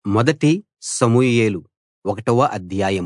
మొదటి సమూయేలు ఒకటవ అధ్యాయం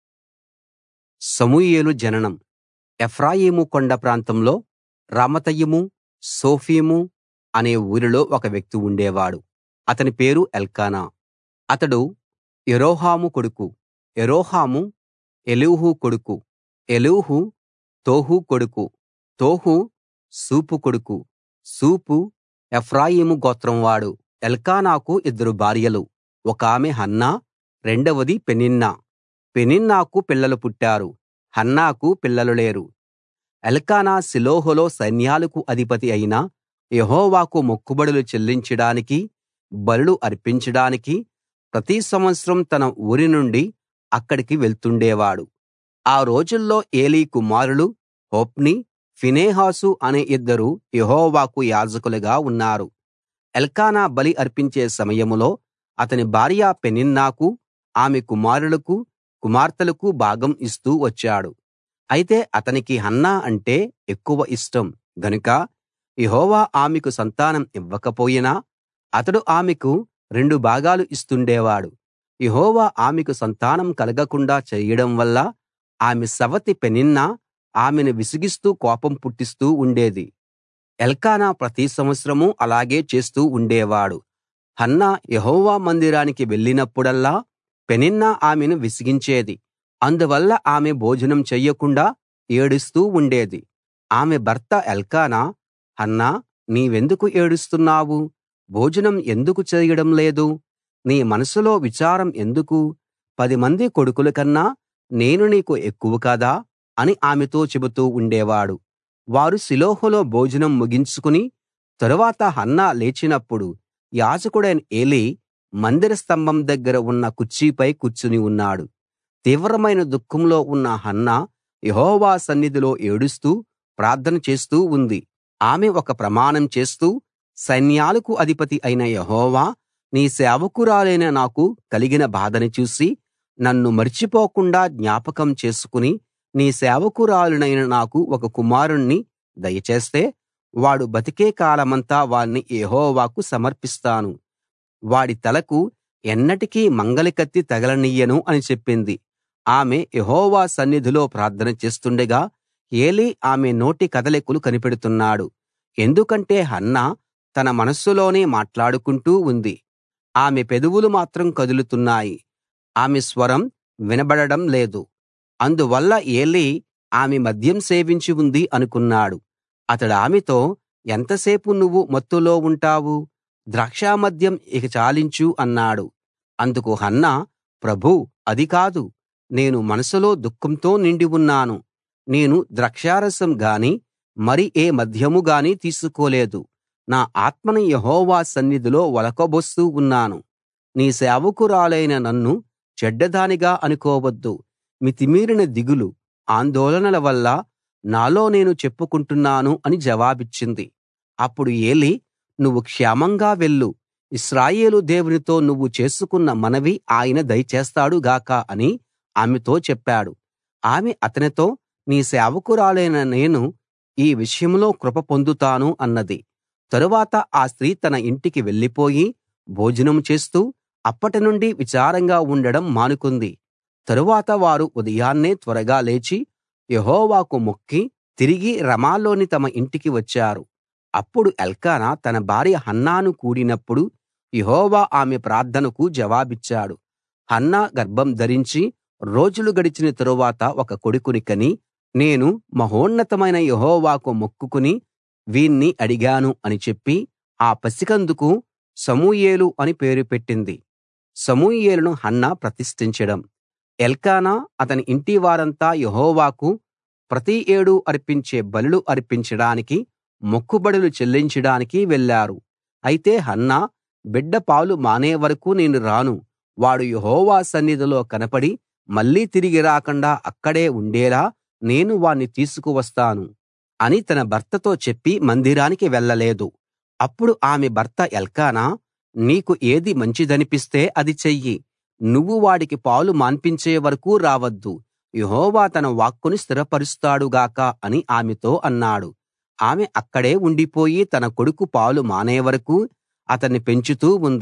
సమూయేలు జననం ఎఫ్రాయిము కొండ ప్రాంతంలో రామతయిము సోఫీము అనే ఊరిలో ఒక వ్యక్తి ఉండేవాడు అతని పేరు ఎల్కానా అతడు యెరోహాము కొడుకు యెరోహాము ఎలీహు కొడుకు ఎలీహు తోహు కొడుకు తోహు సూపు కొడుకు సూపు ఎఫ్రాయిము గోత్రం వాడు ఎల్కానాకు ఇద్దరు భార్యలు ఒకామె హన్నా రెండవది పెనిన్నా పెనిన్నాకు పిల్లలు పుట్టారు హన్నాకు పిల్లలు లేరు ఎల్కానా షిలోహులో సైన్యాలకు అధిపతి అయిన యెహోవాకు మొక్కుబడులు చెల్లించడానికీ బలులు అర్పించడానికీ ప్రతి సంవత్సరం తన ఊరి నుండి అక్కడికి వెళ్తుండేవాడు ఆ రోజుల్లో ఏలీ కుమారులు హొఫ్నీ ఫీనెహాసు అనే ఇద్దరు యెహోవాకు యాజకులుగా ఉన్నారు ఎల్కానా బలి అర్పించే సమయంలో అతని భార్య పెనిన్నాకు ఆమె కుమారులకు కుమార్తెలకు భాగం ఇస్తూ వచ్చాడు అయితే అతనికి హన్నా అంటే ఎక్కువ ఇష్టం గనుక యెహోవా ఆమెకు సంతానం ఇవ్వకపోయినా అతడు ఆమెకు రెండు భాగాలు ఇస్తుండేవాడు యెహోవా ఆమెకు సంతానం కలగకుండా చేయడం వల్ల ఆమె సవతి పెనిన్నా ఆమెను విసిగిస్తూ కోపం పుట్టిస్తూ ఉండేది ఎల్కానా ప్రతి సంవత్సరం అలాగే చేస్తూ ఉండేవాడు హన్నా యెహోవా మందిరానికి వెళ్ళినప్పుడల్లా పెనిన్నా ఆమెను విసిగించేది అందువల్ల ఆమె భోజనం చెయ్యకుండా ఏడుస్తూ ఉండేది ఆమె భర్త ఎల్కానా హన్నా నీవెందుకు ఏడుస్తున్నావు భోజనం ఎందుకు చేయడం లేదు నీ మనసులో విచారం ఎందుకు పదిమంది కొడుకుల కన్నా నేను నీకు ఎక్కువ కాదా అని ఆమెతో చెబుతూ ఉండేవాడు వారు షిలోహులో భోజనం ముగించుకుని తరువాత హన్నా లేచినప్పుడు యాజకుడైన ఏలీ మందిర స్తంభం దగ్గర ఉన్న కుర్చీపై కూర్చుని ఉన్నాడు తీవ్రమైన దుఃఖంలో ఉన్న హన్నా యెహోవా సన్నిధిలో ఏడుస్తూ ప్రార్థన చేస్తూ ఉంది ఆమె ఒక ప్రమాణం చేస్తూ సైన్యాలకు అధిపతి అయిన యెహోవా నీ సేవకురాలైన నాకు కలిగిన బాధను చూసి నన్ను మర్చిపోకుండా జ్ఞాపకం చేసుకుని నీ సేవకురాలినైన నాకు ఒక కుమారుణ్ణి దయచేస్తే వాడు బతికే కాలమంతా వాణ్ణి యెహోవాకు సమర్పిస్తాను వాడి తలకు ఎన్నటికీ మంగలి కత్తి తగలనియ్యను అని చెప్పింది ఆమె యెహోవా సన్నిధిలో ప్రార్థన చేస్తుండగా ఏలీ ఆమె నోటి కదలికలు కనిపెడుతున్నాడు ఎందుకంటే హన్నా తన మనస్సులోనే మాట్లాడుకుంటూ ఉంది ఆమె పెదవులు మాత్రం కదులుతున్నాయి ఆమె స్వరం వినబడడం లేదు అందువల్ల ఏలీ ఆమె మద్యం సేవించి ఉంది అనుకున్నాడు అతడామెతో ఎంతసేపు నువ్వు మత్తులో ఉంటావు ద్రాక్షామద్యం ఇక చాలించు అన్నాడు అందుకు హన్నా ప్రభూ అది కాదు నేను మనసులో దుఃఖంతో నిండి ఉన్నాను నేను ద్రాక్షారసం గాని మరి ఏ మద్యము గాని తీసుకోలేదు నా ఆత్మను యెహోవా సన్నిధిలో ఒలకబోస్తూ ఉన్నాను నీ సేవకురాలైన నన్ను చెడ్డదానిగా అనుకోవద్దు మితిమీరిన దిగులు ఆందోళనల వల్ల నాలో నేను చెప్పుకుంటున్నాను అని జవాబిచ్చింది అప్పుడు ఏలీ నువ్వు క్షేమంగా వెళ్ళు ఇశ్రాయేలు దేవునితో నువ్వు చేసుకున్న మనవి ఆయన దయచేస్తాడు గాక అని ఆమెతో చెప్పాడు ఆమె అతనితో నీ సేవకురాలైన నేను ఈ విషయంలో కృప పొందుతాను అన్నది తరువాత ఆ స్త్రీ తన ఇంటికి వెళ్ళిపోయి భోజనం చేస్తూ అప్పటినుండి విచారంగా ఉండడం మానుకుంది తరువాత వారు ఉదయాన్నే త్వరగా లేచి యెహోవాకు మొక్కి తిరిగి రమాలోని తమ ఇంటికి వచ్చారు అప్పుడు ఎల్కానా తన భార్య హన్నాను కూడినప్పుడు యెహోవా ఆమె ప్రార్థనకు జవాబిచ్చాడు హన్నా గర్భం ధరించి రోజులు గడిచిన తరువాత ఒక కొడుకుని కని నేను మహోన్నతమైన యెహోవాకు మొక్కుకుని వీణ్ణి అడిగాను అని చెప్పి ఆ పసికందుకు సమూయేలు అని పేరు పెట్టింది సమూయేలును హన్నా ప్రతిష్ఠించడం ఎల్కానా అతని ఇంటి వారంతా యెహోవాకు ప్రతి ఏడూ అర్పించే బలులు అర్పించడానికి మొక్కుబడులు చెల్లించడానికి వెళ్ళారు అయితే హన్నా బిడ్డ పాలు మానే వరకూ నేను రాను వాడు యెహోవా సన్నిధిలో కనపడి మళ్ళీ తిరిగి రాకుండా అక్కడే ఉండేలా నేను వాణ్ణి తీసుకువస్తాను అని తన భర్తతో చెప్పి మందిరానికి వెళ్ళలేదు అప్పుడు ఆమె భర్త ఎల్కానా నీకు ఏది మంచిదనిపిస్తే అది చెయ్యి నువ్వు వాడికి పాలు మాన్పించే వరకూ రావద్దు యెహోవా తన వాక్కును స్థిరపరుస్తాడు గాక అని ఆమెతో అన్నాడు ఆమె అక్కడే ఉండిపోయి తన కొడుకు పాలు మానే వరకూ అతన్ని పెంచుతూ ఉంది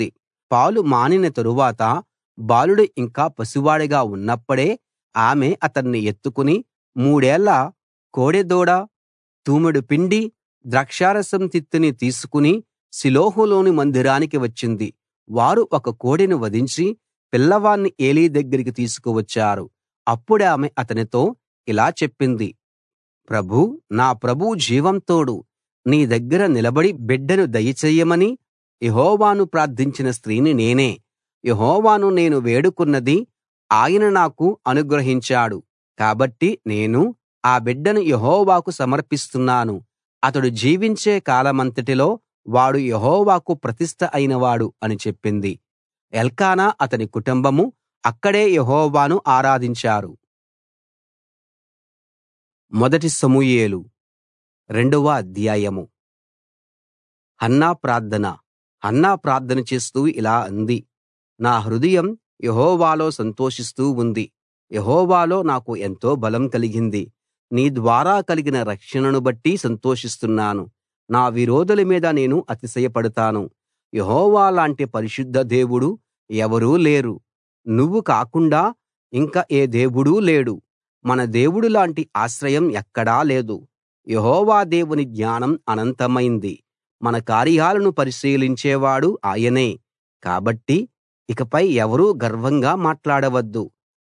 పాలు మానిన తరువాత బాలుడు ఇంకా పసివాడుగా ఉన్నప్పుడే ఆమె అతన్ని ఎత్తుకుని మూడేళ్ల కోడెదూడ తూమెడు పిండి ద్రాక్షారసం తిత్తిని తీసుకుని షిలోహులోని మందిరానికి వచ్చింది వారు ఒక కోడెను వధించి పిల్లవాణ్ణి ఏలీ దగ్గరికి తీసుకువచ్చారు అప్పుడామె అతనితో ఇలా చెప్పింది ప్రభూ నా ప్రభువు జీవం తోడు నీ దగ్గర నిలబడి బిడ్డను దయచెయ్యమని యెహోవాను ప్రార్థించిన స్త్రీని నేనే యెహోవాను నేను వేడుకున్నది ఆయన నాకు అనుగ్రహించాడు కాబట్టి నేను ఆ బిడ్డను యెహోవాకు సమర్పిస్తున్నాను అతడు జీవించే కాలమంతటిలో వాడు యెహోవాకు ప్రతిష్ఠ అయినవాడు అని చెప్పింది ఎల్కానా అతని కుటుంబము అక్కడే యెహోవాను ఆరాధించారు మొదటి సమూయేలు రెండవ అధ్యాయం హన్నా ప్రార్థన హన్నా ప్రార్థన చేస్తూ ఇలా అంది నా హృదయం యెహోవాలో సంతోషిస్తూ ఉంది యెహోవాలో నాకు ఎంతో బలం కలిగింది నీ ద్వారా కలిగిన రక్షణను బట్టి సంతోషిస్తున్నాను నా విరోధుల మీద నేను అతిశయపడతాను యెహోవా లాంటి పరిశుద్ధ దేవుడు ఎవరూ లేరు నువ్వు కాకుండా ఇంక ఏ దేవుడూ లేడు మన దేవుడు లాంటి ఆశ్రయం ఎక్కడా లేదు యెహోవా దేవుని జ్ఞానం అనంతమైంది మన కార్యాలను పరిశీలించేవాడు ఆయనే కాబట్టి ఇకపై ఎవరూ గర్వంగా మాట్లాడవద్దు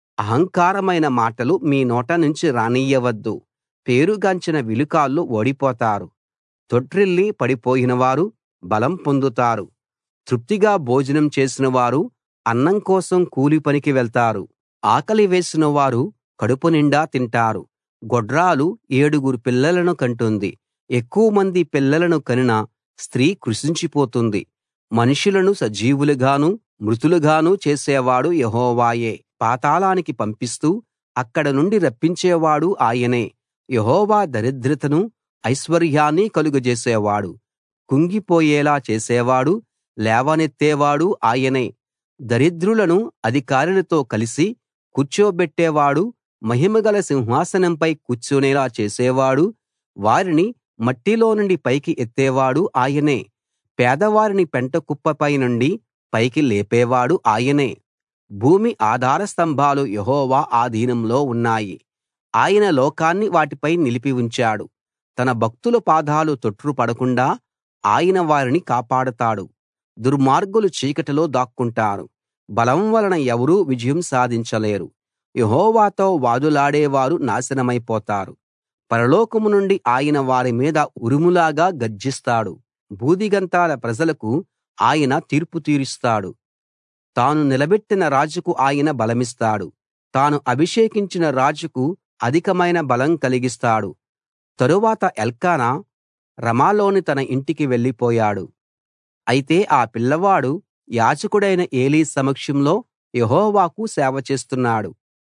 అహంకారమైన మాటలు మీ నోట నుంచి రానియ్యవద్దు పేరుగాంచిన విలుకాళ్ళు ఓడిపోతారు తొట్రిల్లి పడిపోయినవారు బలం పొందుతారు తృప్తిగా భోజనం చేసిన వారు అన్నం కోసం కూలి పనికి వెళ్తారు ఆకలి వేసిన వారు కడుపు నిండా తింటారు గొడ్రాలు ఏడుగురు పిల్లలను కంటుంది ఎక్కువమంది పిల్లలను కనిన స్త్రీ కృశించిపోతుంది మనుషులను సజీవులుగాను మృతులుగాను చేసేవాడు యెహోవాయే పాతాళానికి పంపిస్తూ అక్కడ నుండి రప్పించేవాడు ఆయనే యెహోవా దరిద్రతను ఐశ్వర్యాన్ని కలుగజేసేవాడు కుంగిపోయేలా చేసేవాడు లేవనెత్తేవాడు ఆయనే దరిద్రులను అధికారులతో కలిసి కూర్చోబెట్టేవాడు మహిమగల సింహాసనంపై కూర్చునేలా చేసేవాడు వారిని మట్టిలో నుండి పైకి ఎత్తేవాడు ఆయనే పేదవారిని పెంటకుప్పపై నుండి పైకి లేపేవాడు ఆయనే భూమి ఆధార స్తంభాలు యెహోవా ఆధీనంలో ఉన్నాయి ఆయన లోకాన్ని వాటిపై నిలిపి ఉంచాడు తన భక్తుల పాదాలు తొట్రుపడకుండా ఆయన వారిని కాపాడతాడు దుర్మార్గులు చీకటిలో దాక్కుంటారు బలం వలన ఎవరూ విజయం సాధించలేరు యెహోవాతో వాదులాడేవారు నాశనమైపోతారు పరలోకం నుండి ఆయన వారి మీద ఉరుములాగా గర్జిస్తాడు భూదిగంతాల ప్రజలకు ఆయన తీర్పు తీరుస్తాడు తాను నిలబెట్టిన రాజుకు ఆయన బలమిస్తాడు తాను అభిషేకించిన రాజుకు అధికమైన బలం కలిగిస్తాడు తరువాత ఎల్కానా రమాలోని తన ఇంటికి వెళ్ళిపోయాడు అయితే ఆ పిల్లవాడు యాజకుడైన ఏలీ సమక్షంలో యెహోవాకు సేవ చేస్తున్నాడు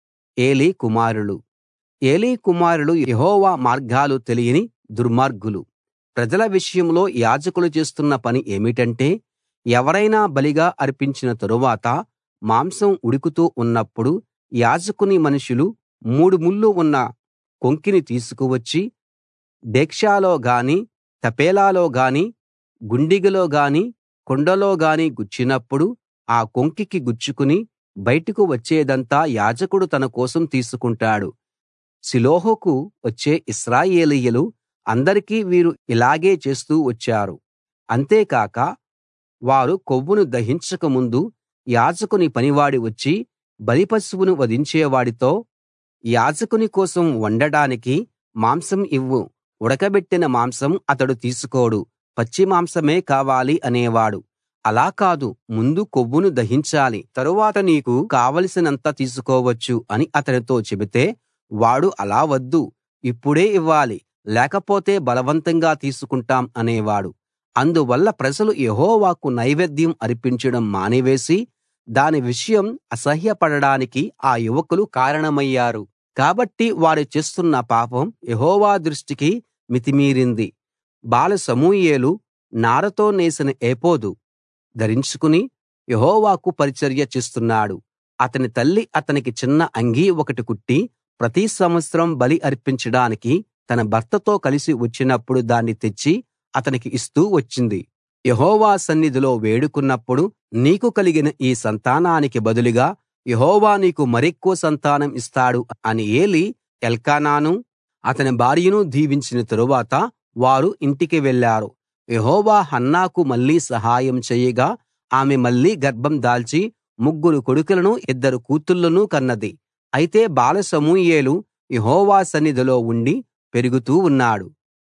ఏలీ కుమారులు ఏలీ కుమారులు యెహోవా మార్గాలు తెలియని దుర్మార్గులు ప్రజల విషయంలో యాజకులు చేస్తున్న పని ఏమిటంటే ఎవరైనా బలిగా అర్పించిన తరువాత మాంసం ఉడుకుతూ ఉన్నప్పుడు యాజకుని మనుషులు మూడు ముళ్ళు ఉన్న కొంకిని తీసుకువచ్చి డేక్షాలో గాని తపేలాలో గాని గుండిగలో గాని కుండలో గాని గుచ్చినప్పుడు ఆ కొంకికి గుచ్చుకుని బయటకు వచ్చేదంతా యాజకుడు తన కోసం తీసుకుంటాడు షిలోహుకు వచ్చే ఇశ్రాయేలీయులు అందరికీ వీరు ఇలాగే చేస్తూ వచ్చారు అంతేకాక వారు కొవ్వును దహించక ముందు యాజకుని పనివాడి వచ్చి బలిపశువును వధించేవాడితో యాజకుని కోసం వండడానికి మాంసం ఇవ్వు ఉడకబెట్టిన మాంసం అతడు తీసుకోడు పచ్చి మాంసమే కావాలి అనేవాడు అలా కాదు ముందు కొవ్వును దహించాలి తరువాత నీకు కావలసినంత తీసుకోవచ్చు అని అతనితో చెబితే వాడు అలా వద్దు ఇప్పుడే ఇవ్వాలి లేకపోతే బలవంతంగా తీసుకుంటాం అనేవాడు అందువల్ల ప్రజలు యెహోవాకు నైవేద్యం అర్పించడం మానివేసి దాని విషయం అసహ్యపడడానికి ఆ యువకులు కారణమయ్యారు కాబట్టి వారు చేస్తున్న పాపం యెహోవా దృష్టికి మితిమీరింది బాల సమూయేలు నారతో నేసిన ఏఫోదు ధరించుకుని యెహోవాకు పరిచర్య చేస్తున్నాడు అతని తల్లి అతనికి చిన్న అంగీ ఒకటి కుట్టి ప్రతి సంవత్సరం బలి అర్పించడానికి తన భర్తతో కలిసి వచ్చినప్పుడు దాన్ని తెచ్చి అతనికి ఇస్తూ వచ్చింది యెహోవా సన్నిధిలో వేడుకున్నప్పుడు నీకు కలిగిన ఈ సంతానానికి బదులుగా యెహోవా నీకు మరెక్కువ సంతానం ఇస్తాడు అని ఏలీ ఎల్కానాను అతని భార్యను దీవించిన తరువాత వారు ఇంటికి వెళ్ళారు యెహోవా హన్నాకు మళ్ళీ సహాయం చేయగా ఆమె మళ్ళీ గర్భం దాల్చి ముగ్గురు కొడుకులను ఇద్దరు కూతుళ్ళను కన్నది అయితే బాల సమూయేలు యెహోవా సన్నిధిలో ఉండి పెరుగుతూ ఉన్నాడు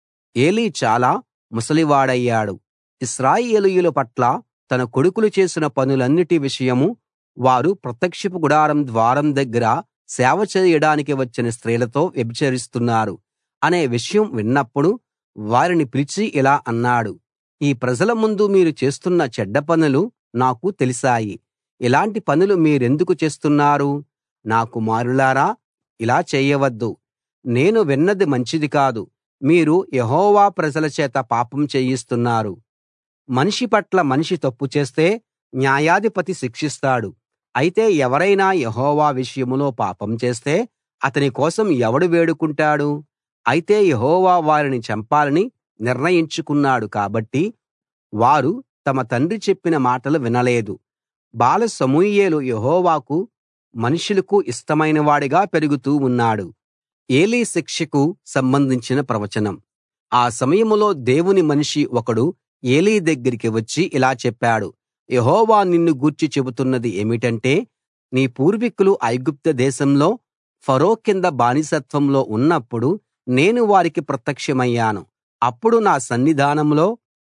ఏలీ చాలా ముసలివాడయ్యాడు ఇశ్రాయేలీయుల పట్ల తన కొడుకులు చేసిన పనులన్నిటి విషయం వారు ప్రత్యక్షపు గుడారం ద్వారం దగ్గర సేవ చేయడానికి వచ్చిన స్త్రీలతో వ్యభిచరిస్తున్నారు అనే విషయం విన్నప్పుడు వారిని పిలిచి ఇలా అన్నాడు ఈ ప్రజల ముందు మీరు చేస్తున్న చెడ్డ పనులు నాకు తెలిసాయి ఇలాంటి పనులు మీరెందుకు చేస్తున్నారు నా కుమారులారా ఇలా చేయవద్దు నేను విన్నది మంచిది కాదు మీరు యెహోవా ప్రజల చేత పాపం చేయిస్తున్నారు మనిషి పట్ల మనిషి తప్పు చేస్తే న్యాయాధిపతి శిక్షిస్తాడు అయితే ఎవరైనా యెహోవా విషయంలో పాపం చేస్తే అతని కోసం ఎవడు వేడుకుంటాడు అయితే యెహోవా వారిని చంపాలని నిర్ణయించుకున్నాడు కాబట్టి వారు తమ తండ్రి చెప్పిన మాటలు వినలేదు బాల సమూయేలు యెహోవాకు మనుషులకు ఇష్టమైన వాడిగా పెరుగుతూ ఉన్నాడు ఏలీ శిక్షకు సంబంధించిన ప్రవచనం ఆ సమయంలో దేవుని మనిషి ఒకడు ఏలీ దగ్గరికి వచ్చి ఇలా చెప్పాడు యెహోవా నిన్ను గూర్చి చెబుతున్నది ఏమిటంటే నీ పూర్వీకులు ఐగుప్తు దేశంలో ఫరో కింద బానిసత్వంలో ఉన్నప్పుడు నేను వారికి ప్రత్యక్షమయ్యాను అప్పుడు నా సన్నిధానంలో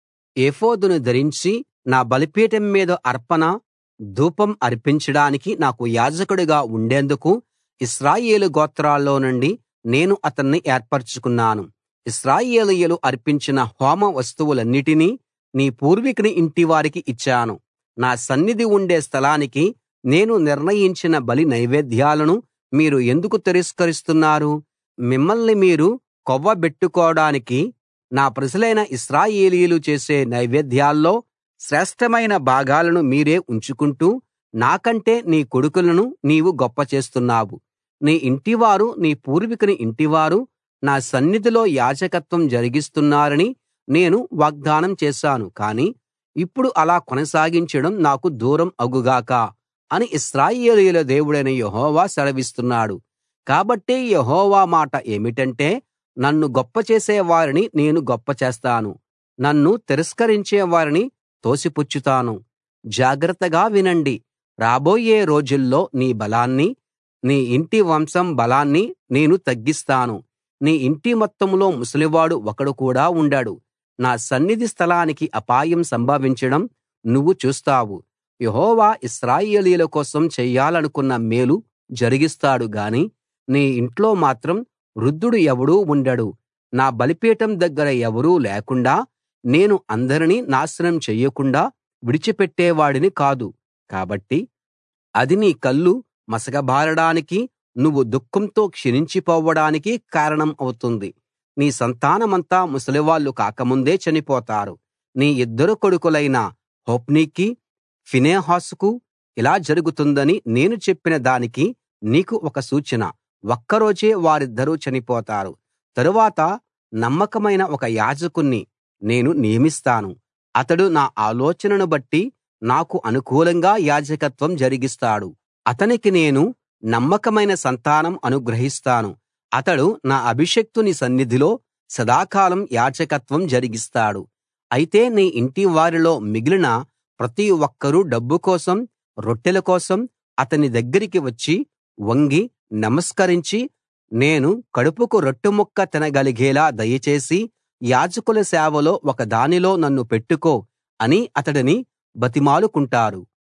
ఏఫోదును ధరించి నా బలిపీఠం మీద అర్పణ ధూపం అర్పించడానికి నాకు యాజకుడిగా ఉండేందుకు ఇశ్రాయేలు గోత్రాల్లో నుండి నేను అతన్ని ఏర్పరచుకున్నాను ఇశ్రాయేలీయులు అర్పించిన హోమ వస్తువులన్నిటినీ నీ పూర్వీకుని ఇంటివారికి ఇచ్చాను నా సన్నిధి ఉండే స్థలానికి నేను నిర్ణయించిన బలి నైవేద్యాలను మీరు ఎందుకు తిరస్కరిస్తున్నారు మిమ్మల్ని మీరు కొవ్వబెట్టుకోడానికి నా ప్రజలైన ఇశ్రాయేలీయులు చేసే నైవేద్యాల్లో శ్రేష్ఠమైన భాగాలను మీరే ఉంచుకుంటూ నాకంటే నీ కొడుకులను నీవు గొప్ప చేస్తున్నావు నీ ఇంటివారు నీ పూర్వీకుని ఇంటివారు నా సన్నిధిలో యాజకత్వం జరిగిస్తున్నారని నేను వాగ్దానం చేశాను కానీ ఇప్పుడు అలా కొనసాగించడం నాకు దూరం అగుగాక అని ఇశ్రాయేలీయుల దేవుడైన యెహోవా సెలవిస్తున్నాడు కాబట్టి యెహోవా మాట ఏమిటంటే నన్ను గొప్ప చేసే వారిని నేను గొప్ప చేస్తాను నన్ను తిరస్కరించే వారిని తోసిపుచ్చుతాను జాగ్రత్తగా వినండి రాబోయే రోజుల్లో నీ బలాన్ని నీ ఇంటి వంశం బలాన్ని నేను తగ్గిస్తాను నీ ఇంటి మొత్తంలో ముసలివాడు ఒకడు కూడా ఉండడు నా సన్నిధి స్థలానికి అపాయం సంభవించడం నువ్వు చూస్తావు యెహోవా ఇశ్రాయేలీయుల కోసం చెయ్యాలనుకున్న మేలు జరిగిస్తాడు గాని నీ ఇంట్లో మాత్రం వృద్ధుడు ఎవడూ ఉండడు నా బలిపీఠం దగ్గర ఎవరూ లేకుండా నేను అందరినీ నాశనం చెయ్యకుండా విడిచిపెట్టేవాడిని కాదు కాబట్టి అది నీ కళ్ళు మసకబారడానికి నువ్వు దుఃఖంతో క్షీణించిపోవడానికి కారణం అవుతుంది నీ సంతానమంతా ముసలివాళ్ళు కాకముందే చనిపోతారు నీ ఇద్దరు కొడుకులైన హొఫ్నీకి ఫీనెహాసుకు ఇలా జరుగుతుందని నేను చెప్పిన దానికి నీకు ఒక సూచన ఒక్కరోజే వారిద్దరూ చనిపోతారు తరువాత నమ్మకమైన ఒక యాజకుణ్ణి నేను నియమిస్తాను అతడు నా ఆలోచనను బట్టి నాకు అనుకూలంగా యాజకత్వం జరిగిస్తాడు అతనికి నేను నమ్మకమైన సంతానం అనుగ్రహిస్తాను అతడు నా అభిషిక్తుని సన్నిధిలో సదాకాలం యాజకత్వం జరిగిస్తాడు అయితే నీ ఇంటి వారిలో మిగిలిన ప్రతి ఒక్కరూ డబ్బు కోసం రొట్టెల కోసం అతని దగ్గరికి వచ్చి వంగి నమస్కరించి నేను కడుపుకు రొట్టె ముక్క తినగలిగేలా దయచేసి యాజకుల సేవలో ఒక దానిలో నన్ను పెట్టుకో అని అతడిని బతిమాలుకుంటారు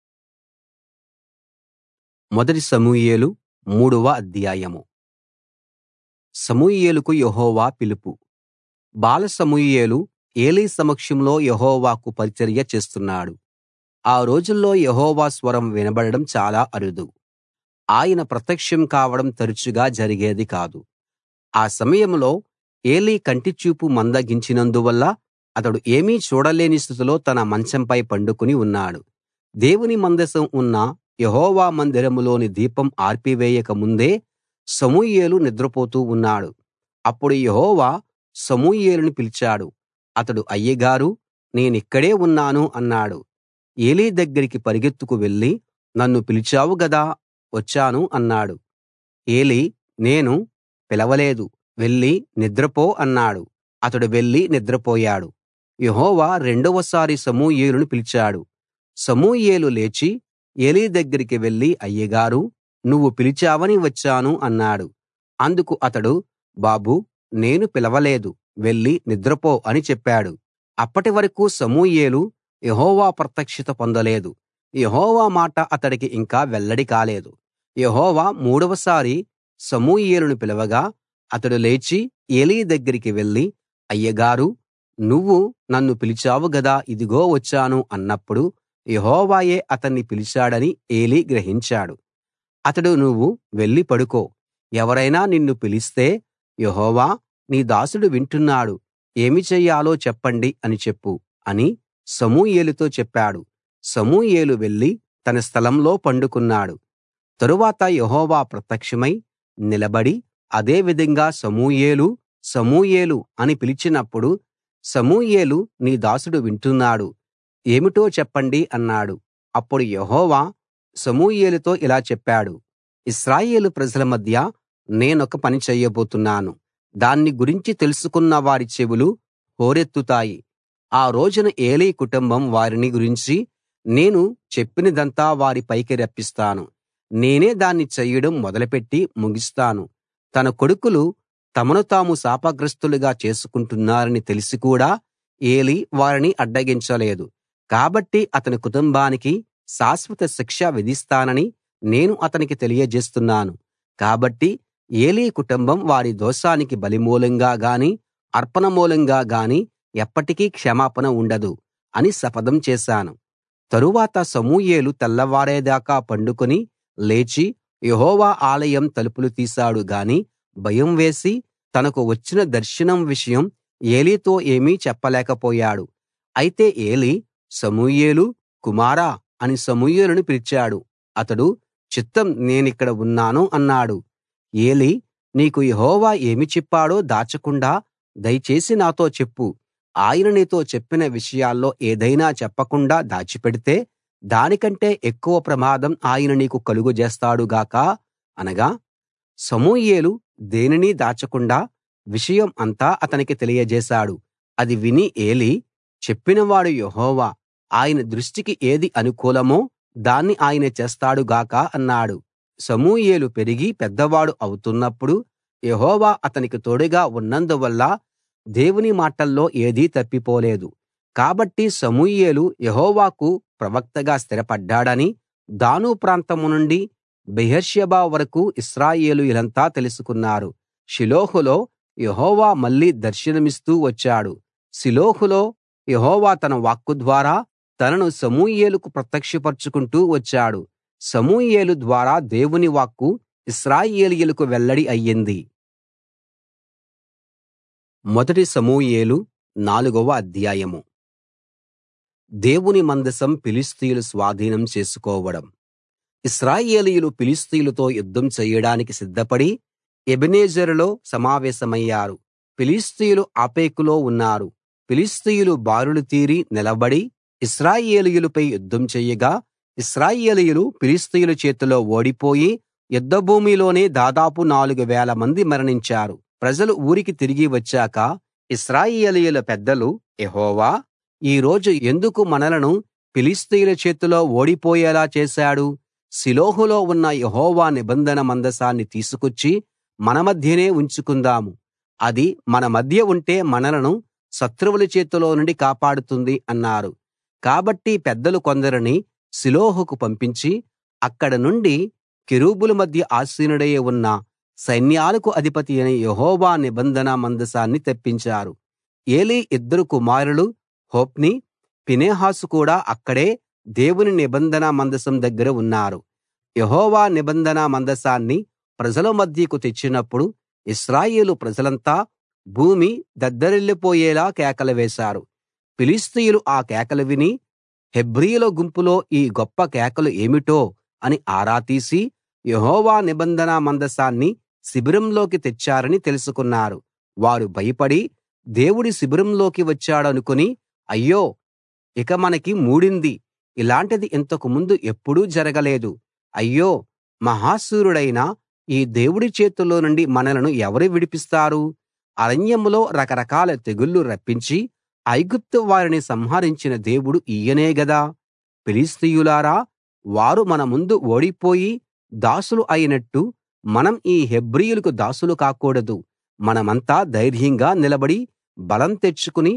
మొదటి సమూయేలు మూడవ అధ్యాయం సమూయేలుకు యెహోవా పిలుపు బాల సమూయేలు ఏలీ సమక్షంలో యెహోవాకు పరిచర్య చేస్తున్నాడు ఆ రోజుల్లో యెహోవా స్వరం వినబడడం చాలా అరుదు ఆయన ప్రత్యక్షం కావడం తరచుగా జరిగేది కాదు ఆ సమయంలో ఏలీ కంటిచూపు మందగించినందువల్ల అతడు ఏమీ చూడలేని స్థితిలో తన మంచంపై పండుకుని ఉన్నాడు దేవుని మందసం ఉన్న యెహోవా మందిరంలోని దీపం ఆర్పివేయక ముందే సమూయేలు నిద్రపోతూ ఉన్నాడు అప్పుడు యెహోవా సమూయేలును పిలిచాడు అతడు అయ్యగారూ నేనిక్కడే ఉన్నాను అన్నాడు ఏలీ దగ్గరికి పరిగెత్తుకు వెళ్లి నన్ను పిలిచావు గదా వచ్చాను అన్నాడు ఏలీ నేను పిలవలేదు వెళ్లి నిద్రపో అన్నాడు అతడు వెళ్లి నిద్రపోయాడు యెహోవా రెండవసారి సమూయేలును పిలిచాడు సమూయేలు లేచి ఏలీ దగ్గరికి వెళ్లి అయ్యగారూ నువ్వు పిలిచావని వచ్చాను అన్నాడు అందుకు అతడు బాబూ నేను పిలవలేదు వెళ్లి నిద్రపో అని చెప్పాడు అప్పటి వరకూ సమూయేలు యెహోవా ప్రత్యక్షత పొందలేదు యెహోవా మాట అతడికి ఇంకా వెల్లడి కాలేదు యెహోవా మూడవసారి సమూయేలును పిలవగా అతడు లేచి ఏలీ దగ్గరికి వెళ్లి అయ్యగారూ నువ్వు నన్ను పిలిచావు గదా ఇదిగో వచ్చాను అన్నప్పుడు యెహోవాయే అతన్ని పిలిచాడని ఏలీ గ్రహించాడు అతడు నువ్వు వెళ్లి పడుకో ఎవరైనా నిన్ను పిలిస్తే యెహోవా నీ దాసుడు వింటున్నాడు ఏమి చెయ్యాలో చెప్పండి అని చెప్పు అని సమూయేలుతో చెప్పాడు సమూయేలు వెళ్లి తన స్థలంలో పండుకున్నాడు తరువాత యెహోవా ప్రత్యక్షమై నిలబడి అదే విధంగా సమూయేలూ సమూయేలు అని పిలిచినప్పుడు సమూయేలు నీ దాసుడు వింటున్నాడు ఏమిటో చెప్పండి అన్నాడు అప్పుడు యెహోవా సమూయేలుతో ఇలా చెప్పాడు ఇశ్రాయేలు ప్రజల మధ్య నేనొక పని చెయ్యబోతున్నాను దాన్ని గురించి తెలుసుకున్న వారి చెవులు హోరెత్తుతాయి ఆ రోజున ఏలీ కుటుంబం వారిని గురించి నేను చెప్పినదంతా వారి పైకి రప్పిస్తాను నేనే దాన్ని చెయ్యడం మొదలుపెట్టి ముగిస్తాను తన కొడుకులు తమను తాము శాపగ్రస్తులుగా చేసుకుంటున్నారని తెలిసి కూడా ఏలీ వారిని అడ్డగించలేదు కాబట్టి అతని కుటుంబానికి శాశ్వత శిక్ష విధిస్తానని నేను అతనికి తెలియజేస్తున్నాను కాబట్టి ఏలీ కుటుంబం వారి దోషానికి బలిమూలంగా గాని అర్పణ మూలంగా గాని ఎప్పటికీ క్షమాపణ ఉండదు అని శపథం చేశాను తరువాత సమూయేలు తెల్లవారేదాకా పండుకుని లేచి యెహోవా ఆలయం తలుపులు తీశాడు గాని భయం వేసి తనకు వచ్చిన దర్శనం విషయం ఏలీతో ఏమీ చెప్పలేకపోయాడు అయితే ఏలీ సమూయేలూ కుమారా అని సమూయేలును పిలిచాడు అతడు చిత్తం నేనిక్కడ ఉన్నాను అన్నాడు ఏలీ నీకు యెహోవా ఏమి చెప్పాడో దాచకుండా దయచేసి నాతో చెప్పు ఆయన నీతో చెప్పిన విషయాల్లో ఏదైనా చెప్పకుండా దాచిపెడితే దానికంటే ఎక్కువ ప్రమాదం ఆయన నీకు కలుగజేస్తాడు గాక అనగా సమూయేలు దేనినీ దాచకుండా విషయం అంతా అతనికి తెలియజేశాడు అది విని ఏలీ చెప్పినవాడు యెహోవా ఆయన దృష్టికి ఏది అనుకూలమో దాన్ని ఆయన చేస్తాడు గాక అన్నాడు సమూయేలు పెరిగి పెద్దవాడు అవుతున్నప్పుడు యెహోవా అతనికి తోడుగా ఉన్నందువల్ల దేవుని మాటల్లో ఏదీ తప్పిపోలేదు కాబట్టి సమూయేలు యెహోవాకు ప్రవక్తగా స్థిరపడ్డాడని దాను ప్రాంతం నుండి బెయేర్షెబా వరకూ ఇశ్రాయేలీయులంతా తెలుసుకున్నారు షిలోహులో యెహోవా మళ్ళీ దర్శనమిస్తూ వచ్చాడు షిలోహులో యెహోవా తన వాక్కు ద్వారా తనను సమూయేలుకు ప్రత్యక్షపరచుకుంటూ వచ్చాడు సమూయేలు ద్వారా దేవుని వాక్కు ఇశ్రాయేలీయులకు వెల్లడి అయ్యింది మొదటి సమూయేలు నాలుగవ అధ్యాయం దేవుని మందసం ఫిలిష్తీయులు స్వాధీనం చేసుకోవడం ఇశ్రాయేలీయులు ఫిలిష్తీయులతో యుద్ధం చెయ్యడానికి సిద్ధపడి ఎబెనెజరులో సమావేశమయ్యారు ఫిలిష్తీయులు ఆఫెకులో ఉన్నారు ఫిలిష్తీయులు బారులు తీరి నిలబడి ఇశ్రాయేలీయులపై యుద్ధం చెయ్యగా ఇశ్రాయేలీయులు ఫిలిష్తీయుల చేతిలో ఓడిపోయి యుద్ధభూమిలోనే దాదాపు నాలుగు వేల మంది మరణించారు ప్రజలు ఊరికి తిరిగి వచ్చాక ఇశ్రాయేలీయుల పెద్దలు యెహోవా ఈ రోజు ఎందుకు మనలను ఫిలిష్తీయుల చేతిలో ఓడిపోయేలా చేశాడు షిలోహులో ఉన్న యెహోవా నిబంధన మందసాన్ని తీసుకొచ్చి మన మధ్యనే ఉంచుకుందాము అది మన మధ్య ఉంటే మనలను శత్రువుల చేతిలో నుండి కాపాడుతుంది అన్నారు కాబట్టి పెద్దలు కొందరిని షిలోహుకు పంపించి అక్కడ నుండి కెరూబుల మధ్య ఆసీనుడై ఉన్న సైన్యాలకు అధిపతియైన యెహోవా నిబంధన మందసాన్ని తెప్పించారు ఏలీ ఇద్దరు కుమారులు హొఫ్నీ ఫీనెహాసు కూడా అక్కడే దేవుని నిబంధన మందసం దగ్గర ఉన్నారు యెహోవా నిబంధన మందసాన్ని ప్రజల మధ్యకు తెచ్చినప్పుడు ఇశ్రాయేలు ప్రజలంతా భూమి దద్దరిల్లిపోయేలా కేకలు వేశారు ఫిలిష్తీయులు ఆ కేకలు విని హెబ్రీయుల గుంపులో ఈ గొప్ప కేకలు ఏమిటో అని ఆరా తీసి యెహోవా నిబంధన మందసాన్ని శిబిరంలోకి తెచ్చారని తెలుసుకున్నారు వారు భయపడి దేవుడు శిబిరంలోకి వచ్చాడనుకుని అయ్యో ఇక మనకి మూడింది ఇలాంటిది ఇంతకు ముందు ఎప్పుడూ జరగలేదు అయ్యో మహాశూరుడైన ఈ దేవుడి చేతిలో నుండి మనలను ఎవరు విడిపిస్తారు అరణ్యంలో రకరకాల తెగుళ్లు రప్పించి ఐగుప్తు వారిని సంహరించిన దేవుడు ఈయనే గదా ఫిలిష్తీయులారా వారు మన ముందు ఓడిపోయి దాసులు అయినట్టు మనం ఈ హెబ్రీయులకు దాసులు కాకూడదు మనమంతా ధైర్యంగా నిలబడి బలం తెచ్చుకుని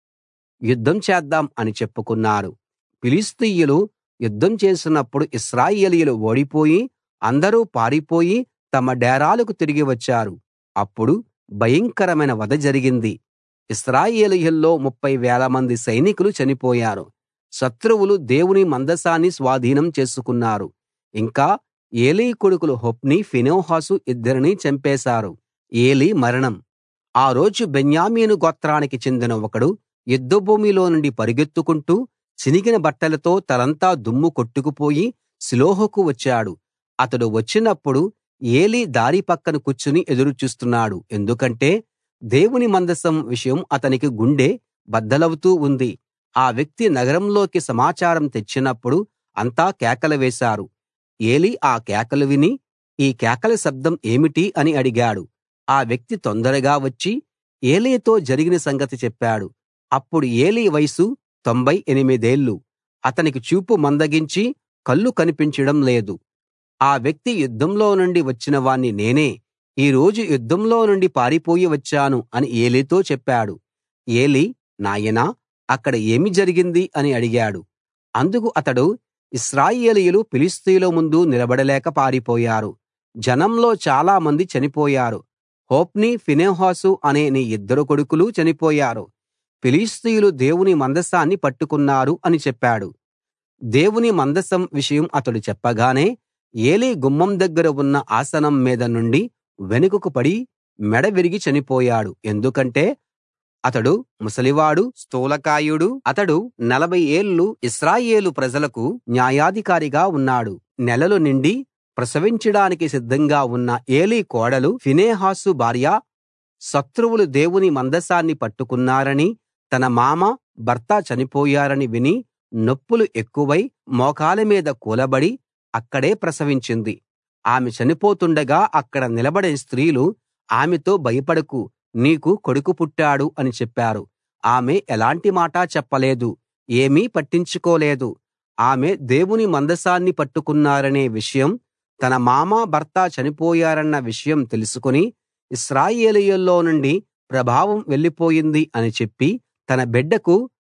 యుద్ధం చేద్దాం అని చెప్పుకున్నారు ఫిలిష్తీయులు యుద్ధం చేసినప్పుడు ఇశ్రాయేలీయులు ఓడిపోయి అందరూ పారిపోయి తమ డేరాలకు తిరిగి వచ్చారు అప్పుడు భయంకరమైన వధ జరిగింది ఇశ్రాయేలీయుల్లో ముప్ఫై వేలమంది సైనికులు చనిపోయారు శత్రువులు దేవుని మందసాన్ని స్వాధీనం చేసుకున్నారు ఇంకా ఏలీ కొడుకులు హొఫ్నీ ఫీనెహాసు ఇద్దరిని చంపేశారు ఏలీ మరణం ఆ రోజు బెన్యామీను గోత్రానికి చెందిన ఒకడు యుద్ధభూమిలో నుండి పరుగెత్తుకుంటూ చినిగిన బట్టలతో తలంతా దుమ్ము కొట్టుకుపోయి షిలోహుకు వచ్చాడు అతడు వచ్చినప్పుడు ఏలీ దారి పక్కన కూర్చుని ఎదురు చూస్తున్నాడు ఎందుకంటే దేవుని మందసం విషయం అతనికి గుండె బద్దలవుతూ ఉంది ఆ వ్యక్తి నగరంలోకి సమాచారం తెచ్చినప్పుడు అంతా కేకలు వేశారు ఏలీ ఆ కేకలు విని ఈ కేకల శబ్దం ఏమిటి అని అడిగాడు ఆ వ్యక్తి తొందరగా వచ్చి ఏలీతో జరిగిన సంగతి చెప్పాడు అప్పుడు ఏలీ వయసు తొంభై ఎనిమిదేళ్లు అతనికి చూపు మందగించి కళ్ళు కనిపించడం లేదు ఆ వ్యక్తి యుద్ధంలో నుండి వచ్చిన వాణ్ణి నేనే ఈ రోజు యుద్ధంలో నుండి పారిపోయి వచ్చాను అని ఏలీతో చెప్పాడు ఏలీ నాయనా అక్కడ ఏమి జరిగింది అని అడిగాడు అందుకు అతడు ఇశ్రాయేలీయులు ఫిలిష్తీయుల ముందు నిలబడలేక పారిపోయారు జనంలో చాలా మంది చనిపోయారు హొఫ్నీ ఫీనెహాసు అనే నీ ఇద్దరు కొడుకులు చనిపోయారు ఫిలిష్తీయులు దేవుని మందసాన్ని పట్టుకున్నారు అని చెప్పాడు దేవుని మందసం విషయం అతడు చెప్పగానే ఏలీ గుమ్మం దగ్గర ఉన్న ఆసనం మీద నుండి వెనుకకు పడి మెడ విరిగి చనిపోయాడు ఎందుకంటే అతడు ముసలివాడు స్థూలకాయుడు అతడు నలభై ఏళ్ళు ఇశ్రాయేలు ప్రజలకు న్యాయాధికారిగా ఉన్నాడు నెలలు నిండి ప్రసవించడానికి సిద్ధంగా ఉన్న ఏలీ కోడలు ఫీనెహాసు భార్య శత్రువులు దేవుని మందసాన్ని పట్టుకున్నారని తన మామ భర్త చనిపోయారని విని నొప్పులు ఎక్కువై మోకాళ్ళ మీద కూలబడి అక్కడే ప్రసవించింది ఆమె చనిపోతుండగా అక్కడ నిలబడే స్త్రీలు ఆమెతో భయపడకు నీకు కొడుకు పుట్టాడు అని చెప్పారు ఆమె ఎలాంటి మాట చెప్పలేదు ఏమీ పట్టించుకోలేదు ఆమె దేవుని మందసాన్ని పట్టుకున్నారనే విషయం తన మామ భర్త చనిపోయారన్న విషయం తెలుసుకుని ఇశ్రాయేలీయుల్లో నుండి ప్రభావం వెళ్ళిపోయింది అని చెప్పి తన బిడ్డకు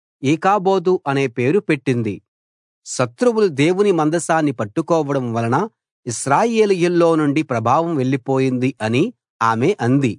ఈకాబోదు అనే పేరు పెట్టింది శత్రువులు దేవుని మందసాన్ని పట్టుకోవడం వలన ఇశ్రాయేలీయుల్లో నుండి ప్రభావం వెళ్ళిపోయింది అని ఆమె అంది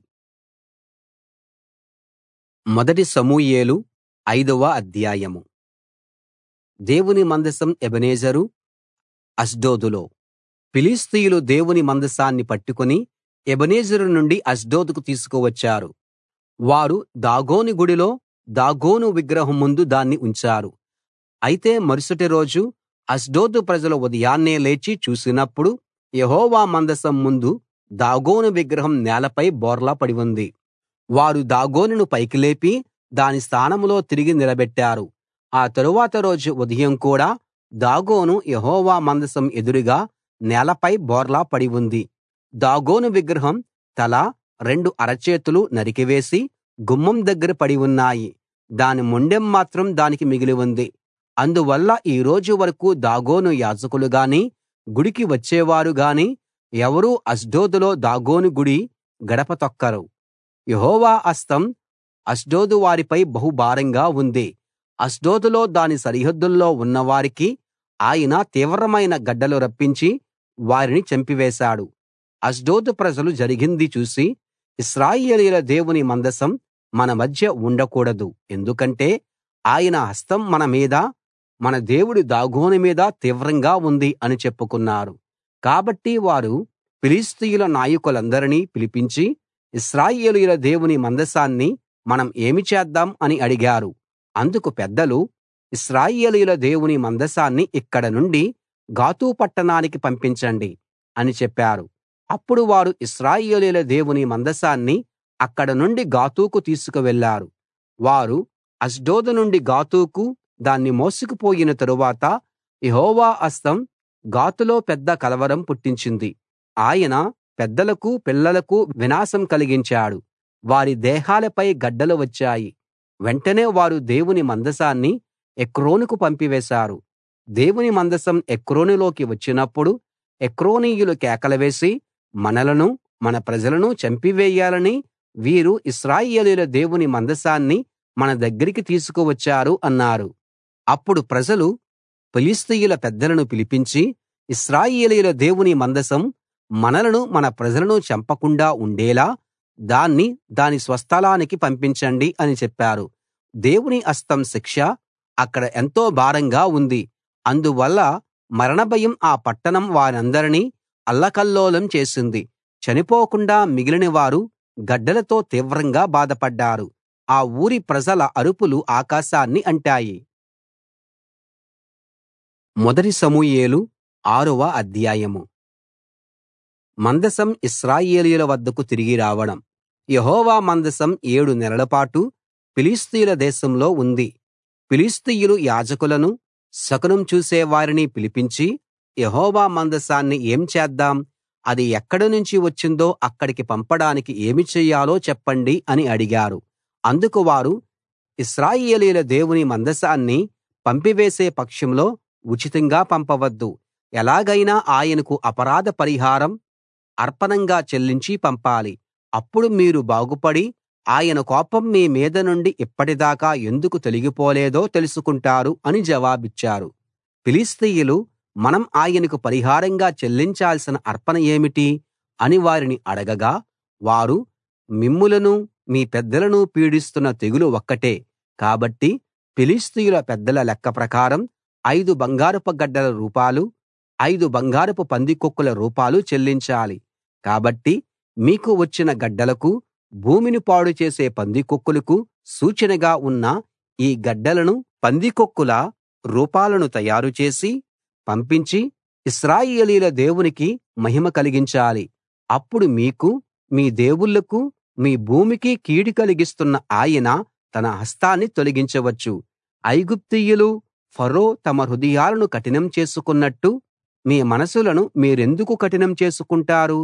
మొదటి సమూయేలు ఐదవ అధ్యాయం దేవుని మందసం ఎబెనెజరు అష్డోదులో ఫిలిష్తీయులు దేవుని మందసాన్ని పట్టుకుని ఎబెనెజరు నుండి అష్డోదుకు తీసుకువచ్చారు వారు దాగోను గుడిలో దాగోను విగ్రహం ముందు దాన్ని ఉంచారు అయితే మరుసటి రోజు అష్డోదు ప్రజలు ఉదయాన్నే లేచి చూసినప్పుడు యెహోవా మందసం ముందు దాగోను విగ్రహం నేలపై బోర్లా పడి ఉంది వారు దాగోనును పైకి లేపి దాని స్థానంలో తిరిగి నిలబెట్టారు ఆ తరువాత రోజు ఉదయం కూడా దాగోను యెహోవా మందసం ఎదురుగా నేలపై బోర్లా పడి ఉంది దాగోను విగ్రహం తల రెండు అరచేతులు నరికివేసి గుమ్మం దగ్గర పడి ఉన్నాయి దాని మొండెం మాత్రం దానికి మిగిలి ఉంది అందువల్ల ఈ రోజు వరకూ దాగోను యాజకులు గాని గుడికి వచ్చేవారు గాని ఎవరూ అష్డోదులో దాగోను గుడి గడప తొక్కరు యెహోవా హస్తం అష్డోదు వారిపై బహు భారంగా ఉంది అష్డోదులో దాని సరిహద్దుల్లో ఉన్నవారికి ఆయన తీవ్రమైన గడ్డలు రప్పించి వారిని చంపివేశాడు అష్డోదు ప్రజలు జరిగింది చూసి ఇశ్రాయేలీయుల దేవుని మందసం మన మధ్య ఉండకూడదు ఎందుకంటే ఆయన హస్తం మన మీద మన దేవుడి దాగోను మీద తీవ్రంగా ఉంది అని చెప్పుకున్నారు కాబట్టి వారు ఫిలిష్తీయుల నాయకులందరినీ పిలిపించి ఇశ్రాయేలీయుల దేవుని మందసాన్ని మనం ఏమి చేద్దాం అని అడిగారు అందుకు పెద్దలు ఇశ్రాయేలీయుల దేవుని మందసాన్ని ఇక్కడ నుండి గాతు పట్టణానికి పంపించండి అని చెప్పారు అప్పుడు వారు ఇశ్రాయేలీయుల దేవుని మందసాన్ని అక్కడ నుండి గాతుకు తీసుకువెళ్లారు వారు అష్డోదు నుండి గాతుకు దాన్ని మోసుకుపోయిన తరువాత యెహోవా హస్తం గాతులో పెద్ద కలవరం పుట్టించింది ఆయన పెద్దలకు పిల్లలకు వినాశం కలిగించాడు వారి దేహాలపై గడ్డలు వచ్చాయి వెంటనే వారు దేవుని మందసాన్ని ఎక్రోనుకు పంపివేశారు దేవుని మందసం ఎక్రోనులోకి వచ్చినప్పుడు ఎక్రోనీయులు కేకలు వేసి మనలను మన ప్రజలను చంపివేయాలని వీరు ఇశ్రాయేలీయుల దేవుని మందసాన్ని మన దగ్గరికి తీసుకువచ్చారు అన్నారు అప్పుడు ప్రజలు ఫిలిష్తీయుల పెద్దలను పిలిపించి ఇశ్రాయేలీయుల దేవుని మందసం మనలను మన ప్రజలను చంపకుండా ఉండేలా దాన్ని దాని స్వస్థలానికి పంపించండి అని చెప్పారు దేవుని హస్తం శిక్ష అక్కడ ఎంతో భారంగా ఉంది అందువల్ల మరణభయం ఆ పట్టణం వారందరినీ అల్లకల్లోలం చేసింది చనిపోకుండా మిగిలిన వారు గడ్డలతో తీవ్రంగా బాధపడ్డారు ఆ ఊరి ప్రజల అరుపులు ఆకాశాన్ని అంటాయి మొదటి సమూయేలు ఆరవ అధ్యాయం మందసం ఇశ్రాయేలీయుల వద్దకు తిరిగి రావడం యెహోవా మందసం ఏడు నెలల పాటు ఫిలిష్తీయుల దేశంలో ఉంది ఫిలిష్తీయులు యాజకులను శకునం చూసే వారిని పిలిపించి యెహోవా మందసాన్ని ఏం చేద్దాం అది ఎక్కడి నుంచి వచ్చిందో అక్కడికి పంపడానికి ఏమి చెయ్యాలో చెప్పండి అని అడిగారు అందుకు వారు ఇశ్రాయేలీయుల దేవుని మందసాన్ని పంపివేసే పక్షంలో ఉచితంగా పంపవద్దు ఎలాగైనా ఆయనకు అపరాధ పరిహారం అర్పణంగా చెల్లించి పంపాలి అప్పుడు మీరు బాగుపడి ఆయన కోపం మీ మీద నుండి ఇప్పటిదాకా ఎందుకు తొలగిపోలేదో తెలుసుకుంటారు అని జవాబిచ్చారు ఫిలిష్తీయులు మనం ఆయనకు పరిహారంగా చెల్లించాల్సిన అర్పణ ఏమిటి అని వారిని అడగగా వారు మిమ్ములను మీ పెద్దలను పీడిస్తున్న తెగులు ఒక్కటే కాబట్టి ఫిలిష్తీయుల పెద్దల లెక్క ప్రకారం ఐదు బంగారపు గడ్డల రూపాలు ఐదు బంగారపు పందికొక్కుల రూపాలు చెల్లించాలి కాబట్టి మీకు వచ్చిన గడ్డలకు భూమిని పాడు చేసే పందికొక్కులకు సూచనగా ఉన్న ఈ గడ్డలను పందికొక్కుల రూపాలను తయారు చేసి పంపించి ఇశ్రాయేలీయుల దేవునికి మహిమ కలిగించాలి అప్పుడు మీకు మీ దేవుళ్ళకు మీ భూమికి కీడు కలిగిస్తున్న ఆయన తన హస్తాన్ని తొలగించవచ్చు ఐగుప్తీయులు ఫరో తమ హృదయాలను కఠినం చేసుకున్నట్టు మీ మనసులను మీరెందుకు కఠినం చేసుకుంటారు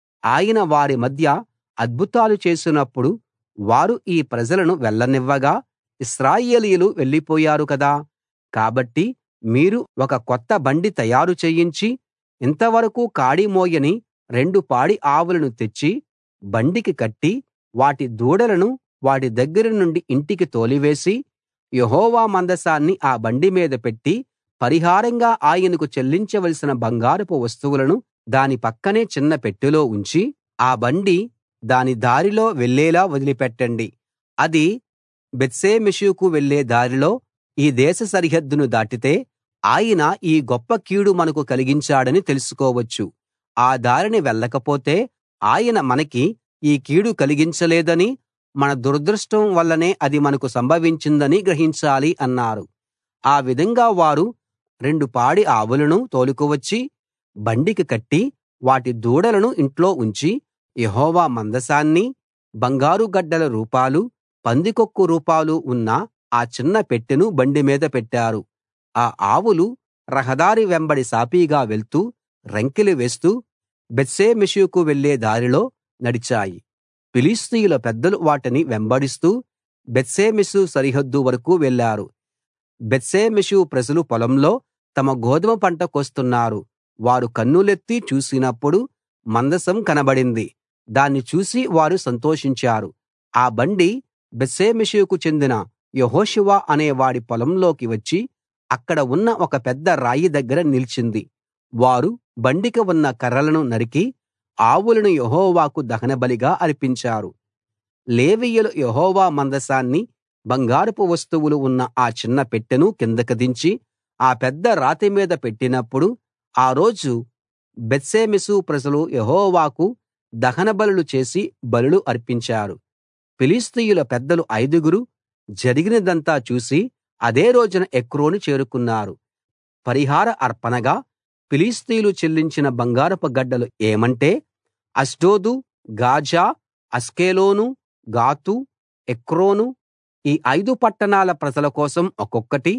ఆయన వారి మధ్య అద్భుతాలు చేసినప్పుడు వారు ఈ ప్రజలను వెళ్ళనివ్వగా ఇశ్రాయేలీయులు వెళ్ళిపోయారు కదా కాబట్టి మీరు ఒక కొత్త బండి తయారు చేయించి ఇంతవరకు కాడి మోయని రెండు పాడి ఆవులను తెచ్చి బండికి కట్టి వాటి దూడలను వాటి దగ్గర నుండి ఇంటికి తోలివేసి యెహోవా మందసాన్ని ఆ బండి మీద పెట్టి పరిహారంగా ఆయనకు చెల్లించవలసిన బంగారపు వస్తువులను దాని పక్కనే చిన్న పెట్టెలో ఉంచి ఆ బండి దాని దారిలో వెళ్ళేలా వదిలిపెట్టండి అది బేత్షెమెషుకు వెళ్ళే దారిలో ఈ దేశ సరిహద్దును దాటితే ఆయన ఈ గొప్ప కీడు మనకు కలిగించాడని తెలుసుకోవచ్చు ఆ దారిన వెళ్ళకపోతే ఆయన మనకి ఈ కీడు కలిగించలేదని మన దురదృష్టం వల్లనే అది మనకు సంభవించిందని గ్రహించాలి అన్నారు ఆ విధంగా వారు రెండు పాడి ఆవులను తోలుకువచ్చి బండికి కట్టి వాటి దూడలను ఇంట్లో ఉంచి యెహోవా మందసాన్ని బంగారు గడ్డల రూపాలు పందికొక్కు రూపాలు ఉన్న ఆ చిన్న పెట్టెను బండి మీద పెట్టారు ఆ ఆవులు రహదారి వెంబడి సాఫీగా వెళ్తూ రంకెలు వేస్తూ బేత్షెమెషుకు వెళ్ళే దారిలో నడిచాయి ఫిలిష్తీయుల పెద్దలు వాటిని వెంబడిస్తూ బేత్షెమెషు సరిహద్దు వరకూ వెళ్ళారు బేత్షెమెషు ప్రజలు పొలంలో తమ గోదుమ పంట కోస్తున్నారు వారు కన్నులెత్తి చూసినప్పుడు మందసం కనబడింది దాన్ని చూసి వారు సంతోషించారు ఆ బండి బేత్షెమెషుకు చెందిన యెహోషువ అనే వాడి పొలంలోకి వచ్చి అక్కడ ఉన్న ఒక పెద్ద రాయి దగ్గర నిలిచింది వారు బండికి ఉన్న కర్రలను నరికి ఆవులను యెహోవాకు దహనబలిగా అర్పించారు లేవీయులు యెహోవా మందసాన్ని బంగారపు వస్తువులు ఉన్న ఆ చిన్న పెట్టెను కిందకి దించి ఆ పెద్ద రాతి మీద పెట్టినప్పుడు ఆ రోజు బేత్షెమెషు ప్రజలు యెహోవాకు దహన బలులు చేసి బలులు అర్పించారు ఫిలిష్తీయుల పెద్దలు ఐదుగురు జరిగినదంతా చూసి అదే రోజున ఎక్రోను చేరుకున్నారు పరిహార అర్పణగా ఫిలిష్తీయులు చెల్లించిన బంగారపు గడ్డలు ఏమంటే అష్డోదు గాజా అష్కెలోను గాతు ఎక్రోను ఈ ఐదు పట్టణాల ప్రజల కోసం ఒక్కొక్కటి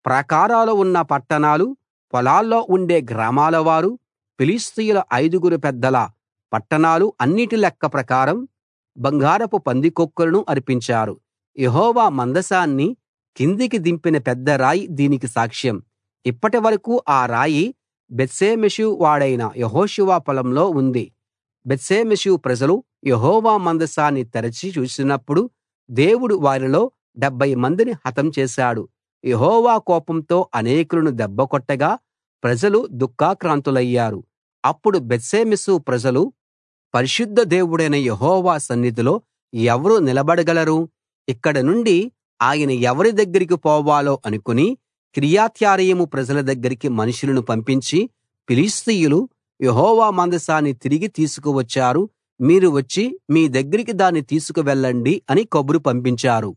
ప్రాకారాలు ఉన్న పట్టణాలు పొలాల్లో ఉండే గ్రామాల వారు ఫిలిష్తీయుల ఐదుగురు పెద్దల పట్టణాలు అన్నిటి లెక్క ప్రకారం బంగారపు పందికొక్కులను అర్పించారు యెహోవా మందసాన్ని కిందికి దింపిన పెద్ద రాయి దీనికి సాక్ష్యం ఇప్పటి వరకూ ఆ రాయి బేత్షెమెషు వాడైన యెహోషువ పొలంలో ఉంది బేత్షెమెషు ప్రజలు యెహోవా మందసాన్ని తెరచి చూసినప్పుడు దేవుడు వారిలో డెబ్భై మందిని హతం చేశాడు యెహోవా కోపంతో అనేకులను దెబ్బకొట్టగా ప్రజలు దుఃఖాక్రాంతులయ్యారు అప్పుడు బేత్షెమెషు ప్రజలు పరిశుద్ధ దేవుడైన యెహోవా సన్నిధిలో ఎవరు నిలబడగలరు ఇక్కడ నుండి ఆయన ఎవరి దగ్గరికి పోవాలో అనుకుని కిర్యత్యారీము ప్రజల దగ్గరికి మనుషులను పంపించి ఫిలిష్తీయులు యెహోవా మందసాన్ని తిరిగి తీసుకువచ్చారు మీరు వచ్చి మీ దగ్గరికి దాన్ని తీసుకువెళ్ళండి అని కబురు పంపించారు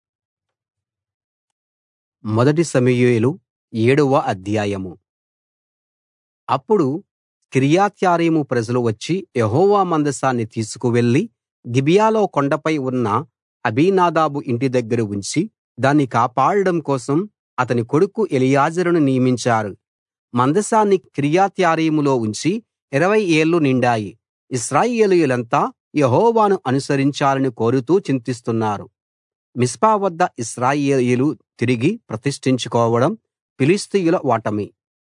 మొదటి సమూయేలు ఏడవ అధ్యాయము అప్పుడు కిర్యత్యారీము ప్రజలు వచ్చి యెహోవా మందసాన్ని తీసుకువెళ్ళి గిబియాలో కొండపై ఉన్న అబీనాదాబు ఇంటి దగ్గర ఉంచి దాన్ని కాపాడడం కోసం అతని కొడుకు ఎలియాజరును నియమించారు మందసాన్ని కిర్యత్యారీములో ఉంచి ఇరవై ఏళ్లు నిండాయి ఇశ్రాయేలీయులంతా యెహోవాను అనుసరించాలని కోరుతూ చింతిస్తున్నారు మిస్పా వద్ద ఇశ్రాయేలీయులు తిరిగి ప్రతిష్ఠించుకోవడం ఫిలిష్తీయుల ఓటమి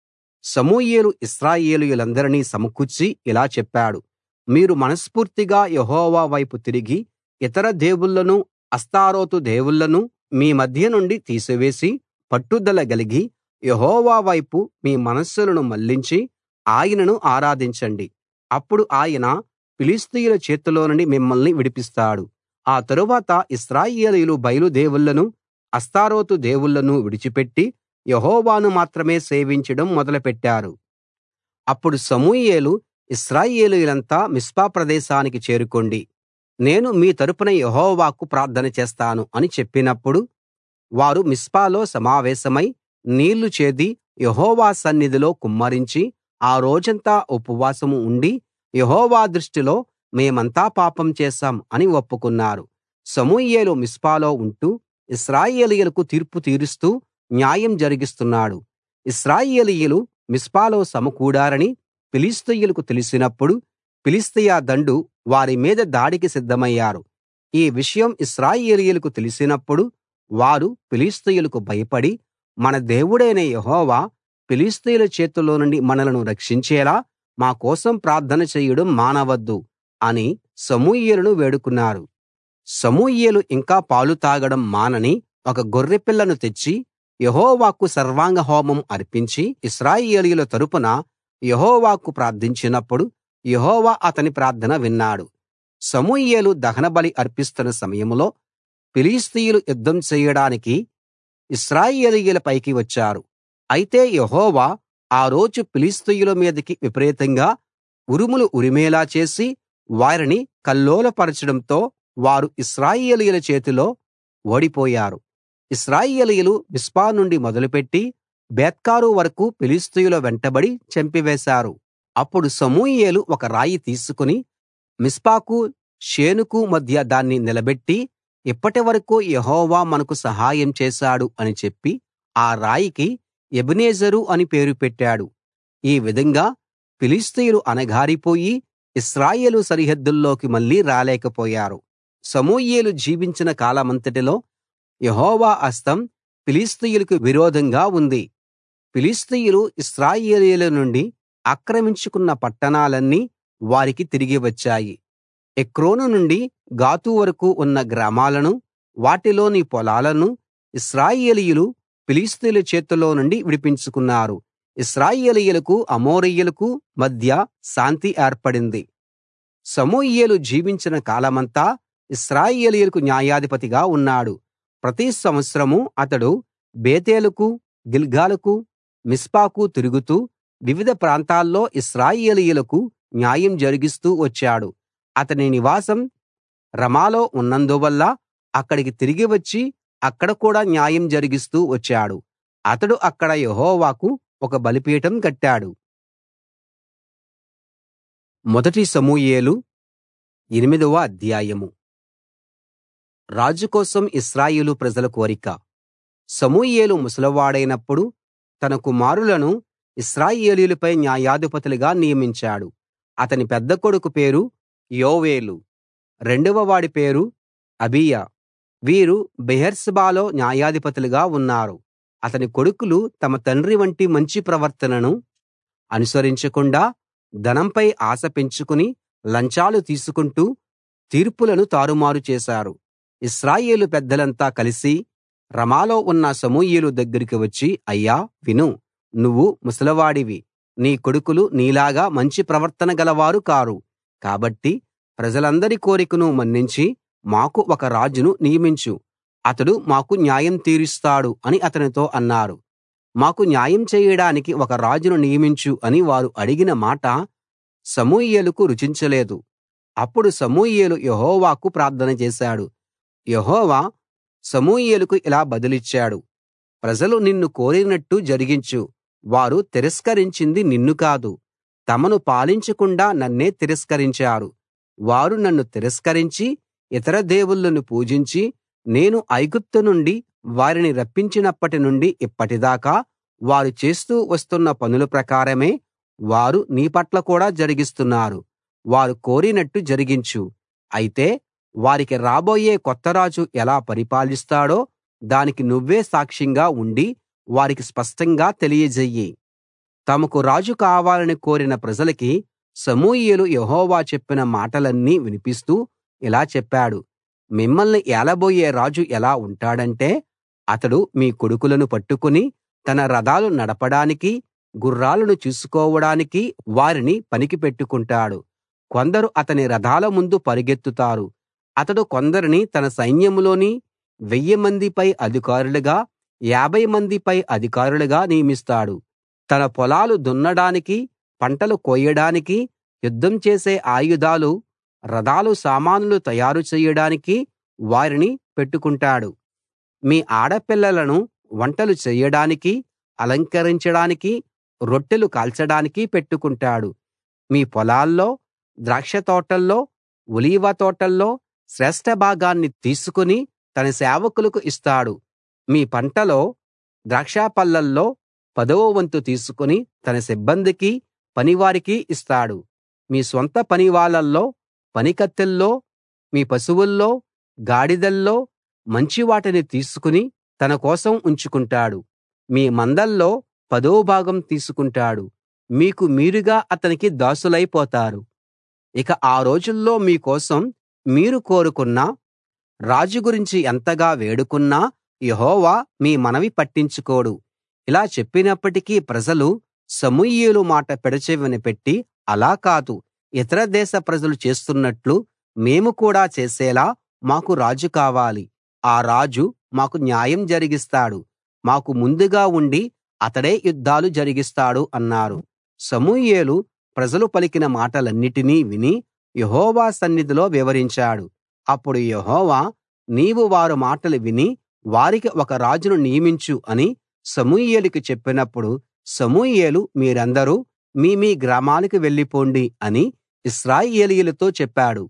సమూయేలు ఇశ్రాయేలీయులందరినీ సమకూర్చి ఇలా చెప్పాడు మీరు మనస్ఫూర్తిగా యెహోవా వైపు తిరిగి ఇతర దేవుళ్ళను అష్తారోతు దేవుళ్ళను మీ మధ్య నుండి తీసివేసి పట్టుదల గలిగి యెహోవా వైపు మీ మనస్సులను మళ్లించి ఆయనను ఆరాధించండి అప్పుడు ఆయన ఫిలిష్తీయుల చేతిలో నుండి మిమ్మల్ని విడిపిస్తాడు ఆ తరువాత ఇశ్రాయేలీయులు బయలు దేవుళ్ళను అష్తారోతు దేవుళ్ళను విడిచిపెట్టి యెహోవాను మాత్రమే సేవించడం మొదలుపెట్టారు అప్పుడు సమూయేలు ఇశ్రాయేలీయులంతా మిస్పా ప్రదేశానికి చేరుకోండి నేను మీ తరపున యెహోవాకు ప్రార్థన చేస్తాను అని చెప్పినప్పుడు వారు మిస్పాలో సమావేశమై నీళ్లు చేది యెహోవా సన్నిధిలో కుమ్మరించి ఆ రోజంతా ఉపవాసం ఉండి యెహోవా దృష్టిలో మేమంతా పాపం చేశాం అని ఒప్పుకున్నారు సమూయేలు మిస్పాలో ఉంటూ ఇశ్రాయేలీయులకు తీర్పు తీరుస్తూ న్యాయం జరిగిస్తున్నాడు ఇశ్రాయేలీయులు మిస్పాలో సమకూడారని ఫిలిష్తీయులకు తెలిసినప్పుడు ఫిలిష్తీయ దండు వారి మీద దాడికి సిద్ధమయ్యారు ఈ విషయం ఇశ్రాయేలీయులకు తెలిసినప్పుడు వారు ఫిలిష్తీయులకు భయపడి మన దేవుడైన యెహోవా ఫిలిష్తీయుల చేతిలో నుండి మనలను రక్షించేలా మా కోసం ప్రార్థన చేయడం మానవద్దు అని సమూయేలును వేడుకున్నారు సమూయేలు ఇంకా పాలు తాగడం మానని ఒక గొర్రెపిల్లను తెచ్చి యెహోవాకు సర్వాంగ హోమం అర్పించి ఇశ్రాయేలీయుల తరపున యెహోవాకు ప్రార్థించినప్పుడు యెహోవా అతని ప్రార్థన విన్నాడు సమూయేలు దహనబలి అర్పిస్తున్న సమయంలో ఫిలిష్తీయులు యుద్ధం చేయడానికి ఇశ్రాయేలీయుల పైకి వచ్చారు అయితే యెహోవా ఆ రోజు ఫిలిష్తీయుల మీదికి విపరీతంగా ఉరుములు ఉరిమేలా చేసి వారిని కల్లోలపరచడంతో వారు ఇశ్రాయేలీయుల చేతిలో ఓడిపోయారు ఇశ్రాయేలీయులు మిస్పా నుండి మొదలుపెట్టి బేత్కారు వరకూ ఫిలిష్తీయుల వెంటబడి చంపివేశారు అప్పుడు సమూయేలు ఒక రాయి తీసుకుని మిస్పాకు షేనుకు మధ్య దాన్ని నిలబెట్టి ఇప్పటి వరకూ యెహోవా మనకు సహాయం చేశాడు అని చెప్పి ఆ రాయికి ఎబెనెజరు అని పేరు పెట్టాడు ఈ విధంగా ఫిలిష్తీయులు అణగారిపోయి ఇశ్రాయేలు సరిహద్దుల్లోకి మళ్ళీ రాలేకపోయారు సమూయేలు జీవించిన కాలమంతటిలో యెహోవా హస్తం ఫిలిష్తీయులకు విరోధంగా ఉంది ఫిలిష్తీయులు ఇశ్రాయేలీయుల నుండి ఆక్రమించుకున్న పట్టణాలన్నీ వారికి తిరిగి వచ్చాయి ఎక్రోను నుండి గాతు వరకూ ఉన్న గ్రామాలను వాటిలోని పొలాలను ఇశ్రాయేలీయులు ఫిలిష్తీయుల చేతిలో నుండి విడిపించుకున్నారు ఇశ్రాయేలీయులకు అమోరీయులకు మధ్య శాంతి ఏర్పడింది సమూయేలు జీవించిన కాలమంతా ఇశ్రాయేలీయులకు న్యాయాధిపతిగా ఉన్నాడు ప్రతి సంవత్సరం అతడు బేతేలుకు గిల్గాలుకు మిస్పాకు తిరుగుతూ వివిధ ప్రాంతాల్లో ఇశ్రాయేలీయులకు న్యాయం జరిగిస్తూ వచ్చాడు అతని నివాసం రమాలో ఉన్నందువల్ల అక్కడికి తిరిగి వచ్చి అక్కడ కూడా న్యాయం జరిగిస్తూ వచ్చాడు అతడు అక్కడ యెహోవాకు ఒక బలిపీఠం కట్టాడు మొదటి సమూయేలు ఎనిమిదవ అధ్యాయం రాజు కోసం ఇశ్రాయేలు ప్రజల కోరిక సమూయేలు ముసలివాడైనప్పుడు తన కుమారులను ఇశ్రాయేలీయులపై న్యాయాధిపతులుగా నియమించాడు అతని పెద్ద కొడుకు పేరు యోవేలు రెండవ వాడి పేరు అబీయా వీరు బెయేర్షెబాలో న్యాయాధిపతులుగా ఉన్నారు అతని కొడుకులు తమ తండ్రి వంటి మంచి ప్రవర్తనను అనుసరించకుండా ధనంపై ఆశ పెంచుకుని లంచాలు తీసుకుంటూ తీర్పులను తారుమారు చేశారు ఇశ్రాయేలు పెద్దలంతా కలిసి రమాలో ఉన్న సమూయేలు దగ్గరికి వచ్చి అయ్యా విను నువ్వు ముసలివాడివి నీ కొడుకులు నీలాగా మంచి ప్రవర్తన గలవారు కారు కాబట్టి ప్రజలందరి కోరికను మన్నించి మాకు ఒక రాజును నియమించు అతడు మాకు న్యాయం తీరుస్తాడు అని అతనితో అన్నారు మాకు న్యాయం చేయడానికి ఒక రాజును నియమించు అని వారు అడిగిన మాట సమూయేలుకు రుచించలేదు అప్పుడు సమూయేలు యెహోవాకు ప్రార్థన చేశాడు యెహోవా సమూయేలుకు ఇలా బదులిచ్చాడు ప్రజలు నిన్ను కోరినట్టు జరిగించు వారు తిరస్కరించింది నిన్ను కాదు తమను పాలించకుండా నన్నే తిరస్కరించారు వారు నన్ను తిరస్కరించి ఇతర దేవుళ్ళను పూజించి నేను ఐగుప్తు నుండి వారిని రప్పించినప్పటి నుండి ఇప్పటిదాకా వారు చేస్తూ వస్తున్న పనుల ప్రకారమే వారు నీ పట్ల కూడా జరిగిస్తున్నారు వారు కోరినట్టు జరిగించు అయితే వారికి రాబోయే కొత్త రాజు ఎలా పరిపాలిస్తాడో దానికి నువ్వే సాక్ష్యంగా ఉండి వారికి స్పష్టంగా తెలియజెయ్యి తమకు రాజు కావాలని కోరిన ప్రజలకి సమూయేలు యెహోవా చెప్పిన మాటలన్నీ వినిపిస్తూ ఇలా చెప్పాడు మిమ్మల్ని ఏలబోయే రాజు ఎలా ఉంటాడంటే అతడు మీ కొడుకులను పట్టుకుని తన రథాలు నడపడానికి గుర్రాలను చూసుకోవడానికి వారిని పనికి పెట్టుకుంటాడు కొందరు అతని రథాల ముందు పరిగెత్తుతారు అతడు కొందరిని తన సైన్యంలోని వెయ్యి మందిపై అధికారులుగా యాభై మందిపై అధికారులుగా నియమిస్తాడు తన పొలాలు దున్నడానికి పంటలు కోయడానికి యుద్ధం చేసే ఆయుధాలు రథాలు సామానులు తయారు చెయ్యడానికి వారిని పెట్టుకుంటాడు మీ ఆడపిల్లలను వంటలు చెయ్యడానికి అలంకరించడానికి రొట్టెలు కాల్చడానికి పెట్టుకుంటాడు మీ పొలాల్లో ద్రాక్షతోటల్లో ఒలీవ తోటల్లో శ్రేష్ఠ భాగాన్ని తీసుకుని తన సేవకులకు ఇస్తాడు మీ పంటలో ద్రాక్షపళ్ళల్లో పదవ వంతు తీసుకుని తన సిబ్బందికి పనివారికి ఇస్తాడు మీ స్వంత పనివాళ్ళల్లో పనికత్తెల్లో మీ పశువుల్లో గాడిదల్లో మంచి వాటిని తీసుకుని తన కోసం ఉంచుకుంటాడు మీ మందల్లో పదో భాగం తీసుకుంటాడు మీకు మీరుగా అతనికి దాసులైపోతారు ఇక ఆ రోజుల్లో మీ కోసం మీరు కోరుకున్న రాజు గురించి ఎంతగా వేడుకున్నా యెహోవా మీ మనవి పట్టించుకోడు ఇలా చెప్పినప్పటికీ ప్రజలు సమూయేలు మాట పెడచెవిన పెట్టి అలా కాదు ఇతర దేశ ప్రజలు చేస్తున్నట్లు మేము కూడా చేసేలా మాకు రాజు కావాలి ఆ రాజు మాకు న్యాయం జరిగిస్తాడు మాకు ముందుగా ఉండి అతడే యుద్ధాలు జరిగిస్తాడు అన్నారు సమూయేలు ప్రజలు పలికిన మాటలన్నిటినీ విని యెహోవా సన్నిధిలో వివరించాడు అప్పుడు యెహోవా నీవు వారు మాటలు విని వారికి ఒక రాజును నియమించు అని సమూయేలుకి చెప్పినప్పుడు సమూయేలు మీరందరూ మీ మీ గ్రామాలకు వెళ్ళిపోండి అని ఇశ్రాయేలీయులతో చెప్పాడు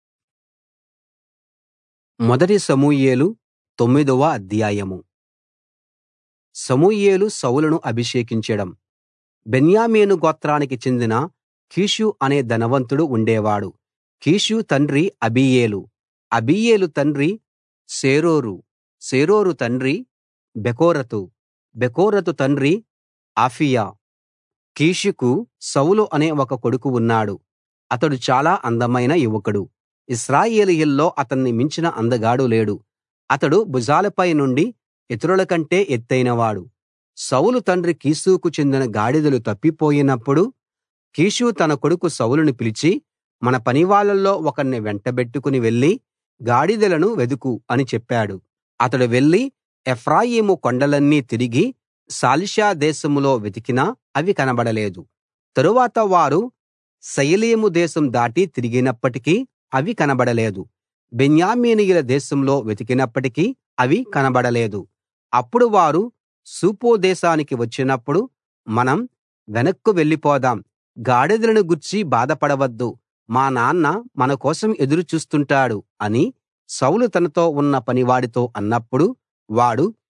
మొదటి సమూయేలు తొమ్మిదవ అధ్యాయం సమూయేలు సౌలును అభిషేకించడం బెన్యామీను గోత్రానికి చెందిన కీషు అనే ధనవంతుడు ఉండేవాడు కీషు తండ్రి అబీయేలు అబీయేలు తండ్రి సేరోరు సేరోరు తండ్రి బెకోరతు బెకోరతు తండ్రి ఆఫియా కీషుకు సౌలు అనే ఒక కొడుకు ఉన్నాడు అతడు చాలా అందమైన యువకుడు ఇశ్రాయేలీయుల్లో అతన్ని మించిన అందగాడు లేడు అతడు భుజాలపై నుండి ఇతరుల కంటే ఎత్తయినవాడు సౌలు తండ్రి కీషుకు చెందిన గాడిదలు తప్పిపోయినప్పుడు కీషు తన కొడుకు సౌలును పిలిచి మన పనివాళ్ళలో ఒకణ్ణి వెంటబెట్టుకుని వెళ్లి గాడిదలను వెదుకు అని చెప్పాడు అతడు వెళ్లి ఎఫ్రాయిము కొండలన్నీ తిరిగి షాలిషా దేశంలో వెతికినా అవి కనబడలేదు తరువాత వారు షయలీము దేశం దాటి తిరిగినప్పటికీ అవి కనబడలేదు బెన్యామీనీయుల దేశంలో వెతికినప్పటికీ అవి కనబడలేదు అప్పుడు వారు సూపు దేశానికి వచ్చినప్పుడు మనం వెనక్కు వెళ్ళిపోదాం గాడిదలను గూర్చి బాధపడవద్దు మా నాన్న మన కోసం ఎదురు చూస్తుంటాడు అని సౌలు తనతో ఉన్న పనివాడితో అన్నప్పుడు వాడు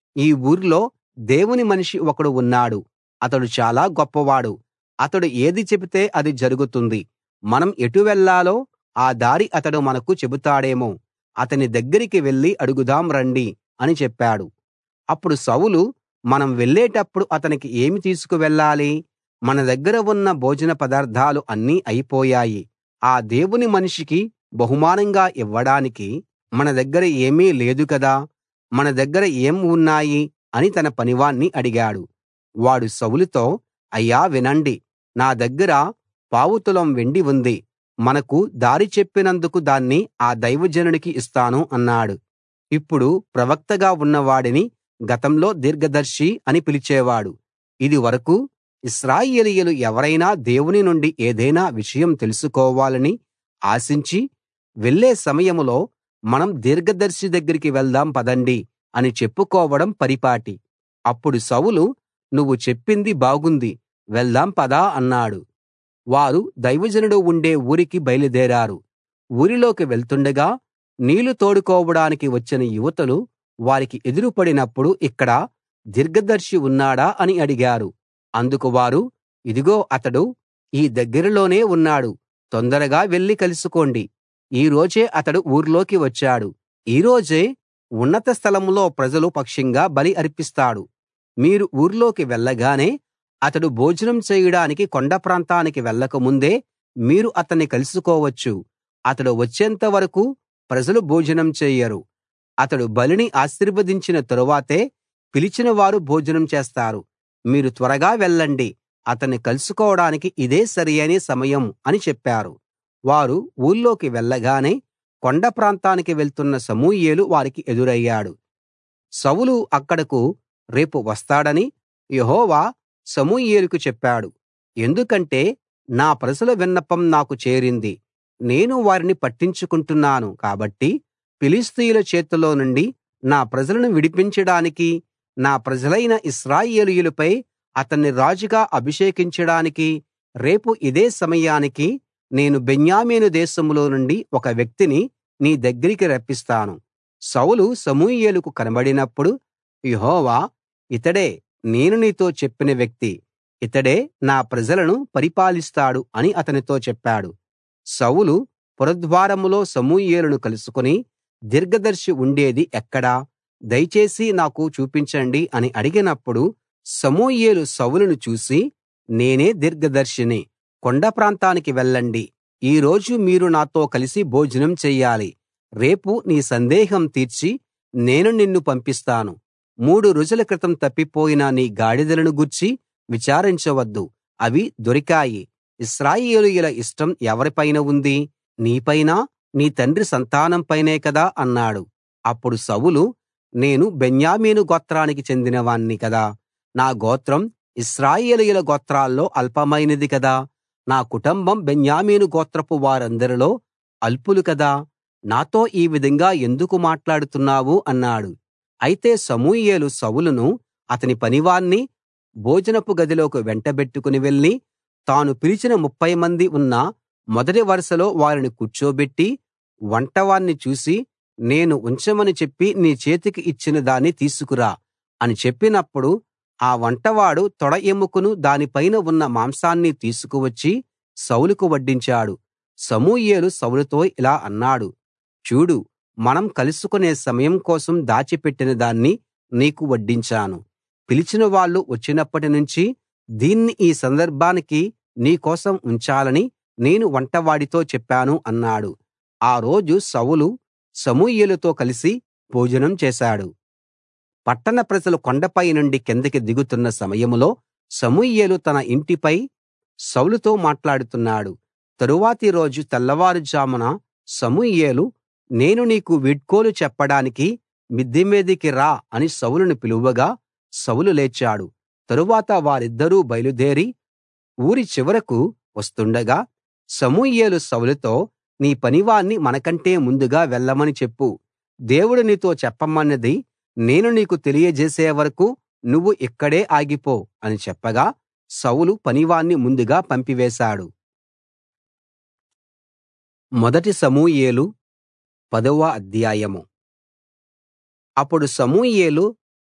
ఈ ఊర్లో దేవుని మనిషి ఒకడు ఉన్నాడు అతడు చాలా గొప్పవాడు అతడు ఏది చెబితే అది జరుగుతుంది మనం ఎటు వెళ్ళాలో ఆ దారి అతడు మనకు చెబుతాడేమో అతని దగ్గరికి వెళ్లి అడుగుదాం రండి అని చెప్పాడు అప్పుడు సౌలు మనం వెళ్ళేటప్పుడు అతనికి ఏమి తీసుకువెళ్ళాలి మన దగ్గర ఉన్న భోజన పదార్థాలు అన్నీ అయిపోయాయి ఆ దేవుని మనిషికి బహుమానంగా ఇవ్వడానికి మన దగ్గర ఏమీ లేదు కదా మన దగ్గర ఏం ఉన్నాయి అని తన పనివాణ్ణి అడిగాడు వాడు సౌలుతో అయ్యా వినండి నా దగ్గర పావుతులం వెండి ఉంది మనకు దారి చెప్పినందుకు దాన్ని ఆ దైవజనుడికి ఇస్తాను అన్నాడు ఇప్పుడు ప్రవక్తగా ఉన్నవాడిని గతంలో దీర్ఘదర్శి అని పిలిచేవాడు ఇది వరకూ ఇశ్రాయేలీయులు ఎవరైనా దేవుని నుండి ఏదైనా విషయం తెలుసుకోవాలని ఆశించి వెళ్ళే సమయంలో మనం దీర్ఘదర్శి దగ్గరికి వెళ్దాం పదండి అని చెప్పుకోవడం పరిపాటి అప్పుడు సౌలు నువ్వు చెప్పింది బాగుంది వెళ్దాం పద అన్నాడు వారు దైవజనుడు ఉండే ఊరికి బయలుదేరారు ఊరిలోకి వెళ్తుండగా నీళ్లు తోడుకోవడానికి వచ్చిన యువతులు వారికి ఎదురుపడినప్పుడు ఇక్కడ దీర్ఘదర్శి ఉన్నాడా అని అడిగారు అందుకు వారు ఇదిగో అతడు ఈ దగ్గరలోనే ఉన్నాడు తొందరగా వెళ్లి కలుసుకోండి ఈ రోజే అతడు ఊర్లోకి వచ్చాడు ఈ రోజే ఉన్నత స్థలంలో ప్రజల పక్షంగా బలి అర్పిస్తాడు మీరు ఊర్లోకి వెళ్ళగానే అతడు భోజనం చేయడానికి కొండ ప్రాంతానికి వెళ్ళక ముందే మీరు అతన్ని కలుసుకోవచ్చు అతడు వచ్చేంత వరకూ ప్రజలు భోజనం చేయరు అతడు బలిని ఆశీర్వదించిన తరువాతే పిలిచిన వారు భోజనం చేస్తారు మీరు త్వరగా వెళ్ళండి అతన్ని కలుసుకోవడానికి ఇదే సరియైన సమయం అని చెప్పారు వారు ఊళ్ళోకి వెళ్ళగానే కొండ ప్రాంతానికి వెళ్తున్న సమూయేలు వారికి ఎదురయ్యాడు సౌలు అక్కడకు రేపు వస్తాడని యెహోవా సమూయేలుకు చెప్పాడు ఎందుకంటే నా ప్రజల విన్నపం నాకు చేరింది నేను వారిని పట్టించుకుంటున్నాను కాబట్టి ఫిలిష్తీయుల చేతిలో నుండి నా ప్రజలను విడిపించడానికి నా ప్రజలైన ఇశ్రాయేలీయులపై అతన్ని రాజుగా అభిషేకించడానికి రేపు ఇదే సమయానికి నేను బెన్యామీను దేశంలో నుండి ఒక వ్యక్తిని నీ దగ్గరికి రప్పిస్తాను సౌలు సమూయేలుకు కనబడినప్పుడు యెహోవా ఇతడే నేను నీతో చెప్పిన వ్యక్తి ఇతడే నా ప్రజలను పరిపాలిస్తాడు అని అతనితో చెప్పాడు సౌలు పురద్వారంలో సమూయేలును కలుసుకుని దీర్ఘదర్శి ఉండేది ఎక్కడ దయచేసి నాకు చూపించండి అని అడిగినప్పుడు సమూయేలు సౌలును చూసి నేనే దీర్ఘదర్శిని కొండ ప్రాంతానికి వెళ్ళండి ఈ రోజు మీరు నాతో కలిసి భోజనం చెయ్యాలి రేపు నీ సందేహం తీర్చి నేను నిన్ను పంపిస్తాను మూడు రోజుల క్రితం తప్పిపోయిన నీ గాడిదలను గూర్చి విచారించవద్దు అవి దొరికాయి ఇశ్రాయేలీయుల ఇష్టం ఎవరిపైన ఉంది నీపైనా నీ తండ్రి సంతానం పైనే కదా అన్నాడు అప్పుడు సౌలు నేను బెన్యామీను గోత్రానికి చెందినవాణ్ణి కదా నా గోత్రం ఇశ్రాయేలీయుల గోత్రాల్లో అల్పమైనది కదా నా కుటుంబం బెన్యామీను గోత్రపు వారందరిలో అల్పులు కదా నాతో ఈ విధంగా ఎందుకు మాట్లాడుతున్నావు అన్నాడు అయితే సమూయేలు సౌలును అతని పనివాణ్ణి భోజనపు గదిలోకి వెంటబెట్టుకుని వెళ్లి తాను పిలిచిన ముప్ఫై మంది ఉన్న మొదటి వరుసలో వారిని కూర్చోబెట్టి వంటవాణ్ణి చూసి నేను ఉంచమని చెప్పి నీ చేతికి ఇచ్చిన దాన్ని తీసుకురా అని చెప్పినప్పుడు ఆ వంటవాడు తొడ ఎముకను దానిపైన ఉన్న మాంసాన్ని తీసుకువచ్చి సౌలుకు వడ్డించాడు సమూయేలు సౌలుతో ఇలా అన్నాడు చూడు మనం కలుసుకునే సమయం కోసం దాచిపెట్టిన దాన్ని నీకు వడ్డించాను పిలిచిన వాళ్ళు వచ్చినప్పటి నుంచి దీన్ని ఈ సందర్భానికి నీ కోసం ఉంచాలని నేను వంటవాడితో చెప్పాను అన్నాడు ఆ రోజు సౌలు సమూయేలుతో కలిసి భోజనం చేశాడు పట్టణ ప్రజలు కొండపై నుండి కిందకి దిగుతున్న సమయంలో సమూయేలు తన ఇంటిపై సౌలుతో మాట్లాడుతున్నాడు తరువాతి రోజు తెల్లవారుజామున సమూయేలు నేను నీకు వీడ్కోలు చెప్పడానికి మిద్దె మీదికి రా అని సౌలును పిలువగా సౌలు లేచాడు తరువాత వారిద్దరూ బయలుదేరి ఊరి చివరకు వస్తుండగా సమూయేలు సౌలుతో నీ పనివాణ్ణి మనకంటే ముందుగా వెళ్ళమని చెప్పు దేవుడు నీతో చెప్పమన్నది నేను నీకు తెలియజేసే వరకూ నువ్వు ఇక్కడే ఆగిపో అని చెప్పగా సౌలు పనివాణ్ణి ముందుగా పంపివేశాడు మొదటి సమూయేలు పదవ అధ్యాయం అప్పుడు సమూయేలు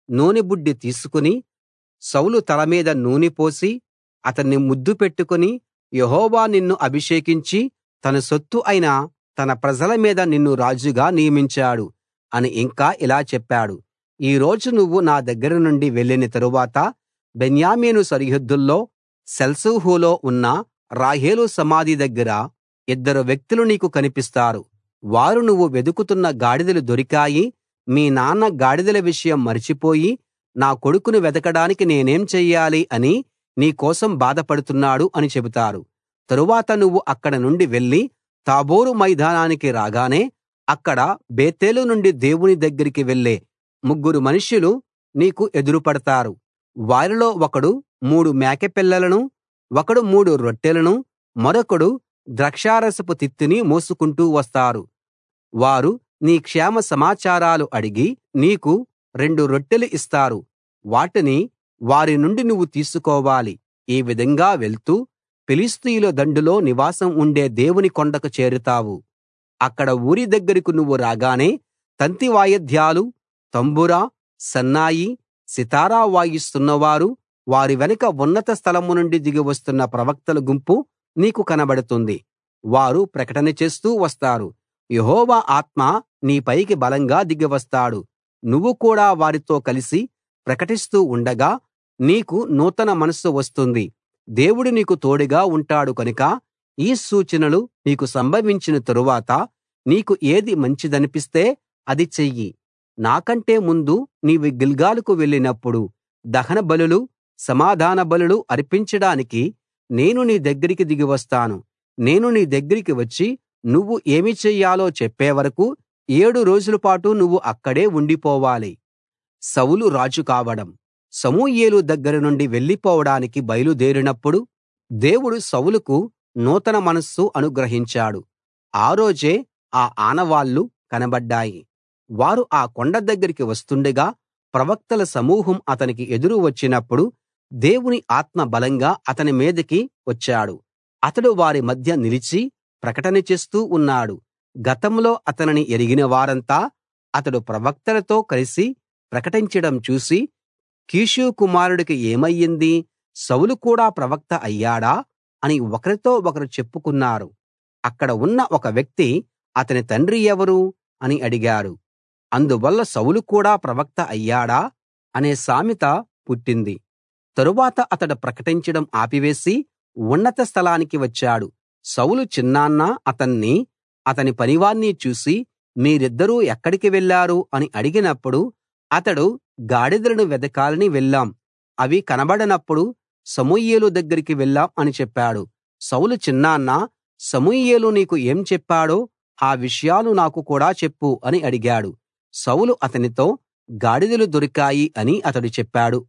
నూనె బుడ్డి తీసుకుని సౌలు తల మీద నూనె పోసి అతన్ని ముద్దు పెట్టుకుని యెహోవా నిన్ను అభిషేకించి తన సొత్తు అయిన తన ప్రజల మీద నిన్ను రాజుగా నియమించాడు అని ఇంకా ఇలా చెప్పాడు ఈ రోజు నువ్వు నా దగ్గర నుండి వెళ్ళిన తరువాత బెన్యామీను సరిహద్దుల్లో సెల్సహులో ఉన్న రాహేలు సమాధి దగ్గర ఇద్దరు వ్యక్తులు నీకు కనిపిస్తారు వారు నువ్వు వెదుకుతున్న గాడిదలు దొరికాయి మీ నాన్న గాడిదల విషయం మరచిపోయి నా కొడుకును వెదకడానికి నేనేం చెయ్యాలి అని నీ కోసం బాధపడుతున్నాడు అని చెబుతారు తరువాత నువ్వు అక్కడ నుండి వెళ్లి తాబోరు మైదానానికి రాగానే అక్కడ బేతేలు నుండి దేవుని దగ్గరికి వెళ్ళే ముగ్గురు మనుష్యులు నీకు ఎదురుపడతారు వారిలో ఒకడు మూడు మేకపిల్లలను ఒకడు మూడు రొట్టెలను మరొకడు ద్రాక్షారసపు తిత్తిని మోసుకుంటూ వస్తారు వారు నీ క్షేమ సమాచారాలు అడిగి నీకు రెండు రొట్టెలు ఇస్తారు వాటిని వారి నుండి నువ్వు తీసుకోవాలి ఈ విధంగా వెళ్తూ ఫిలిష్తీయుల దండులో నివాసం ఉండే దేవుని కొండకు చేరుతావు అక్కడ ఊరి దగ్గరకు నువ్వు రాగానే తంతి వాయిద్యాలు తంబుర సన్నాయి సితారా వాయిస్తున్నవారు వారి వెనక ఉన్నత స్థలం నుండి దిగి వస్తున్న ప్రవక్తల గుంపు నీకు కనబడుతుంది వారు ప్రకటన చేస్తూ వస్తారు యెహోవా ఆత్మ నీ పైకి బలంగా దిగి వస్తాడు నువ్వు కూడా వారితో కలిసి ప్రకటిస్తూ ఉండగా నీకు నూతన మనస్సు వస్తుంది దేవుడు నీకు తోడుగా ఉంటాడు కనుక ఈ సూచనలు నీకు సంభవించిన తరువాత నీకు ఏది మంచిదనిపిస్తే అది చెయ్యి నాకంటే ముందు నీవు గిల్గాలుకు వెళ్ళినప్పుడు దహన బలులు సమాధాన బలులు అర్పించడానికి నేను నీ దగ్గరికి దిగి వస్తాను నేను నీ దగ్గరికి వచ్చి నువ్వు ఏమి చెయ్యాలో చెప్పే వరకూ ఏడు రోజుల పాటు నువ్వు అక్కడే ఉండిపోవాలి సౌలు రాజు కావడం సమూయేలు దగ్గర నుండి వెళ్ళిపోవడానికి బయలుదేరినప్పుడు దేవుడు సౌలుకు నూతన మనస్సు అనుగ్రహించాడు ఆ రోజే ఆ ఆనవాళ్లు కనబడ్డాయి వారు ఆ కొండ దగ్గరికి వస్తుండగా ప్రవక్తల సమూహం అతనికి ఎదురు వచ్చినప్పుడు దేవుని ఆత్మ బలంగా అతని మీదికి వచ్చాడు అతడు వారి మధ్య నిలిచి ప్రకటన చేస్తూ ఉన్నాడు గతంలో అతనిని ఎరిగిన వారంతా అతడు ప్రవక్తలతో కలిసి ప్రకటించడం చూసి కీషు కుమారుడికి ఏమయ్యింది సౌలు కూడా ప్రవక్త అయ్యాడా అని ఒకరితో ఒకరు చెప్పుకున్నారు అక్కడ ఉన్న ఒక వ్యక్తి అతని తండ్రి ఎవరు అని అడిగారు అందువల్ల సౌలు కూడా ప్రవక్త అయ్యాడా అనే సామెత పుట్టింది తరువాత అతడు ప్రకటించడం ఆపివేసి ఉన్నత స్థలానికి వచ్చాడు సౌలు చిన్నాన్న అతన్ని అతని పనివాణ్ణి చూసి మీరిద్దరూ ఎక్కడికి వెళ్లారు అని అడిగినప్పుడు అతడు గాడిదలను వెదకాలని వెళ్ళాం అవి కనబడనప్పుడు సమూయేలు దగ్గరికి వెళ్ళాం అని చెప్పాడు సౌలు చిన్నాన్న సమూయేలు నీకు ఏం చెప్పాడో ఆ విషయాలు నాకు కూడా చెప్పు అని అడిగాడు సౌలు అతనితో గాడిదలు దొరికాయి అని అతడు చెప్పాడు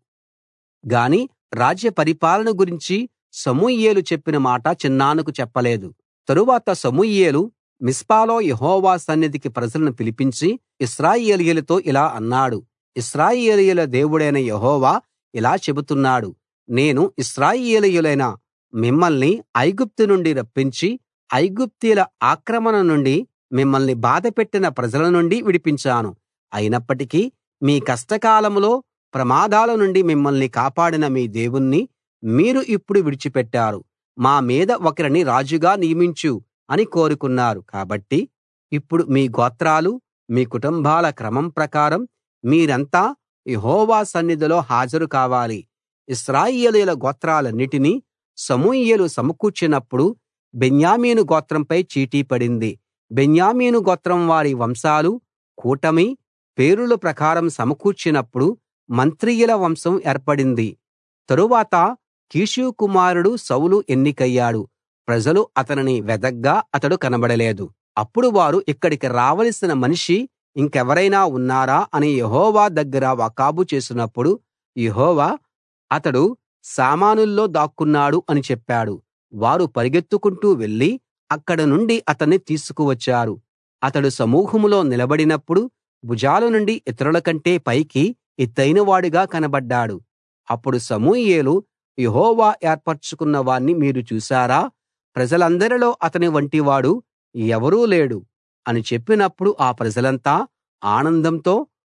గాని రాజ్య పరిపాలన గురించి సమూయేలు చెప్పిన మాట చిన్నాన్నకు చెప్పలేదు తరువాత సమూయేలు మిస్పాలో యెహోవా సన్నిధికి ప్రజలను పిలిపించి ఇశ్రాయేలీయులతో ఇలా అన్నాడు ఇశ్రాయేలీయుల దేవుడైన యెహోవా ఇలా చెబుతున్నాడు నేను ఇశ్రాయేలీయులైన మిమ్మల్ని ఐగుప్తు నుండి రప్పించి ఐగుప్తీయుల ఆక్రమణ నుండి మిమ్మల్ని బాధపెట్టిన ప్రజల నుండి విడిపించాను అయినప్పటికీ మీ కష్టకాలంలో ప్రమాదాల నుండి మిమ్మల్ని కాపాడిన మీ దేవుణ్ణి మీరు ఇప్పుడు విడిచిపెట్టారు మా మీద ఒకరిని రాజుగా నియమించు అని కోరుకున్నారు కాబట్టి ఇప్పుడు మీ గోత్రాలు మీ కుటుంబాల క్రమం ప్రకారం మీరంతా యెహోవా సన్నిధిలో హాజరు కావాలి ఇశ్రాయేలీయుల గోత్రాలన్నిటినీ సమూయేలు సమకూర్చినప్పుడు బెన్యామీను గోత్రంపై చీటీ పడింది బెన్యామీను గోత్రం వారి వంశాలు కూటమి పేరుల ప్రకారం సమకూర్చినప్పుడు మంత్రియుల వంశం ఏర్పడింది తరువాత కీషు కుమారుడు సౌలు ఎన్నికయ్యాడు ప్రజలు అతనిని వెదగ్గా అతడు కనబడలేదు అప్పుడు వారు ఇక్కడికి రావలసిన మనిషి ఇంకెవరైనా ఉన్నారా అని యెహోవా దగ్గర వకాబు చేసినప్పుడు యెహోవా అతడు సామానుల్లో దాక్కున్నాడు అని చెప్పాడు వారు పరిగెత్తుకుంటూ వెళ్లి అక్కడ నుండి అతన్ని తీసుకువచ్చారు అతడు సమూహంలో నిలబడినప్పుడు భుజాల నుండి ఇతరుల కంటే పైకి ఎత్తయినవాడుగా కనబడ్డాడు అప్పుడు సమూయేలు యెహోవా ఏర్పరచుకున్న వాణ్ణి మీరు చూశారా ప్రజలందరిలో అతని వంటివాడు ఎవరూ లేడు అని చెప్పినప్పుడు ఆ ప్రజలంతా ఆనందంతో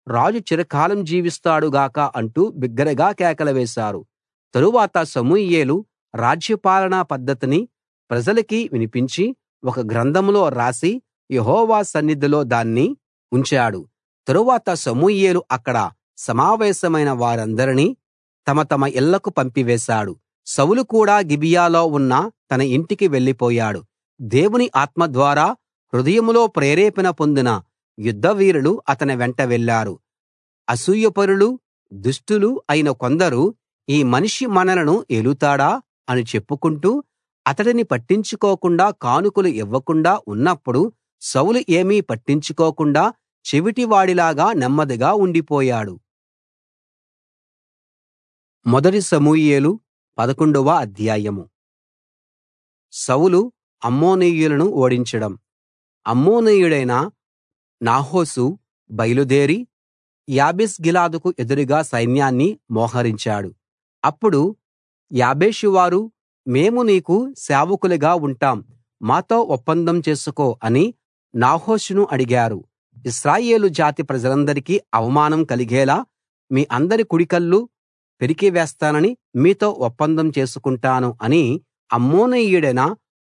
రాజు చిరకాలం జీవిస్తాడు గాక అంటూ బిగ్గరగా కేకలు వేశారు తరువాత సమూయేలు రాజ్యపాలనా పద్ధతిని ప్రజలకి వినిపించి ఒక గ్రంథంలో రాసి యెహోవా సన్నిధిలో దాన్ని ఉంచాడు తరువాత సమూయేలు అక్కడ సమావేశమైన వారందరినీ తమ తమ ఇళ్ళకు పంపివేశాడు సౌలు కూడా గిబియాలో ఉన్న తన ఇంటికి వెళ్ళిపోయాడు దేవుని ఆత్మ ద్వారా హృదయంలో ప్రేరేపణ పొందిన యుద్ధవీరులు అతని వెంట వెళ్ళారు అసూయపరులు దుష్టులు అయిన కొందరు ఈ మనిషి మనలను ఏలుతాడా అని చెప్పుకుంటూ అతడిని పట్టించుకోకుండా కానుకలు ఇవ్వకుండా ఉన్నప్పుడు సౌలు ఏమీ పట్టించుకోకుండా చెవిటివాడిలాగా నెమ్మదిగా ఉండిపోయాడు మొదటి సమూయేలు పదకొండవ అధ్యాయం సౌలు అమ్మోనీయులను ఓడించడం అమ్మోనీయుడైన నాహోసు బయలుదేరి యాబేష్గిలాదుకు ఎదురుగా సైన్యాన్ని మోహరించాడు అప్పుడు యాబేషువారు మేము నీకు సేవకులుగా ఉంటాం మాతో ఒప్పందం చేసుకో అని నాహోషును అడిగారు ఇశ్రాయేలు జాతి ప్రజలందరికీ అవమానం కలిగేలా మీ అందరి కుడికళ్ళు పెరికివేస్తానని మీతో ఒప్పందం చేసుకుంటాను అని అమ్మోనీయుడైన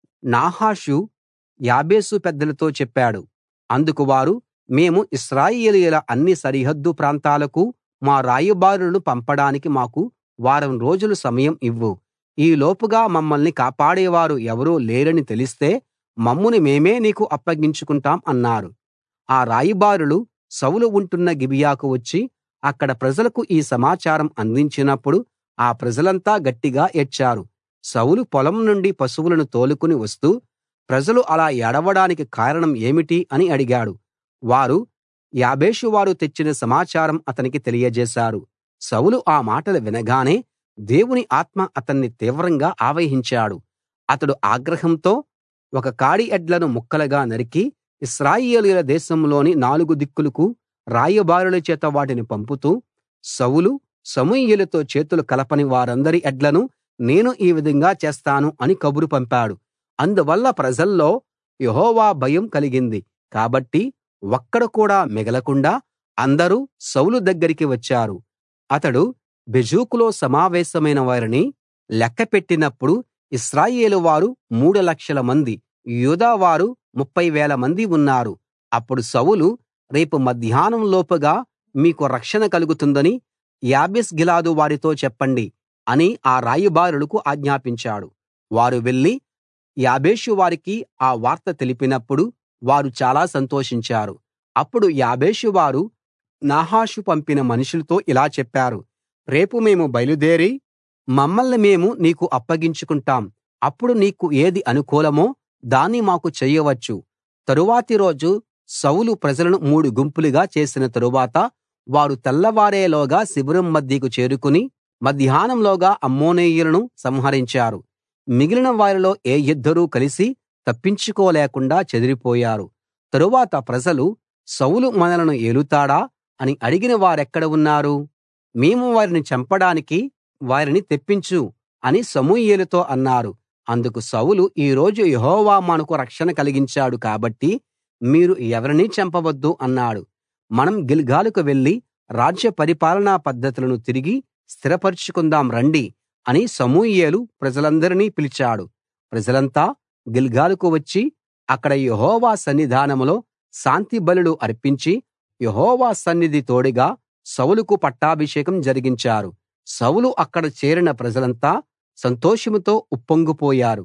నాహాషు యాబేసు పెద్దలతో చెప్పాడు అందుకు వారు మేము ఇశ్రాయేలీయుల అన్ని సరిహద్దు ప్రాంతాలకు మా రాయబారులను పంపడానికి మాకు వారం రోజులు సమయం ఇవ్వు ఈ లోపుగా మమ్మల్ని కాపాడేవారు ఎవరూ లేరని తెలిస్తే మమ్మును మేమే నీకు అప్పగించుకుంటాం అన్నారు ఆ రాయబారులు సౌలు ఉంటున్న గిబియాకు వచ్చి అక్కడ ప్రజలకు ఈ సమాచారం అందించినప్పుడు ఆ ప్రజలంతా గట్టిగా ఏడ్చారు సౌలు పొలం నుండి పశువులను తోలుకుని వస్తూ ప్రజలు అలా ఏడవడానికి కారణం ఏమిటి అని అడిగాడు వారు యాబేషు వారు తెచ్చిన సమాచారం అతనికి తెలియజేశారు సౌలు ఆ మాటలు వినగానే దేవుని ఆత్మ అతన్ని తీవ్రంగా ఆవహించాడు అతడు ఆగ్రహంతో ఒక కాడి ఎడ్లను ముక్కలుగా నరికి ఇశ్రాయేలీయుల దేశంలోని నాలుగు దిక్కులకు రాయబారుల చేత వాటిని పంపుతూ సౌలు సమూయేలుతో చేతులు కలపని వారందరి ఎడ్లను నేను ఈ విధంగా చేస్తాను అని కబురు పంపాడు అందువల్ల ప్రజల్లో యెహోవా భయం కలిగింది కాబట్టి ఒక్కడు కూడా మిగలకుండా అందరూ సౌలు దగ్గరికి వచ్చారు అతడు బెజెకులో సమావేశమైన వారిని లెక్క పెట్టినప్పుడు ఇశ్రాయేలు వారు మూడు లక్షల మంది యూదా వారు ముప్ఫై వేల మంది ఉన్నారు అప్పుడు సౌలు రేపు మధ్యాహ్నం లోపుగా మీకు రక్షణ కలుగుతుందని యాబేష్గిలాదు వారితో చెప్పండి అని ఆ రాయబారులకు ఆజ్ఞాపించాడు వారు వెళ్లి యాబేషు వారికి ఆ వార్త తెలిపినప్పుడు వారు చాలా సంతోషించారు అప్పుడు యాబేషు వారు నాహాషు పంపిన మనుషులతో ఇలా చెప్పారు రేపు మేము బయలుదేరి మమ్మల్ని మేము నీకు అప్పగించుకుంటాం అప్పుడు నీకు ఏది అనుకూలమో దాన్ని మాకు చెయ్యవచ్చు తరువాతి రోజు సౌలు ప్రజలను మూడు గుంపులుగా చేసిన తరువాత వారు తెల్లవారేలోగా శిబిరం మధ్యకు చేరుకుని మధ్యాహ్నంలోగా అమ్మోనీయులను సంహరించారు మిగిలిన వారిలో ఏ ఇద్దరూ కలిసి తప్పించుకోలేకుండా చెదిరిపోయారు తరువాత ప్రజలు సౌలు మనలను ఏలుతాడా అని అడిగిన వారెక్కడ ఉన్నారు మేము వారిని చంపడానికి వారిని తెప్పించు అని సమూయేలుతో అన్నారు అందుకు సౌలు ఈ రోజు యెహోవా మనకు రక్షణ కలిగించాడు కాబట్టి మీరు ఎవరినీ చంపవద్దు అన్నాడు మనం గిల్గాలుకు వెళ్లి రాజ్య పరిపాలనా పద్ధతులను తిరిగి స్థిరపరచుకుందాం రండి అని సమూయేలు ప్రజలందరినీ పిలిచాడు ప్రజలంతా గిల్గాలుకు వచ్చి అక్కడ యెహోవా సన్నిధానంలో శాంతి బలులు అర్పించి యెహోవా సన్నిధి తోడుగా సౌలుకు పట్టాభిషేకం జరిగించారు సౌలు అక్కడ చేరిన ప్రజలంతా సంతోషంతో ఉప్పొంగిపోయారు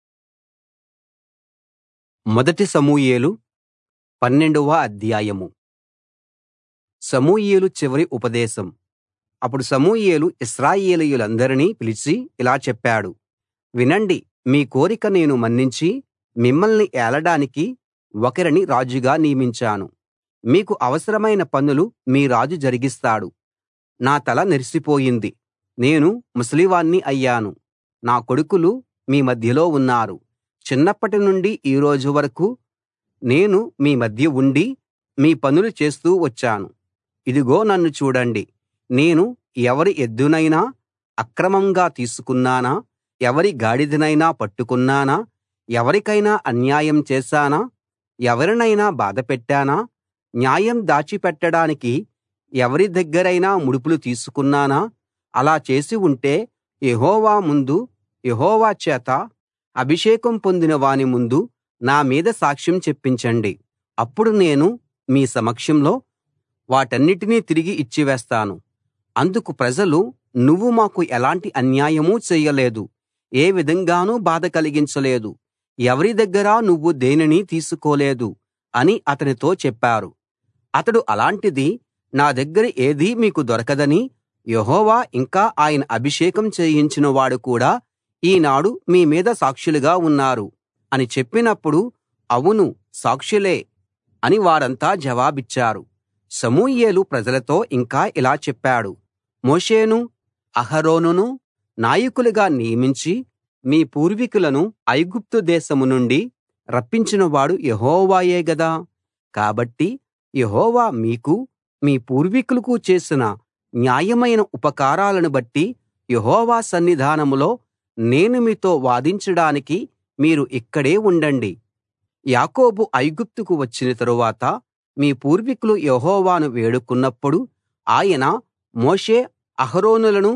మొదటి సమూయేలు పన్నెండవ అధ్యాయము సమూయేలు చివరి ఉపదేశం అప్పుడు సమూయేలు ఇశ్రాయేలీయులందరినీ పిలిచి ఇలా చెప్పాడు వినండి మీ కోరిక నేను మన్నించి మిమ్మల్ని ఏలడానికి ఒకరిని రాజుగా నియమించాను మీకు అవసరమైన పనులు మీ రాజు జరిగిస్తాడు నా తల నెరిసిపోయింది నేను ముసలివాణ్ణి అయ్యాను నా కొడుకులు మీ మధ్యలో ఉన్నారు చిన్నప్పటి నుండి ఈ రోజు వరకు నేను మీ మధ్య ఉండి మీ పనులు చేస్తూ వచ్చాను ఇదిగో నన్ను చూడండి నేను ఎవరి ఎద్దునైనా అక్రమంగా తీసుకున్నానా ఎవరి గాడిదనైనా పట్టుకున్నానా ఎవరికైనా అన్యాయం చేశానా ఎవరినైనా బాధపెట్టానా న్యాయం దాచిపెట్టడానికి ఎవరి దగ్గరైనా ముడుపులు తీసుకున్నానా అలా చేసి ఉంటే యెహోవా ముందు యెహోవా చేత అభిషేకం పొందిన వాని ముందు నా మీద సాక్ష్యం చెప్పించండి అప్పుడు నేను మీ సమక్షంలో వాటన్నిటినీ తిరిగి ఇచ్చివేస్తాను అందుకు ప్రజలు నువ్వు మాకు ఎలాంటి అన్యాయమూ చేయలేదు ఏ విధంగానూ బాధ కలిగించలేదు ఎవరి దగ్గరా నువ్వు దేనినీ తీసుకోలేదు అని అతనితో చెప్పారు అతడు అలాంటిది నా దగ్గర ఏదీ మీకు దొరకదని యెహోవా ఇంకా ఆయన అభిషేకం చేయించిన వాడు కూడా ఈనాడు మీ మీద సాక్షులుగా ఉన్నారు అని చెప్పినప్పుడు అవును సాక్షులే అని వారంతా జవాబిచ్చారు సమూయేలు ప్రజలతో ఇంకా ఇలా చెప్పాడు మోషేను అహరోనును నాయకులుగా నియమించి మీ పూర్వీకులను ఐగుప్తు దేశం నుండి రప్పించినవాడు యెహోవాయే గదా కాబట్టి యెహోవా మీకు మీ పూర్వీకులకు చేసిన న్యాయమైన ఉపకారాలను బట్టి యెహోవా సన్నిధానంలో నేను మీతో వాదించడానికి మీరు ఇక్కడే ఉండండి యాకోబు ఐగుప్తుకు వచ్చిన తరువాత మీ పూర్వీకులు యెహోవాను వేడుకున్నప్పుడు ఆయన మోషే అహరోనులను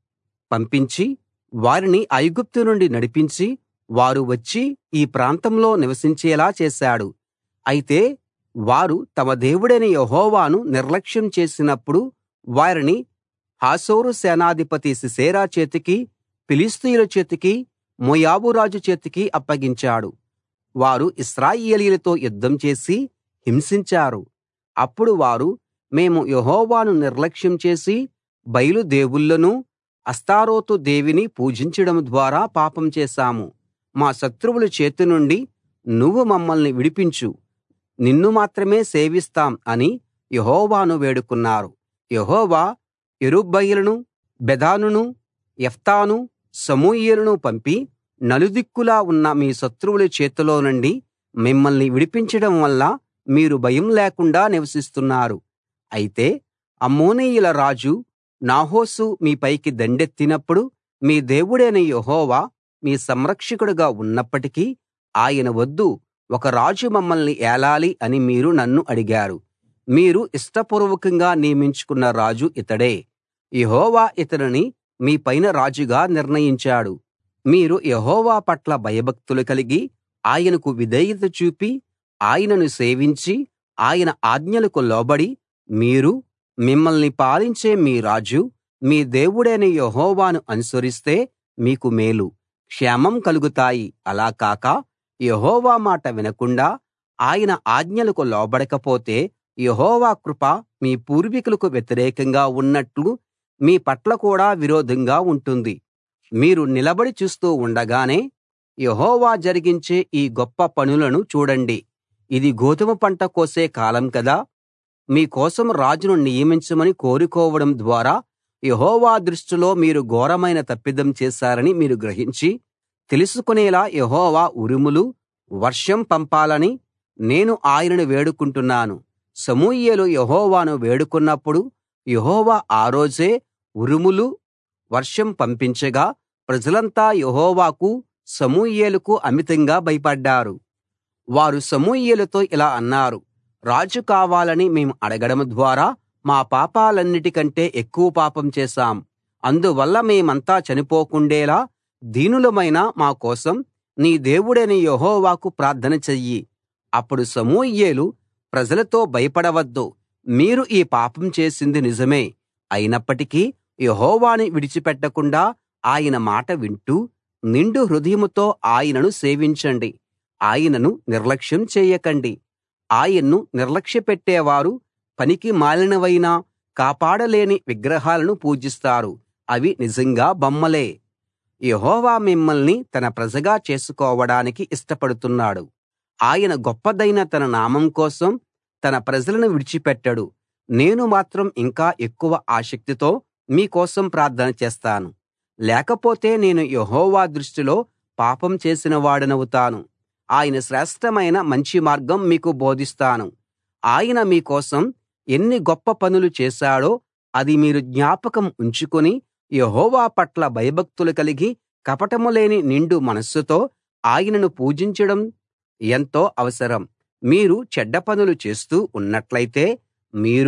పంపించి వారిని ఐగుప్తు నుండి నడిపించి వారు వచ్చి ఈ ప్రాంతంలో నివసించేలా చేశాడు అయితే వారు తమ దేవుడైన యెహోవాను నిర్లక్ష్యం చేసినప్పుడు వారిని హాసోరు సేనాధిపతి సీసెరా చేతికి ఫిలిష్తీయుల చేతికి మోయాబు రాజు చేతికి అప్పగించాడు వారు ఇశ్రాయేలీయులతో యుద్ధం చేసి హింసించారు అప్పుడు వారు మేము యెహోవాను నిర్లక్ష్యం చేసి బయలు దేవుళ్ళను అష్తారోతు దేవిని పూజించడం ద్వారా పాపం చేశాము మా శత్రువుల చేతి నుండి నువ్వు మమ్మల్ని విడిపించు నిన్ను మాత్రమే సేవిస్తాం అని యెహోవాను వేడుకున్నారు యెహోవా యెరుబ్బయలును బెదానును యెఫ్తాను సమూయేలును పంపి నలుదిక్కులా ఉన్న మీ శత్రువుల చేతిలో నుండి మిమ్మల్ని విడిపించడం వల్ల మీరు భయం లేకుండా నివసిస్తున్నారు అయితే అమ్మోనీయుల రాజు నాహోషు మీపైకి దండెత్తినప్పుడు మీ దేవుడైన యెహోవా మీ సంరక్షకుడుగా ఉన్నప్పటికీ ఆయన వద్దు ఒక రాజు మమ్మల్ని ఏలాలి అని మీరు నన్ను అడిగారు మీరు ఇష్టపూర్వకంగా నియమించుకున్న రాజు ఇతడే యెహోవా ఇతనిని మీ పైన రాజుగా నిర్ణయించాడు మీరు యెహోవా పట్ల భయభక్తులు కలిగి ఆయనకు విధేయత చూపి ఆయనను సేవించి ఆయన ఆజ్ఞలకు లోబడి మీరు మిమ్మల్ని పాలించే మీ రాజు మీ దేవుడైన యెహోవాను అనుసరిస్తే మీకు మేలు క్షేమం కలుగుతాయి అలా కాక యెహోవా మాట వినకుండా ఆయన ఆజ్ఞలకు లోబడకపోతే యెహోవా కృప మీ పూర్వీకులకు వ్యతిరేకంగా ఉన్నట్లు మీ పట్ల కూడా విరోధంగా ఉంటుంది మీరు నిలబడి చూస్తూ ఉండగానే యెహోవా జరిగించే ఈ గొప్ప పనులను చూడండి ఇది గోధుమ పంట కోసే కాలం కదా మీ కోసం రాజును నియమించమని కోరుకోవడం ద్వారా యెహోవా దృష్టిలో మీరు ఘోరమైన తప్పిదం చేశారని మీరు గ్రహించి తెలుసుకునేలా యెహోవా ఉరుములు వర్షం పంపాలని నేను ఆయనను వేడుకుంటున్నాను సమూయేలు యెహోవాను వేడుకున్నప్పుడు యెహోవా ఆ రోజే ఉరుములు వర్షం పంపించగా ప్రజలంతా యెహోవాకు సమూయేలుకు అమితంగా భయపడ్డారు వారు సమూయేలుతో ఇలా అన్నారు రాజు కావాలని మేము అడగడం ద్వారా మా పాపాలన్నిటికంటే ఎక్కువ పాపం చేశాం అందువల్ల మేమంతా చనిపోకుండేలా దీనులమైన మా కోసం నీ దేవుడైన యెహోవాకు ప్రార్థన చెయ్యి అప్పుడు సమూయేలు ప్రజలతో భయపడవద్దు మీరు ఈ పాపం చేసింది నిజమే అయినప్పటికీ యెహోవాను విడిచిపెట్టకుండా ఆయన మాట వింటూ నిండు హృదయంతో ఆయనను సేవించండి ఆయనను నిర్లక్ష్యం చేయకండి ఆయన్ను నిర్లక్ష్యపెట్టేవారు పనికి మాలినవైన కాపాడలేని విగ్రహాలను పూజిస్తారు అవి నిజంగా బొమ్మలే యెహోవా మిమ్మల్ని తన ప్రజగా చేసుకోవడానికి ఇష్టపడుతున్నాడు ఆయన గొప్పదైన తన నామం కోసం తన ప్రజలను విడిచిపెట్టడు నేను మాత్రం ఇంకా ఎక్కువ ఆసక్తితో మీ కోసం ప్రార్థన చేస్తాను లేకపోతే నేను యెహోవా దృష్టిలో పాపం చేసిన వాడనవుతాను ఆయన శ్రేష్ఠమైన మంచి మార్గం మీకు బోధిస్తాను ఆయన మీ కోసం ఎన్ని గొప్ప పనులు చేశాడో అది మీరు జ్ఞాపకం ఉంచుకుని యెహోవా పట్ల భయభక్తులు కలిగి కపటం లేని నిండు మనస్సుతో ఆయనను పూజించడం ఎంతో అవసరం మీరు చెడ్డ పనులు చేస్తూ ఉన్నట్లయితే మీరు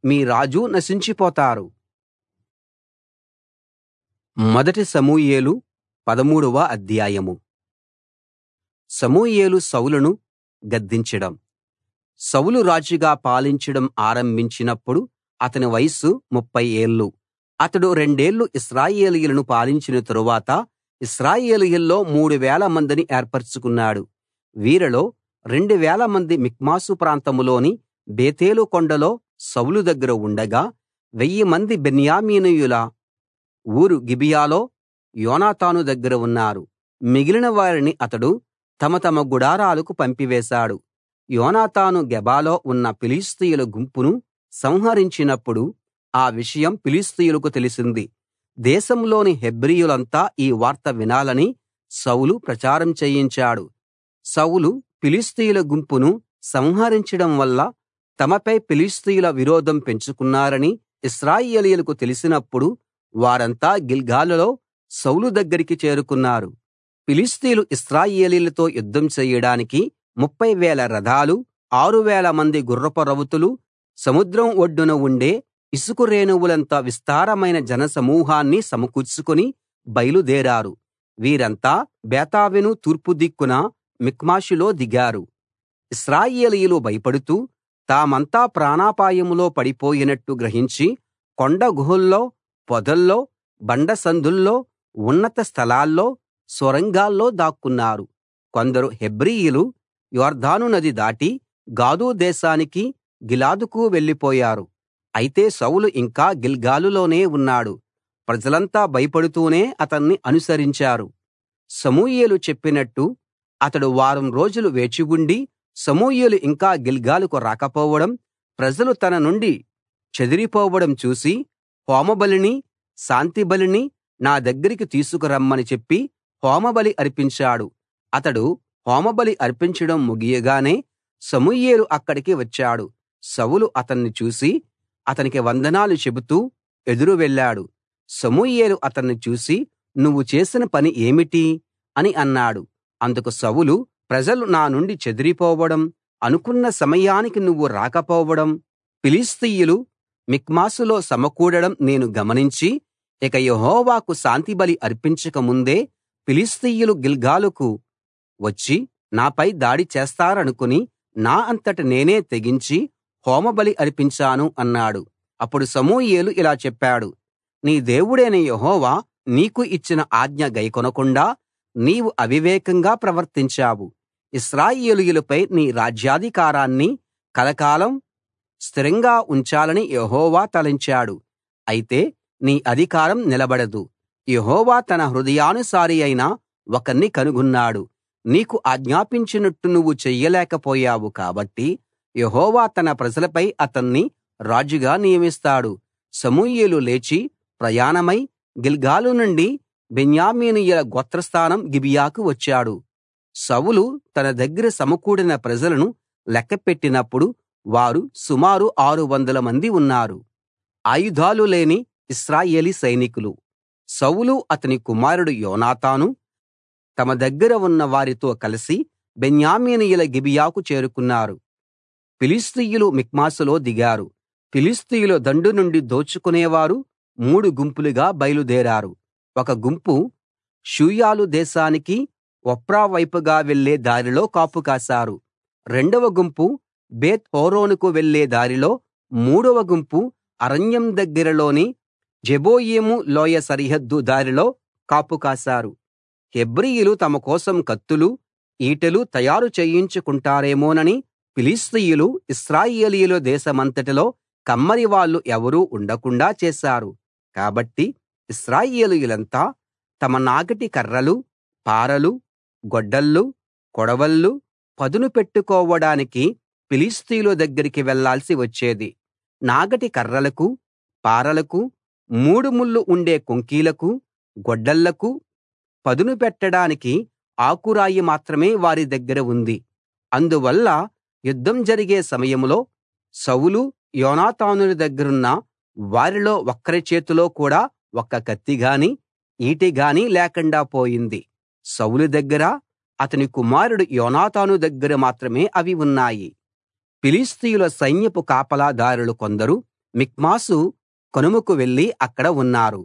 మీ రాజు నశించిపోతారు మొదటి సమూయేలు పదమూడవ అధ్యాయం సమూయేలు సౌలును గద్దించడం సౌలు రాజుగా పాలించడం ఆరంభించినప్పుడు అతని వయస్సు ముప్ఫై ఏళ్ళు అతడు రెండేళ్లు ఇశ్రాయేలీయులను పాలించిన తరువాత ఇశ్రాయేలీయుల్లో మూడు వేల మందిని ఏర్పరచుకున్నాడు వీరిలో రెండు వేల మంది మిక్మాసు ప్రాంతంలోని బేతేలు కొండలో సౌలు దగ్గర ఉండగా వెయ్యి మంది బెన్యామీనీయుల ఊరు గిబియాలో యోనాతాను దగ్గర ఉన్నారు మిగిలిన వారిని అతడు తమ తమ గుడారాలకు పంపివేశాడు యోనాతాను గెబాలో ఉన్న ఫిలిష్తీయుల గుంపును సంహరించినప్పుడు ఆ విషయం ఫిలిష్తీయులకు తెలిసింది దేశంలోని హెబ్రీయులంతా ఈ వార్త వినాలని సౌలు ప్రచారం చేయించాడు సౌలు ఫిలిష్తీయుల గుంపును సంహరించడం వల్ల తమపై ఫిలిష్తీయుల విరోధం పెంచుకున్నారని ఇశ్రాయేలీయులకు తెలిసినప్పుడు వారంతా గిల్గాలులో సౌలు దగ్గరికి చేరుకున్నారు ఫిలిష్తీయులు ఇశ్రాయేలీయులతో యుద్ధం చెయ్యడానికి ముప్ఫై వేల రథాలు ఆరు వేల మంది గుర్రపు రౌతులు సముద్రం ఒడ్డున ఉండే ఇసుక రేణువులంత విస్తారమైన జనసమూహాన్ని సమకూర్చుకుని బయలుదేరారు వీరంతా బేతావెను తూర్పు దిక్కున మిక్మషులో దిగారు ఇశ్రాయేలీయులు భయపడుతూ తామంతా ప్రాణాపాయంలో పడిపోయినట్టు గ్రహించి కొండ గుహల్లో పొదల్లో బండసందుల్లో ఉన్నత స్థలాల్లో సొరంగాల్లో దాక్కున్నారు కొందరు హెబ్రీయులు యొర్దాను నది దాటి గాదు దేశానికి గిలాదుకు వెళ్ళిపోయారు అయితే సౌలు ఇంకా గిల్గాలులోనే ఉన్నాడు ప్రజలంతా భయపడుతూనే అతన్ని అనుసరించారు సమూయేలు చెప్పినట్టు అతడు వారం రోజులు వేచి ఉండి సమూయేలు ఇంకా గిల్గాలుకు రాకపోవడం ప్రజలు తన నుండి చెదిరిపోవడం చూసి హోమబలిని శాంతిబలిని నా దగ్గరికి తీసుకురమ్మని చెప్పి హోమబలి అర్పించాడు అతడు హోమబలి అర్పించడం ముగియగానే సమూయేలు అక్కడికి వచ్చాడు సౌలు అతన్ని చూసి అతనికి వందనాలు చెబుతూ ఎదురు వెళ్ళాడు సమూయేలు అతన్ని చూసి నువ్వు చేసిన పని ఏమిటి అని అన్నాడు అందుకు సౌలు ప్రజలు నా నుండి చెదిరిపోవడం అనుకున్న సమయానికి నువ్వు రాకపోవడం ఫిలిష్తీయులు మిక్మాసులో సమకూడడం నేను గమనించి ఇక యెహోవాకు శాంతిబలి అర్పించక ముందే ఫిలిష్తీయులు గిల్గాలుకు వచ్చి నాపై దాడి చేస్తారనుకుని నా అంతట నేనే తెగించి హోమబలి అర్పించాను అన్నాడు అప్పుడు సమూయేలు ఇలా చెప్పాడు నీ దేవుడైన యెహోవా నీకు ఇచ్చిన ఆజ్ఞ గైకొనకుండా నీవు అవివేకంగా ప్రవర్తించావు ఇశ్రాయేలీయులపై నీ రాజ్యాధికారాన్ని కలకాలం స్థిరంగా ఉంచాలని యెహోవా తలంచాడు అయితే నీ అధికారం నిలబడదు యెహోవా తన హృదయానుసారి అయిన ఒకణ్ణి కనుగొన్నాడు నీకు ఆజ్ఞాపించినట్టు నువ్వు చెయ్యలేకపోయావు కాబట్టి యెహోవా తన ప్రజలపై అతన్ని రాజుగా నియమిస్తాడు సమూయేలు లేచి ప్రయాణమై గిల్గాలు నుండి బెన్యామీనీయుల గోత్రస్థానం గిబియాకు వచ్చాడు సౌలు తన దగ్గర సమకూడిన ప్రజలను లెక్కపెట్టినప్పుడు వారు సుమారు ఆరు వందల మంది ఉన్నారు ఆయుధాలు లేని ఇశ్రాయేలీ సైనికులు సౌలు అతని కుమారుడు యోనాతాను తమ దగ్గర ఉన్న వారితో కలిసి బెన్యామీనీయుల గిబియాకు చేరుకున్నారు ఫిలిష్తీయులు మిక్మాసులో దిగారు ఫిలిష్తీయుల దండు నుండి దోచుకునేవారు మూడు గుంపులుగా బయలుదేరారు ఒక గుంపు షూయాలు దేశానికి ఒఫ్రా వైపుగా వెళ్ళే దారిలో కాపు కాశారు రెండవ గుంపు బేత్ హోరోనుకు వెళ్ళే దారిలో మూడవ గుంపు అరణ్యం దగ్గరలోని జెబోయీము లోయ సరిహద్దు దారిలో కాపు కాశారు హెబ్రీయులు తమ కోసం కత్తులు ఈటెలు తయారు చేయించుకుంటారేమోనని ఫిలిష్తీయులు ఇశ్రాయేలీయుల దేశమంతటిలో కమ్మరివాళ్ళు ఎవరూ ఉండకుండా చేశారు కాబట్టి ఇశ్రాయేలీయులంతా తమ నాగటి కర్రలు పారలు గొడ్డళ్ళు కొడవళ్ళు పదును పెట్టుకోవడానికి ఫిలిష్తీయుల దగ్గరికి వెళ్ళాల్సి వచ్చేది నాగటి కర్రలకు పారలకు మూడు ముళ్ళు ఉండే కొంకీలకు గొడ్డళ్లకు పదును పెట్టడానికి ఆకురాయి మాత్రమే వారి దగ్గర ఉంది అందువల్ల యుద్ధం జరిగే సమయంలో సౌలు యోనాతానుల దగ్గరున్న వారిలో ఒక్కరి చేతిలో కూడా ఒక్క కత్తి గాని ఈటె గాని లేకుండా పోయింది సౌలు దగ్గర అతని కుమారుడు యోనాతాను దగ్గర మాత్రమే అవి ఉన్నాయి ఫిలిష్తీయుల సైన్యపు కాపలాదారులు కొందరు మిక్మాసు కనుమకు వెళ్లి అక్కడ ఉన్నారు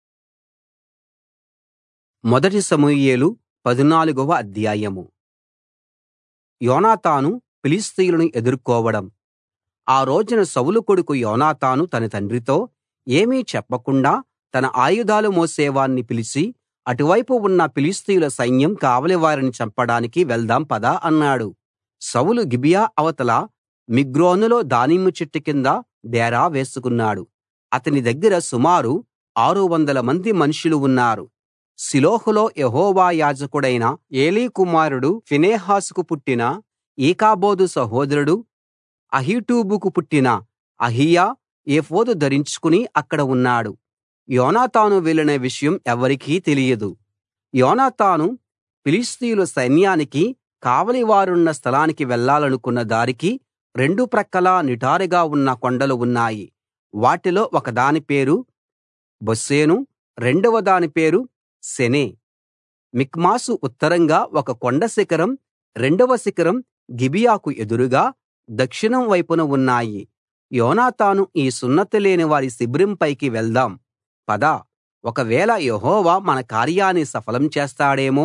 మొదటి సమూయేలు పదునాలుగవ అధ్యాయం యోనాతాను ఫిలిష్తీయులను ఎదుర్కోవడం ఆ రోజున సౌలు కొడుకు యోనాతాను తన తండ్రితో ఏమీ చెప్పకుండా తన ఆయుధాలు మోసేవాణ్ణి పిలిచి అటువైపు ఉన్న ఫిలిష్తీయుల సైన్యం కావలివారిని చంపడానికి వెళ్దాం పద అన్నాడు సౌలు గిబియా అవతల మిగ్రోనులో దానిమ్మ చెట్టు కింద డేరా వేసుకున్నాడు అతని దగ్గర సుమారు ఆరు వందల మంది మనుషులు ఉన్నారు షిలోహులో యెహోవా యాజకుడైన ఏలీ కుమారుడు ఫీనెహాసుకు పుట్టిన ఈకాబోదు సహోదరుడు అహీటూబుకు పుట్టిన అహీయా ఏఫోదు ధరించుకుని అక్కడ ఉన్నాడు యోనాతాను వెళ్ళిన విషయం ఎవరికీ తెలియదు యోనాతాను ఫిలిష్తీయుల సైన్యానికి కావలివారున్న స్థలానికి వెళ్ళాలనుకున్న దారికి రెండు ప్రక్కలా నిటారుగా ఉన్న కొండలు ఉన్నాయి వాటిలో ఒకదాని పేరు బొస్సేను రెండవ దాని పేరు సెనే మిక్మాసు ఉత్తరంగా ఒక కొండ శిఖరం రెండవ శిఖరం గిబియాకు ఎదురుగా దక్షిణం వైపున ఉన్నాయి యోనాతాను ఈ సున్నతి లేని వారి శిబిరం పైకి వెళ్దాం పద ఒకవేళ యెహోవా మన కార్యాన్ని సఫలం చేస్తాడేమో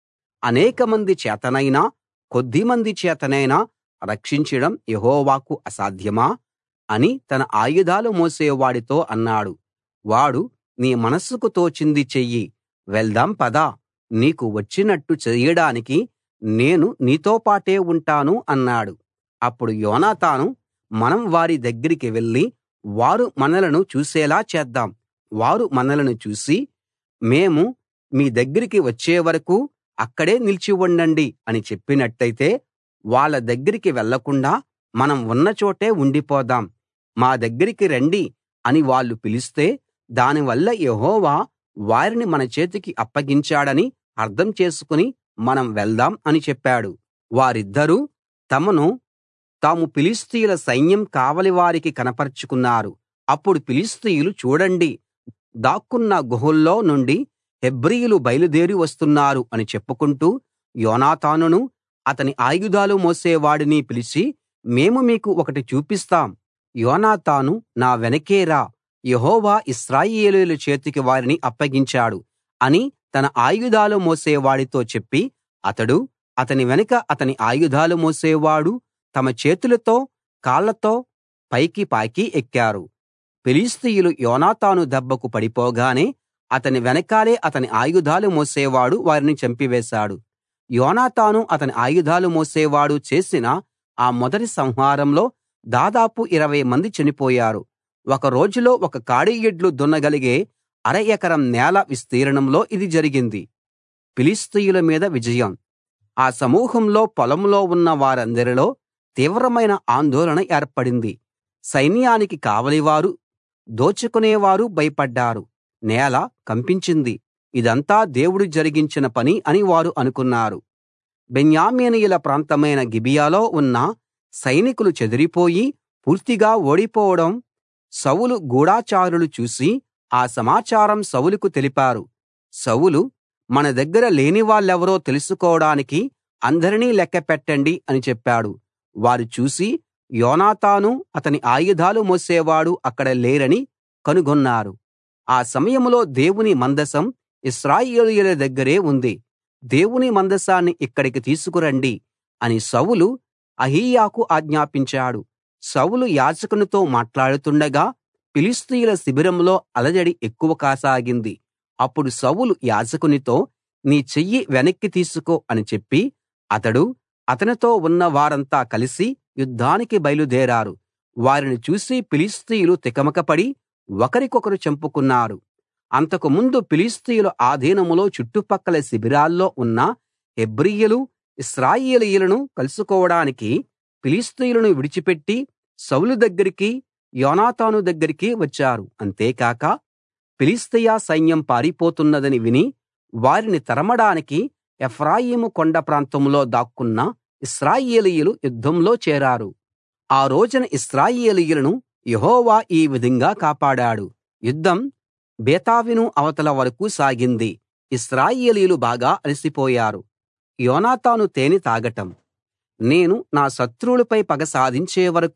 అనేకమంది చేతనైనా కొద్దిమంది చేతనైనా రక్షించడం యెహోవాకు అసాధ్యమా అని తన ఆయుధాలు మోసేవాడితో అన్నాడు వాడు నీ మనస్సుకు తోచింది చెయ్యి వెళ్దాం పద నీకు వచ్చినట్టు చెయ్యడానికి నేను నీతో పాటే ఉంటాను అన్నాడు అప్పుడు యోనాతాను మనం వారి దగ్గరికి వెళ్లి వారు మనలను చూసేలా చేద్దాం వారు మనలను చూసి మేము మీ దగ్గరికి వచ్చే వరకూ అక్కడే నిలిచి ఉండండి అని చెప్పినట్టయితే వాళ్ళ దగ్గరికి వెళ్ళకుండా మనం ఉన్న చోటే ఉండిపోదాం మా దగ్గరికి రండి అని వాళ్ళు పిలిస్తే దానివల్ల యెహోవా వారిని మన చేతికి అప్పగించాడని అర్థం చేసుకుని మనం వెళ్దాం అని చెప్పాడు వారిద్దరూ తమను తాము ఫిలిష్తీయుల సైన్యం కావలి వారికి కనపరచుకున్నారు అప్పుడు ఫిలిష్తీయులు చూడండి దాక్కున్న గుహల్లో నుండి హెబ్రీయులు బయలుదేరి వస్తున్నారు అని చెప్పుకుంటూ యోనాతానును అతని ఆయుధాలు మోసేవాడిని పిలిచి మేము మీకు ఒకటి చూపిస్తాం యోనాతాను నా వెనకే రా యెహోవా ఇశ్రాయేలీయుల చేతికి వారిని అప్పగించాడు అని తన ఆయుధాలు మోసేవాడితో చెప్పి అతడు అతని వెనక అతని ఆయుధాలు మోసేవాడు తమ చేతులతో కాళ్లతో పైకి పాకి ఎక్కారు ఫిలిష్తీయులు యోనాతాను దెబ్బకు పడిపోగానే అతని వెనకాలే అతని ఆయుధాలు మోసేవాడు వారిని చంపివేశాడు యోనాతాను అతని ఆయుధాలు మోసేవాడు చేసిన ఆ మొదటి సంహారంలో దాదాపు ఇరవై మంది చనిపోయారు ఒక రోజులో ఒక కాడి ఎడ్లు దున్నగలిగే అర ఎకరం నేల విస్తీర్ణంలో ఇది జరిగింది ఫిలిష్తీయుల మీద విజయం ఆ సమూహంలో పొలంలో ఉన్న వారందరిలో తీవ్రమైన ఆందోళన ఏర్పడింది సైన్యానికి కావలివారు దోచుకునేవారు భయపడ్డారు నేల కంపించింది ఇదంతా దేవుడు జరిగించిన పని అని వారు అనుకున్నారు బెన్యామీనీయుల ప్రాంతమైన గిబియాలో ఉన్న సైనికులు చెదిరిపోయి పూర్తిగా ఓడిపోవడం సౌలు గూఢచారులు చూసి ఆ సమాచారం సౌలుకు తెలిపారు సౌలు మన దగ్గర లేని వాళ్ళెవరో తెలుసుకోడానికి అందరినీ లెక్కపెట్టండి అని చెప్పాడు వారు చూసి యోనాతాను అతని ఆయుధాలు మోసేవాడు అక్కడ లేరని కనుగొన్నారు ఆ సమయంలో దేవుని మందసం ఇశ్రాయేలీయుల దగ్గరే ఉంది దేవుని మందసాన్ని ఇక్కడికి తీసుకురండి అని సౌలు అహీయాకు ఆజ్ఞాపించాడు సౌలు యాజకునితో మాట్లాడుతుండగా ఫిలిష్తీయుల శిబిరంలో అలజడి ఎక్కువ కాసాగింది అప్పుడు సౌలు యాజకునితో నీ చెయ్యి వెనక్కి తీసుకో అని చెప్పి అతడు అతనితో ఉన్న వారంతా కలిసి యుద్ధానికి బయలుదేరారు వారిని చూసి ఫిలిష్తీయులు తికమకపడి ఒకరికొకరు చంపుకున్నారు అంతకుముందు ఫిలిష్తీయుల ఆధీనంలో చుట్టుపక్కల శిబిరాల్లో ఉన్న హెబ్రీయులు ఇశ్రాయేలీయులను కలుసుకోవడానికి ఫిలిష్తీయులను విడిచిపెట్టి సౌలు దగ్గరికి యోనాతాను దగ్గరికి వచ్చారు అంతేకాక ఫిలిష్తీయ సైన్యం పారిపోతున్నదని విని వారిని తరమడానికి ఎఫ్రాయిము కొండ ప్రాంతంలో దాక్కున్న ఇశ్రాయేలీయులు యుద్ధంలో చేరారు ఆ రోజున ఇశ్రాయేలీయులను యెహోవా ఈ విధంగా కాపాడాడు యుద్ధం బేతావెను అవతల వరకూ సాగింది ఇశ్రాయేలీయులు బాగా అలసిపోయారు యోనాతాను తేనె తాగటం నేను నా శత్రువులపై పగ సాధించే వరకూ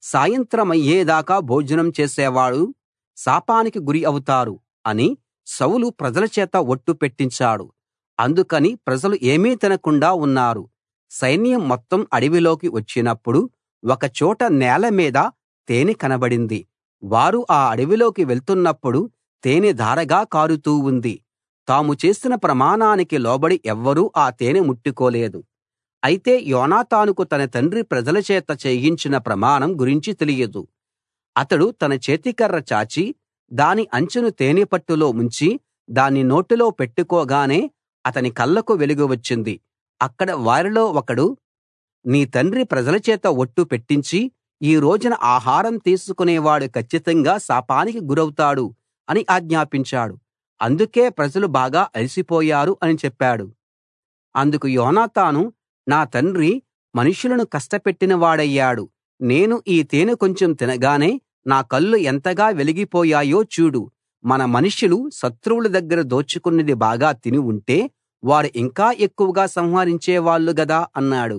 సాయంత్రమయ్యేదాకా భోజనం చేసేవాడు శాపానికి గురి అవుతారు అని సౌలు ప్రజల చేత ఒట్టు పెట్టించాడు అందుకని ప్రజలు ఏమీ తినకుండా ఉన్నారు సైన్యం మొత్తం అడవిలోకి వచ్చినప్పుడు ఒక చోట నేల మీద తేనె కనబడింది వారు ఆ అడవిలోకి వెళ్తున్నప్పుడు తేనె ధారగా కారుతూ ఉంది తాము చేసిన ప్రమాణానికి లోబడి ఎవ్వరూ ఆ తేనె ముట్టుకోలేదు అయితే యోనాతానుకు తన తండ్రి ప్రజల చేత చేయించిన ప్రమాణం గురించి తెలియదు అతడు తన చేతికర్ర చాచి దాని అంచును తేనెపట్టులో ముంచి దాన్ని నోటిలో పెట్టుకోగానే అతని కళ్ళకు వెలుగు వచ్చింది అక్కడ వారిలో ఒకడు నీ తండ్రి ప్రజల చేత ఒట్టు పెట్టించి ఈ రోజున ఆహారం తీసుకునేవాడు కచ్చితంగా శాపానికి గురవుతాడు అని ఆజ్ఞాపించాడు అందుకే ప్రజలు బాగా అలసిపోయారు అని చెప్పాడు అందుకు యోనాతాను నా తండ్రి మనుషులను కష్టపెట్టిన వాడయ్యాడు నేను ఈ తేనె కొంచెం తినగానే నా కళ్ళు ఎంతగా వెలిగిపోయాయో చూడు మన మనుష్యులు శత్రువుల దగ్గర దోచుకున్నది బాగా తిని ఉంటే వారు ఇంకా ఎక్కువగా సంహరించేవాళ్ళు గదా అన్నాడు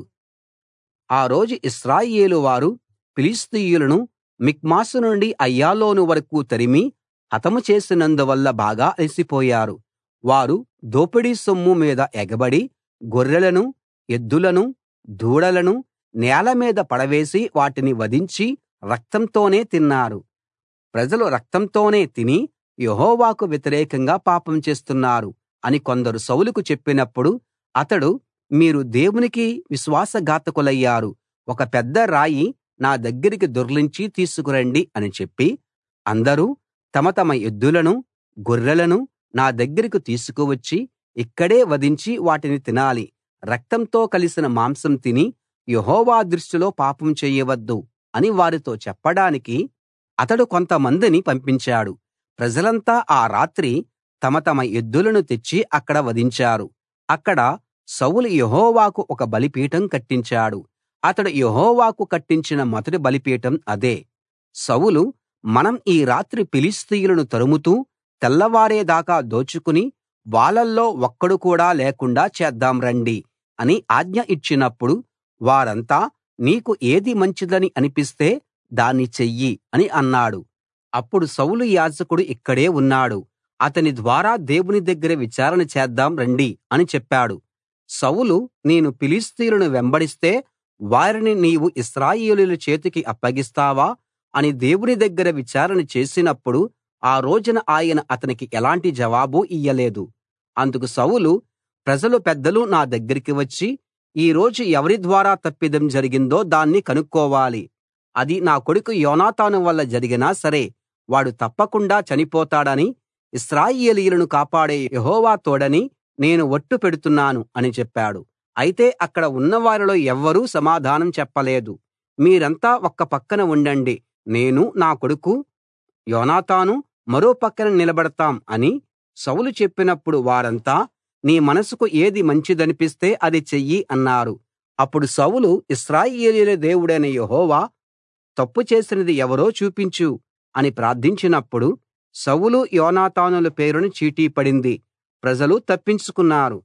ఆ రోజు ఇశ్రాయేలు వారు ఫిలిష్తీయులను మిక్మాసు నుండి అయ్యాలోను వరకూ తరిమి హతము చేసినందువల్ల బాగా అలసిపోయారు వారు దోపిడీ సొమ్ము మీద ఎగబడి గొర్రెలను ఎద్దులను దూడలను నేల మీద పడవేసి వాటిని వధించి రక్తంతోనే తిన్నారు ప్రజలు రక్తంతోనే తిని యెహోవాకు వ్యతిరేకంగా పాపం చేస్తున్నారు అని కొందరు సౌలుకు చెప్పినప్పుడు అతడు మీరు దేవునికి విశ్వాసఘాతకులయ్యారు ఒక పెద్ద రాయి నా దగ్గరికి దొర్లించి తీసుకురండి అని చెప్పి అందరూ తమ తమ ఎద్దులను గొర్రెలను నా దగ్గరికి తీసుకువచ్చి ఇక్కడే వధించి వాటిని తినాలి రక్తంతో కలిసిన మాంసం తిని యెహోవా దృష్టిలో పాపం చేయవద్దు అని వారితో చెప్పడానికి అతడు కొంతమందిని పంపించాడు ప్రజలంతా ఆ రాత్రి తమ తమ ఎద్దులను తెచ్చి అక్కడ వధించారు అక్కడ సౌలు యెహోవాకు ఒక బలిపీఠం కట్టించాడు అతడు యెహోవాకు కట్టించిన మొదటి బలిపీఠం అదే సౌలు మనం ఈ రాత్రి ఫిలిష్తీయులను తరుముతూ తెల్లవారేదాకా దోచుకుని వాళ్ళల్లో ఒక్కడు కూడా లేకుండా చేద్దాం రండి అని ఆజ్ఞ ఇచ్చినప్పుడు వారంతా నీకు ఏది మంచిదని అనిపిస్తే దాన్ని చెయ్యి అని అన్నాడు అప్పుడు సౌలు యాజకుడు ఇక్కడే ఉన్నాడు అతని ద్వారా దేవుని దగ్గర విచారణ చేద్దాం రండి అని చెప్పాడు సౌలు నేను ఫిలిష్తీయులను వెంబడిస్తే వారిని నీవు ఇశ్రాయేలీయుల చేతికి అప్పగిస్తావా అని దేవుని దగ్గర విచారణ చేసినప్పుడు ఆ రోజున ఆయన అతనికి ఎలాంటి జవాబు ఇయ్యలేదు అందుకు సౌలు ప్రజలు పెద్దలు నా దగ్గరికి వచ్చి ఈ రోజు ఎవరి ద్వారా తప్పిదం జరిగిందో దాన్ని కనుక్కోవాలి అది నా కొడుకు యోనాతాను వల్ల జరిగినా సరే వాడు తప్పకుండా చనిపోతాడని ఇశ్రాయేలీయులను కాపాడే యెహోవా తోడని నేను ఒట్టు పెడుతున్నాను అని చెప్పాడు అయితే అక్కడ ఉన్నవారిలో ఎవ్వరూ సమాధానం చెప్పలేదు మీరంతా ఒక్క పక్కన ఉండండి నేను నా కొడుకు యోనాతాను మరో పక్కన నిలబడతాం అని సౌలు చెప్పినప్పుడు వారంతా నీ మనసుకు ఏది మంచిదనిపిస్తే అది చెయ్యి అన్నారు అప్పుడు సౌలు ఇశ్రాయేలీయుల దేవుడైన యెహోవా తప్పు చేసినది ఎవరో చూపించు అని ప్రార్థించినప్పుడు సౌలు యోనాతానుల పేరున చీటీ పడింది ప్రజలు తప్పించుకున్నారు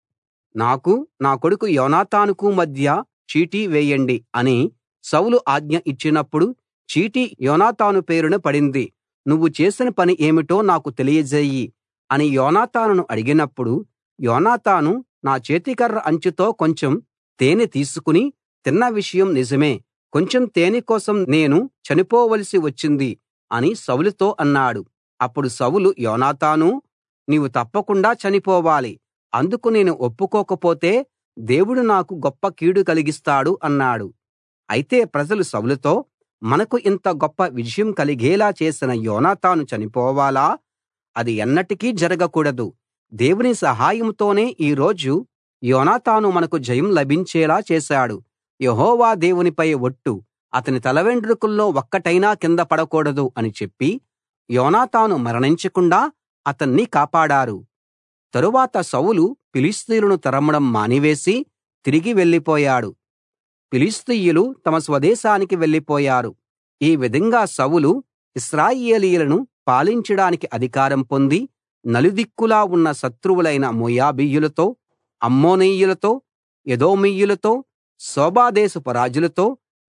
నాకు నా కొడుకు యోనాతానుకు మధ్య చీటీ వేయండి అని సౌలు ఆజ్ఞ ఇచ్చినప్పుడు చీటీ యోనాతాను పేరున పడింది నువ్వు చేసిన పని ఏమిటో నాకు తెలియజేయి అని యోనాతానును అడిగినప్పుడు యోనాతాను నా చేతికర్ర అంచుతో కొంచెం తేనె తీసుకుని తిన్న విషయం నిజమే కొంచెం తేనె కోసం నేను చనిపోవలసి వచ్చింది అని సౌలుతో అన్నాడు అప్పుడు సౌలు యోనాతానూ నీవు తప్పకుండా చనిపోవాలి అందుకు నేను ఒప్పుకోకపోతే దేవుడు నాకు గొప్ప కీడు కలిగిస్తాడు అన్నాడు అయితే ప్రజలు సౌలుతో మనకు ఇంత గొప్ప విజయం కలిగేలా చేసిన యోనాతాను చనిపోవాలా అది ఎన్నటికీ జరగకూడదు దేవుని సహాయంతోనే ఈ రోజు యోనాతాను మనకు జయం లభించేలా చేశాడు యెహోవా దేవునిపై ఒట్టు అతని తలవెండ్రుకల్లో ఒక్కటైనా కింద పడకూడదు అని చెప్పి యోనాతాను మరణించకుండా అతన్ని కాపాడారు తరువాత సౌలు ఫిలిష్తీయులను తరమడం మానివేసి తిరిగి వెళ్ళిపోయాడు ఫిలిష్తీయులు తమ స్వదేశానికి వెళ్ళిపోయారు ఈ విధంగా సౌలు ఇశ్రాయేలీయులను పాలించడానికి అధికారం పొంది నలుదిక్కులా ఉన్న శత్రువులైన మోయాబీయులతో అమ్మోనీయులతో ఎదోమీయులతో సోబా దేశపు రాజులతో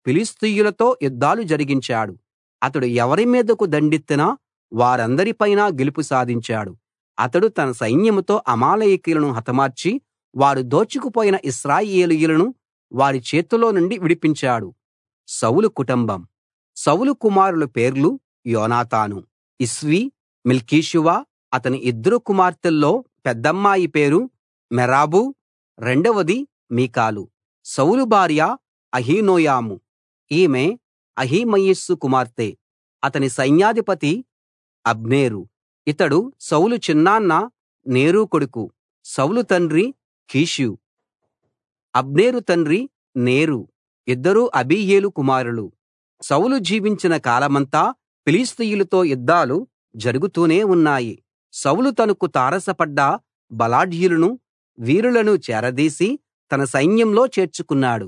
ఫిలిష్తీయులతో యుద్ధాలు జరిగించాడు అతడు ఎవరి మీదకు దండెత్తినా వారందరిపైనా గెలుపు సాధించాడు అతడు తన సైన్యంతో అమాలేకీయులను హతమార్చి వారు దోచుకుపోయిన ఇశ్రాయేలీయులను వారి చేతిలో నుండి విడిపించాడు సౌలు కుటుంబం సౌలు కుమారుల పేర్లు యోనాతాను ఇష్వీ మెల్కీషువ అతని ఇద్దరు కుమార్తెల్లో పెద్దమ్మాయి పేరు మెరాబు రెండవది మీకాలు సౌలు భార్య అహీనోయము ఈమె అహిమయస్సు కుమార్తె అతని సైన్యాధిపతి అబ్నేరు ఇతడు సౌలు చిన్నాన్న నేరు కొడుకు సౌలు తండ్రి కీషు అబ్నేరు తండ్రి నేరు ఇద్దరూ అబీయేలు కుమారులు సౌలు జీవించిన కాలమంతా ఫిలిష్తీయులతో యుద్ధాలు జరుగుతూనే ఉన్నాయి సౌలు తనకు తారసపడ్డ బలాఢ్యులను వీరులను చేరదీసి తన సైన్యంలో చేర్చుకున్నాడు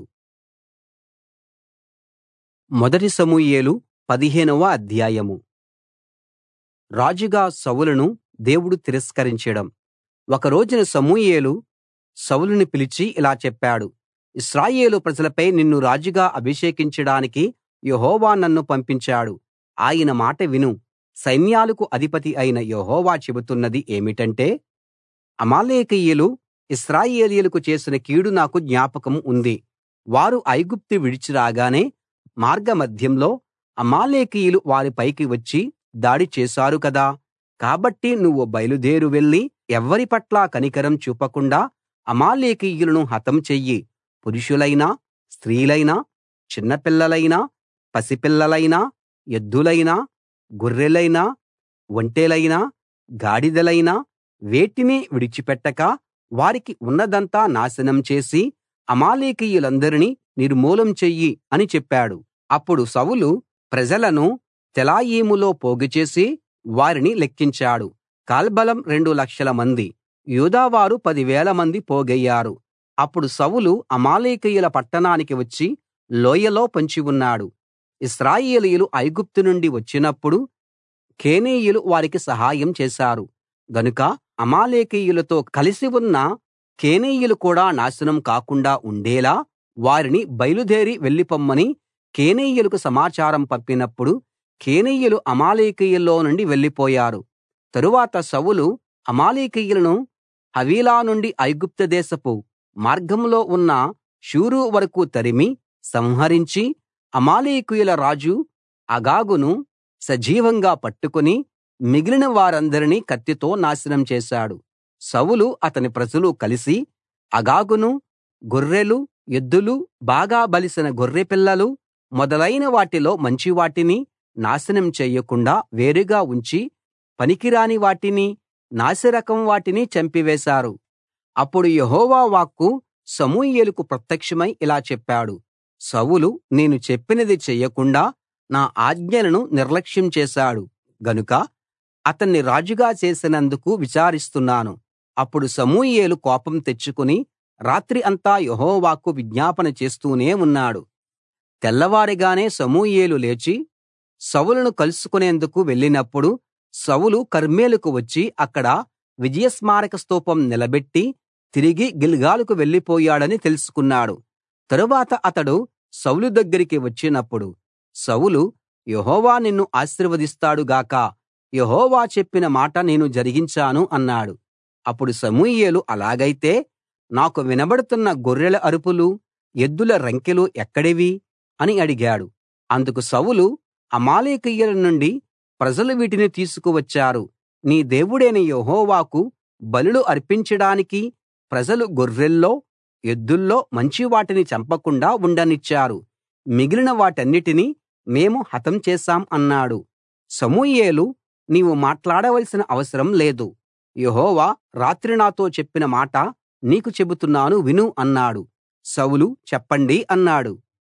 మొదటి సమూయేలు పదిహేనవ అధ్యాయము రాజుగా సౌలును దేవుడు తిరస్కరించడం ఒక రోజున సమూయేలు సౌలుని పిలిచి ఇలా చెప్పాడు ఇశ్రాయేలు ప్రజలపై నిన్ను రాజుగా అభిషేకించడానికి యెహోవా నన్ను పంపించాడు ఆయన మాట విను సైన్యాలకు అధిపతి అయిన యెహోవా చెబుతున్నది ఏమిటంటే అమాలేకీయులు ఇశ్రాయేలీయులకు చేసిన కీడు నాకు జ్ఞాపకం ఉంది వారు ఐగుప్తు విడిచి రాగానే మార్గమధ్యంలో అమాలేకీయులు వారి పైకి వచ్చి దాడి చేశారు కదా కాబట్టి నువ్వు బయలుదేరి వెళ్లి ఎవ్వరి పట్లా కనికరం చూపకుండా అమాలేకీయులను హతం చెయ్యి పురుషులైనా స్త్రీలైనా చిన్నపిల్లలైనా పసిపిల్లలైనా ఎద్దులైనా గొర్రెలైనా ఒంటెలైనా గాడిదలైనా వేటినీ విడిచిపెట్టక వారికి ఉన్నదంతా నాశనం చేసి అమాలేకీయులందరినీ నిర్మూలం చెయ్యి అని చెప్పాడు అప్పుడు సౌలు ప్రజలను తెలాయీములో పోగుచేసి వారిని లెక్కించాడు కాల్బలం రెండు లక్షల మంది యూదావారు పదివేల మంది పోగయ్యారు అప్పుడు సౌలు అమాలేకీయుల పట్టణానికి వచ్చి లోయలో పొంచి ఉన్నాడు ఇశ్రాయేలీయులు ఐగుప్తు నుండి వచ్చినప్పుడు కేనీయులు వారికి సహాయం చేశారు గనుక అమాలేకీయులతో కలిసి ఉన్న కేనీయులు కూడా నాశనం కాకుండా ఉండేలా వారిని బయలుదేరి వెళ్ళిపొమ్మని కేనీయులకు సమాచారం పంపినప్పుడు కేనీయులు అమాలేకీయుల్లో నుండి వెళ్ళిపోయారు తరువాత సౌలు అమాలేకీయులను హవీలా నుండి ఐగుప్తు దేశపు మార్గంలో ఉన్న షూరు వరకూ తరిమి సంహరించి అమాలేకీయుల రాజు అగాగును సజీవంగా పట్టుకుని మిగిలిన వారందరినీ కత్తితో నాశనం చేశాడు సౌలు అతని ప్రజలు కలిసి అగాగును గొర్రెలు ఎద్దులు బాగా బలిసిన గొర్రెపిల్లలు మొదలైన వాటిలో మంచివాటిని నాశనం చెయ్యకుండా వేరుగా ఉంచి పనికిరాని వాటిని నాసిరకం వాటిని చంపివేశారు అప్పుడు యెహోవా వాక్కు సమూయేలుకు ప్రత్యక్షమై ఇలా చెప్పాడు సౌలు నేను చెప్పినది చెయ్యకుండా నా ఆజ్ఞలను నిర్లక్ష్యం చేశాడు గనుక అతన్ని రాజుగా చేసినందుకు విచారిస్తున్నాను అప్పుడు సమూయేలు కోపం తెచ్చుకుని రాత్రి అంతా యెహోవాకు విజ్ఞాపన చేస్తూనే ఉన్నాడు తెల్లవారగానే సమూయేలు లేచి సౌలును కలుసుకునేందుకు వెళ్ళినప్పుడు సౌలు కర్మెలుకు వచ్చి అక్కడ విజయస్మారక స్తూపం నిలబెట్టి తిరిగి గిల్గాలుకు వెళ్ళిపోయాడని తెలుసుకున్నాడు తరువాత అతడు సౌలు దగ్గరికి వచ్చినప్పుడు సౌలు యెహోవా నిన్ను ఆశీర్వదిస్తాడు గాక యెహోవా చెప్పిన మాట నేను జరిగించాను అన్నాడు అప్పుడు సమూయేలు అలాగైతే నాకు వినబడుతున్న గొర్రెల అరుపులు ఎద్దుల రంకెలు ఎక్కడివి అని అడిగాడు అందుకు సౌలు అమాలేకీయుల నుండి ప్రజలు వీటిని తీసుకువచ్చారు నీ దేవుడైన యెహోవాకు బలులు అర్పించడానికి ప్రజలు గొర్రెల్లో ఎద్దుల్లో మంచివాటిని చంపకుండా ఉండనిచ్చారు మిగిలిన వాటన్నిటినీ మేము హతం చేశాం అన్నాడు సమూయేలు నీవు మాట్లాడవలసిన అవసరం లేదు యెహోవా రాత్రి నాతో చెప్పిన మాట నీకు చెబుతున్నాను విను అన్నాడు సౌలు చెప్పండి అన్నాడు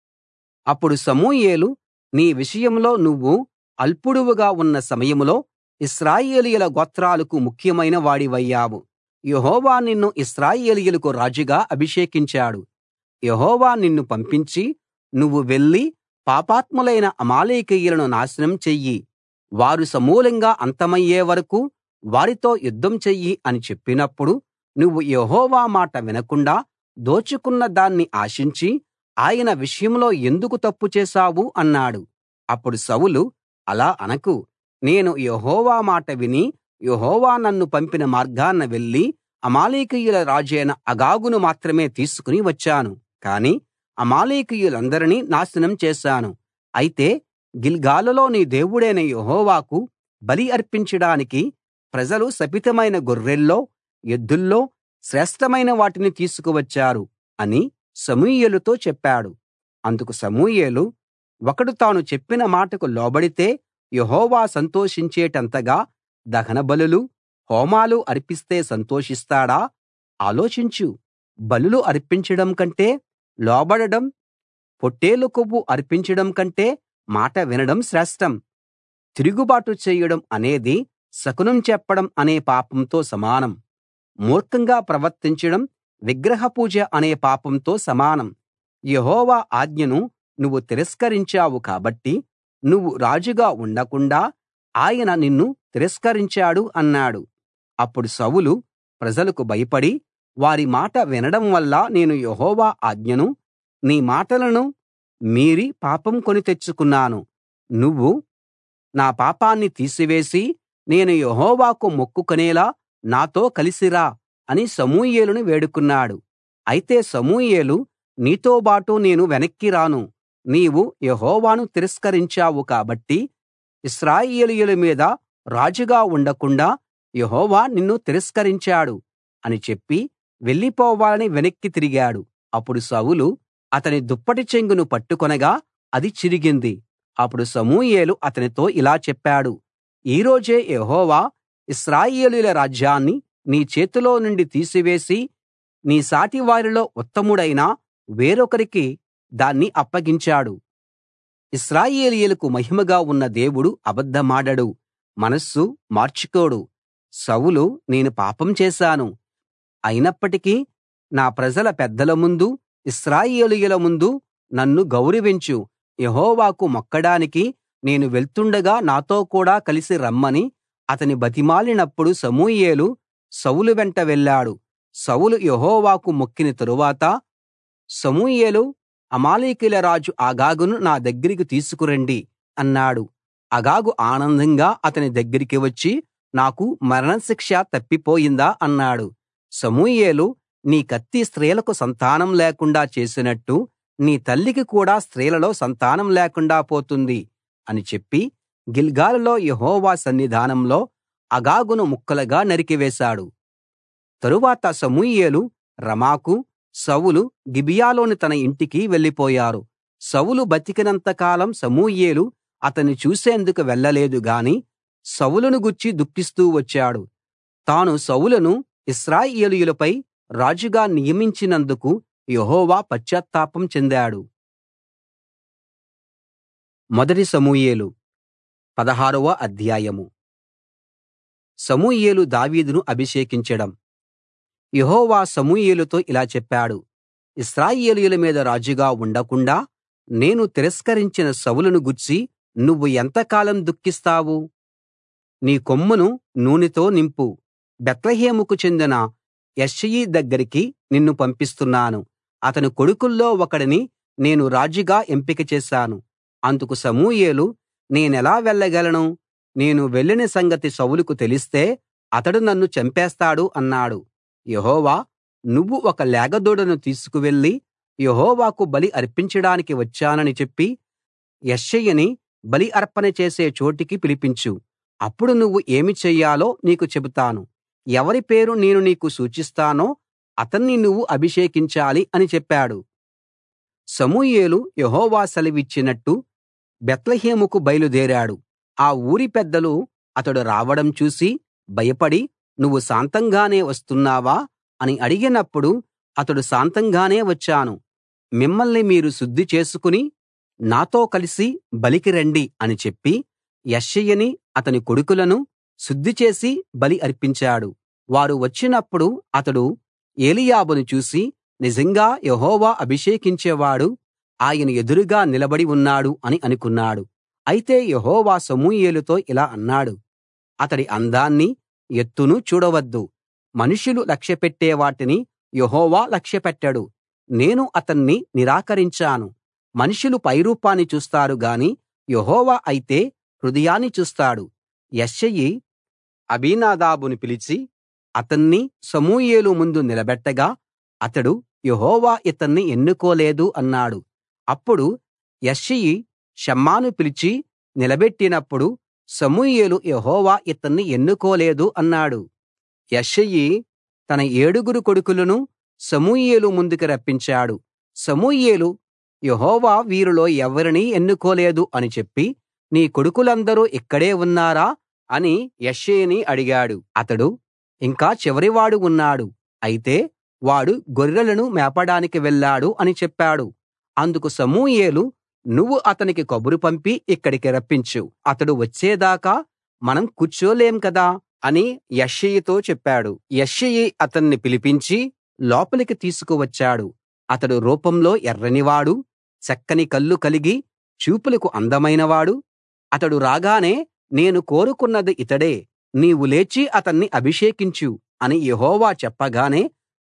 అప్పుడు సమూయేలు నీ విషయంలో నువ్వు అల్పుడువుగా ఉన్న సమయంలో ఇశ్రాయేలీయుల గోత్రాలకు ముఖ్యమైన వాడివయ్యావు యెహోవా నిన్ను ఇశ్రాయేలీయులకు రాజుగా అభిషేకించాడు యెహోవా నిన్ను పంపించి నువ్వు వెళ్లి పాపాత్ములైన అమాలేకీయులను నాశనం చెయ్యి వారు సమూలంగా అంతమయ్యే వరకూ వారితో యుద్ధం చెయ్యి అని చెప్పినప్పుడు నువ్వు యెహోవా మాట వినకుండా దోచుకున్న దాన్ని ఆశించి ఆయన విషయంలో ఎందుకు తప్పు చేశావు అన్నాడు అప్పుడు సౌలు అలా అనకు నేను యెహోవా మాట విని యెహోవా నన్ను పంపిన మార్గాన వెళ్లి అమాలేకీయుల రాజైన అగాగును మాత్రమే తీసుకుని వచ్చాను కాని అమాలేకీయులందరినీ నాశనం చేశాను అయితే గిల్గాలులో నీ దేవుడైన యెహోవాకు బలి అర్పించడానికి ప్రజలు శపితమైన గొర్రెల్లో ఎద్దుల్లో శ్రేష్ఠమైన వాటిని తీసుకువచ్చారు అని సమూయేలుతో చెప్పాడు అందుకు సమూయేలు ఒకడు తాను చెప్పిన మాటకు లోబడితే యెహోవా సంతోషించేటంతగా దహనబలులు హోమాలు అర్పిస్తే సంతోషిస్తాడా ఆలోచించు బలులు అర్పించడం కంటే లోబడడం పొట్టేలు కొవ్వు అర్పించడం కంటే మాట వినడం శ్రేష్టం తిరుగుబాటు చేయడం అనేది శకునం చెప్పడం అనే పాపంతో సమానం మూర్ఖంగా ప్రవర్తించడం విగ్రహ పూజ అనే పాపంతో సమానం యెహోవా ఆజ్ఞను నువ్వు తిరస్కరించావు కాబట్టి నువ్వు రాజుగా ఉండకుండా ఆయన నిన్ను తిరస్కరించాడు అన్నాడు అప్పుడు సౌలు ప్రజలకు భయపడి వారి మాట వినడం వల్ల నేను యెహోవా ఆజ్ఞను నీ మాటలను మీరి పాపం కొని తెచ్చుకున్నాను నువ్వు నా పాపాన్ని తీసివేసి నేను యెహోవాకు మొక్కుకొనేలా నాతో కలిసి రా అని సమూయేలును వేడుకున్నాడు అయితే సమూయేలు నీతోబాటు నేను వెనక్కి రాను నీవు యెహోవాను తిరస్కరించావు కాబట్టి ఇశ్రాయేలీయుల మీద రాజుగా ఉండకుండా యెహోవా నిన్ను తిరస్కరించాడు అని చెప్పి వెళ్ళిపోవాలని వెనక్కి తిరిగాడు అప్పుడు సౌలు అతని దుప్పటి చెంగును పట్టుకొనగా అది చిరిగింది అప్పుడు సమూయేలు అతనితో ఇలా చెప్పాడు ఈ రోజే యెహోవా ఇశ్రాయేలీయుల రాజ్యాన్ని నీ చేతిలో నుండి తీసివేసి నీ సాటి వారిలో ఉత్తముడైన వేరొకరికి దాన్ని అప్పగించాడు ఇశ్రాయేలీయులకు మహిమగా ఉన్న దేవుడు అబద్ధమాడడు మనస్సు మార్చుకోడు సౌలు నేను పాపం చేశాను అయినప్పటికీ నా ప్రజల పెద్దల ముందు ఇశ్రాయేలీయుల ముందు నన్ను గౌరవించు యెహోవాకు మొక్కడానికి నేను వెళ్తుండగా నాతో కూడా కలిసి రమ్మని అతని బతిమాలినప్పుడు సమూయేలు సౌలు వెంట వెళ్ళాడు సౌలు యెహోవాకు మొక్కిన తరువాత సమూయేలు అమాలేకీయుల రాజు అగాగును నా దగ్గరికి తీసుకురండి అన్నాడు అగాగు ఆనందంగా అతని దగ్గరికి వచ్చి నాకు మరణశిక్ష తప్పిపోయిందా అన్నాడు సమూయేలు నీ కత్తి స్త్రీలకు సంతానం లేకుండా చేసినట్టు నీ తల్లికి కూడా స్త్రీలలో సంతానం లేకుండా పోతుంది అని చెప్పి గిల్గాలులో యెహోవా సన్నిధానంలో అగాగును ముక్కలుగా నరికివేశాడు తరువాత సమూయేలు రమాకు సౌలు గిబియాలోని తన ఇంటికి వెళ్ళిపోయారు సౌలు బతికినంత కాలం సమూయేలు అతన్ని చూసేందుకు వెళ్ళలేదు గాని సౌలును గూర్చి దుఃఖిస్తూ వచ్చాడు తాను సౌలును ఇశ్రాయేలీయులపై రాజుగా నియమించినందుకు యెహోవా పశ్చాత్తాపం చెందాడు మొదటి సమూయేలు పదహారవ అధ్యాయం సమూయేలు దావీదును అభిషేకించడం యెహోవా సమూయేలుతో ఇలా చెప్పాడు ఇశ్రాయేలీయుల మీద రాజుగా ఉండకుండా నేను తిరస్కరించిన సౌలును గూర్చి నువ్వు ఎంతకాలం దుఃఖిస్తావు నీ కొమ్మును నూనెతో నింపు బేత్లెహేముకు చెందిన యెష్షయి దగ్గరికి నిన్ను పంపిస్తున్నాను అతని కొడుకుల్లో ఒకడిని నేను రాజుగా ఎంపిక చేశాను అందుకు సమూయేలు నేనెలా వెళ్ళగలను నేను వెళ్ళిన సంగతి సౌలుకు తెలిస్తే అతడు నన్ను చంపేస్తాడు అన్నాడు యెహోవా నువ్వు ఒక లేగదూడను తీసుకువెళ్లి యెహోవాకు బలి అర్పించడానికి వచ్చానని చెప్పి యెష్షయిని బలి అర్పణ చేసే చోటికి పిలిపించు అప్పుడు నువ్వు ఏమి చెయ్యాలో నీకు చెబుతాను ఎవరి పేరు నేను నీకు సూచిస్తానో అతన్ని నువ్వు అభిషేకించాలి అని చెప్పాడు సమూయేలు యెహోవా సెలవిచ్చినట్టు బేత్లెహేముకు బయలుదేరాడు ఆ ఊరి పెద్దలు అతడు రావడం చూసి భయపడి నువ్వు శాంతంగానే వస్తున్నావా అని అడిగినప్పుడు అతడు శాంతంగానే వచ్చాను మిమ్మల్ని మీరు శుద్ధి చేసుకుని నాతో కలిసి బలికి రండి అని చెప్పి యెష్షయిని అతని కొడుకులను శుద్ధి చేసి బలి అర్పించాడు వారు వచ్చినప్పుడు అతడు ఏలీయాబును చూసి నిజంగా యెహోవా అభిషేకించేవాడు ఆయన ఎదురుగా నిలబడి ఉన్నాడు అని అనుకున్నాడు అయితే యెహోవా సమూయేలుతో ఇలా అన్నాడు అతడి అందాన్ని ఎత్తును చూడవద్దు మనుషులు లక్ష్యపెట్టే వాటిని యెహోవా లక్ష్యపెట్టడు నేను అతన్ని నిరాకరించాను మనుషులు పైరూపాన్ని చూస్తారు గాని యెహోవా అయితే హృదయాన్ని చూస్తాడు యెష్షయి అబీనాదాబును పిలిచి అతన్ని సమూయేలు ముందు నిలబెట్టగా అతడు యెహోవా ఇతన్ని ఎన్నుకోలేదు అన్నాడు అప్పుడు యెష్షయి షమ్మాను పిలిచి నిలబెట్టినప్పుడు సమూయేలు యెహోవా ఇతన్ని ఎన్నుకోలేదు అన్నాడు యెష్షయి తన ఏడుగురు కొడుకులను సమూయేలు ముందుకు రప్పించాడు సమూయేలు యెహోవా వీరిలో ఎవరినీ ఎన్నుకోలేదు అని చెప్పి నీ కొడుకులందరూ ఇక్కడే ఉన్నారా అని యెష్షయిని అడిగాడు అతడు ఇంకా చివరివాడు ఉన్నాడు అయితే వాడు గొర్రెలను మేపడానికి వెళ్ళాడు అని చెప్పాడు అందుకు సమూయేలు నువ్వు అతనికి కబురు పంపి ఇక్కడికి రప్పించు అతడు వచ్చేదాకా మనం కూర్చోలేం కదా అని యెష్షయితో చెప్పాడు యెష్షయి అతన్ని పిలిపించి లోపలికి తీసుకువచ్చాడు అతడు రూపంలో ఎర్రనివాడు చక్కని కళ్ళు కలిగి చూపులకు అందమైనవాడు అతడు రాగానే నేను కోరుకున్నది ఇతడే నీవు లేచి అతన్ని అభిషేకించు అని యెహోవా చెప్పగానే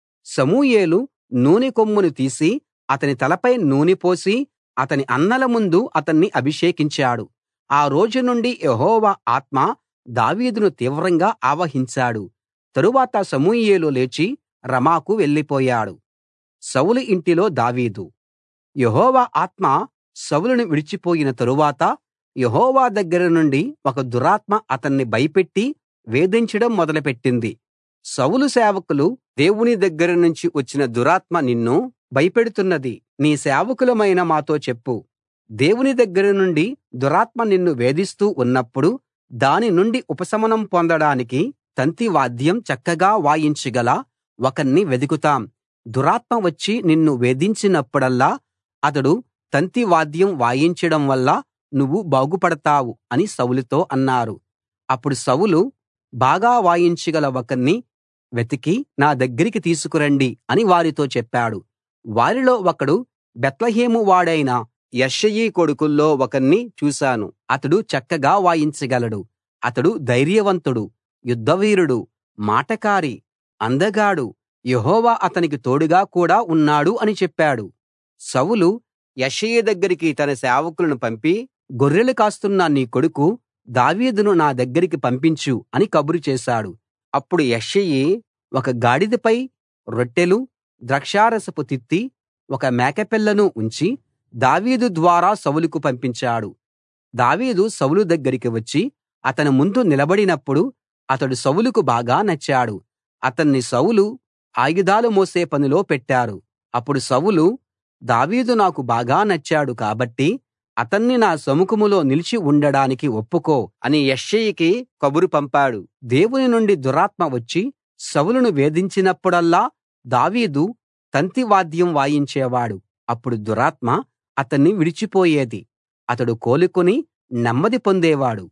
సమూయేలు నూనె కొమ్మును తీసి అతని తలపై నూనె పోసి అతని అన్నల ముందు అతన్ని అభిషేకించాడు ఆ రోజు నుండి యెహోవా ఆత్మ దావీదును తీవ్రంగా ఆవహించాడు తరువాత సమూయేలు లేచి రమాకు వెళ్ళిపోయాడు సౌలు ఇంటిలో దావీదు యెహోవా ఆత్మ సౌలును విడిచిపోయిన తరువాత యెహోవా దగ్గర నుండి ఒక దురాత్మ అతన్ని భయపెట్టి వేధించడం మొదలుపెట్టింది సౌలు సేవకులు దేవుని దగ్గర నుంచి వచ్చిన దురాత్మ నిన్ను భయపెడుతున్నది నీ సేవకులమైన మాతో చెప్పు దేవుని దగ్గర నుండి దురాత్మ నిన్ను వేధిస్తూ ఉన్నప్పుడు దాని నుండి ఉపశమనం పొందడానికి తంతి వాద్యం చక్కగా వాయించగల ఒకణ్ణి వెదుకుతాం దురాత్మ వచ్చి నిన్ను వేధించినప్పుడల్లా అతడు తంతి వాద్యం వాయించడం వల్ల నువ్వు బాగుపడతావు అని సౌలుతో అన్నారు అప్పుడు సౌలు బాగా వాయించగల ఒకణ్ణి వెతికి నా దగ్గరికి తీసుకురండి అని వారితో చెప్పాడు వారిలో ఒకడు బేత్లెహేము వాడైన యెష్షయి కొడుకుల్లో ఒకణ్ణి చూశాను అతడు చక్కగా వాయించగలడు అతడు ధైర్యవంతుడు యుద్ధవీరుడు మాటకారి అందగాడు యెహోవా అతనికి తోడుగా కూడా ఉన్నాడు అని చెప్పాడు సౌలు యెష్షయి దగ్గరికి తన సేవకులను పంపి గొర్రెలు కాస్తున్న నీ కొడుకు దావీదును నా దగ్గరికి పంపించు అని కబురు చేశాడు అప్పుడు యెష్షయి ఒక గాడిదపై రొట్టెలు ద్రాక్షారసపు తిత్తి ఒక మేకపిల్లను ఉంచి దావీదు ద్వారా సౌలుకు పంపించాడు దావీదు సౌలు దగ్గరికి వచ్చి అతని ముందు నిలబడినప్పుడు అతడు సౌలుకు బాగా నచ్చాడు అతన్ని సౌలు ఆయుధాలు మోసే పనిలో పెట్టారు అప్పుడు సౌలు దావీదు నాకు బాగా నచ్చాడు కాబట్టి అతన్ని నా సముఖంలో నిలిచి ఉండడానికి ఒప్పుకో అని యెష్షయికి కబురు పంపాడు దేవుని నుండి దురాత్మ వచ్చి సౌలును వేధించినప్పుడల్లా దావీదు తంతి వాద్యం వాయించేవాడు అప్పుడు దురాత్మ అతన్ని విడిచిపోయేది అతడు కోలుకుని నెమ్మది పొందేవాడు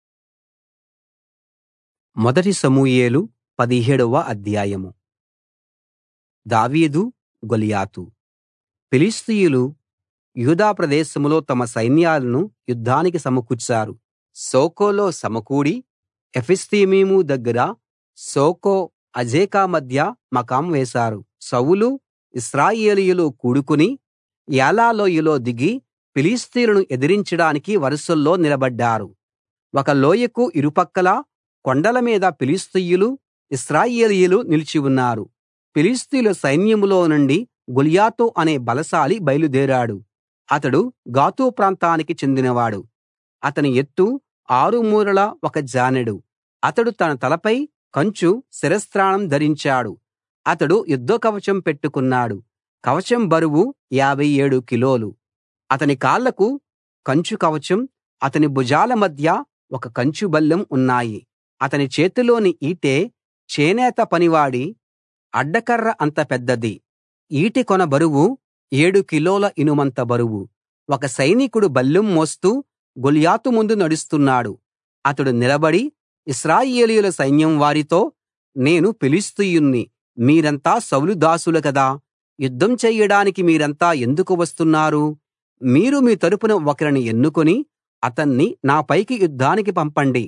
మొదటి సమూయేలు పదిహేడవ అధ్యాయము దావీదు గొలియాతు ఫిలిష్తీయులు యూదా ప్రదేశంలో తమ సైన్యాలను యుద్ధానికి సమకూర్చారు సోకోలో సమకూడి ఎఫెస్దమ్మీము దగ్గర సోకో అజేకా మధ్య మకాం వేశారు సౌలు ఇశ్రాయేలీయులు కూడుకుని ఏలా లోయలో దిగి ఫిలిష్తీయులను ఎదిరించడానికి వరుసల్లో నిలబడ్డారు ఒక లోయకు ఇరుపక్కలా కొండల మీద ఫిలిష్తీయులు ఇశ్రాయేలీయులు నిలిచి ఉన్నారు ఫిలిష్తీయుల సైన్యంలో నుండి గొల్యాతు అనే బలశాలి బయలుదేరాడు అతడు గాతు ప్రాంతానికి చెందినవాడు అతని ఎత్తు ఆరు మూరల ఒక జానెడు అతడు తన తలపై కంచు శిరస్త్రాణం ధరించాడు అతడు యుద్ధ కవచం పెట్టుకున్నాడు కవచం బరువు యాభై ఏడు కిలోలు అతని కాళ్లకు కంచు కవచం అతని భుజాల మధ్య ఒక కంచు బల్లెం ఉన్నాయి అతని చేతిలోని ఈటె చేనేత పనివాడి అడ్డకర్ర అంత పెద్దది ఈటె కొన బరువు ఏడు కిలోల ఇనుమంత బరువు ఒక సైనికుడు బల్లెం మోస్తూ గొల్యాతు ముందు నడుస్తున్నాడు అతడు నిలబడి ఇశ్రాయేలీయుల సైన్యం వారితో నేను ఫిలిష్తీయుణ్ణి మీరంతా సౌలు దాసులు కదా యుద్ధం చెయ్యడానికి మీరంతా ఎందుకు వస్తున్నారు మీరు మీ తరపున ఒకరిని ఎన్నుకుని అతన్ని నా పైకి యుద్ధానికి పంపండి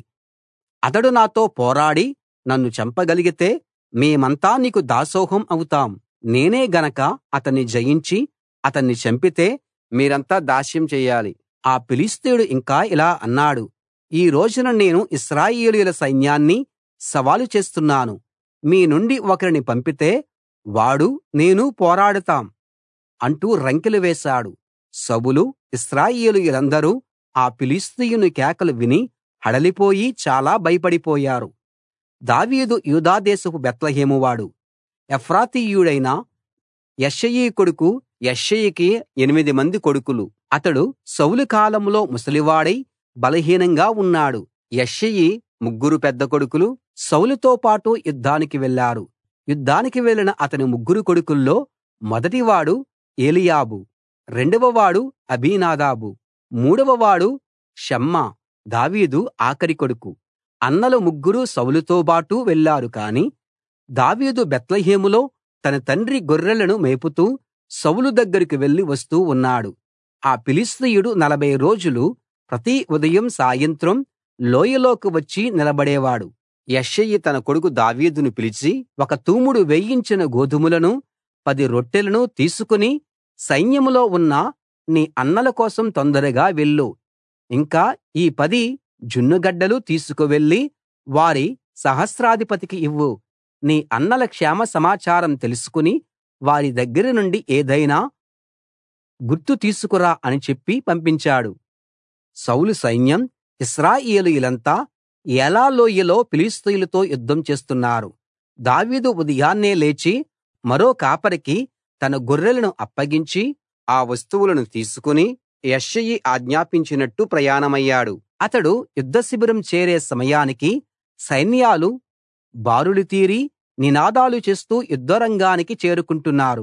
అతడు నాతో పోరాడి నన్ను చంపగలిగితే మేమంతా నీకు దాసోహం అవుతాం నేనే గనక అతన్ని జయించి అతన్ని చంపితే మీరంతా దాస్యం చెయ్యాలి ఆ ఫిలిష్తీయుడు ఇంకా ఇలా అన్నాడు ఈ రోజున నేను ఇశ్రాయేలీయుల సైన్యాన్ని సవాలు చేస్తున్నాను మీ నుండి ఒకరిని పంపితే వాడూ నేనూ పోరాడతాం అంటూ రంకెలు వేశాడు సౌలు ఇశ్రాయేలీయులందరూ ఆ ఫిలిష్తీయుని కేకలు విని హడలిపోయి చాలా భయపడిపోయారు దావీదు యూదా దేశపు బేత్లెహేము వాడు ఎఫ్రాతీయుడైన యెష్షయి కొడుకు యెష్షయికి ఎనిమిది మంది కొడుకులు అతడు సౌలు కాలంలో ముసలివాడై బలహీనంగా ఉన్నాడు యెష్షయి ముగ్గురు పెద్ద కొడుకులు సౌలుతో పాటు యుద్ధానికి వెళ్లారు యుద్ధానికి వెళ్ళిన అతని ముగ్గురు కొడుకుల్లో మొదటివాడు ఏలీయాబు రెండవవాడు అబీనాదాబు మూడవవాడు షమ్మా దావీదు ఆఖరి కొడుకు అన్నలు ముగ్గురు సౌలుతోబాటు వెళ్లారు కాని దావీదు బేత్లెహేములో తన తండ్రి గొర్రెలను మేపుతూ సౌలు దగ్గరికి వెళ్లి వస్తూ ఉన్నాడు ఆ ఫిలిష్తీయుడు నలభై రోజులు ప్రతి ఉదయం సాయంత్రం లోయలోకి వచ్చి నిలబడేవాడు యెష్షయి తన కొడుకు దావీదును పిలిచి ఒక తూముడు వేయించిన గోధుమలను పది రొట్టెలను తీసుకుని సైన్యంలో ఉన్న నీ అన్నల కోసం తొందరగా వెళ్ళు ఇంకా ఈ పది జున్నుగడ్డలు తీసుకువెళ్ళి వారి సహస్రాధిపతికి ఇవ్వు నీ అన్నల క్షేమ సమాచారం తెలుసుకుని వారి దగ్గర నుండి ఏదైనా గుర్తు తీసుకురా అని చెప్పి పంపించాడు సౌలు సైన్యం ఇశ్రాయేలీయులంతా ఏలా లోయలో ఫిలిష్తీయులతో యుద్ధం చేస్తున్నారు దావీదు ఉదయాన్నే లేచి మరో కాపరికి తన గొర్రెలను అప్పగించి ఆ వస్తువులను తీసుకుని యెష్షయి ఆజ్ఞాపించినట్టు ప్రయాణమయ్యాడు అతడు యుద్ధ శిబిరం చేరే సమయానికి సైన్యాలు బారులు తీరి నినాదాలు చేస్తూ యుద్ధరంగానికి చేరుకుంటున్నారు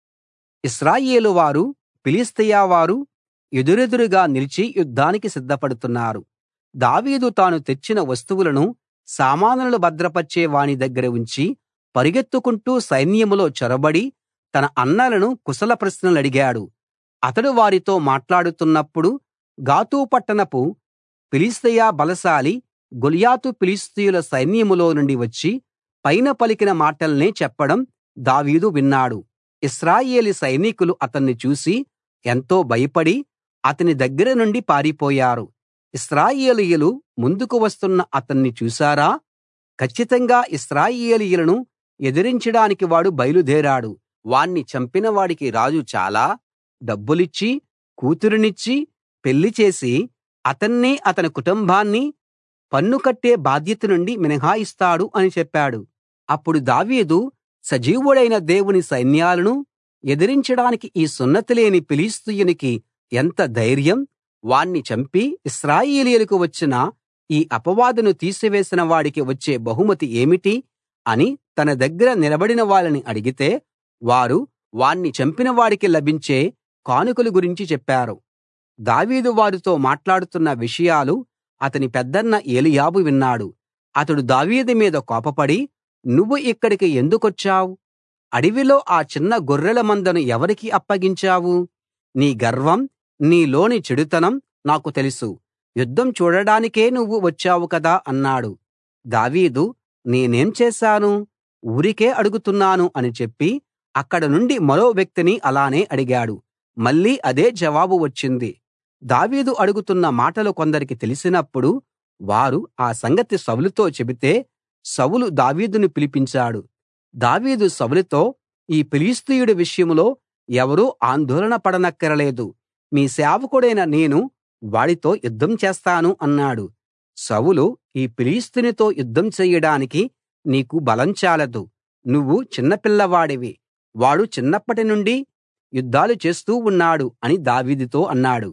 ఇశ్రాయేలు వారు ఫిలిష్తియ వారు ఎదురెదురుగా నిలిచి యుద్ధానికి సిద్ధపడుతున్నారు దావీదు తాను తెచ్చిన వస్తువులను సామానులు భద్రపర్చే వాని దగ్గర ఉంచి పరిగెత్తుకుంటూ సైన్యంలో చొరబడి తన అన్నలను కుశల ప్రశ్నలడిగాడు అతడు వారితో మాట్లాడుతున్నప్పుడు గాతు పట్టణపు ఫిలిష్తియ బలశాలి గొల్యాతు ఫిలిష్తీయుల సైన్యంలో నుండి వచ్చి పైన పలికిన మాటల్నే చెప్పడం దావీదు విన్నాడు ఇశ్రాయేలీ సైనికులు అతన్ని చూసి ఎంతో భయపడి అతని దగ్గర నుండి పారిపోయారు ఇశ్రాయేలీయులు ముందుకు వస్తున్న అతన్ని చూశారా కచ్చితంగా ఇశ్రాయేలీయులను ఎదిరించడానికి వాడు బయలుదేరాడు వాణ్ణి చంపిన వాడికి రాజు చాలా డబ్బులిచ్చి కూతురునిచ్చి పెళ్లి చేసి అతన్నీ అతని కుటుంబాన్నీ పన్ను కట్టే బాధ్యత నుండి మినహాయిస్తాడు అని చెప్పాడు అప్పుడు దావీదు సజీవుడైన దేవుని సైన్యాలను ఎదిరించడానికి ఈ సున్నతి లేని ఫిలిష్తీయునికి ఎంత ధైర్యం వాణ్ణి చంపి ఇశ్రాయేలీయులకు వచ్చిన ఈ అపవాదును తీసివేసిన వాడికి వచ్చే బహుమతి ఏమిటి అని తన దగ్గర నిలబడిన వాళ్ళని అడిగితే వారు వాణ్ణి చంపిన వాడికి లభించే కానుకల గురించి చెప్పారు దావీదు వారితో మాట్లాడుతున్న విషయాలు అతని పెద్దన్న ఏలీయాబు విన్నాడు అతడు దావీదు మీద కోపపడి నువ్వు ఇక్కడికి ఎందుకొచ్చావు అడవిలో ఆ చిన్న గొర్రెల మందను ఎవరికి అప్పగించావు నీ గర్వం నీలోని చెడుతనం నాకు తెలుసు యుద్ధం చూడడానికే నువ్వు వచ్చావు కదా అన్నాడు దావీదు నేనేం చేశాను ఊరికే అడుగుతున్నాను అని చెప్పి అక్కడ నుండి మరో వ్యక్తిని అలానే అడిగాడు మళ్ళీ అదే జవాబు వచ్చింది దావీదు అడుగుతున్న మాటలు కొందరికి తెలిసినప్పుడు వారు ఆ సంగతి సౌలుతో చెబితే సౌలు దావీదును పిలిపించాడు దావీదు సౌలుతో ఈ ఫిలిష్తీయుడి విషయంలో ఎవరూ ఆందోళన పడనక్కరలేదు మీ సేవకుడైన నేను వాడితో యుద్ధం చేస్తాను అన్నాడు సౌలు ఈ ఫిలిష్తీయునితో యుద్ధం చెయ్యడానికి నీకు బలం చాలదు నువ్వు చిన్నపిల్లవాడివి వాడు చిన్నప్పటి నుండి యుద్ధాలు చేస్తూ ఉన్నాడు అని దావీదుతో అన్నాడు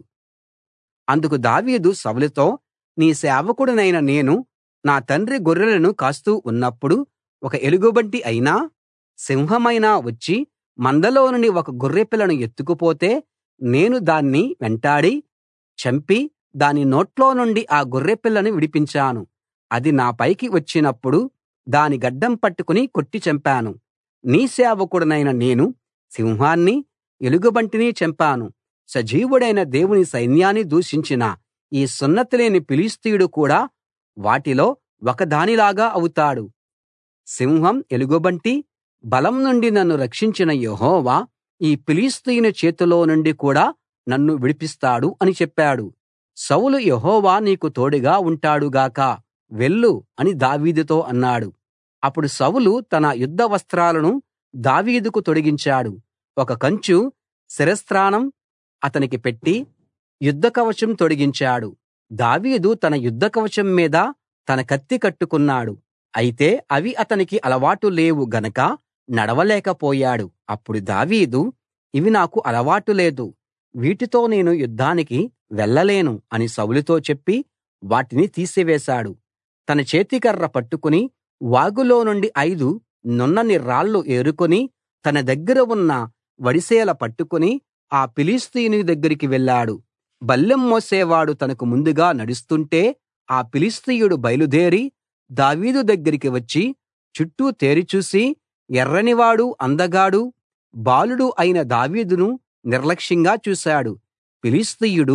అందుకు దావీదు సౌలుతో నీ సేవకుడినైన నేను నా తండ్రి గొర్రెలను కాస్తూ ఉన్నప్పుడు ఒక ఎలుగుబంటి అయినా సింహమైనా వచ్చి మందలో నుండి ఒక గొర్రెపిల్లను ఎత్తుకుపోతే నేను దాన్ని వెంటాడి చంపి దాని నోట్లో నుండి ఆ గొర్రెపిల్లను విడిపించాను అది నా పైకి వచ్చినప్పుడు దాని గడ్డం పట్టుకుని కొట్టి చంపాను నీ సేవకుడినైన నేను సింహాన్ని ఎలుగుబంటిని చంపాను సజీవుడైన దేవుని సైన్యాన్ని దూషించిన ఈ సున్నతి లేని ఫిలిష్తీయుడు కూడా వాటిలో ఒకదానిలాగా అవుతాడు సింహం ఎలుగుబంటి బలం నుండి నన్ను రక్షించిన యెహోవా ఈ ఫిలిష్తీయుని చేతిలో నుండి కూడా నన్ను విడిపిస్తాడు అని చెప్పాడు సౌలు యెహోవా నీకు తోడుగా ఉంటాడు గాక వెళ్ళు అని దావీదుతో అన్నాడు అప్పుడు సౌలు తన యుద్ధ వస్త్రాలను దావీదుకు తొడిగించాడు ఒక కంచు శిరస్త్రాణం అతనికి పెట్టి యుద్ధ కవచం తొడిగించాడు దావీదు తన యుద్ధ కవచం మీద తన కత్తి కట్టుకున్నాడు అయితే అవి అతనికి అలవాటు లేవు గనక నడవలేకపోయాడు అప్పుడు దావీదు ఇవి నాకు అలవాటు లేదు వీటితో నేను యుద్ధానికి వెళ్ళలేను అని సౌలుతో చెప్పి వాటిని తీసివేశాడు తన చేతికర్ర పట్టుకుని వాగులో నుండి ఐదు నున్నని రాళ్లు ఏరుకుని తన దగ్గర ఉన్న వడిసెల పట్టుకుని ఆ ఫిలిష్తీయుని దగ్గరికి వెళ్ళాడు బల్లెం మోసేవాడు తనకు ముందుగా నడుస్తుంటే ఆ ఫిలిష్తీయుడు బయలుదేరి దావీదు దగ్గరికి వచ్చి చుట్టూ తేరి చూసి ఎర్రనివాడు అందగాడు బాలుడు అయిన దావీదును నిర్లక్ష్యంగా చూశాడు ఫిలిష్తీయుడు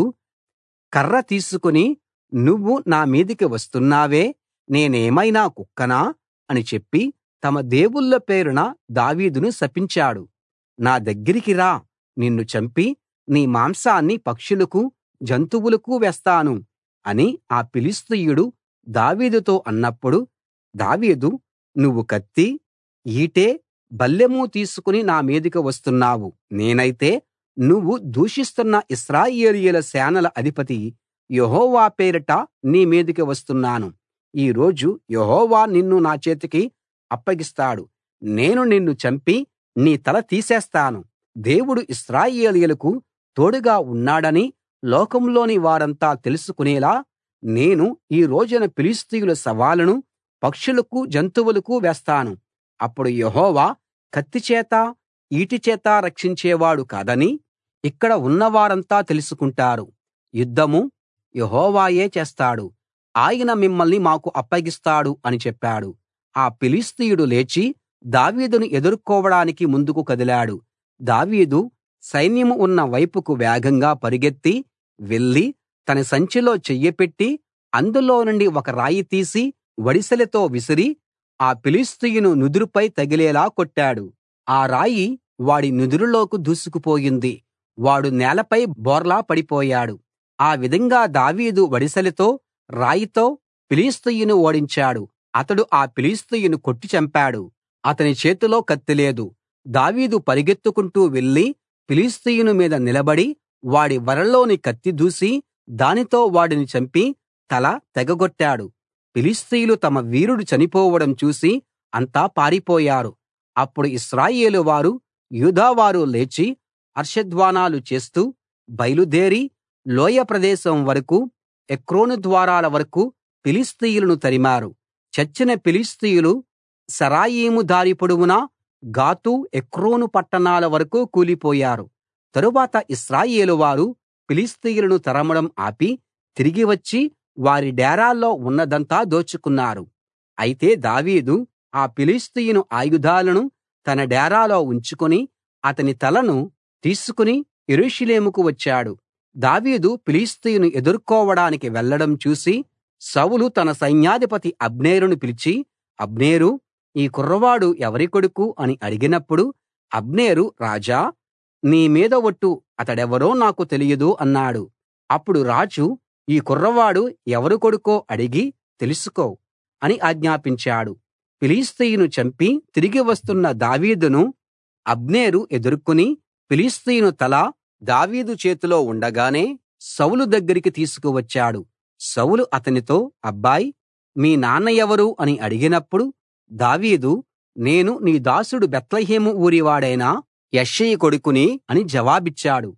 కర్ర తీసుకుని నువ్వు నా మీదికి వస్తున్నావే నేనేమైనా కుక్కనా అని చెప్పి తమ దేవుళ్ళ పేరున దావీదును శపించాడు నా దగ్గరికి రా నిన్ను చంపి నీ మాంసాన్ని పక్షులకు జంతువులకు వేస్తాను అని ఆ ఫిలిష్తీయుడు దావీదుతో అన్నప్పుడు దావీదు నువ్వు కత్తి ఈటె బల్లెము తీసుకుని నా మీదికి వస్తున్నావు నేనైతే నువ్వు దూషిస్తున్న ఇశ్రాయేలీయుల సేనల అధిపతి యెహోవా పేరిట నీ మీదికి వస్తున్నాను ఈ రోజు యెహోవా నిన్ను నా చేతికి అప్పగిస్తాడు నేను నిన్ను చంపి నీ తల తీసేస్తాను దేవుడు ఇశ్రాయేలీయులకు తోడుగా ఉన్నాడని లోకంలోని వారంతా తెలుసుకునేలా నేను ఈ రోజున ఫిలిష్తీయుల శవాలను పక్షులకు జంతువులకు వేస్తాను అప్పుడు యెహోవా కత్తి చేత ఈటె చేత రక్షించేవాడు కాదని ఇక్కడ ఉన్నవారంతా తెలుసుకుంటారు యుద్ధము యెహోవాయే చేస్తాడు ఆయన మిమ్మల్ని మాకు అప్పగిస్తాడు అని చెప్పాడు ఆ ఫిలిష్తీయుడు లేచి దావీదును ఎదుర్కోవడానికి ముందుకు కదిలాడు దావీదు సైన్యం ఉన్న వైపుకు వేగంగా పరుగెత్తి వెళ్లి తన సంచిలో చెయ్యి అందులో నుండి ఒక రాయి తీసి వడిసెలతో విసిరి ఆ ఫిలిష్తీయుని నుదురుపై తగిలేలా కొట్టాడు ఆ రాయి వాడి నుదురులోకి దూసుకుపోయింది వాడు నేలపై బోర్లా పడిపోయాడు ఆ విధంగా దావీదు వడిసెలతో రాయితో ఫిలిష్తీయుని ఓడించాడు అతడు ఆ ఫిలిష్తీయుని కొట్టి చంపాడు అతని చేతిలో కత్తి లేదు దావీదు పరిగెత్తుకుంటూ వెళ్లి ఫిలిష్తీయుని మీద నిలబడి వాడి వరలోని కత్తి దూసి దానితో వాడిని చంపి తల తెగగొట్టాడు ఫిలిష్తీయులు తమ వీరుడు చనిపోవడం చూసి అంతా పారిపోయారు అప్పుడు ఇశ్రాయేలు వారు యూదావారు లేచి హర్షధ్వానాలు చేస్తూ బయలుదేరి లోయ ప్రదేశం వరకూ ఎక్రోను ద్వారాల వరకూ ఫిలిష్తీయులను తరిమారు చచ్చిన ఫిలిష్తీయులు షరాయిము దారి పొడవునా గాతు ఎక్రోను పట్టణాల వరకూ కూలిపోయారు తరువాత ఇశ్రాయేలు వారు ఫిలిష్తీయులను తరమడం ఆపి తిరిగి వచ్చి వారి డేరాల్లో ఉన్నదంతా దోచుకున్నారు అయితే దావీదు ఆ ఫిలిష్తీయుని ఆయుధాలను తన డేరాలో ఉంచుకుని అతని తలను తీసుకుని యెరూషలేముకు వచ్చాడు దావీదు ఫిలిష్తీయుని ఎదుర్కోవడానికి వెళ్ళడం చూసి సౌలు తన సైన్యాధిపతి అబ్నేరును పిలిచి అబ్నేరూ ఈ కుర్రవాడు ఎవరి కొడుకు అని అడిగినప్పుడు అబ్నేరు రాజా నీ మీద ఒట్టు అతడెవరో నాకు తెలియదు అన్నాడు అప్పుడు రాజు ఈ కుర్రవాడు ఎవరి కొడుకో అడిగి తెలుసుకో అని ఆజ్ఞాపించాడు ఫిలిష్తీయుని చంపి తిరిగి వస్తున్న దావీదును అబ్నేరు ఎదుర్కొని ఫిలిష్తీయుని తల దావీదు చేతిలో ఉండగానే సౌలు దగ్గరికి తీసుకువచ్చాడు సౌలు అతనితో అబ్బాయ్ మీ నాన్న ఎవరు అని అడిగినప్పుడు దావీదు నేను నీ దాసుడు బేత్లెహేము ఊరివాడైన యెష్షయి కొడుకుని అని జవాబిచ్చాడు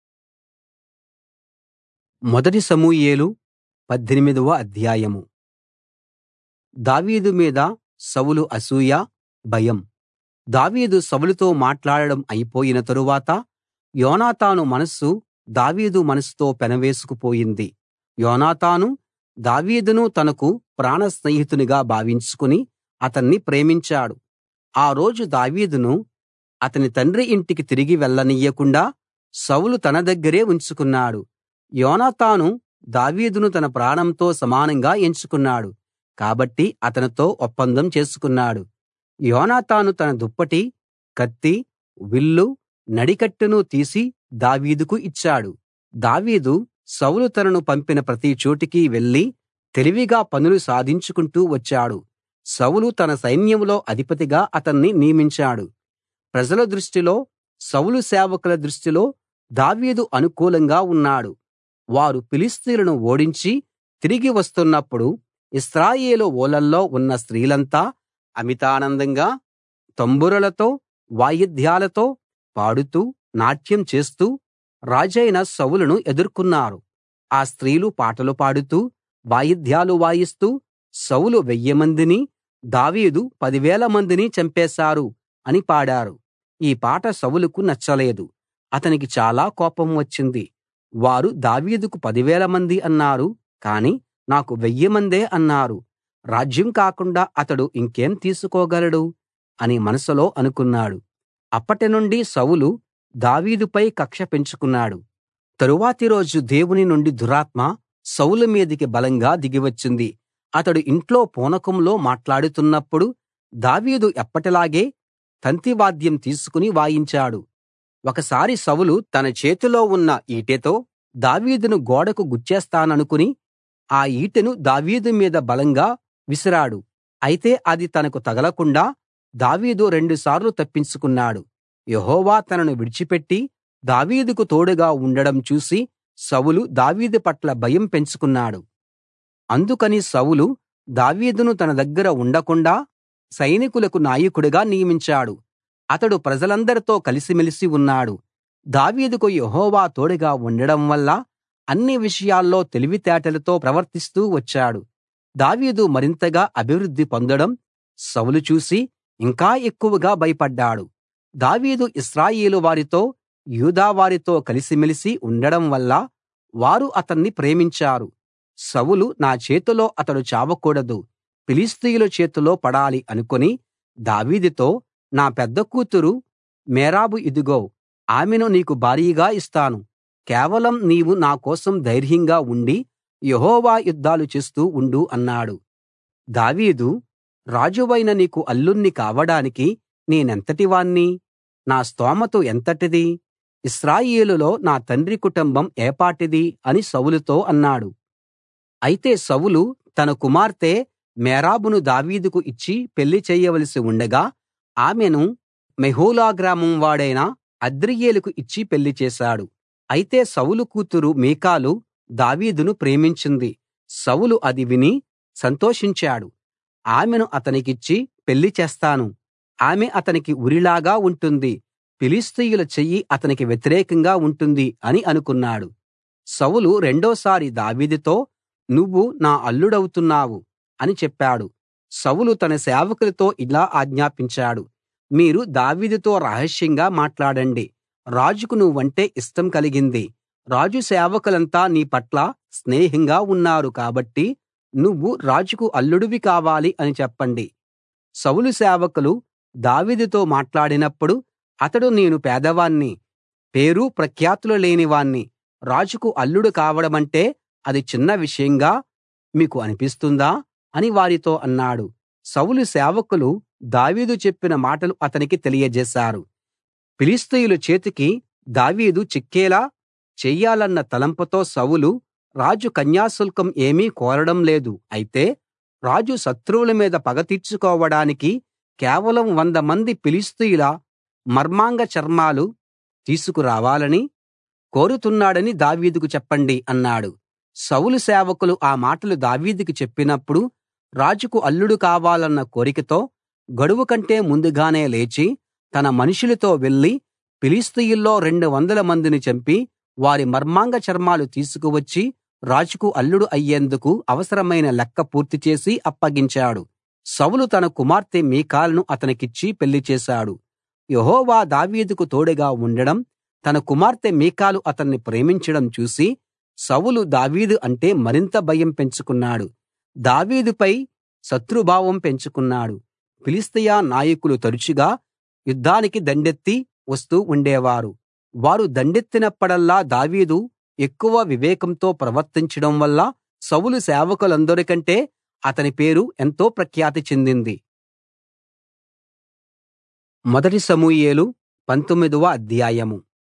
మొదటి సమూయేలు పద్దెనిమిదవ అధ్యాయం దావీదు మీద సౌలు అసూయ భయం దావీదు సౌలుతో మాట్లాడడం అయిపోయిన తరువాత యోనాతాను మనస్సు దావీదు మనసుతో పెనవేసుకుపోయింది యోనాతాను దావీదును తనకు ప్రాణ స్నేహితునిగా భావించుకుని అతన్ని ప్రేమించాడు ఆ రోజు దావీదును అతని తండ్రి ఇంటికి తిరిగి వెళ్ళనియ్యకుండా సౌలు తన దగ్గరే ఉంచుకున్నాడు యోనాతాను దావీదును తన ప్రాణంతో సమానంగా ఎంచుకున్నాడు కాబట్టి అతనితో ఒప్పందం చేసుకున్నాడు యోనాతాను తన దుప్పటి కత్తి విల్లు నడికట్టును తీసి దావీదుకు ఇచ్చాడు దావీదు సౌలు తనను పంపిన ప్రతి చోటికి వెళ్లి తెలివిగా పనులు సాధించుకుంటూ వచ్చాడు సౌలు తన సైన్యంలో అధిపతిగా అతన్ని నియమించాడు ప్రజల దృష్టిలో సౌలు సేవకుల దృష్టిలో దావీదు అనుకూలంగా ఉన్నాడు వారు ఫిలిష్తీయులను ఓడించి తిరిగి వస్తున్నప్పుడు ఇశ్రాయేలు ఊళ్ళల్లో ఉన్న స్త్రీలంతా అమితానందంగా తంబురలతో వాయిద్యాలతో పాడుతూ నాట్యం చేస్తూ రాజైన సౌలును ఎదుర్కొన్నారు ఆ స్త్రీలు పాటలు పాడుతూ వాయిద్యాలు వాయిస్తూ సౌలు వెయ్యి మందిని దావీదు పదివేల మందిని చంపేశారు అని పాడారు ఈ పాట సౌలుకు నచ్చలేదు అతనికి చాలా కోపం వచ్చింది వారు దావీదుకు పదివేల మంది అన్నారు కానీ నాకు వెయ్యి మందే అన్నారు రాజ్యం కాకుండా అతడు ఇంకేం తీసుకోగలడు అని మనసులో అనుకున్నాడు అప్పటి నుండి సౌలు దావీదుపై కక్ష పెంచుకున్నాడు తరువాతి రోజు దేవుని నుండి దురాత్మ సౌలు మీదికి బలంగా దిగివచ్చింది అతడు ఇంట్లో పూనకంలో మాట్లాడుతున్నప్పుడు దావీదు ఎప్పటిలాగే తంతివాద్యం తీసుకుని వాయించాడు ఒకసారి సౌలు తన చేతిలో ఉన్న ఈటెతో దావీదును గోడకు గుచ్చేస్తాననుకుని ఆ ఈటెను దావీదు మీద బలంగా విసిరాడు అయితే అది తనకు తగలకుండా దావీదు రెండుసార్లు తప్పించుకున్నాడు యెహోవా తనను విడిచిపెట్టి దావీదుకు తోడుగా ఉండడం చూసి సౌలు దావీదు పట్ల భయం పెంచుకున్నాడు అందుకని సౌలు దావీదును తన దగ్గర ఉండకుండా సైనికులకు నాయకుడిగా నియమించాడు అతడు ప్రజలందరితో కలిసిమెలిసి ఉన్నాడు దావీదుకు యెహోవా తోడుగా ఉండడం వల్ల అన్ని విషయాల్లో తెలివితేటలతో ప్రవర్తిస్తూ వచ్చాడు దావీదు మరింతగా అభివృద్ధి పొందడం సౌలు చూసి ఇంకా ఎక్కువగా భయపడ్డాడు దావీదు ఇశ్రాయేలు వారితో యూదా వారితో కలిసిమెలిసి ఉండడం వల్ల వారు అతన్ని ప్రేమించారు సౌలు నా చేతిలో అతడు చావకూడదు ఫిలిష్తీయుల చేతిలో పడాలి అనుకుని దావీదుతో నా పెద్ద కూతురు మేరాబు ఇదిగో ఆమెను నీకు భార్యగా ఇస్తాను కేవలం నీవు నా కోసం ధైర్యంగా ఉండి యెహోవా యుద్ధాలు చేస్తూ ఉండు అన్నాడు దావీదు రాజువైన నీకు అల్లుణ్ణి కావడానికి నేనెంతటివాణ్ణి నా స్తోమతు ఎంతటిది ఇశ్రాయేలులో నా తండ్రి కుటుంబం ఏపాటిది అని సౌలుతో అన్నాడు అయితే సౌలు తన కుమార్తె మేరాబును దావీదుకు ఇచ్చి పెళ్లి చేయవలసి ఉండగా ఆమెను మెహోలా గ్రామం వాడైన అద్రీయేలుకు ఇచ్చి పెళ్లి చేశాడు అయితే సౌలు కూతురు మీకాలు దావీదును ప్రేమించింది సౌలు అది విని సంతోషించాడు ఆమెను అతనికిచ్చి పెళ్లి చేస్తాను ఆమె అతనికి ఉరిలాగా ఉంటుంది ఫిలిష్తీయుల చెయ్యి అతనికి వ్యతిరేకంగా ఉంటుంది అని అనుకున్నాడు సౌలు రెండోసారి దావీదుతో నువ్వు నా అల్లుడవుతున్నావు అని చెప్పాడు సౌలు తన సేవకులతో ఇలా ఆజ్ఞాపించాడు మీరు దావీదుతో రహస్యంగా మాట్లాడండి రాజుకు నువ్వంటే ఇష్టం కలిగింది రాజు సేవకులంతా నీ పట్ల స్నేహంగా ఉన్నారు కాబట్టి నువ్వు రాజుకు అల్లుడివి కావాలి అని చెప్పండి సౌలు సేవకులు దావీదుతో మాట్లాడినప్పుడు అతడు నేను పేదవాణ్ణి పేరు ప్రఖ్యాతులు లేనివాణ్ణి రాజుకు అల్లుడు కావడమంటే అది చిన్న విషయంగా మీకు అనిపిస్తుందా అని వారితో అన్నాడు సౌలు సేవకులు దావీదు చెప్పిన మాటలు అతనికి తెలియజేశారు ఫిలిష్తీయుల చేతికి దావీదు చిక్కేలా చెయ్యాలన్న తలంపుతో సౌలు రాజు కన్యాశుల్కం ఏమీ కోరడం లేదు అయితే రాజు శత్రువుల మీద పగ తీర్చుకోవడానికి కేవలం వంద మంది ఫిలిష్తీయుల మర్మాంగ చర్మాలు తీసుకురావాలని కోరుతున్నాడని దావీదుకు చెప్పండి అన్నాడు సౌలు సేవకులు ఆ మాటలు దావీదుకు చెప్పినప్పుడు రాజుకు అల్లుడు కావాలన్న కోరికతో గడువు కంటే ముందుగానే లేచి తన మనుషులతో వెళ్లి ఫిలిష్తీయుల్లో రెండు వందల మందిని చంపి వారి మర్మాంగ చర్మాలు తీసుకువచ్చి రాజుకు అల్లుడు అయ్యేందుకు అవసరమైన లెక్క పూర్తి చేసి అప్పగించాడు సౌలు తన కుమార్తె మీకాలును అతనికిచ్చి పెళ్లి చేశాడు యెహోవా దావీదుకు తోడుగా ఉండడం తన కుమార్తె మీకాలు అతన్ని ప్రేమించడం చూసి సౌలు దావీదు అంటే మరింత భయం పెంచుకున్నాడు దావీదుపై శత్రుభావం పెంచుకున్నాడు ఫిలిష్తీయ నాయకులు తరచుగా యుద్ధానికి దండెత్తి వస్తూ ఉండేవారు వారు దండెత్తినప్పుడల్లా దావీదు ఎక్కువ వివేకంతో ప్రవర్తించడం వల్ల సౌలు సేవకులందరికంటే అతని పేరు ఎంతో ప్రఖ్యాతి చెందింది మొదటి సమూయేలు పంతొమ్మిదవ అధ్యాయం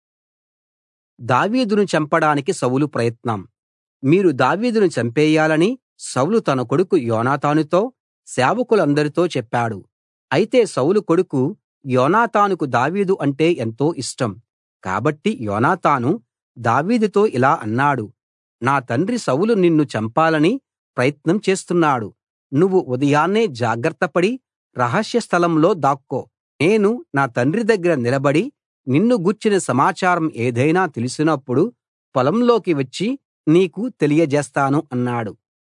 దావీదును చంపడానికి సౌలు ప్రయత్నం మీరు దావీదును చంపేయాలని సౌలు తన కొడుకు యోనాతానుతో సేవకులందరితో చెప్పాడు అయితే సౌలు కొడుకు యోనాతానుకు దావీదు అంటే ఎంతో ఇష్టం కాబట్టి యోనాతాను దావీదుతో ఇలా అన్నాడు నా తండ్రి సౌలు నిన్ను చంపాలని ప్రయత్నం చేస్తున్నాడు నువ్వు ఉదయాన్నే జాగ్రత్తపడి రహస్య స్థలంలో దాక్కో నేను నా తండ్రి దగ్గర నిలబడి నిన్ను గూర్చిన సమాచారం ఏదైనా తెలిసినప్పుడు పొలంలోకి వచ్చి నీకు తెలియజేస్తాను అన్నాడు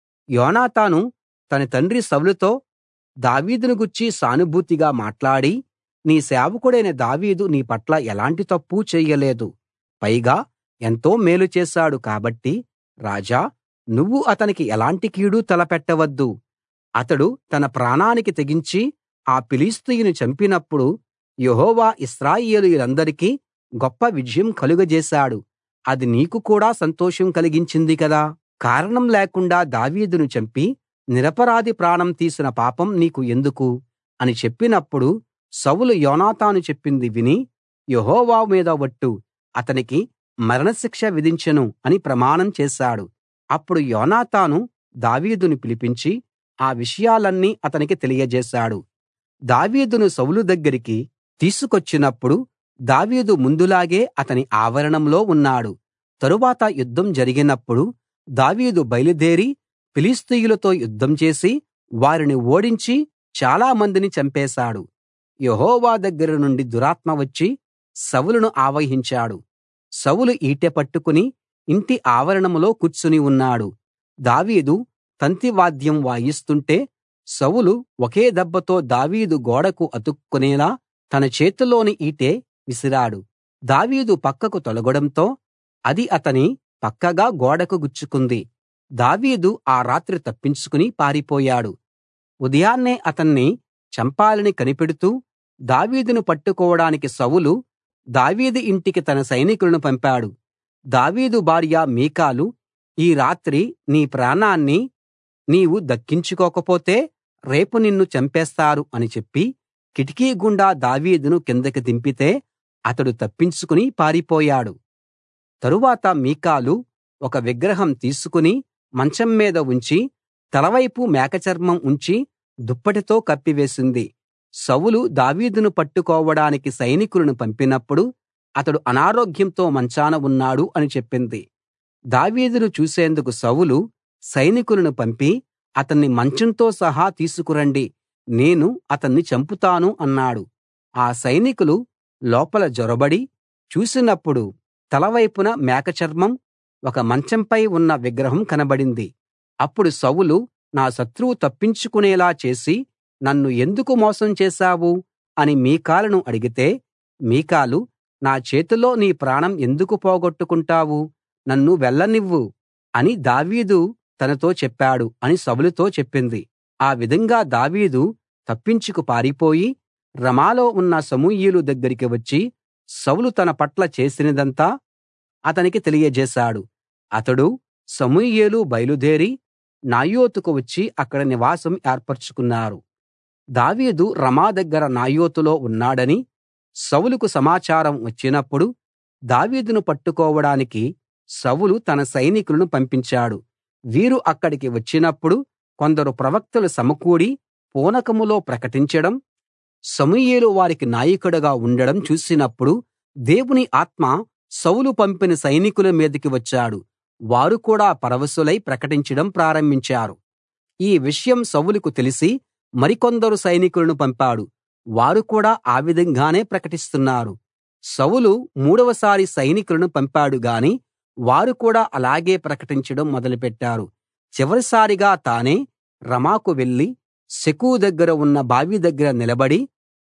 యోనాతాను తన తండ్రి సౌలుతో దావీదును గూర్చి సానుభూతిగా మాట్లాడి నీ సేవకుడైన దావీదు నీ పట్ల ఎలాంటి తప్పూ చెయ్యలేదు పైగా ఎంతో మేలు చేశాడు కాబట్టి రాజా నువ్వు అతనికి ఎలాంటి కీడు తలపెట్టవద్దు అతడు తన ప్రాణానికి తెగించి ఆ ఫిలిష్తీయుని చంపినప్పుడు యెహోవా ఇశ్రాయేలీయులందరికీ గొప్ప విజయం కలుగజేశాడు అది నీకు కూడా సంతోషం కలిగించింది కదా కారణం లేకుండా దావీదును చంపి నిరపరాధి ప్రాణం తీసిన పాపం నీకు ఎందుకు అని చెప్పినప్పుడు సౌలు యోనాతాను చెప్పింది విని యెహోవా మీద ఒట్టు అతనికి మరణశిక్ష విధించెను అని ప్రమాణం చేశాడు అప్పుడు యోనాతాను దావీదును పిలిపించి ఆ విషయాలన్నీ అతనికి తెలియజేశాడు దావీదును సౌలు దగ్గరికి తీసుకొచ్చినప్పుడు దావీదు ముందులాగే అతని ఆవరణంలో ఉన్నాడు తరువాత యుద్ధం జరిగినప్పుడు దావీదు బయలుదేరి ఫిలిష్తీయులతో యుద్ధం చేసి వారిని ఓడించి చాలా మందిని చంపేశాడు యెహోవా దగ్గర నుండి దురాత్మ వచ్చి సౌలును ఆవహించాడు సౌలు ఈటె పట్టుకుని ఇంటి ఆవరణంలో కూర్చుని ఉన్నాడు దావీదు తంతి వాద్యం వాయిస్తుంటే సౌలు ఒకే దెబ్బతో దావీదు గోడకు అతుక్కునేలా తన చేతిలోని ఈటె విసిరాడు దావీదు పక్కకు తొలగడంతో అది అతని పక్కగా గోడకు గుచ్చుకుంది దావీదు ఆ రాత్రి తప్పించుకుని పారిపోయాడు ఉదయాన్నే అతన్ని చంపాలని కనిపెడుతూ దావీదును పట్టుకోవడానికి సౌలు దావీదు ఇంటికి తన సైనికులను పంపాడు దావీదు భార్య మీకాలు ఈ రాత్రి నీ ప్రాణాన్ని నీవు దక్కించుకోకపోతే రేపు నిన్ను చంపేస్తారు అని చెప్పి కిటికీ గుండా దావీదును కిందకి దింపితే అతడు తప్పించుకుని పారిపోయాడు తరువాత మీకాలు ఒక విగ్రహం తీసుకుని మంచం మీద ఉంచి తలవైపు మేకచర్మం ఉంచి దుప్పటితో కప్పివేసింది సౌలు దావీదును పట్టుకోవడానికి సైనికులను పంపినప్పుడు అతడు అనారోగ్యంతో మంచాన ఉన్నాడు అని చెప్పింది దావీదును చూసేందుకు సౌలు సైనికులను పంపి అతన్ని మంచంతో సహా తీసుకురండి నేను అతన్ని చంపుతాను అన్నాడు ఆ సైనికులు లోపల జొరబడి చూసినప్పుడు తలవైపున మేకచర్మం ఒక మంచంపై ఉన్న విగ్రహం కనబడింది అప్పుడు సౌలు నా శత్రువు తప్పించుకునేలా చేసి నన్ను ఎందుకు మోసం చేశావు అని మీకాలును అడిగితే మీకాలు నా చేతిలో నీ ప్రాణం ఎందుకు పోగొట్టుకుంటావు నన్ను వెళ్ళనివ్వు అని దావీదు తనతో చెప్పాడు అని సౌలుతో చెప్పింది ఆ విధంగా దావీదు తప్పించుకు పారిపోయి రమాలో ఉన్న సమూయేలు దగ్గరికి వచ్చి సౌలు తన పట్ల చేసినదంతా అతనికి తెలియజేశాడు అతడు సమూయేలు బయలుదేరి నాయోతుకు వచ్చి అక్కడ నివాసం ఏర్పరచుకున్నారు దావీదు రమా దగ్గర నాయోతులో ఉన్నాడని సౌలుకు సమాచారం వచ్చినప్పుడు దావీదును పట్టుకోవడానికి సౌలు తన సైనికులను పంపించాడు వీరు అక్కడికి వచ్చినప్పుడు కొందరు ప్రవక్తలు సమకూడి పూనకములో ప్రకటించడం సమూయేలు వారికి నాయకుడుగా ఉండడం చూసినప్పుడు దేవుని ఆత్మ సౌలు పంపిన సైనికుల మీదికి వచ్చాడు వారు కూడా పరవశులై ప్రకటించడం ప్రారంభించారు ఈ విషయం సౌలుకు తెలిసి మరికొందరు సైనికులను పంపాడు వారు కూడా ఆ విధంగానే ప్రకటిస్తున్నారు సౌలు మూడవసారి సైనికులను పంపాడు గాని వారు కూడా అలాగే ప్రకటించడం మొదలుపెట్టారు చివరిసారిగా తానే రమాకు వెళ్లి సెకు దగ్గర ఉన్న బావి దగ్గర నిలబడి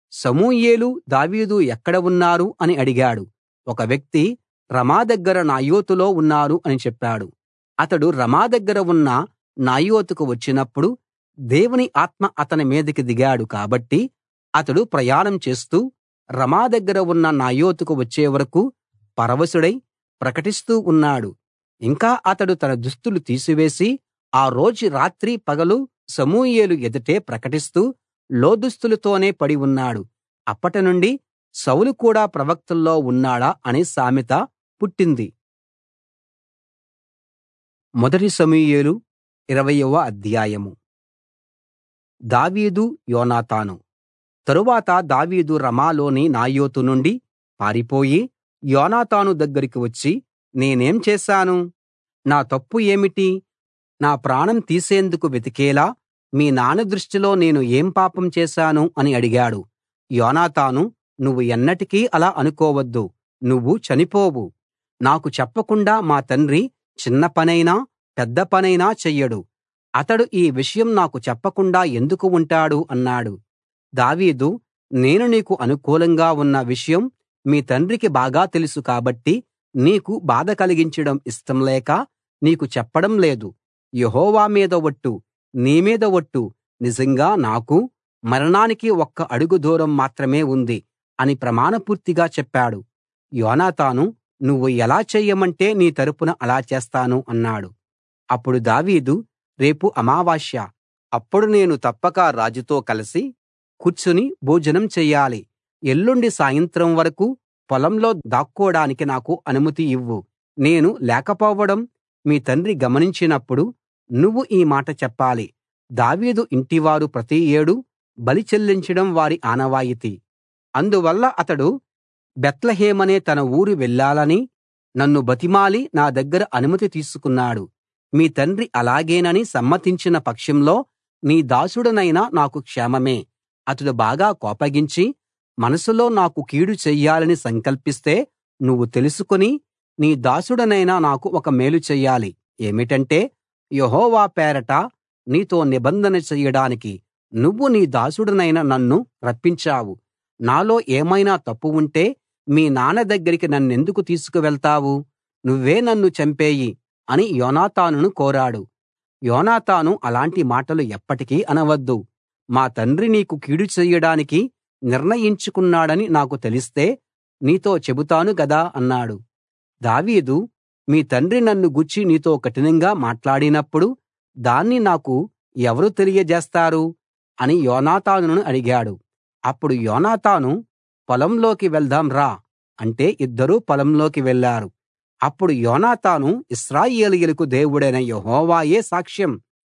సమూయేలు దావీదు ఎక్కడ ఉన్నారు అని అడిగాడు ఒక వ్యక్తి రమా దగ్గర నాయోతులో ఉన్నారు అని చెప్పాడు అతడు రమా దగ్గర ఉన్న నాయోతుకు వచ్చినప్పుడు దేవుని ఆత్మ అతని మీదికి దిగాడు కాబట్టి అతడు ప్రయాణం చేస్తూ రమా దగ్గర ఉన్న నాయోతుకు వచ్చే వరకూ పరవశుడై ప్రకటిస్తూ ఉన్నాడు ఇంకా అతడు తన దుస్తులు తీసివేసి ఆ రోజు రాత్రి పగలు సమూయేలు ఎదుటే ప్రకటిస్తూ లోదుస్తులతోనే పడి ఉన్నాడు అప్పటినుండి సౌలు కూడా ప్రవక్తల్లో ఉన్నాడా అనే సామెత పుట్టింది మొదటి సమూయేలు ఇరవయవ అధ్యాయం దావీదు యోనాతాను తరువాత దావీదు రమాలోని నాయోతు నుండి పారిపోయి యోనాతాను దగ్గరికి వచ్చి నేనేం చేశాను నా తప్పు ఏమిటి నా ప్రాణం తీసేందుకు వెతికేలా మీ నాన్న దృష్టిలో నేను ఏం పాపం చేశాను అని అడిగాడు యోనాతాను నువ్వు ఎన్నటికీ అలా అనుకోవద్దు నువ్వు చనిపోవు నాకు చెప్పకుండా మా తండ్రి చిన్న పనైనా పెద్ద పనైనా చెయ్యడు అతడు ఈ విషయం నాకు చెప్పకుండా ఎందుకు ఉంటాడు అన్నాడు దావీదు నేను నీకు అనుకూలంగా ఉన్న విషయం మీ తండ్రికి బాగా తెలుసు కాబట్టి నీకు బాధ కలిగించడం ఇష్టం లేక నీకు చెప్పడం లేదు యెహోవా మీద ఒట్టు నీ మీద ఒట్టు నిజంగా నాకు మరణానికి ఒక్క అడుగు దూరం మాత్రమే ఉంది అని ప్రమాణపూర్తిగా చెప్పాడు యోనాతాను నువ్వు ఎలా చెయ్యమంటే నీ తరపున అలా చేస్తాను అన్నాడు అప్పుడు దావీదు రేపు అమావాస్య అప్పుడు నేను తప్పక రాజుతో కలిసి కూర్చుని భోజనం చెయ్యాలి ఎల్లుండి సాయంత్రం వరకు పొలంలో దాక్కోడానికి నాకు అనుమతి ఇవ్వు నేను లేకపోవడం మీ తండ్రి గమనించినప్పుడు నువ్వు ఈ మాట చెప్పాలి దావీదు ఇంటివారు ప్రతి ఏడూ బలి చెల్లించడం వారి ఆనవాయితీ అందువల్ల అతడు బేత్లెహేమనే తన ఊరు వెళ్ళాలని నన్ను బతిమాలి నా దగ్గర అనుమతి తీసుకున్నాడు మీ తండ్రి అలాగేనని సమ్మతించిన పక్షంలో నీ దాసుడనైన నాకు క్షేమమే అతడు బాగా కోపగించి మనసులో నాకు కీడు చెయ్యాలని సంకల్పిస్తే నువ్వు తెలుసుకుని నీ దాసుడనైన నాకు ఒక మేలు చెయ్యాలి ఏమిటంటే యెహోవా పేరట నీతో నిబంధన చెయ్యడానికి నువ్వు నీ దాసుడనైన నన్ను రప్పించావు నాలో ఏమైనా తప్పు ఉంటే మీ నాన్న దగ్గరికి నన్నెందుకు తీసుకువెళ్తావు నువ్వే నన్ను చంపేయి అని యోనాతానును కోరాడు యోనాతాను అలాంటి మాటలు ఎప్పటికీ అనవద్దు మా తండ్రి నీకు కీడు చెయ్యడానికి నిర్ణయించుకున్నాడని నాకు తెలిస్తే నీతో చెబుతాను గదా అన్నాడు దావీదు మీ తండ్రి నన్ను గూర్చి నీతో కఠినంగా మాట్లాడినప్పుడు దాన్ని నాకు ఎవరు తెలియజేస్తారు అని యోనాతానును అడిగాడు అప్పుడు యోనాతాను పొలంలోకి వెళ్దాం రా అంటే ఇద్దరూ పొలంలోకి వెళ్ళారు అప్పుడు యోనాతాను ఇశ్రాయేలీయులకు దేవుడైన యెహోవాయే సాక్ష్యం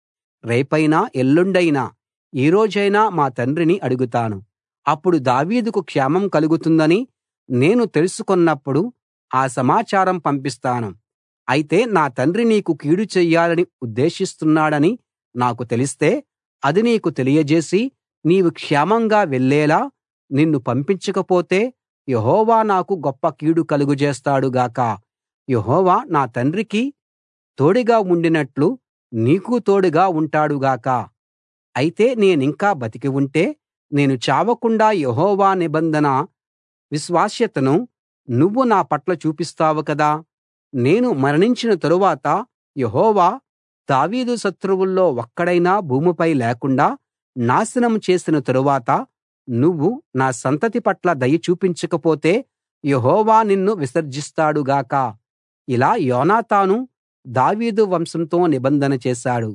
రేపైనా ఎల్లుండైనా ఈ రోజైనా మా తండ్రిని అడుగుతాను అప్పుడు దావీదుకు క్షేమం కలుగుతుందని నేను తెలుసుకొన్నప్పుడు ఆ సమాచారం పంపిస్తాను అయితే నా తండ్రి నీకు కీడు చెయ్యాలని ఉద్దేశిస్తున్నాడని నాకు తెలిస్తే అది నీకు తెలియజేసి నీవు క్షేమంగా వెళ్ళేలా నిన్ను పంపించకపోతే యెహోవా నాకు గొప్ప కీడు కలుగజేస్తాడు గాక యెహోవా నా తండ్రికి తోడుగా ఉండినట్లు నీకు తోడుగా ఉంటాడు గాక అయితే నేనింకా బతికి ఉంటే నేను చావకుండా యెహోవా నిబంధన విశ్వాస్యతను నువ్వు నా పట్ల చూపిస్తావు కదా నేను మరణించిన తరువాత యెహోవా దావీదు శత్రువుల్లో ఒక్కడైనా భూమిపై లేకుండా నాశనం చేసిన తరువాత నువ్వు నా సంతతి పట్ల దయ చూపించకపోతే యెహోవా నిన్ను విసర్జిస్తాడు గాక ఇలా యోనాతాను దావీదు వంశంతో నిబంధన చేశాడు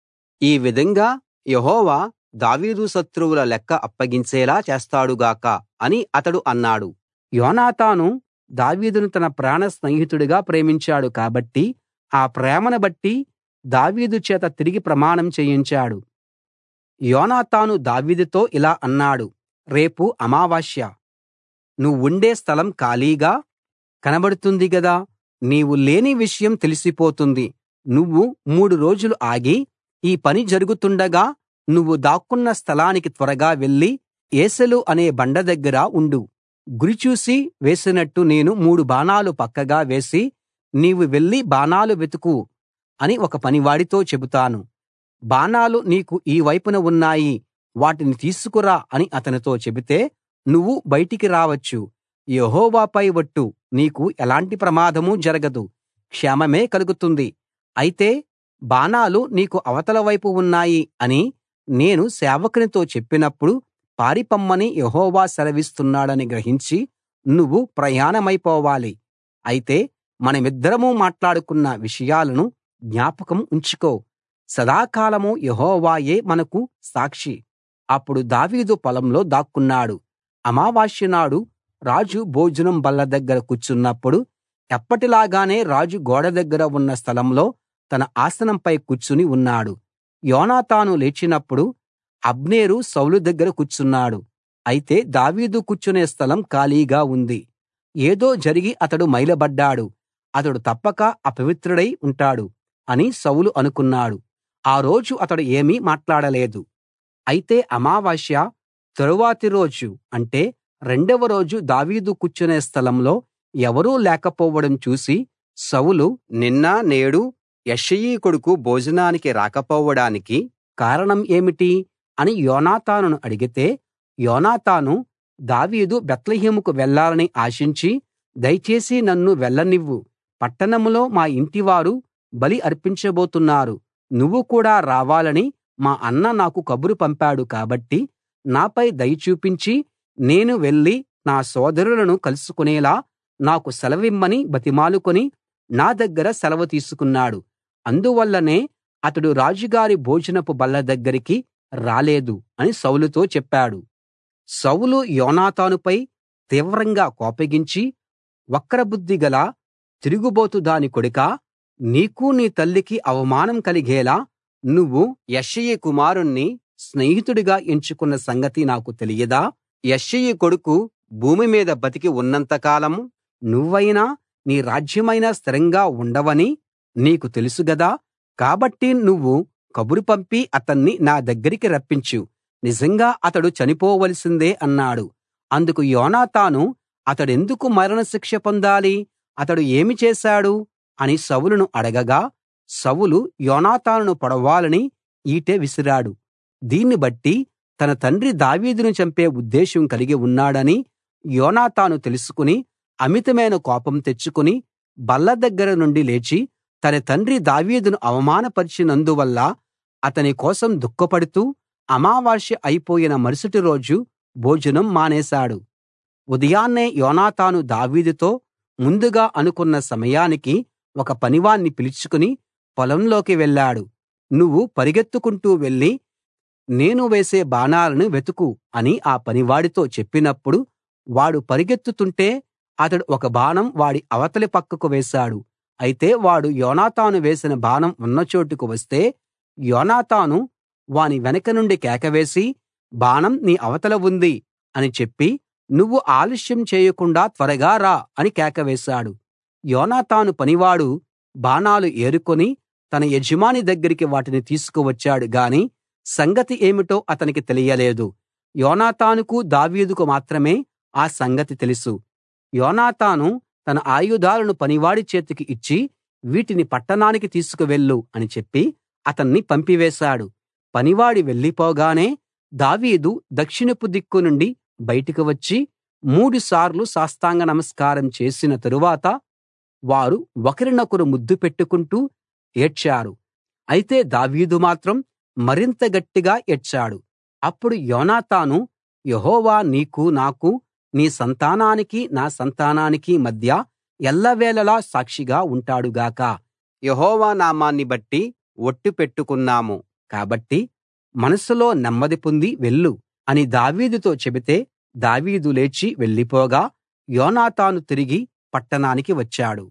ఈ విధంగా యెహోవా దావీదు శత్రువుల లెక్క అప్పగించేలా చేస్తాడు గాక అని అతడు అన్నాడు యోనాతాను దావీదును తన ప్రాణ స్నేహితుడిగా ప్రేమించాడు కాబట్టి ఆ ప్రేమను బట్టి దావీదు చేత తిరిగి ప్రమాణం చేయించాడు యోనాతాను దావీదుతో ఇలా అన్నాడు రేపు అమావాస్య నువ్వుండే స్థలం ఖాళీగా కనబడుతుంది గదా నీవు లేని విషయం తెలిసిపోతుంది నువ్వు మూడు రోజులు ఆగి ఈ పని జరుగుతుండగా నువ్వు దాక్కున్న స్థలానికి త్వరగా వెళ్లి ఏసెలు అనే బండ దగ్గర ఉండు గురి చూసి వేసినట్టు నేను మూడు బాణాలు పక్కగా వేసి నీవు వెళ్లి బాణాలు వెతుకు అని ఒక పనివాడితో చెబుతాను బాణాలు నీకు ఈ వైపున ఉన్నాయి వాటిని తీసుకురా అని అతనితో చెబితే నువ్వు బయటికి రావచ్చు యెహోవాపై ఒట్టు నీకు ఎలాంటి ప్రమాదమూ జరగదు క్షేమమే కలుగుతుంది అయితే బాణాలు నీకు అవతల వైపు ఉన్నాయి అని నేను సేవకునితో చెప్పినప్పుడు పారిపమ్మని యెహోవా సెలవిస్తున్నాడని గ్రహించి నువ్వు ప్రయాణమైపోవాలి అయితే మనమిద్దరం మాట్లాడుకున్న విషయాలను జ్ఞాపకం ఉంచుకో సదాకాలం యెహోవాయే మనకు సాక్షి అప్పుడు దావీదు పొలంలో దాక్కున్నాడు అమావాస్య నాడు రాజు భోజనం బల్ల దగ్గర కూర్చున్నప్పుడు ఎప్పటిలాగానే రాజు గోడ దగ్గర ఉన్న స్థలంలో తన ఆసనంపై కూర్చుని ఉన్నాడు యోనాతాను లేచినప్పుడు అబ్నేరు సౌలు దగ్గర కూర్చున్నాడు అయితే దావీదు కూర్చునే స్థలం ఖాళీగా ఉంది ఏదో జరిగి అతడు మైలబడ్డాడు అతడు తప్పక అపవిత్రుడై ఉంటాడు అని సౌలు అనుకున్నాడు ఆ రోజు అతడు ఏమీ మాట్లాడలేదు అయితే అమావాస్య తరువాతి రోజు అంటే రెండవ రోజు దావీదు కూర్చునే స్థలంలో ఎవరూ లేకపోవడం చూసి సౌలు నిన్న నేడు యెష్షయి కొడుకు భోజనానికి రాకపోవడానికి కారణం ఏమిటి అని యోనాతానును అడిగితే యోనాతాను దావీదు బేత్లెహేముకు వెళ్ళాలని ఆశించి దయచేసి నన్ను వెళ్ళనివ్వు పట్టణంలో మా ఇంటివారు బలి అర్పించబోతున్నారు నువ్వు కూడా రావాలని మా అన్న నాకు కబురు పంపాడు కాబట్టి నాపై దయ చూపించి నేను వెళ్లి నా సోదరులను కలుసుకునేలా నాకు సెలవిమ్మని బతిమాలుకుని నా దగ్గర సెలవు తీసుకున్నాడు అందువల్లనే అతడు రాజుగారి భోజనపు బల్ల దగ్గరికి రాలేదు అని సౌలుతో చెప్పాడు సౌలు యోనాతానుపై తీవ్రంగా కోపగించి వక్రబుద్ధి గల తిరుగుబోతు దాని కొడుకా నీకు నీ తల్లికి అవమానం కలిగేలా నువ్వు యెష్షయి కుమారుణ్ణి స్నేహితుడిగా ఎంచుకున్న సంగతి నాకు తెలియదా యెష్షయి కొడుకు భూమి మీద బతికి ఉన్నంత కాలం నువ్వైనా నీ రాజ్యమైనా స్థిరంగా ఉండవని నీకు తెలుసు గదా కాబట్టి నువ్వు కబురు పంపి అతన్ని నా దగ్గరికి రప్పించు నిజంగా అతడు చనిపోవలసిందే అన్నాడు అందుకు యోనాతాను అతడెందుకు మరణశిక్ష పొందాలి అతడు ఏమి చేశాడు అని సౌలును అడగగా సౌలు యోనాతానును పొడవాలని ఈటె విసిరాడు దీన్ని బట్టి తన తండ్రి దావీదును చంపే ఉద్దేశం కలిగి ఉన్నాడని యోనాతాను తెలుసుకుని అమితమైన కోపం తెచ్చుకుని బల్ల దగ్గర నుండి లేచి తన తండ్రి దావీదును అవమానపరిచినందువల్ల అతని కోసం దుఃఖపడుతూ అమావాస్య అయిపోయిన మరుసటి రోజు భోజనం మానేశాడు ఉదయాన్నే యోనాతాను దావీదుతో ముందుగా అనుకున్న సమయానికి ఒక పనివాణ్ణి పిలుచుకుని పొలంలోకి వెళ్ళాడు నువ్వు పరిగెత్తుకుంటూ వెళ్లి నేను వేసే బాణాలను వెతుకు అని ఆ పనివాడితో చెప్పినప్పుడు వాడు పరిగెత్తుతుంటే అతడు ఒక బాణం వాడి అవతలి పక్కకు వేశాడు అయితే వాడు యోనాతాను వేసిన బాణం ఉన్న చోటుకు వస్తే యోనాతాను వాని వెనక నుండి కేక వేసి బాణం నీ అవతల ఉంది అని చెప్పి నువ్వు ఆలస్యం చేయకుండా త్వరగా రా అని కేక వేశాడు యోనాతాను పనివాడు బాణాలు ఏరుకుని తన యజమాని దగ్గరికి వాటిని తీసుకువచ్చాడు గాని సంగతి ఏమిటో అతనికి తెలియలేదు యోనాతానుకు దావీదుకు మాత్రమే ఆ సంగతి తెలుసు యోనాతాను తన ఆయుధాలను పనివాడి చేతికి ఇచ్చి వీటిని పట్టణానికి తీసుకువెళ్ళు అని చెప్పి అతన్ని పంపివేశాడు పనివాడి వెళ్ళిపోగానే దావీదు దక్షిణపు దిక్కు నుండి బయటికి వచ్చి మూడుసార్లు సాష్టాంగ నమస్కారం చేసిన తరువాత వారు ఒకరినొకరు ముద్దు పెట్టుకుంటూ ఏడ్చారు అయితే దావీదు మాత్రం మరింత గట్టిగా ఏడ్చాడు అప్పుడు యోనాతాను యెహోవా నీకు నాకు నీ సంతానానికి నా సంతానానికి మధ్య ఎల్లవేళలా సాక్షిగా ఉంటాడు గాక యెహోవా నామాన్ని బట్టి ఒట్టు పెట్టుకున్నాము కాబట్టి మనసులో నెమ్మది పొంది వెళ్ళు అని దావీదుతో చెబితే దావీదు లేచి వెళ్ళిపోగా యోనాతాను తిరిగి పట్టణానికి వచ్చాడు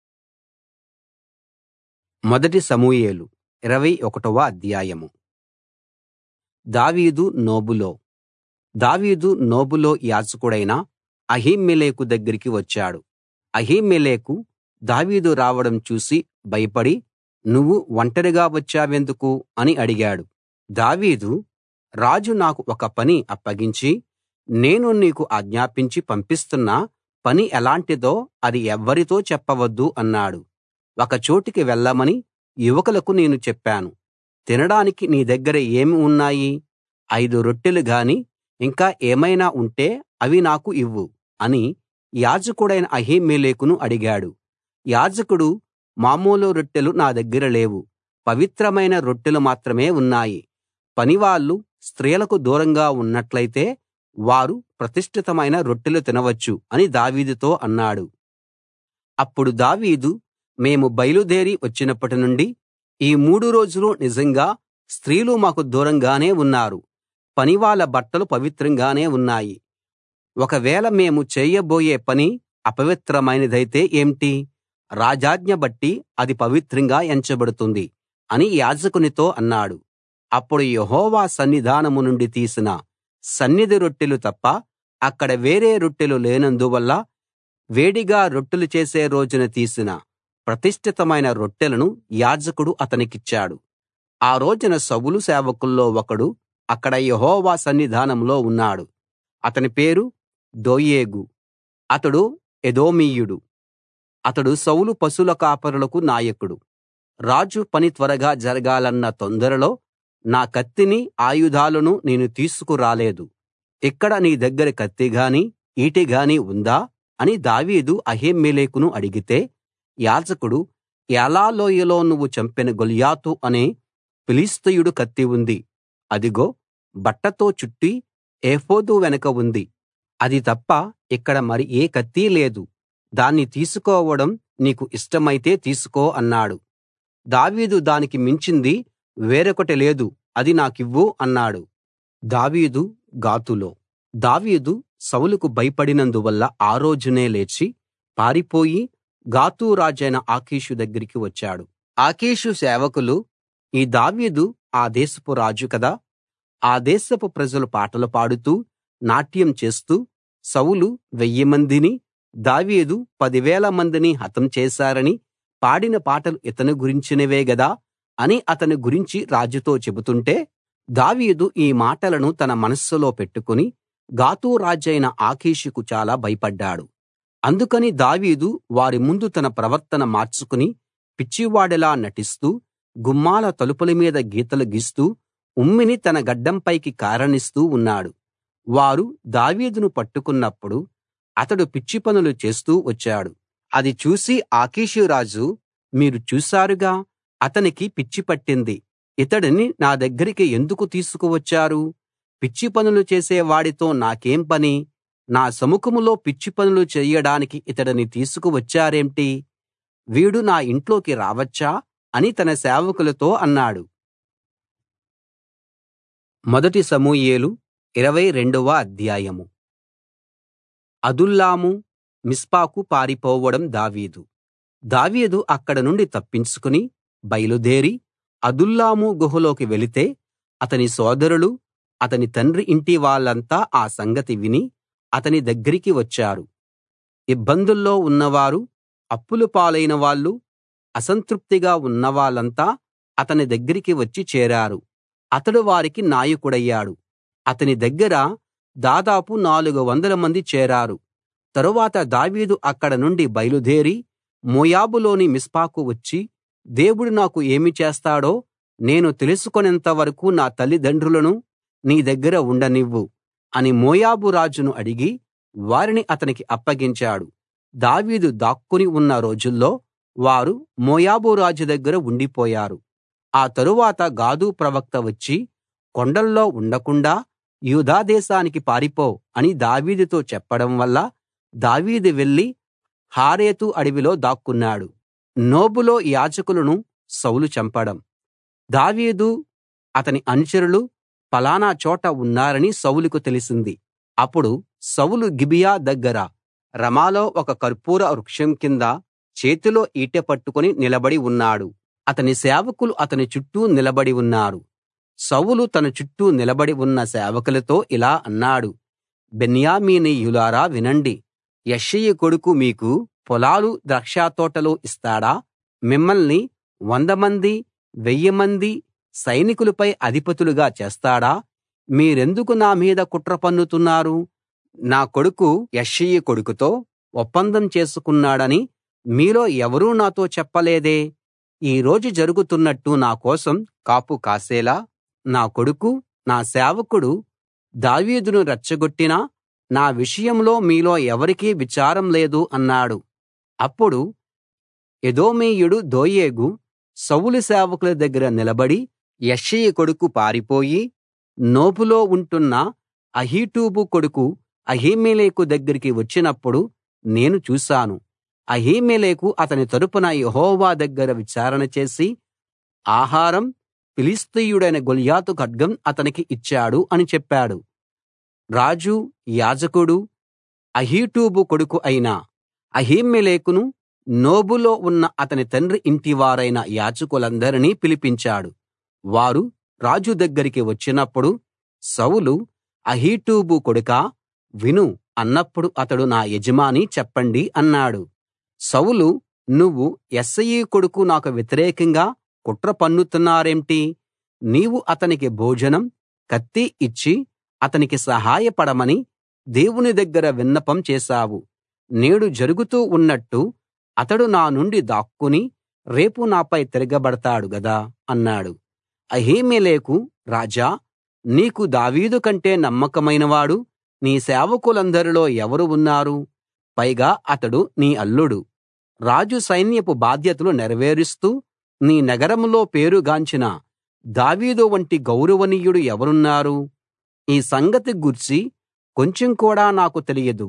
మొదటి సమూయేలు ఇరవై ఒకటవ అధ్యాయం దావీదు నోబులో దావీదు నోబులో యాజకుడైన అహీమెలెకు దగ్గరికి వచ్చాడు అహీమెలెకు దావీదు రావడం చూసి భయపడి నువ్వు ఒంటరిగా వచ్చావెందుకు అని అడిగాడు దావీదు రాజు నాకు ఒక పని అప్పగించి నేను నీకు ఆజ్ఞాపించి పంపిస్తున్న పని ఎలాంటిదో అది ఎవ్వరితో చెప్పవద్దు అన్నాడు ఒక చోటికి వెళ్ళమని యువకులకు నేను చెప్పాను తినడానికి నీ దగ్గర ఏమి ఉన్నాయి ఐదు రొట్టెలు గాని ఇంకా ఏమైనా ఉంటే అవి నాకు ఇవ్వు అని యాజకుడైన అహీమెలెకును అడిగాడు యాజకుడు మామూలు రొట్టెలు నా దగ్గర లేవు పవిత్రమైన రొట్టెలు మాత్రమే ఉన్నాయి పనివాళ్ళు స్త్రీలకు దూరంగా ఉన్నట్లయితే వారు ప్రతిష్ఠితమైన రొట్టెలు తినవచ్చు అని దావీదుతో అన్నాడు అప్పుడు దావీదు మేము బయలుదేరి వచ్చినప్పటి నుండి ఈ మూడు రోజులు నిజంగా స్త్రీలు మాకు దూరంగానే ఉన్నారు పనివాళ్ళ బట్టలు పవిత్రంగానే ఉన్నాయి ఒకవేళ మేము చేయబోయే పని అపవిత్రమైనదైతే ఏంటి రాజాజ్ఞ బట్టి అది పవిత్రంగా ఎంచబడుతుంది అని యాజకునితో అన్నాడు అప్పుడు యెహోవా సన్నిధానం నుండి తీసిన సన్నిధి రొట్టెలు తప్ప అక్కడ వేరే రొట్టెలు లేనందువల్ల వేడిగా రొట్టెలు చేసే రోజున తీసిన ప్రతిష్ఠితమైన రొట్టెలను యాజకుడు అతనికిచ్చాడు ఆ రోజున సౌలు సేవకుల్లో ఒకడు అక్కడ యెహోవా సన్నిధానంలో ఉన్నాడు అతని పేరు దోయేగు అతడు ఎదోమీయుడు అతడు సౌలు పశుల కాపరులకు నాయకుడు రాజు పని త్వరగా జరగాలన్న తొందరలో నా కత్తిని ఆయుధాలను నేను తీసుకురాలేదు ఇక్కడ నీ దగ్గర కత్తి గాని ఈటె గాని ఉందా అని దావీదు అహీమెలెకును అడిగితే యాజకుడు ఏలా లోయలో నువ్వు చంపిన గొల్యాతు అనే ఫిలిష్తీయుడు కత్తి ఉంది అదిగో బట్టతో చుట్టి ఏఫోదు వెనక ఉంది అది తప్ప ఇక్కడ మరి ఏ కత్తీ లేదు దాన్ని తీసుకోవడం నీకు ఇష్టమైతే తీసుకో అన్నాడు దావీదు దానికి మించింది వేరొకటి లేదు అది నాకివ్వు అన్నాడు దావీదు గాతులో దావీదు సౌలుకు భయపడినందువల్ల ఆ రోజునే లేచి పారిపోయి గాతు రాజైన ఆకీషు దగ్గరికి వచ్చాడు ఆకీషు సేవకులు ఈ దావీదు ఆ దేశపు రాజు కదా ఆ దేశపు ప్రజలు పాటలు పాడుతూ నాట్యం చేస్తూ సౌలు వెయ్యి మందిని దావీదు పదివేల మందిని హతం చేశారని పాడిన పాటలు ఇతని గురించినవే గదా అని అతని గురించి రాజుతో చెబుతుంటే దావీదు ఈ మాటలను తన మనస్సులో పెట్టుకుని గాతు రాజైన ఆకీషుకు చాలా భయపడ్డాడు అందుకని దావీదు వారి ముందు తన ప్రవర్తన మార్చుకుని పిచ్చివాడిలా నటిస్తూ గుమ్మాల తలుపుల మీద గీతలు గీస్తూ ఉమ్మిని తన గడ్డంపైకి కారనిస్తూ ఉన్నాడు వారు దావీదును పట్టుకున్నప్పుడు అతడు పిచ్చి పనులు చేస్తూ వచ్చాడు అది చూసి ఆకీషు రాజు మీరు చూశారుగా అతనికి పిచ్చి పట్టింది ఇతడిని నా దగ్గరికి ఎందుకు తీసుకువచ్చారు పిచ్చి పనులు చేసే వాడితో నాకేం పని నా సముఖంలో పిచ్చి పనులు చెయ్యడానికి ఇతడిని తీసుకువచ్చారేంటి వీడు నా ఇంట్లోకి రావచ్చా అని తన సేవకులతో అన్నాడు మొదటి సమూయేలు ఇరవై రెండవ అధ్యాయం అదుల్లాము మిస్పాకు పారిపోవడం దావీదు దావీదు అక్కడ నుండి తప్పించుకుని బయలుదేరి అదుల్లాము గుహలోకి వెళితే అతని సోదరులు అతని తండ్రి ఇంటి వాళ్ళంతా ఆ సంగతి విని అతని దగ్గరికి వచ్చారు ఇబ్బందుల్లో ఉన్నవారు అప్పుల పాలైన వాళ్ళు అసంతృప్తిగా ఉన్నవాళ్ళంతా అతని దగ్గరికి వచ్చి చేరారు అతడు వారికి నాయకుడయ్యాడు అతని దగ్గర దాదాపు నాలుగు వందల మంది చేరారు తరువాత దావీదు అక్కడ నుండి బయలుదేరి మోయాబులోని మిస్పాకు వచ్చి దేవుడు నాకు ఏమి చేస్తాడో నేను తెలుసుకొనేంత వరకు నా తల్లిదండ్రులను నీ దగ్గర ఉండనివ్వు అని మోయాబు రాజును అడిగి వారిని అతనికి అప్పగించాడు దావీదు దాక్కుని ఉన్న రోజుల్లో వారు మోయాబు రాజు దగ్గర ఉండిపోయారు ఆ తరువాత గాదు ప్రవక్త వచ్చి కొండల్లో ఉండకుండా యూదా దేశానికి పారిపో అని దావీదుతో చెప్పడం వల్ల దావీదు వెళ్లి హారేతు అడవిలో దాక్కున్నాడు నోబులో యాజకులను సౌలు చంపడం దావీదు అతని అనుచరులు ఫలానా చోట ఉన్నారని సౌలుకు తెలిసింది అప్పుడు సౌలు గిబియా దగ్గర రమాలో ఒక కర్పూర వృక్షం కింద చేతిలో ఈటె పట్టుకుని నిలబడి ఉన్నాడు అతని సేవకులు అతని చుట్టూ నిలబడి ఉన్నారు సౌలు తన చుట్టూ నిలబడి ఉన్న సేవకులతో ఇలా అన్నాడు బెన్యామీనీయులారా వినండి యెష్షయి కొడుకు మీకు పొలాలు ద్రాక్షతోటలు ఇస్తాడా మిమ్మల్ని వందమంది వెయ్యిమంది సైనికులపై అధిపతులుగా చేస్తాడా మీరెందుకు నా మీద కుట్ర పన్నుతున్నారు నా కొడుకు యెష్షయి కొడుకుతో ఒప్పందం చేసుకున్నాడని మీలో ఎవరూ నాతో చెప్పలేదే ఈ రోజు జరుగుతున్నట్టు నా కోసం కాపు కాసేలా నా కొడుకు నా సేవకుడు దావీదును రెచ్చగొట్టినా నా విషయంలో మీలో ఎవరికీ విచారం లేదు అన్నాడు అప్పుడు ఎదోమీయుడు దోయేగు సౌలు సేవకుల దగ్గర నిలబడి యెష్షయి కొడుకు పారిపోయి నోబులో ఉంటున్న అహీటూబు కొడుకు అహీమెలెకు దగ్గరికి వచ్చినప్పుడు నేను చూశాను అహీమెలెకు అతని తరపున యెహోవా దగ్గర విచారణ చేసి ఆహారం ఫిలిష్తీయుడైన గొల్యాతు ఖడ్గం అతనికి ఇచ్చాడు అని చెప్పాడు రాజు యాజకుడు అహీటూబు కొడుకు అయిన అహీమెలెకును నోబులో ఉన్న అతని తండ్రి ఇంటివారైన యాజకులందరినీ పిలిపించాడు వారు రాజు దగ్గరికి వచ్చినప్పుడు సౌలు అహీటూబు కొడుకా విను అన్నప్పుడు అతడు నా యజమాని చెప్పండి అన్నాడు సౌలు నువ్వు యెష్షయి కొడుకు నాకు వ్యతిరేకంగా కుట్ర పన్నుతున్నారేంటి నీవు అతనికి భోజనం కత్తి ఇచ్చి అతనికి సహాయపడమని దేవుని దగ్గర విన్నపం చేశావు నేడు జరుగుతూ ఉన్నట్టు అతడు నా నుండి దాక్కుని రేపు నాపై తిరగబడతాడు గదా అన్నాడు అహీమెలెకు రాజా నీకు దావీదు కంటే నమ్మకమైనవాడు నీ సేవకులందరిలో ఎవరు ఉన్నారు పైగా అతడు నీ అల్లుడు రాజు సైన్యపు బాధ్యతలు నెరవేరుస్తూ నీ నగరంలో పేరుగాంచిన దావీదు వంటి గౌరవనీయుడు ఎవరున్నారు ఈ సంగతి గూర్చి కొంచెం కూడా నాకు తెలియదు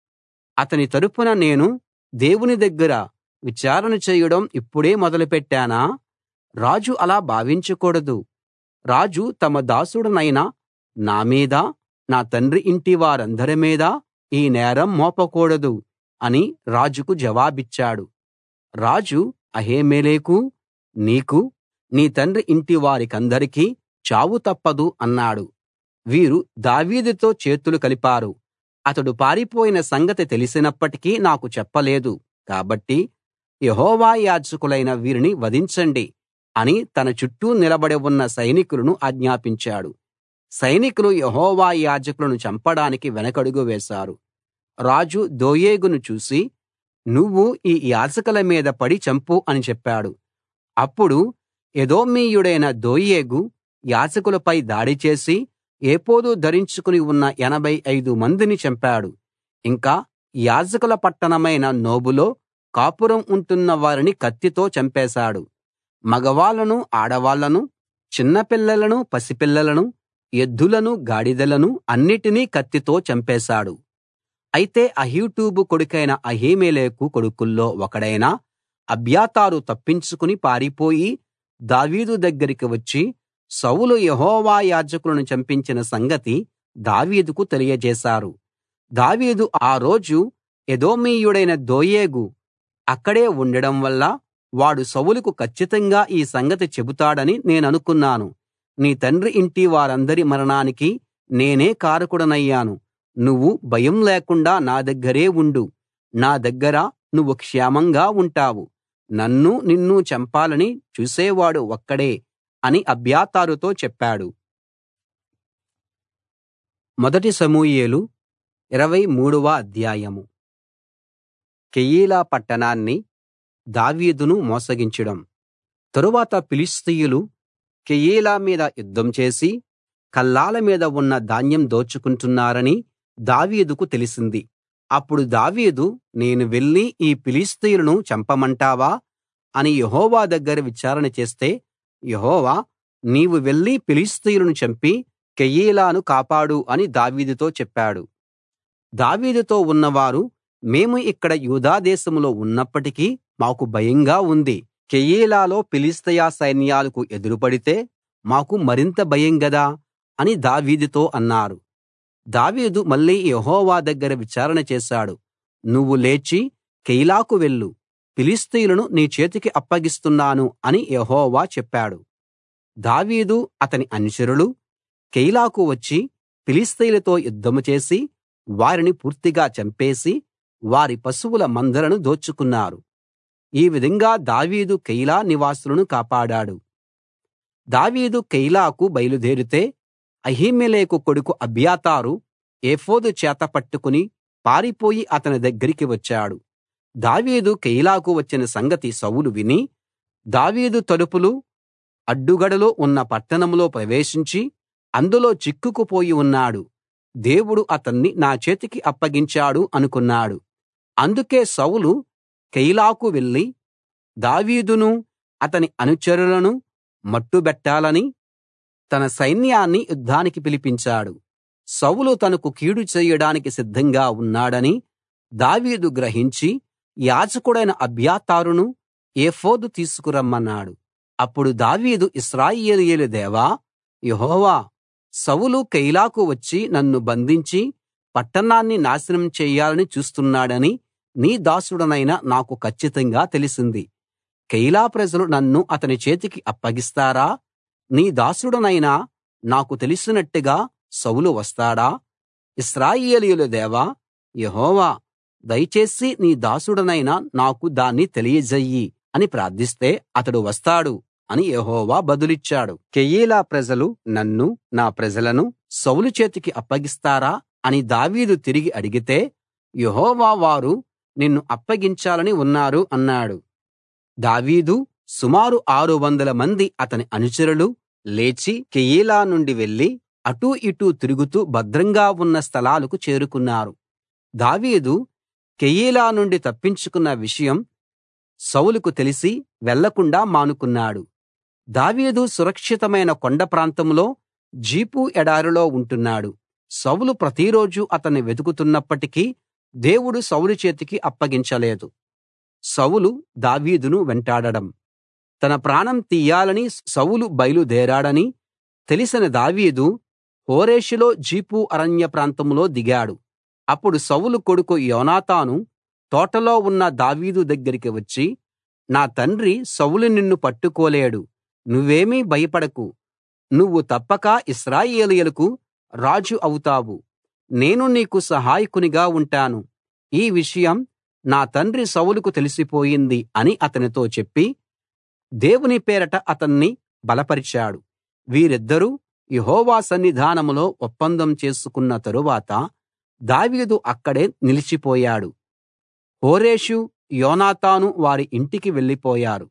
అతని తరపున నేను దేవుని దగ్గర విచారణ చేయడం ఇప్పుడే మొదలుపెట్టానా రాజు అలా భావించకూడదు రాజు తమ దాసుడనైన నా మీద నా తండ్రి ఇంటి వారందరి మీద ఈ నేరం మోపకూడదు అని రాజుకు జవాబిచ్చాడు రాజు అహీమెలెకూ నీకు నీ తండ్రి ఇంటి వారికందరికీ చావు తప్పదు అన్నాడు వీరు దావీదుతో చేతులు కలిపారు అతడు పారిపోయిన సంగతి తెలిసినప్పటికీ నాకు చెప్పలేదు కాబట్టి యెహోవా యాజకులైన వీరిని వధించండి అని తన చుట్టూ నిలబడి ఉన్న సైనికులను ఆజ్ఞాపించాడు సైనికులు యెహోవా యాజకులను చంపడానికి వెనకడుగు వేశారు రాజు దోయేగును చూసి నువ్వు ఈ యాజకుల మీద పడి చంపు అని చెప్పాడు అప్పుడు ఎదోమీయుడైన దోయేగు యాజకులపై దాడి చేసి ఏఫోదు ధరించుకుని ఉన్న ఎనభై ఐదు మందిని చంపాడు ఇంకా యాజకుల పట్టణమైన నోబులో కాపురం ఉంటున్న వారిని కత్తితో చంపేశాడు మగవాళ్ళను ఆడవాళ్ళను చిన్నపిల్లలను పసిపిల్లలను ఎద్దులను గాడిదలను అన్నిటినీ కత్తితో చంపేశాడు అయితే అహీటూబు కొడుకైన అహీమెలెకు కొడుకుల్లో ఒకడైన అబ్యాతారు తప్పించుకుని పారిపోయి దావీదు దగ్గరికి వచ్చి సౌలు యెహోవా యాజకులను చంపించిన సంగతి దావీదుకు తెలియజేశారు దావీదు ఆ రోజు ఎదోమీయుడైన దోయేగు అక్కడే ఉండడం వల్ల వాడు సౌలుకు కచ్చితంగా ఈ సంగతి చెబుతాడని నేననుకున్నాను నీ తండ్రి ఇంటి వారందరి మరణానికి నేనే కారకుడనయ్యాను నువ్వు భయం లేకుండా నా దగ్గరే ఉండు నా దగ్గర నువ్వు క్షేమంగా ఉంటావు నన్ను నిన్ను చంపాలని చూసేవాడు ఒక్కడే అని అబ్యాతారుతో చెప్పాడు మొదటి సమూయేలు ఇరవై మూడవ అధ్యాయం కెయీలా పట్టణాన్ని దావీదును మోసగించడం తరువాత ఫిలిష్తీయులు కెయీలా మీద యుద్ధం చేసి కల్లాల మీద ఉన్న ధాన్యం దోచుకుంటున్నారని దావీదుకు తెలిసింది అప్పుడు దావీదు నేను వెళ్లి ఈ ఫిలిష్తీయులను చంపమంటావా అని యెహోవా దగ్గర విచారణ చేస్తే యెహోవా నీవు వెళ్లి ఫిలిష్తీయులను చంపి కెయీలాను కాపాడు అని దావీదుతో చెప్పాడు దావీదుతో ఉన్నవారు మేము ఇక్కడ యూదా దేశంలో ఉన్నప్పటికీ మాకు భయంగా ఉంది కెయీలాలో ఫిలిష్తీయ సైన్యాలకు ఎదురుపడితే మాకు మరింత భయం గదా అని దావీదుతో అన్నారు దావీదు మళ్ళీ యెహోవా దగ్గర విచారణ చేశాడు నువ్వు లేచి కెయీలాకు వెళ్ళు ఫిలిష్తీయులను నీ చేతికి అప్పగిస్తున్నాను అని యెహోవా చెప్పాడు దావీదు అతని అనుచరులు కెయీలాకు వచ్చి ఫిలిష్తీయులతో యుద్ధం చేసి వారిని పూర్తిగా చంపేసి వారి పశువుల మందలను దోచుకున్నారు ఈ విధంగా దావీదు కెయీలా నివాసులను కాపాడాడు దావీదు కెయీలాకు బయలుదేరితే అహీమెలెకు కొడుకు అబ్యాతారు ఏఫోదు చేత పట్టుకుని పారిపోయి అతని దగ్గరికి వచ్చాడు దావీదు కెయీలాకు వచ్చిన సంగతి సౌలు విని దావీదు తలుపులు అడ్డుగడలు ఉన్న పట్టణంలో ప్రవేశించి అందులో చిక్కుకుపోయి ఉన్నాడు దేవుడు అతన్ని నా చేతికి అప్పగించాడు అనుకున్నాడు అందుకే సౌలు కెయీలాకు వెళ్లి దావీదును అతని అనుచరులను మట్టుబెట్టాలని తన సైన్యాన్ని యుద్ధానికి పిలిపించాడు సౌలు తనకు కీడు చేయడానికి సిద్ధంగా ఉన్నాడని దావీదు గ్రహించి యాజకుడైన అబ్యాతారును ఏఫోదు తీసుకురమ్మన్నాడు అప్పుడు దావీదు ఇశ్రాయేలీయుల దేవా యెహోవా సౌలు కెయీలాకు వచ్చి నన్ను బంధించి పట్టణాన్ని నాశనం చెయ్యాలని చూస్తున్నాడని నీ దాసుడనైన నాకు కచ్చితంగా తెలిసింది కెయీలా ప్రజలు నన్ను అతని చేతికి అప్పగిస్తారా నీ దాసుడనైన నాకు తెలిసినట్టుగా సౌలు వస్తాడా ఇశ్రాయేలీయుల దేవా యెహోవా దయచేసి నీ దాసుడనైన నాకు దాన్ని తెలియజెయ్యి అని ప్రార్థిస్తే అతడు వస్తాడు అని యెహోవా బదులిచ్చాడు కెయీలా ప్రజలు నన్ను నా ప్రజలను సౌలు చేతికి అప్పగిస్తారా అని దావీదు తిరిగి అడిగితే యెహోవా వారు నిన్ను అప్పగించాలని ఉన్నారు అన్నాడు దావీదు సుమారు ఆరు వందల మంది అతని అనుచరులు లేచి కెయీలా నుండి వెళ్లి అటూ ఇటూ తిరుగుతూ భద్రంగా ఉన్న స్థలాలకు చేరుకున్నారు దావీదు కెయీలా నుండి తప్పించుకున్న విషయం సౌలుకు తెలిసి వెళ్లకుండా మానుకున్నాడు దావీదు సురక్షితమైన కొండ ప్రాంతంలో జీఫు ఎడారిలో ఉంటున్నాడు సౌలు ప్రతిరోజూ అతన్ని వెతుకుతున్నప్పటికీ దేవుడు సౌలు చేతికి అప్పగించలేదు సౌలు దావీదును వెంటాడడం తన ప్రాణం తీయాలని సౌలు బయలుదేరాడని తెలిసిన దావీదు హోరేషులో జీఫు అరణ్య ప్రాంతంలో దిగాడు అప్పుడు సౌలు కొడుకు యోనాతాను తోటలో ఉన్న దావీదు దగ్గరికి వచ్చి నా తండ్రి సౌలు నిన్ను పట్టుకోలేడు నువ్వేమీ భయపడకు నువ్వు తప్పక ఇశ్రాయేలీయులకు రాజు అవుతావు నేను నీకు సహాయకునిగా ఉంటాను ఈ విషయం నా తండ్రి సౌలుకు తెలిసిపోయింది అని అతనితో చెప్పి దేవుని పేరట అతన్ని బలపరిచాడు వీరిద్దరూ యెహోవా సన్నిధానంలో ఒప్పందం చేసుకున్న తరువాత దావీదు అక్కడే నిలిచిపోయాడు హోరేషు యోనాతాను వారి ఇంటికి వెళ్ళిపోయారు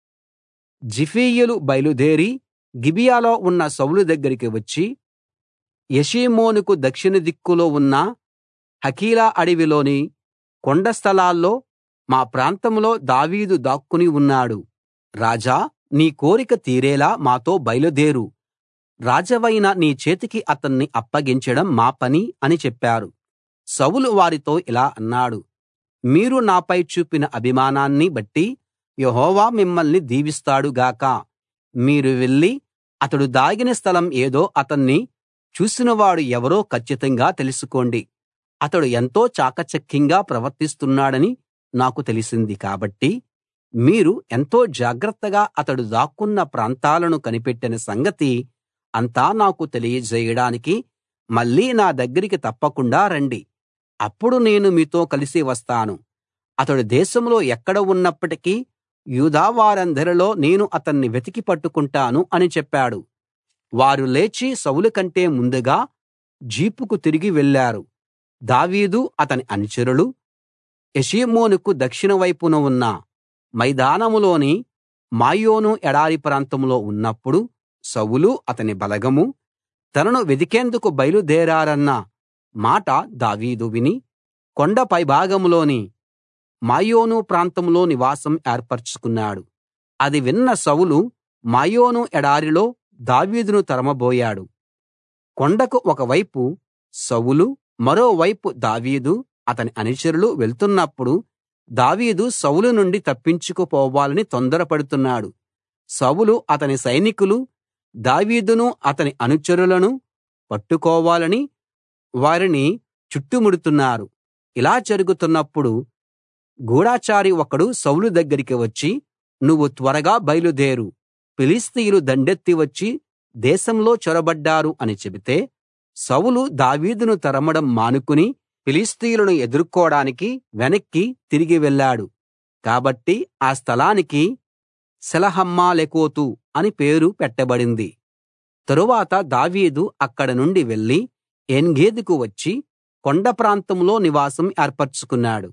జిఫీయులు బయలుదేరి గిబియాలో ఉన్న సౌలు దగ్గరికి వచ్చి యెషీమోనుకు దక్షిణ దిక్కులో ఉన్న హకీలా అడవిలోని కొండ స్థలాల్లో మా ప్రాంతంలో దావీదు దాక్కుని ఉన్నాడు రాజా నీ కోరిక తీరేలా మాతో బయలుదేరు రాజవైన నీ చేతికి అతన్ని అప్పగించడం మా పని అని చెప్పారు సౌలు వారితో ఇలా అన్నాడు మీరు నాపై చూపిన అభిమానాన్ని బట్టి యెహోవా మిమ్మల్ని దీవిస్తాడు గాక మీరు వెళ్లి అతడు దాగిన స్థలం ఏదో అతన్ని చూసినవాడు ఎవరో కచ్చితంగా తెలుసుకోండి అతడు ఎంతో చాకచక్యంగా ప్రవర్తిస్తున్నాడని నాకు తెలిసింది కాబట్టి మీరు ఎంతో జాగ్రత్తగా అతడు దాక్కున్న ప్రాంతాలను కనిపెట్టిన సంగతి అంతా నాకు తెలియజేయడానికి మళ్ళీ నా దగ్గరికి తప్పకుండా రండి అప్పుడు నేను మీతో కలిసి వస్తాను అతడు దేశంలో ఎక్కడ ఉన్నప్పటికీ యూదా వారందరిలో నేను అతన్ని వెతికి పట్టుకుంటాను అని చెప్పాడు వారు లేచి సౌలు కంటే ముందుగా జీపుకు తిరిగి వెళ్లారు దావీదు అతని అనుచరులు యెషీమోనుకు దక్షిణ వైపున ఉన్న మైదానంలోని మాయోను ఎడారి ప్రాంతంలో ఉన్నప్పుడు సౌలు అతని బలగమూ తనను వెదికేందుకు బయలుదేరారన్న మాట దావీదు విని కొండ పైభాగంలోని మాయోను ప్రాంతంలో నివాసం ఏర్పరచుకున్నాడు అది విన్న సౌలు మాయోను ఎడారిలో దావీదును తరమబోయాడు కొండకు ఒకవైపు సౌలు మరోవైపు దావీదు అతని అనుచరులు వెళ్తున్నప్పుడు దావీదు సౌలు నుండి తప్పించుకుపోవాలని తొందరపడుతున్నాడు సౌలు అతని సైనికులు దావీదును అతని అనుచరులను పట్టుకోవాలని వారిని చుట్టుముడుతున్నారు ఇలా జరుగుతున్నప్పుడు గూఢచారి ఒకడు సౌలు దగ్గరికి వచ్చి నువ్వు త్వరగా బయలుదేరు ఫిలిష్తీయులు దండెత్తి వచ్చి దేశంలో చొరబడ్డారు అని చెబితే సౌలు దావీదును తరమడం మానుకుని ఫిలిష్తీయులను ఎదుర్కోడానికి వెనక్కి తిరిగి వెళ్ళాడు కాబట్టి ఆ స్థలానికి సెలహమ్మలెకోతు అని పేరు పెట్టబడింది తరువాత దావీదు అక్కడ నుండి వెళ్లి ఏన్గెదీకు వచ్చి కొండ ప్రాంతంలో నివాసం ఏర్పరచుకున్నాడు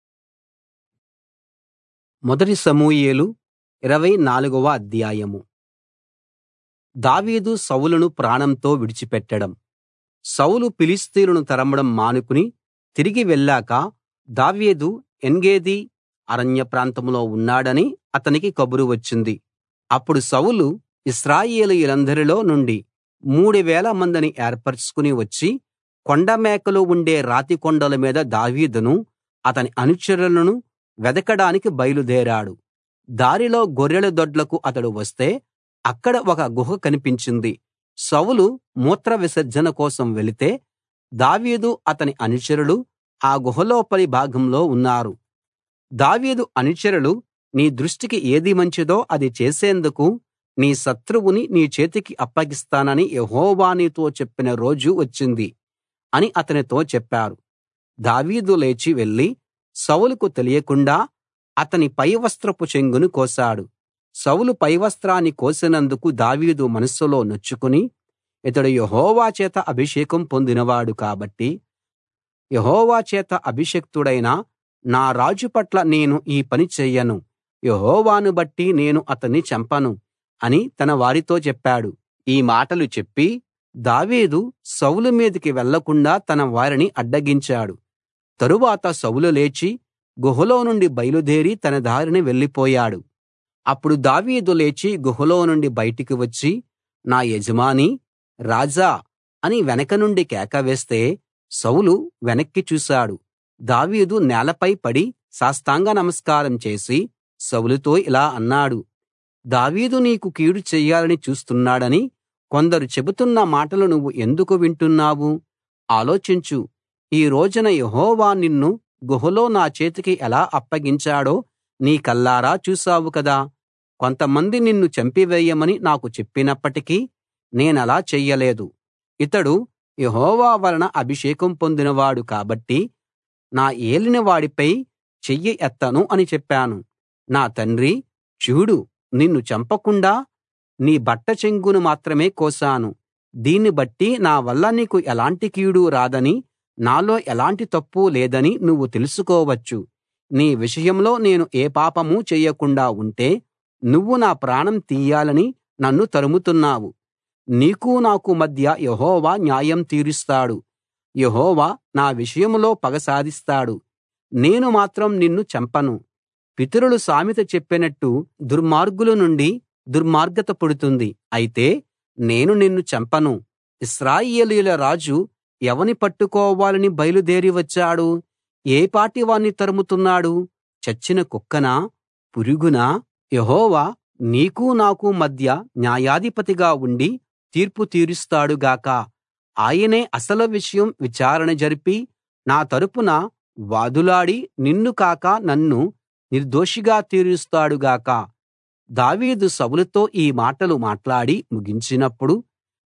మొదటి సమూయేలు ఇరవై నాలుగవ అధ్యాయం దావీదు సౌలును ప్రాణంతో విడిచిపెట్టడం సౌలు ఫిలిష్తీయులను తరమడం మానుకుని తిరిగి వెళ్ళాక దావీదు ఎన్గేది అరణ్య ప్రాంతంలో ఉన్నాడని అతనికి కబురు వచ్చింది అప్పుడు సౌలు ఇశ్రాయేలీయులందరిలో నుండి మూడు వేల మందిని ఏర్పరచుకుని వచ్చి కొండ మేకలు ఉండే రాతి కొండల మీద దావీదును అతని అనుచరులను వెదకడానికి బయలుదేరాడు దారిలో గొర్రెల దొడ్లకు అతడు వస్తే అక్కడ ఒక గుహ కనిపించింది సౌలు మూత్ర విసర్జన కోసం వెళితే దావీదు అతని అనుచరులు ఆ గుహలోపలి భాగంలో ఉన్నారు దావీదు అనుచరులు నీ దృష్టికి ఏది మంచిదో అది చేసేందుకు నీ శత్రువుని నీ చేతికి అప్పగిస్తానని యెహోవా నీతో చెప్పిన రోజు వచ్చింది అని అతనితో చెప్పారు దావీదు లేచి వెళ్లి సౌలుకు తెలియకుండా అతని పైవస్త్రపు చెంగును కోశాడు సౌలు పైవస్త్రాన్ని కోసినందుకు దావీదు మనస్సులో నొచ్చుకుని ఇతడు యెహోవా చేత అభిషేకం పొందినవాడు కాబట్టి యెహోవా చేత అభిషిక్తుడైన నా రాజు పట్ల నేను ఈ పని చెయ్యను యెహోవాను బట్టి నేను అతన్ని చంపను అని తన వారితో చెప్పాడు ఈ మాటలు చెప్పి దావీదు సౌలు మీదికి వెళ్లకుండా తన వారిని అడ్డగించాడు తరువాత సౌలు లేచి గుహలో నుండి బయలుదేరి తన దారిన వెళ్ళిపోయాడు అప్పుడు దావీదు లేచి గుహలో నుండి బయటికి వచ్చి నా యజమానీ రాజా అని వెనక నుండి కేక వేస్తే సౌలు వెనక్కి చూశాడు దావీదు నేలపై పడి సాష్టాంగ నమస్కారం చేసి సౌలుతో ఇలా అన్నాడు దావీదు నీకు కీడు చెయ్యాలని చూస్తున్నాడని కొందరు చెబుతున్న మాటలు నువ్వు ఎందుకు వింటున్నావు ఆలోచించు ఈ రోజున యెహోవా నిన్ను గుహలో నా చేతికి ఎలా అప్పగించాడో నీ కళ్ళారా చూశావు కదా కొంతమంది నిన్ను చంపివేయమని నాకు చెప్పినప్పటికీ నేనలా చెయ్యలేదు ఇతడు యెహోవా వలన అభిషేకం పొందినవాడు కాబట్టి నా ఏలినవాడిపై చెయ్యి ఎత్తను అని చెప్పాను నా తండ్రీ చూడు నిన్ను చంపకుండా నీ బట్ట చెంగును మాత్రమే కోశాను దీన్ని బట్టి నా వల్ల నీకు ఎలాంటి కీడు రాదని నాలో ఎలాంటి తప్పూ లేదని నువ్వు తెలుసుకోవచ్చు నీ విషయంలో నేను ఏ పాపమూ చెయ్యకుండా ఉంటే నువ్వు నా ప్రాణం తీయాలని నన్ను తరుముతున్నావు నీకూ నాకు మధ్య యెహోవా న్యాయం తీరుస్తాడు యెహోవా నా విషయంలో పగ సాధిస్తాడు నేను మాత్రం నిన్ను చంపను పితరులు సామెత చెప్పినట్టు దుర్మార్గుల నుండి దుర్మార్గత పుడుతుంది అయితే నేను నిన్ను చంపను ఇశ్రాయేలీయుల రాజు ఎవని పట్టుకోవాలని బయలుదేరి వచ్చాడు ఏ పాటి వాణ్ణి తరుముతున్నాడు చచ్చిన కుక్కనా పురుగునా యెహోవా నీకూ నాకు మధ్య న్యాయాధిపతిగా ఉండి తీర్పు తీరుస్తాడు గాక ఆయనే అసలు విషయం విచారణ జరిపి నా తరపున వాదులాడి నిన్ను కాక నన్ను నిర్దోషిగా తీరుస్తాడు గాక దావీదు సౌలుతో ఈ మాటలు మాట్లాడి ముగించినప్పుడు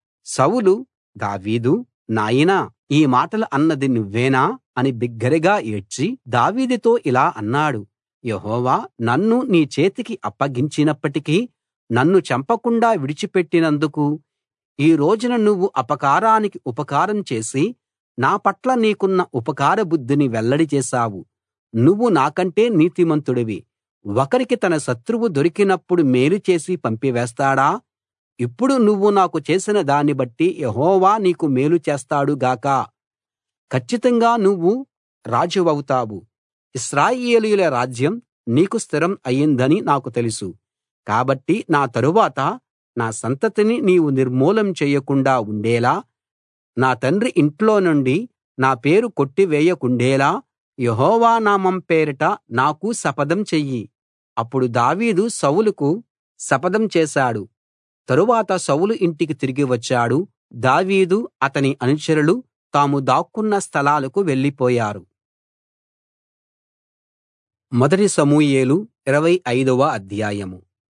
సౌలు దావీదు నాయనా ఈ మాటలు అన్నది నువ్వేనా అని బిగ్గరగా ఏడ్చి దావీదుతో ఇలా అన్నాడు యెహోవా నన్ను నీ చేతికి అప్పగించినప్పటికీ నన్ను చంపకుండా విడిచిపెట్టినందుకు ఈ రోజున నువ్వు అపకారానికి ఉపకారం చేసి నా పట్ల నీకున్న ఉపకార బుద్ధిని వెల్లడి చేశావు నువ్వు నాకంటే నీతిమంతుడివి ఒకరికి తన శత్రువు దొరికినప్పుడు మేలు చేసి పంపివేస్తాడా ఇప్పుడు నువ్వు నాకు చేసిన దాన్ని బట్టి యెహోవా నీకు మేలు చేస్తాడు గాక కచ్చితంగా నువ్వు రాజువవుతావు ఇశ్రాయేలీయుల రాజ్యం నీకు స్థిరం అయిందని నాకు తెలుసు కాబట్టి నా తరువాత నా సంతతిని నీవు నిర్మూలం చేయకుండా ఉండేలా నా తండ్రి ఇంట్లో నుండి నా పేరు కొట్టివేయకుండేలా యెహోవా నామం పేరిట నాకు శపథం చెయ్యి అప్పుడు దావీదు సౌలుకు శపథం చేశాడు తరువాత సౌలు ఇంటికి తిరిగి వచ్చాడు దావీదు అతని అనుచరులు తాము దాక్కున్న స్థలాలకు వెళ్ళిపోయారు మొదటి సమూయేలు ఇరవై ఐదవ అధ్యాయం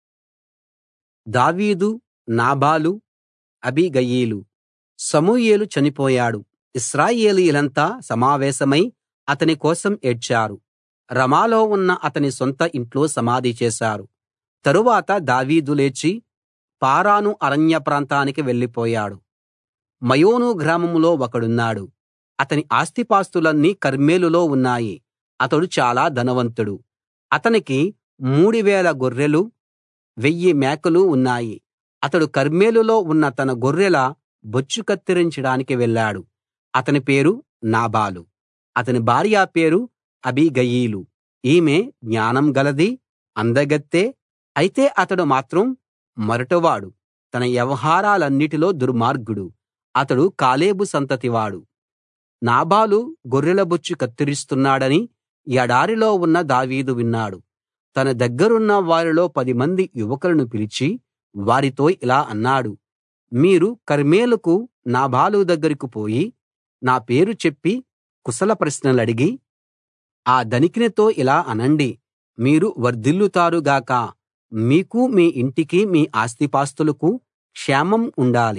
దావీదు నాబాలు అబీగయీలు సమూయేలు చనిపోయాడు ఇశ్రాయేలీయులంతా సమావేశమై అతని కోసం ఏడ్చారు రమాలో ఉన్న అతని సొంత ఇంట్లో సమాధి చేశారు తరువాత దావీదు లేచి పారాను అరణ్య ప్రాంతానికి వెళ్ళిపోయాడు మయోను గ్రామంలో ఒకడున్నాడు అతని ఆస్తిపాస్తులన్నీ కర్మెలులో ఉన్నాయి అతడు చాలా ధనవంతుడు అతనికి మూడువేల గొర్రెలు వెయ్యి మేకలు ఉన్నాయి అతడు కర్మెలులో ఉన్న తన గొర్రెల బొచ్చు కత్తిరించడానికి వెళ్ళాడు అతని పేరు నాబాలు అతని భార్య పేరు అబీగయీలు ఈమె జ్ఞానం గలది అందగత్తె అయితే అతడు మాత్రం మొరటువాడు తన వ్యవహారాలన్నిటిలో దుర్మార్గుడు అతడు కాలేబు సంతతివాడు నాబాలు గొర్రెల బొచ్చు కత్తిరిస్తున్నాడని ఎడారిలో ఉన్న దావీదు విన్నాడు తన దగ్గరున్న వారిలో పదిమంది యువకులను పిలిచి వారితో ఇలా అన్నాడు మీరు కర్మెలుకు నాబాలు దగ్గరికి పోయి నా పేరు చెప్పి కుశల ప్రశ్నలడిగి ఆ ధనికునితో ఇలా అనండి మీరు వర్ధిల్లుతారు గాక మీకూ మీ ఇంటికి మీ ఆస్తిపాస్తులకు క్షేమం ఉండాలి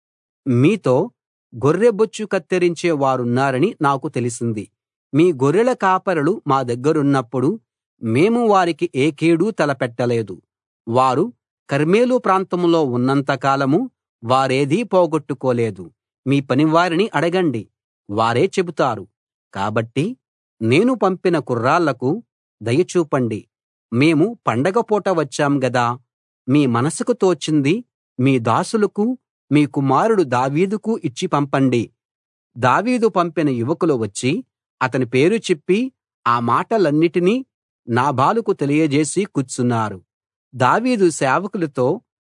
మీతో గొర్రెబొచ్చు కత్తిరించే వారున్నారని నాకు తెలిసింది మీ గొర్రెల కాపరులు మా దగ్గరున్నప్పుడు మేము వారికి ఏ కీడూ తలపెట్టలేదు వారు కర్మెలు ప్రాంతంలో ఉన్నంత కాలం వారేదీ పోగొట్టుకోలేదు మీ పనివారిని అడగండి వారే చెబుతారు కాబట్టి నేను పంపిన కుర్రాళ్లకు దయ చూపండి మేము పండగ పూట వచ్చాం గదా మీ మనసుకు తోచింది మీ దాసులకు మీ కుమారుడు దావీదుకు ఇచ్చి పంపండి దావీదు పంపిన యువకులు వచ్చి అతని పేరు చెప్పి ఆ మాటలన్నిటినీ నాబాలుకు తెలియజేసి కూర్చున్నారు దావీదు సేవకులతో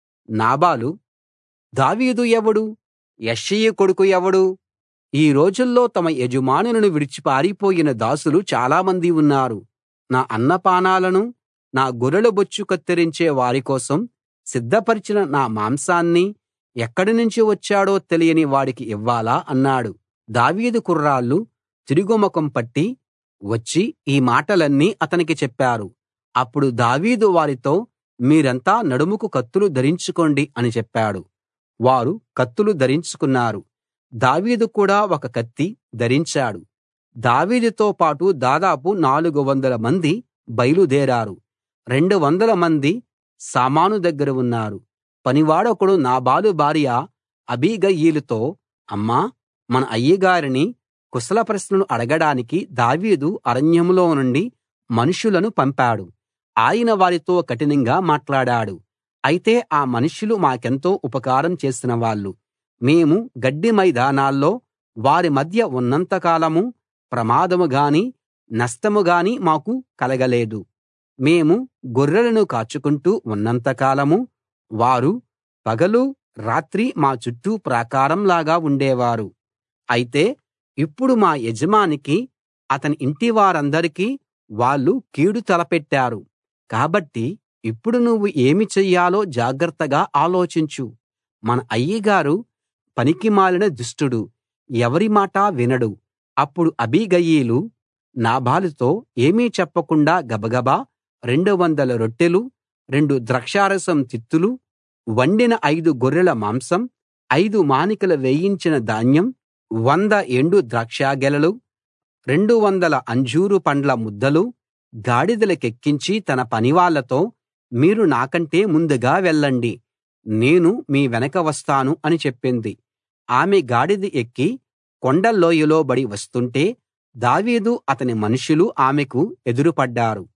నాబాలు దావీదు ఎవడు యెష్షయి కొడుకు ఎవడు ఈ రోజుల్లో తమ యజమానులను విడిచి పారిపోయిన దాసులు చాలామంది ఉన్నారు నా అన్నపానాలను నా గొర్రెల బొచ్చు కత్తిరించే వారి కోసం సిద్ధపరిచిన నా మాంసాన్ని ఎక్కడి నుంచి వచ్చాడో తెలియని వాడికి ఇవ్వాలా అన్నాడు దావీదు కుర్రాళ్ళు తిరుగుముఖం పట్టి వచ్చి ఈ మాటలన్నీ అతనికి చెప్పారు అప్పుడు దావీదు వారితో మీరంతా నడుముకు కత్తులు ధరించుకోండి అని చెప్పాడు వారు కత్తులు ధరించుకున్నారు దావీదు కూడా ఒక కత్తి ధరించాడు దావీదుతో పాటు దాదాపు నాలుగు వందల మంది బయలుదేరారు రెండు వందల మంది సామాను దగ్గర ఉన్నారు పనివాడొకడు నాబాలు భార్య అబీగయీలుతో అమ్మా మన అయ్యగారిని కుశల ప్రశ్నలు అడగడానికి దావీదు అరణ్యంలో నుండి మనుషులను పంపాడు ఆయన వారితో కఠినంగా మాట్లాడాడు అయితే ఆ మనుష్యులు మాకెంతో ఉపకారం చేసిన వాళ్ళు మేము గడ్డి మైదానాల్లో వారి మధ్య ఉన్నంత కాలం ప్రమాదం గాని నష్టం గాని మాకు కలగలేదు మేము గొర్రెలను కాచుకుంటూ ఉన్నంత కాలం వారు పగలు రాత్రి మా చుట్టూ ప్రాకారంలాగా ఉండేవారు అయితే ఇప్పుడు మా యజమానికి అతని ఇంటివారందరికీ వాళ్ళు కీడు తలపెట్టారు కాబట్టి ఇప్పుడు నువ్వు ఏమి చెయ్యాలో జాగ్రత్తగా ఆలోచించు మన అయ్యగారు పనికిమాలిన దుష్టుడు ఎవరి మాట వినడు అప్పుడు అబీగయీలు నాబాలుతో ఏమీ చెప్పకుండా గబగబా రెండు వందల రొట్టెలు రెండు ద్రాక్షారసం తిత్తులు వండిన ఐదు గొర్రెల మాంసం ఐదు మానికలు వేయించిన ధాన్యం వంద ఎండు ద్రాక్షగెలలు రెండు వందల అంజూరు పండ్ల ముద్దలు గాడిదలకెక్కించి తన పనివాళ్ళతో మీరు నాకంటే ముందుగా వెళ్ళండి నేను మీ వెనక వస్తాను అని చెప్పింది ఆమె గాడిద ఎక్కి కొండ లోయలో బడి వస్తుంటే దావీదు అతని మనుషులు ఆమెకు ఎదురుపడ్డారు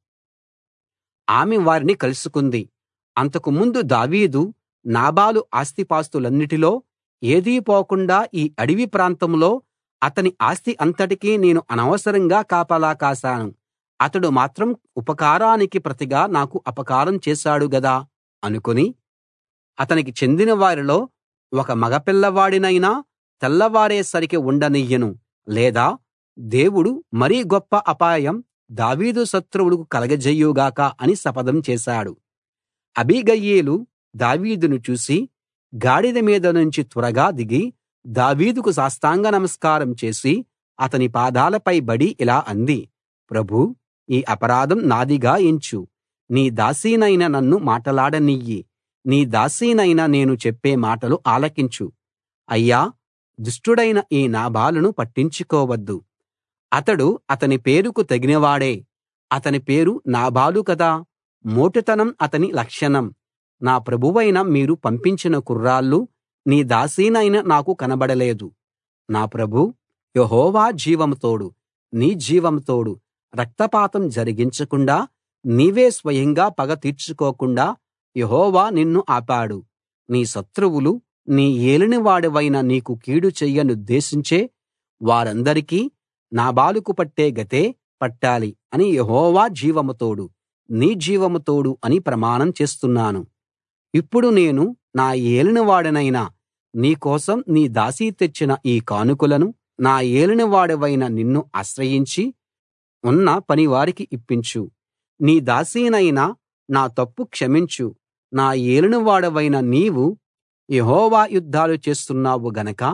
ఆమె వారిని కలుసుకుంది అంతకు ముందు దావీదు నాబాలు ఆస్తిపాస్తులన్నిటిలో ఏదీ పోకుండా ఈ అడవి ప్రాంతంలో అతని ఆస్తి అంతటికీ నేను అనవసరంగా కాపలా కాశాను అతడు మాత్రం ఉపకారానికి ప్రతిగా నాకు అపకారం చేశాడు గదా అనుకుని అతనికి చెందిన వారిలో ఒక మగపిల్లవాడినైనా తెల్లవారేసరికి ఉండనియ్యను లేదా దేవుడు మరీ గొప్ప అపాయం దావీదు శత్రువులకు కలగజేయుగాక అని శపథం చేశాడు అబీగయీలు దావీదును చూసి గాడిద మీద నుంచి త్వరగా దిగి దావీదుకు సాష్టాంగ నమస్కారం చేసి అతని పాదాలపై బడి ఇలా అంది ప్రభూ ఈ అపరాధం నాదిగా ఎంచు నీ దాసీనైన నన్ను మాటలాడనియ్యి నీ దాసీనైన నేను చెప్పే మాటలు ఆలకించు అయ్యా దుష్టుడైన ఈ నాబాలును పట్టించుకోవద్దు అతడు అతని పేరుకు తగినవాడే అతని పేరు నాబాలు కదా మోటుతనం అతని లక్షణం నా ప్రభువైన మీరు పంపించిన కుర్రాళ్ళు నీ దాసీనైన నాకు కనబడలేదు నా ప్రభూ యెహోవా జీవం తోడు నీ జీవం తోడు రక్తపాతం జరిగించకుండా నీవే స్వయంగా పగ తీర్చుకోకుండా యెహోవా నిన్ను ఆపాడు నీ శత్రువులు నీ ఏలినవాడివైన నీకు కీడు చెయ్యనుద్దేశించే వారందరికీ నాబాలుకు పట్టే గతే పట్టాలి అని యెహోవా జీవం తోడు నీ జీవం తోడు అని ప్రమాణం చేస్తున్నాను ఇప్పుడు నేను నా ఏలినవాడనైన నీ కోసం నీ దాసీ తెచ్చిన ఈ కానుకలను నా ఏలినవాడవైన నిన్ను ఆశ్రయించి ఉన్న పనివారికి ఇప్పించు నీ దాసీనైన నా తప్పు క్షమించు నా ఏలినవాడవైన నీవు యెహోవా యుద్ధాలు చేస్తున్నావు గనక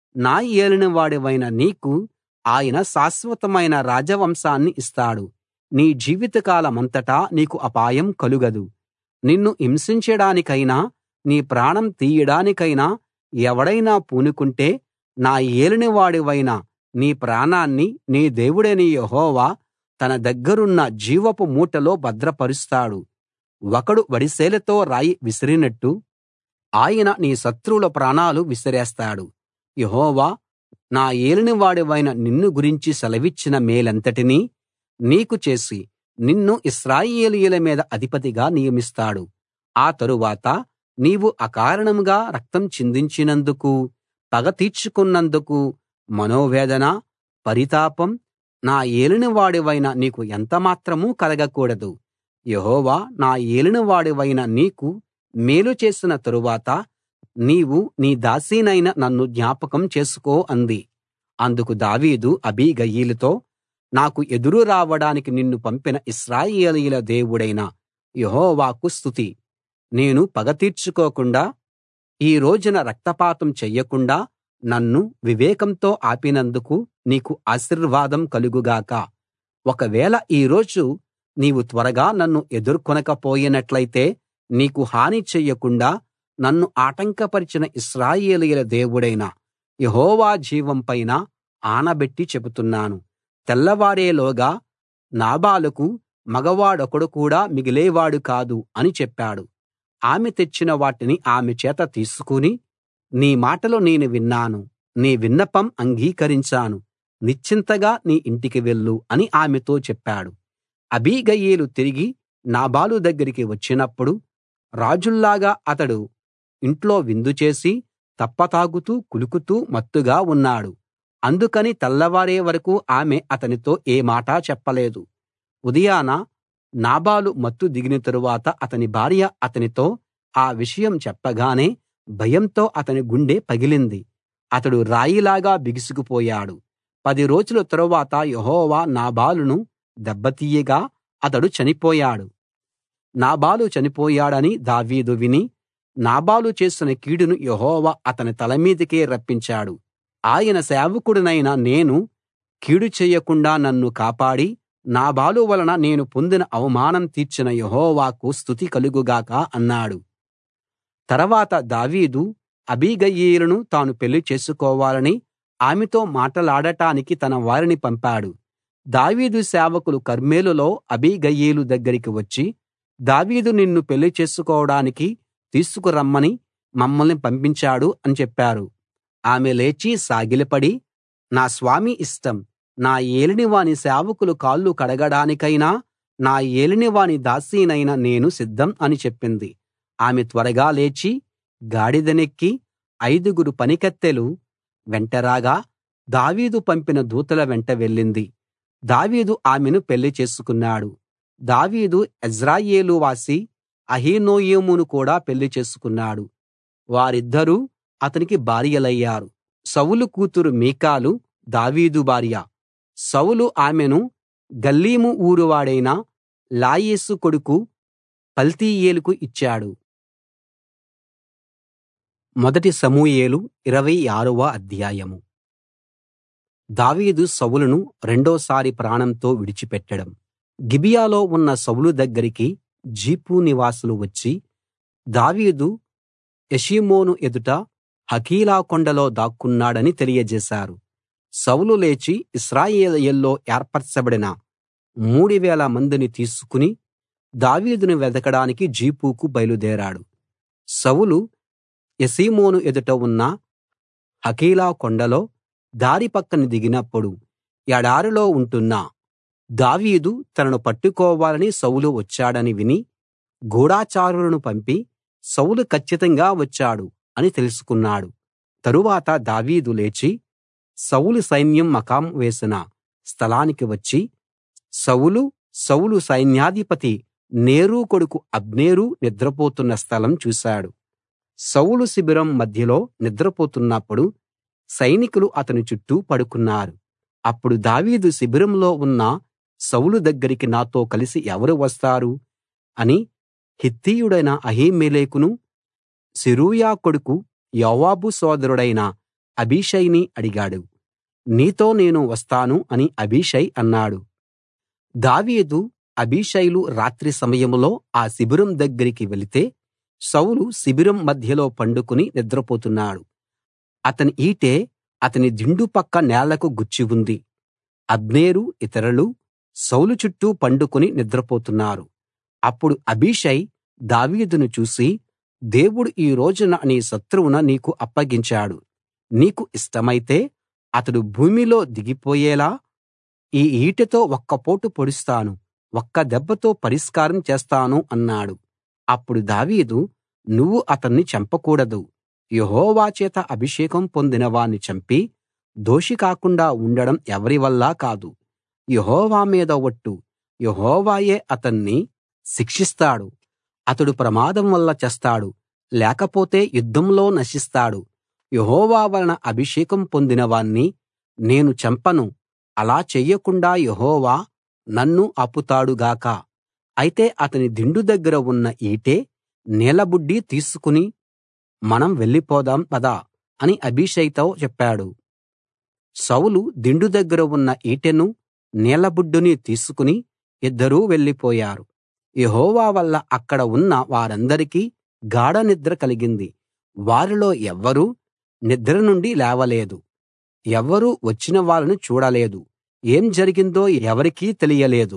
నా ఏలినవాడివైన నీకు ఆయన శాశ్వతమైన రాజవంశాన్ని ఇస్తాడు నీ జీవితకాలమంతటా నీకు అపాయం కలుగదు నిన్ను హింసించడానికైనా నీ ప్రాణం తీయడానికైనా ఎవడైనా పూనుకుంటే నా ఏలినవాడివైన నీ ప్రాణాన్ని నీ దేవుడైన యెహోవా తన దగ్గరున్న జీవపు మూటలో భద్రపరుస్తాడు ఒకడు వడిసెలతో రాయి విసిరినట్టు ఆయన నీ శత్రువుల ప్రాణాలు విసిరేస్తాడు యెహోవా నా ఏలినవాడివైన నిన్ను గురించి సెలవిచ్చిన మేలంతటినీ నీకు చేసి నిన్ను ఇశ్రాయేలీయుల మీద అధిపతిగా నియమిస్తాడు ఆ తరువాత నీవు అకారణంగా రక్తం చిందించినందుకు పగ తీర్చుకున్నందుకు మనోవేదన పరితాపం నా ఏలినవాడివైన నీకు ఎంతమాత్రం కలగకూడదు యెహోవా నా ఏలినవాడివైన నీకు మేలు చేసిన తరువాత నీవు నీ దాసీనైన నన్ను జ్ఞాపకం చేసుకో అంది అందుకు దావీదు అబీగయీలుతో నాకు ఎదురు రావడానికి నిన్ను పంపిన ఇశ్రాయేలీయుల దేవుడైన యెహోవాకు స్తుతి నేను పగ తీర్చుకోకుండా ఈ రోజున రక్తపాతం చెయ్యకుండా నన్ను వివేకంతో ఆపినందుకు నీకు ఆశీర్వాదం కలుగుగాక ఒకవేళ ఈ రోజు నీవు త్వరగా నన్ను ఎదుర్కొనకపోయినట్లయితే నీకు హాని చెయ్యకుండా నన్ను ఆటంకపరిచిన ఇశ్రాయేలీయుల దేవుడైన యెహోవా జీవం పైన ఆనబెట్టి చెబుతున్నాను తెల్లవారేలోగా నాబాలుకు మగవాడొకడు కూడా మిగిలేవాడు కాదు అని చెప్పాడు ఆమె తెచ్చిన వాటిని ఆమె చేత తీసుకుని నీ మాటలు నేను విన్నాను నీ విన్నపం అంగీకరించాను నిశ్చింతగా నీ ఇంటికి వెళ్ళు అని ఆమెతో చెప్పాడు అబీగయీలు తిరిగి నాబాలు దగ్గరికి వచ్చినప్పుడు రాజుల్లాగా అతడు ఇంట్లో విందు చేసి తప్పతాగుతూ కులుకుతూ మత్తుగా ఉన్నాడు అందుకని తెల్లవారే వరకూ ఆమె అతనితో ఏ మాటా చెప్పలేదు ఉదయాన నాబాలు మత్తు దిగిన తరువాత అతని భార్య అతనితో ఆ విషయం చెప్పగానే భయంతో అతని గుండె పగిలింది అతడు రాయిలాగా బిగుసుకుపోయాడు పది రోజుల తరువాత యెహోవా నాబాలును దెబ్బతీయగా అతడు చనిపోయాడు నాబాలు చనిపోయాడని దావీదు విని నాబాలు చేసిన కీడును యెహోవా అతని తల మీదికే రప్పించాడు ఆయన సేవకుడినైన నేను కీడు చెయ్యకుండా నన్ను కాపాడి నాబాలు వలన నేను పొందిన అవమానం తీర్చిన యెహోవాకు స్తుతి కలుగుగాక అన్నాడు తర్వాత దావీదు అబీగయీలును తాను పెళ్లి చేసుకోవాలని ఆమెతో మాటలాడటానికి తన వారిని పంపాడు దావీదు సేవకులు కర్మెలులో అబీగయీలు దగ్గరికి వచ్చి దావీదు నిన్ను పెళ్లి చేసుకోవడానికి తీసుకురమ్మని మమ్మల్ని పంపించాడు అని చెప్పారు ఆమె లేచి సాగిలపడి నా స్వామి ఇష్టం నా ఏలినవాని సేవకులు కాళ్ళు కడగడానికైనా నా ఏలినవాని దాసీనైన నేను సిద్ధం అని చెప్పింది ఆమె త్వరగా లేచి గాడిదనెక్కి ఐదుగురు పనికత్తెలు వెంటరాగా దావీదు పంపిన దూతల వెంట వెళ్ళింది దావీదు ఆమెను పెళ్లి చేసుకున్నాడు దావీదు యెజ్రెయేలు వాసి అహీనోయమును కూడా పెళ్లి చేసుకున్నాడు వారిద్దరూ అతనికి భార్యలయ్యారు సౌలు కూతురు మీకాలు దావీదు భార్య సౌలు ఆమెను గల్లీము ఊరువాడైన లాయీషు కొడుకు పల్తీయేలుకు ఇచ్చాడు మొదటి సమూయేలు ఇరవై ఆరవ అధ్యాయం దావీదు సౌలును రెండోసారి ప్రాణంతో విడిచిపెట్టడం గిబియాలో ఉన్న సౌలు దగ్గరికి జీఫు నివాసులు వచ్చి దావీదు యెషీమోను ఎదుట హకీలా కొండలో దాక్కున్నాడని తెలియజేశారు సౌలు లేచి ఇశ్రాయేలీయుల్లో ఏర్పరచబడిన మూడువేల మందిని తీసుకుని దావీదును వెదకడానికి జీఫుకు బయలుదేరాడు సౌలు యెషీమోను ఎదుట ఉన్న హకీలా కొండలో దారి పక్కన దిగినప్పుడు ఎడారిలో ఉంటున్న దావీదు తనను పట్టుకోవాలని సౌలు వచ్చాడని విని గూఢచారులను పంపి సౌలు కచ్చితంగా వచ్చాడు అని తెలుసుకున్నాడు తరువాత దావీదు లేచి సౌలు సైన్యం మకాం వేసిన స్థలానికి వచ్చి సౌలు సౌలు సైన్యాధిపతి నేరు కొడుకు అబ్నేరు నిద్రపోతున్న స్థలం చూశాడు సౌలు శిబిరం మధ్యలో నిద్రపోతున్నప్పుడు సైనికులు అతని చుట్టూ పడుకున్నారు అప్పుడు దావీదు శిబిరంలో ఉన్న సౌలు దగ్గరికి నాతో కలిసి ఎవరు వస్తారు అని హిత్తీయుడైన అహీమెలెకును సెరూయా కొడుకు యోవాబు సోదరుడైన అబీషైని అడిగాడు నీతో నేను వస్తాను అని అబీషై అన్నాడు దావీదు అబీషైలు రాత్రి సమయంలో ఆ శిబిరం దగ్గరికి వెళితే సౌలు శిబిరం మధ్యలో పండుకుని నిద్రపోతున్నాడు అతని ఈటె అతని దిండు పక్క నేలకు గుచ్చి ఉంది అబ్నేరు ఇతరులు సౌలు చుట్టూ పండుకుని నిద్రపోతున్నారు అప్పుడు అబీషై దావీదును చూసి దేవుడు ఈ రోజున నీ శత్రువున నీకు అప్పగించాడు నీకు ఇష్టమైతే అతడు భూమిలో దిగిపోయేలా ఈ ఈటెతో ఒక్కపోటు పొడుస్తాను ఒక్క దెబ్బతో పరిష్కారం చేస్తాను అన్నాడు అప్పుడు దావీదు నువ్వు అతన్ని చంపకూడదు యెహోవా చేత అభిషేకం పొందిన వాణ్ణి చంపి దోషి కాకుండా ఉండడం ఎవరి వల్లా కాదు యెహోవా మీద ఒట్టు యెహోవాయే అతన్ని శిక్షిస్తాడు అతడు ప్రమాదం వల్ల చస్తాడు లేకపోతే యుద్ధంలో నశిస్తాడు యెహోవా వలన అభిషేకం పొందిన వాణ్ణి నేను చంపను అలా చెయ్యకుండా యెహోవా నన్ను ఆపుతాడు గాక అయితే అతని దిండు దగ్గర ఉన్న ఈటె నీళ్లబుడ్డి తీసుకుని మనం వెళ్ళిపోదాం పద అని అబీషైతో చెప్పాడు సౌలు దిండు దగ్గర ఉన్న ఈటెను నీళ్లబుడ్డుని తీసుకుని ఇద్దరూ వెళ్ళిపోయారు యెహోవా వల్ల అక్కడ ఉన్న వారందరికీ గాఢ నిద్ర కలిగింది వారిలో ఎవ్వరూ నిద్ర నుండి లేవలేదు ఎవ్వరూ వచ్చిన వాళ్ళను చూడలేదు ఏం జరిగిందో ఎవరికీ తెలియలేదు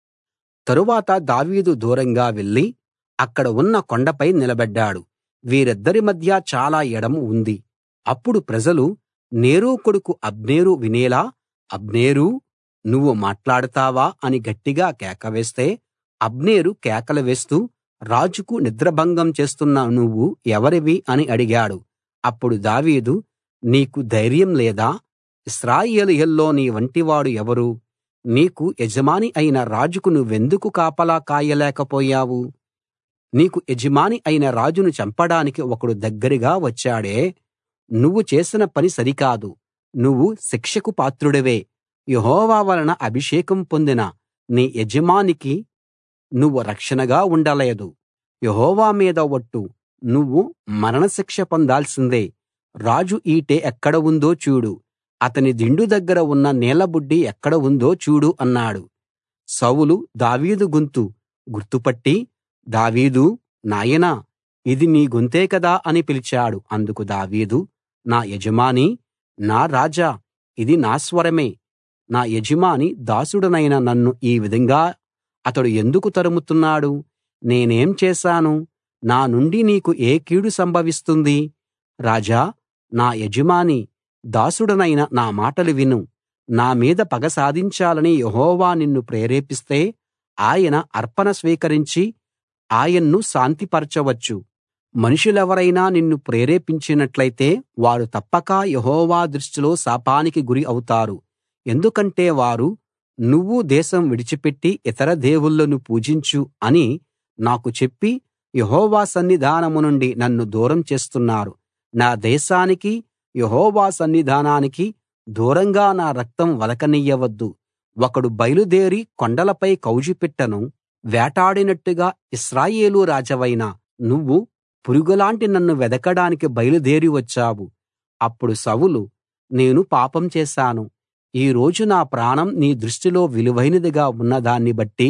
తరువాత దావీదు దూరంగా వెళ్లి అక్కడ ఉన్న కొండపై నిలబడ్డాడు వీరిద్దరి మధ్య చాలా ఎడం ఉంది అప్పుడు ప్రజలు నేరు కొడుకు అబ్నేరు వినేలా అబ్నేరూ నువ్వు మాట్లాడతావా అని గట్టిగా కేక వేస్తే అబ్నేరు కేకలు వేస్తూ రాజుకు నిద్రభంగం చేస్తున్న నువ్వు ఎవరివి అని అడిగాడు అప్పుడు దావీదు నీకు ధైర్యం లేదా ఇశ్రాయేలీయుల్లో నీ వంటివాడు ఎవరు నీకు యజమాని అయిన రాజుకు నువ్వెందుకు కాపలా కాయలేకపోయావు నీకు యజమాని అయిన రాజును చంపడానికి ఒకడు దగ్గరగా వచ్చాడే నువ్వు చేసిన పని సరికాదు నువ్వు శిక్షకు పాత్రుడివే యెహోవా వలన అభిషేకం పొందిన నీ యజమానికి నువ్వు రక్షణగా ఉండలేదు యెహోవా మీద ఒట్టు నువ్వు మరణశిక్ష పొందాల్సిందే రాజు ఈటె ఎక్కడ ఉందో చూడు అతని దిండు దగ్గర ఉన్న నీళ్లబుడ్డి ఎక్కడ ఉందో చూడు అన్నాడు సౌలు దావీదు గొంతు గుర్తుపట్టి దావీదూ నాయనా ఇది నీ గొంతే కదా అని పిలిచాడు అందుకు దావీదు నా యజమానీ నా రాజా ఇది నా స్వరమే నా యజమాని దాసుడనైన నన్ను ఈ విధంగా అతడు ఎందుకు తరుముతున్నాడు నేనేం చేశాను నా నుండి నీకు ఏ కీడు సంభవిస్తుంది రాజా నా యజమాని దాసుడనైన నా మాటలు విను నా మీద పగ సాధించాలని యెహోవా నిన్ను ప్రేరేపిస్తే ఆయన అర్పణ స్వీకరించి ఆయన్ను శాంతిపరచవచ్చు మనుషులెవరైనా నిన్ను ప్రేరేపించినట్లయితే వారు తప్పక యెహోవా దృష్టిలో శాపానికి గురి అవుతారు ఎందుకంటే వారు నువ్వు దేశం విడిచిపెట్టి ఇతర దేవుళ్ళను పూజించు అని నాకు చెప్పి యెహోవా సన్నిధానం నుండి నన్ను దూరం చేస్తున్నారు నా దేశానికి యెహోవా సన్నిధానానికి దూరంగా నా రక్తం వలకనియ్యవద్దు ఒకడు బయలుదేరి కొండలపై కౌజుపిట్టను వేటాడినట్టుగా ఇశ్రాయేలు రాజవైన నువ్వు పురుగులాంటి నన్ను వెదకడానికి బయలుదేరి వచ్చావు అప్పుడు సౌలు నేను పాపం చేశాను ఈ రోజు నా ప్రాణం నీ దృష్టిలో విలువైనదిగా ఉన్నదాన్ని బట్టి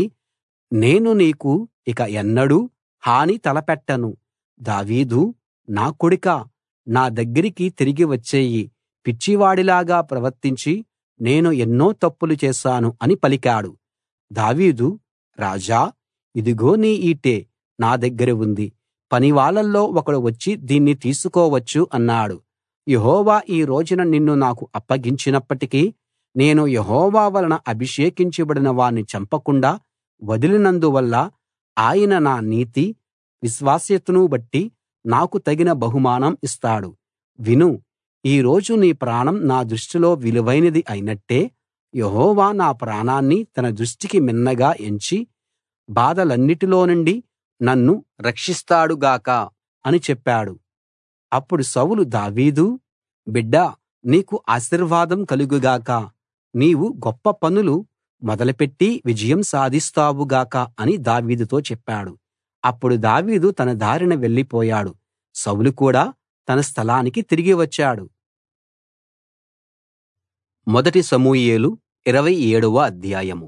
నేను నీకు ఇక ఎన్నడూ హాని తలపెట్టను దావీదూ నా కొడుకా నా దగ్గరికి తిరిగి వచ్చెయ్యి పిచ్చివాడిలాగా ప్రవర్తించి నేను ఎన్నో తప్పులు చేశాను అని పలికాడు దావీదు రాజా ఇదిగో నీ ఈటె నా దగ్గర ఉంది పనివాళ్ళల్లో ఒకడు వచ్చి దీన్ని తీసుకోవచ్చు అన్నాడు యెహోవా ఈ రోజున నిన్ను నాకు అప్పగించినప్పటికీ నేను యెహోవా వలన అభిషేకించబడిన వాణ్ణి చంపకుండా వదిలినందువల్ల ఆయన నా నీతి విశ్వాస్యతను బట్టి నాకు తగిన బహుమానం ఇస్తాడు విను ఈ రోజు నీ ప్రాణం నా దృష్టిలో విలువైనది అయినట్టే యెహోవా నా ప్రాణాన్ని తన దృష్టికి మిన్నగా ఎంచి బాధలన్నిటిలో నుండి నన్ను రక్షిస్తాడు గాక అని చెప్పాడు అప్పుడు సౌలు దావీదూ బిడ్డా నీకు ఆశీర్వాదం కలుగు గాక నీవు గొప్ప పనులు మొదలుపెట్టి విజయం సాధిస్తావు గాక అని దావీదుతో చెప్పాడు అప్పుడు దావీదు తన దారిన వెళ్ళిపోయాడు సౌలు కూడా తన స్థలానికి తిరిగి వచ్చాడు మొదటి సమూయేలు ఇరవై ఏడవ అధ్యాయం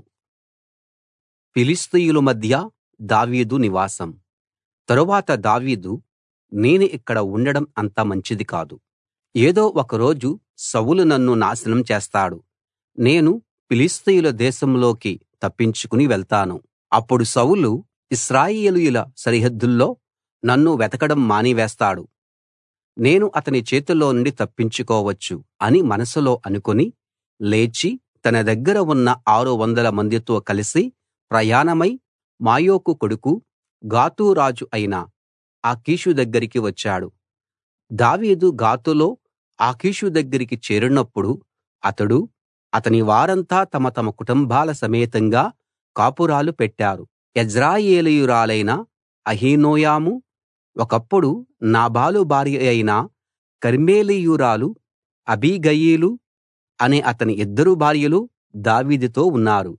ఫిలిష్తీయుల మధ్య దావీదు నివాసం తరువాత దావీదు నేను ఇక్కడ ఉండడం అంత మంచిది కాదు ఏదో ఒక రోజు సౌలు నన్ను నాశనం చేస్తాడు నేను ఫిలిష్తీయుల దేశంలోకి తప్పించుకుని వెళ్తాను అప్పుడు సౌలు ఇశ్రాయేలీయుల సరిహద్దుల్లో నన్ను వెతకడం మానివేస్తాడు నేను అతని చేతిలో నుండి తప్పించుకోవచ్చు అని మనసులో అనుకుని లేచి తన దగ్గర ఉన్న ఆరు వందల మందితో కలిసి ప్రయాణమై మాయోకు కొడుకు గాతు రాజు అయిన ఆకీషు దగ్గరికి వచ్చాడు దావీదు గాతులో ఆకీషు దగ్గరికి చేరినప్పుడు అతడు అతని వారంతా తమ తమ కుటుంబాల సమేతంగా కాపురాలు పెట్టారు యెజ్రెయేలీయురాలైన అహీనోయము ఒకప్పుడు నాబాలు భార్య అయిన కర్మెలీయురాలు అబీగయీలు అనే అతని ఇద్దరు భార్యలు దావీదుతో ఉన్నారు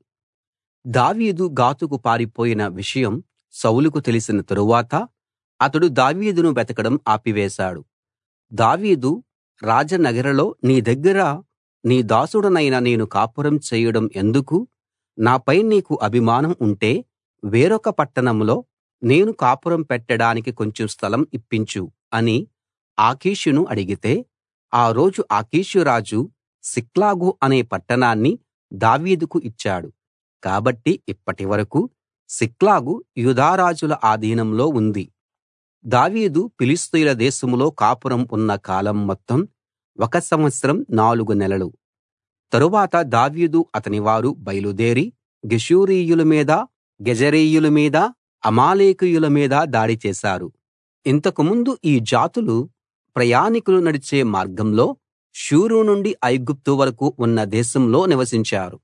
దావీదు గాతుకు పారిపోయిన విషయం సౌలుకు తెలిసిన తరువాత అతడు దావీదును వెతకడం ఆపివేశాడు దావీదు రాజనగరులో నీ దగ్గర నీ దాసుడనైన నేను కాపురం చేయడం ఎందుకు నాపై నీకు అభిమానం ఉంటే వేరొక పట్టణంలో నేను కాపురం పెట్టడానికి కొంచెం స్థలం ఇప్పించు అని ఆకీషును అడిగితే ఆ రోజు ఆకీషు రాజు సిక్లగు అనే పట్టణాన్ని దావీదుకు ఇచ్చాడు కాబట్టి ఇప్పటివరకూ సిక్లగు యూదారాజుల ఆధీనంలో ఉంది దావీదు ఫిలిష్తీయుల దేశంలో కాపురం ఉన్న కాలం మొత్తం ఒక సంవత్సరం నాలుగు నెలలు తరువాత దావీదు అతని వారు బయలుదేరి గెషూరీయుల మీద గెజరీయుల మీద అమాలేకీయుల మీద దాడి చేశారు ఇంతకుముందు ఈ జాతులు ప్రయాణికులు నడిచే మార్గంలో షూరు నుండి ఐగుప్తు వరకు ఉన్న దేశంలో నివసించారు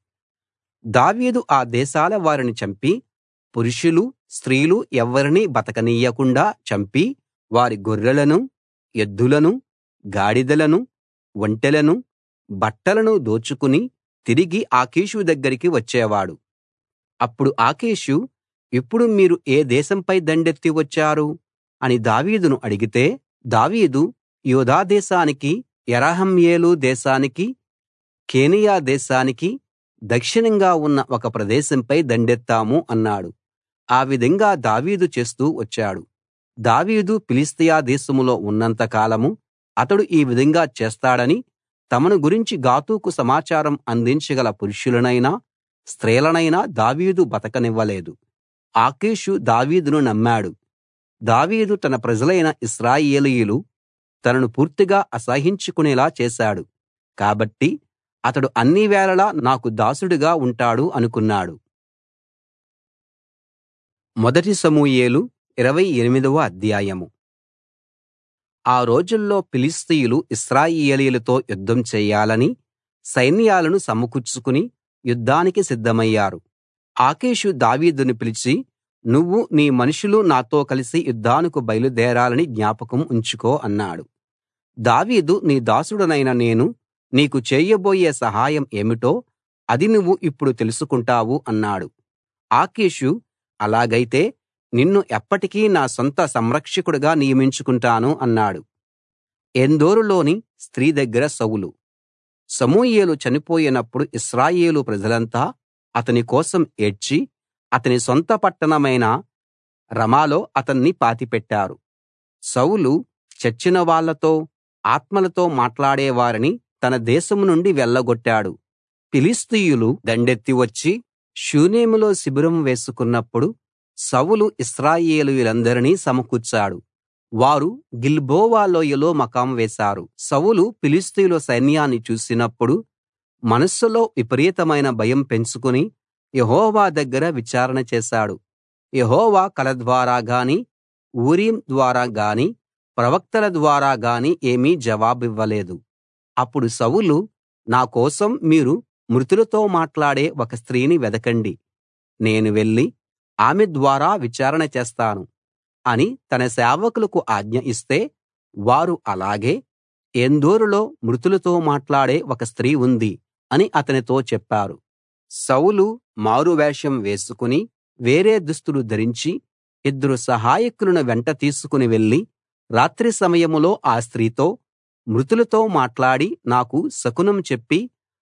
దావీదు ఆ దేశాల వారిని చంపి పురుషులు స్త్రీలు ఎవ్వరినీ బతకనీయకుండా చంపి వారి గొర్రెలను ఎద్దులను గాడిదలను ఒంటెలను బట్టలను దోచుకుని తిరిగి ఆకీషు దగ్గరికి వచ్చేవాడు అప్పుడు ఆకీషు ఇప్పుడు మీరు ఏ దేశంపై దండెత్తి వచ్చారు అని దావీదును అడిగితే దావీదు యూదా దేశానికి యెరహ్మెయేలు దేశానికి కేనియా దేశానికి దక్షిణంగా ఉన్న ఒక ప్రదేశంపై దండెత్తాము అన్నాడు ఆ విధంగా దావీదు చేస్తూ వచ్చాడు దావీదు ఫిలిష్తియ దేశంలో ఉన్నంత కాలం అతడు ఈ విధంగా చేస్తాడని తమను గురించి గాతుకు సమాచారం అందించగల పురుషులనైనా స్త్రీలనైనా దావీదు బతకనివ్వలేదు ఆకీషు దావీదును నమ్మాడు దావీదు తన ప్రజలైన ఇశ్రాయేలీయులు తనను పూర్తిగా అసహ్యించుకునేలా చేశాడు కాబట్టి అతడు అన్ని వేళలా నాకు దాసుడుగా ఉంటాడు అనుకున్నాడు మొదటి సమూయేలు ఇరవై ఎనిమిదవ అధ్యాయం ఆ రోజుల్లో ఫిలిష్తీయులు ఇశ్రాయేలీయులతో యుద్ధం చేయాలని సైన్యాలను సమకూర్చుకుని యుద్ధానికి సిద్ధమయ్యారు ఆకీషు దావీదును పిలిచి నువ్వు నీ మనుషులు నాతో కలిసి యుద్ధానికి బయలుదేరాలని జ్ఞాపకం ఉంచుకో అన్నాడు దావీదు నీ దాసుడనైన నేను నీకు చేయబోయే సహాయం ఏమిటో అది నువ్వు ఇప్పుడు తెలుసుకుంటావు అన్నాడు ఆకీషు అలాగైతే నిన్ను ఎప్పటికీ నా సొంత సంరక్షకుడిగా నియమించుకుంటాను అన్నాడు ఎందోరులోని స్త్రీ దగ్గర సౌలు సమూయేలు చనిపోయినప్పుడు ఇశ్రాయేలు ప్రజలంతా అతని కోసం ఏడ్చి అతని సొంత పట్టణమైన రమాలో అతన్ని పాతిపెట్టారు సౌలు చచ్చిన వాళ్ళతో ఆత్మలతో మాట్లాడే వారిని తన దేశం నుండి వెళ్ళగొట్టాడు ఫిలిష్తీయులు దండెత్తి వచ్చి షూనేములో శిబిరం వేసుకున్నప్పుడు సౌలు ఇశ్రాయేలీయులందరినీ సమకూర్చాడు వారు గిల్బోవ లోయలో మకాం వేశారు సౌలు ఫిలిష్తీయుల సైన్యాన్ని చూసినప్పుడు మనస్సులో విపరీతమైన భయం పెంచుకుని యెహోవా దగ్గర విచారణ చేశాడు యెహోవా కల ద్వారా గాని ఊరీం ద్వారా గాని ప్రవక్తల ద్వారా గాని ఏమీ జవాబివ్వలేదు అప్పుడు సౌలు నా కోసం మీరు మృతులతో మాట్లాడే ఒక స్త్రీని వెదకండి నేను వెళ్లి ఆమె ద్వారా విచారణ చేస్తాను అని తన సేవకులకు ఆజ్ఞ ఇస్తే వారు అలాగే ఏన్దోరులో మృతులతో మాట్లాడే ఒక స్త్రీ ఉంది అని అతనితో చెప్పారు సౌలు మారువేషం వేసుకుని వేరే దుస్తులు ధరించి ఇద్దరు సహాయకులను వెంట తీసుకుని వెళ్లి రాత్రి సమయంలో ఆ స్త్రీతో మృతులతో మాట్లాడి నాకు శకునం చెప్పి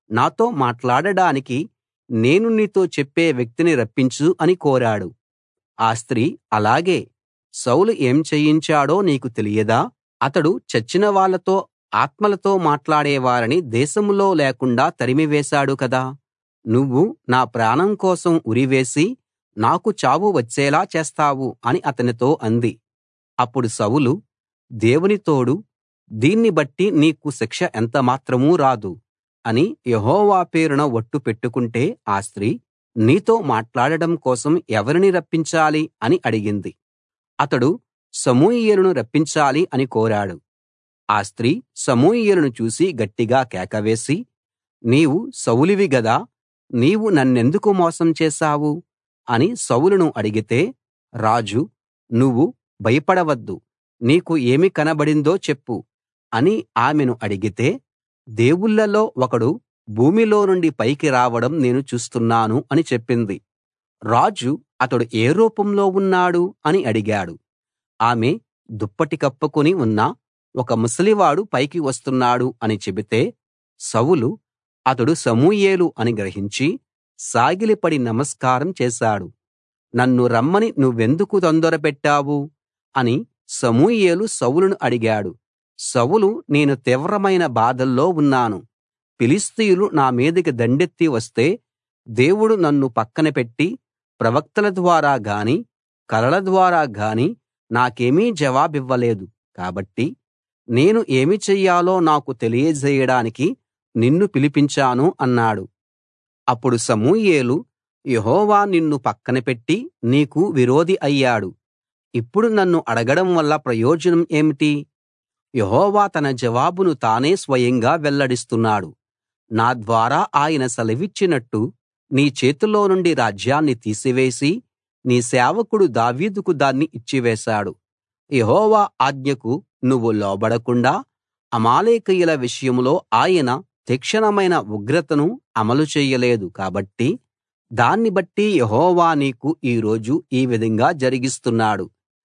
నాతో మాట్లాడడానికి నేను నీతో చెప్పే వ్యక్తిని రప్పించు అని కోరాడు ఆ స్త్రీ అలాగే సౌలు ఏం చేయించాడో నీకు తెలియదా అతడు చచ్చిన వాళ్ళతో ఆత్మలతో మాట్లాడేవారిని దేశంలో లేకుండా తరిమివేశాడు కదా నువ్వు నా ప్రాణం కోసం ఉరివేసి నాకు చావు వచ్చేలా చేస్తావు అని అతనితో అంది అప్పుడు సౌలు దేవుని తోడు దీన్ని బట్టి నీకు శిక్ష ఎంత మాత్రమూ రాదు అని యెహోవా పేరున ఒట్టు పెట్టుకుంటే ఆ స్త్రీ నీతో మాట్లాడడం కోసం ఎవరిని రప్పించాలి అని అడిగింది అతడు సమూయేలును రప్పించాలి అని కోరాడు ఆ స్త్రీ సమూయేలును చూసి గట్టిగా కేక వేసి నీవు సౌలువి గదా నీవు నన్నెందుకు మోసం చేశావు అని సౌలును అడిగితే రాజు నువ్వు భయపడవద్దు నీకు ఏమి కనబడిందో చెప్పు అని ఆమెను అడిగితే దేవుళ్ళలో ఒకడు భూమిలో నుండి పైకి రావడం నేను చూస్తున్నాను అని చెప్పింది రాజు అతడు ఏ రూపంలో ఉన్నాడు అని అడిగాడు ఆమె దుప్పటి కప్పుకుని ఉన్న ఒక ముసలివాడు పైకి వస్తున్నాడు అని చెబితే సౌలు అతడు సమూయేలు అని గ్రహించి సాగిలపడి నమస్కారం చేశాడు నన్ను రమ్మని నువ్వెందుకు తొందర పెట్టావు అని సమూయేలు సౌలును అడిగాడు సౌలు నేను తీవ్రమైన బాధల్లో ఉన్నాను ఫిలిష్తీయులు నా మీదికి దండెత్తి వస్తే దేవుడు నన్ను పక్కన పెట్టి ప్రవక్తల ద్వారా గాని కలల ద్వారా గాని నాకేమీ జవాబివ్వలేదు కాబట్టి నేను ఏమి చెయ్యాలో నాకు తెలియజేయడానికి నిన్ను పిలిపించాను అన్నాడు అప్పుడు సమూయేలు యెహోవా నిన్ను పక్కన పెట్టి నీకు విరోధి అయ్యాడు ఇప్పుడు నన్ను అడగడం వల్ల ప్రయోజనం ఏమిటి యెహోవా తన జవాబును తానే స్వయంగా వెల్లడిస్తున్నాడు నా ద్వారా ఆయన సెలవిచ్చినట్టు నీ చేతిలో నుండి రాజ్యాన్ని తీసివేసి నీ సేవకుడు దావీదుకు దాన్ని ఇచ్చివేశాడు యెహోవా ఆజ్ఞకు నువ్వు లోబడకుండా అమాలేకీయుల విషయంలో ఆయన తీక్షణమైన ఉగ్రతను అమలు చెయ్యలేదు కాబట్టి దాన్ని బట్టి యెహోవా నీకు ఈ రోజు ఈ విధంగా జరిగిస్తున్నాడు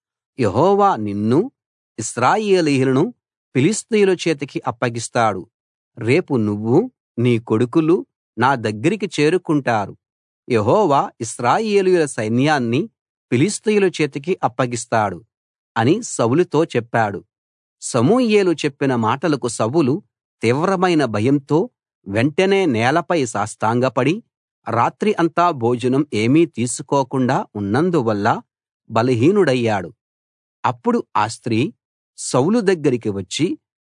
యెహోవా నిన్నూ ఇశ్రాయేలీయులను ఫిలిష్తీయుల చేతికి అప్పగిస్తాడు రేపు నువ్వు నీ కొడుకులు నా దగ్గరికి చేరుకుంటారు యెహోవా ఇశ్రాయేలీయుల సైన్యాన్ని ఫిలిష్తీయుల చేతికి అప్పగిస్తాడు అని సౌలుతో చెప్పాడు సమూయేలు చెప్పిన మాటలకు సౌలు తీవ్రమైన భయంతో వెంటనే నేలపై సాష్టాంగపడి రాత్రి అంతా భోజనం ఏమీ తీసుకోకుండా ఉన్నందువల్ల బలహీనుడయ్యాడు అప్పుడు ఆ స్త్రీ సౌలు దగ్గరికి వచ్చి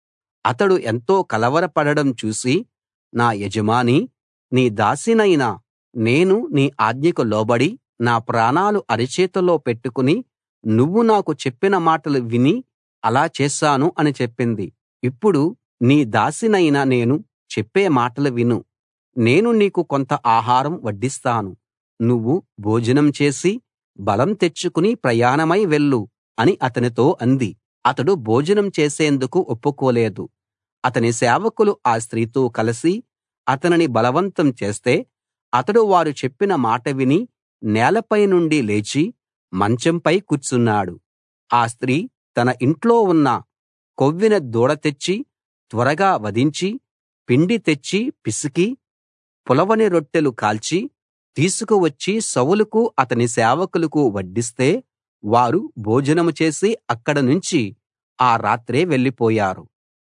అతడు ఎంతో కలవరపడడం చూసి నా యజమానీ నీ దాసినైన నేను నీ ఆజ్ఞకు లోబడి నా ప్రాణాలు అరచేతిలో పెట్టుకుని నువ్వు నాకు చెప్పిన మాటలు విని అలా చేశాను అని చెప్పింది ఇప్పుడు నీ దాసినైన నేను చెప్పే మాటలు విను నేను నీకు కొంత ఆహారం వడ్డిస్తాను నువ్వు భోజనం చేసి బలం తెచ్చుకుని ప్రయాణమై వెళ్ళు అని అతనితో అంది అతడు భోజనం చేసేందుకు ఒప్పుకోలేదు అతని సేవకులు ఆ స్త్రీతో కలిసి అతనిని బలవంతం చేస్తే అతడు వారు చెప్పిన మాట విని నేలపై నుండి లేచి మంచంపై కూర్చున్నాడు ఆ స్త్రీ తన ఇంట్లో ఉన్న కొవ్విన దూడ తెచ్చి త్వరగా వధించి పిండి తెచ్చి పిసికి పులవని రొట్టెలు కాల్చి తీసుకువచ్చి సౌలుకు అతని సేవకులకు వడ్డిస్తే వారు భోజనం చేసి అక్కడ నుంచి ఆ రాత్రే వెళ్ళిపోయారు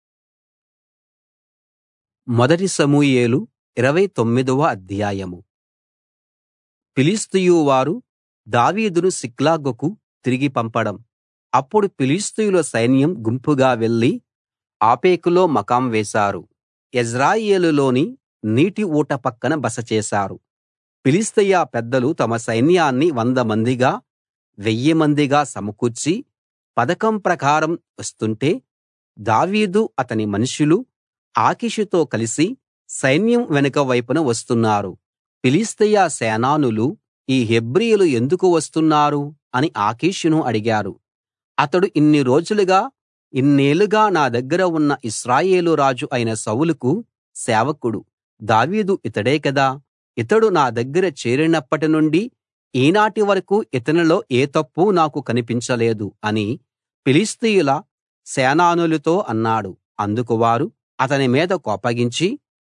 మొదటి సమూయేలు ఇరవై తొమ్మిదవ అధ్యాయం ఫిలిష్తీయు వారు దావీదును సిక్లగుకు తిరిగి పంపడం అప్పుడు ఫిలిష్తీయుల సైన్యం గుంపుగా వెళ్లి ఆఫెకులో మకాం వేశారు యెజ్రెయేలులోని నీటి ఊట పక్కన బస చేశారు ఫిలిష్తీయ పెద్దలు తమ సైన్యాన్ని వంద మందిగా వెయ్యి మందిగా సమకూర్చి పథకం ప్రకారం వస్తుంటే దావీదు అతని మనుషులు ఆకీషుతో కలిసి సైన్యం వెనుక వైపున వస్తున్నారు ఫిలిష్తీయ సేనానులు ఈ హెబ్రీయులు ఎందుకు వస్తున్నారు అని ఆకీషును అడిగారు అతడు ఇన్ని రోజులుగా ఇన్నేళ్లుగా నా దగ్గర ఉన్న ఇశ్రాయేలు రాజు అయిన సౌలుకు సేవకుడు దావీదు ఇతడే కదా ఇతడు నా దగ్గర చేరినప్పటి నుండి ఈనాటి వరకూ ఇతనిలో ఏ తప్పూ నాకు కనిపించలేదు అని ఫిలిష్తీయుల సేనానులతో అన్నాడు అందుకు వారు అతని మీద కోపగించి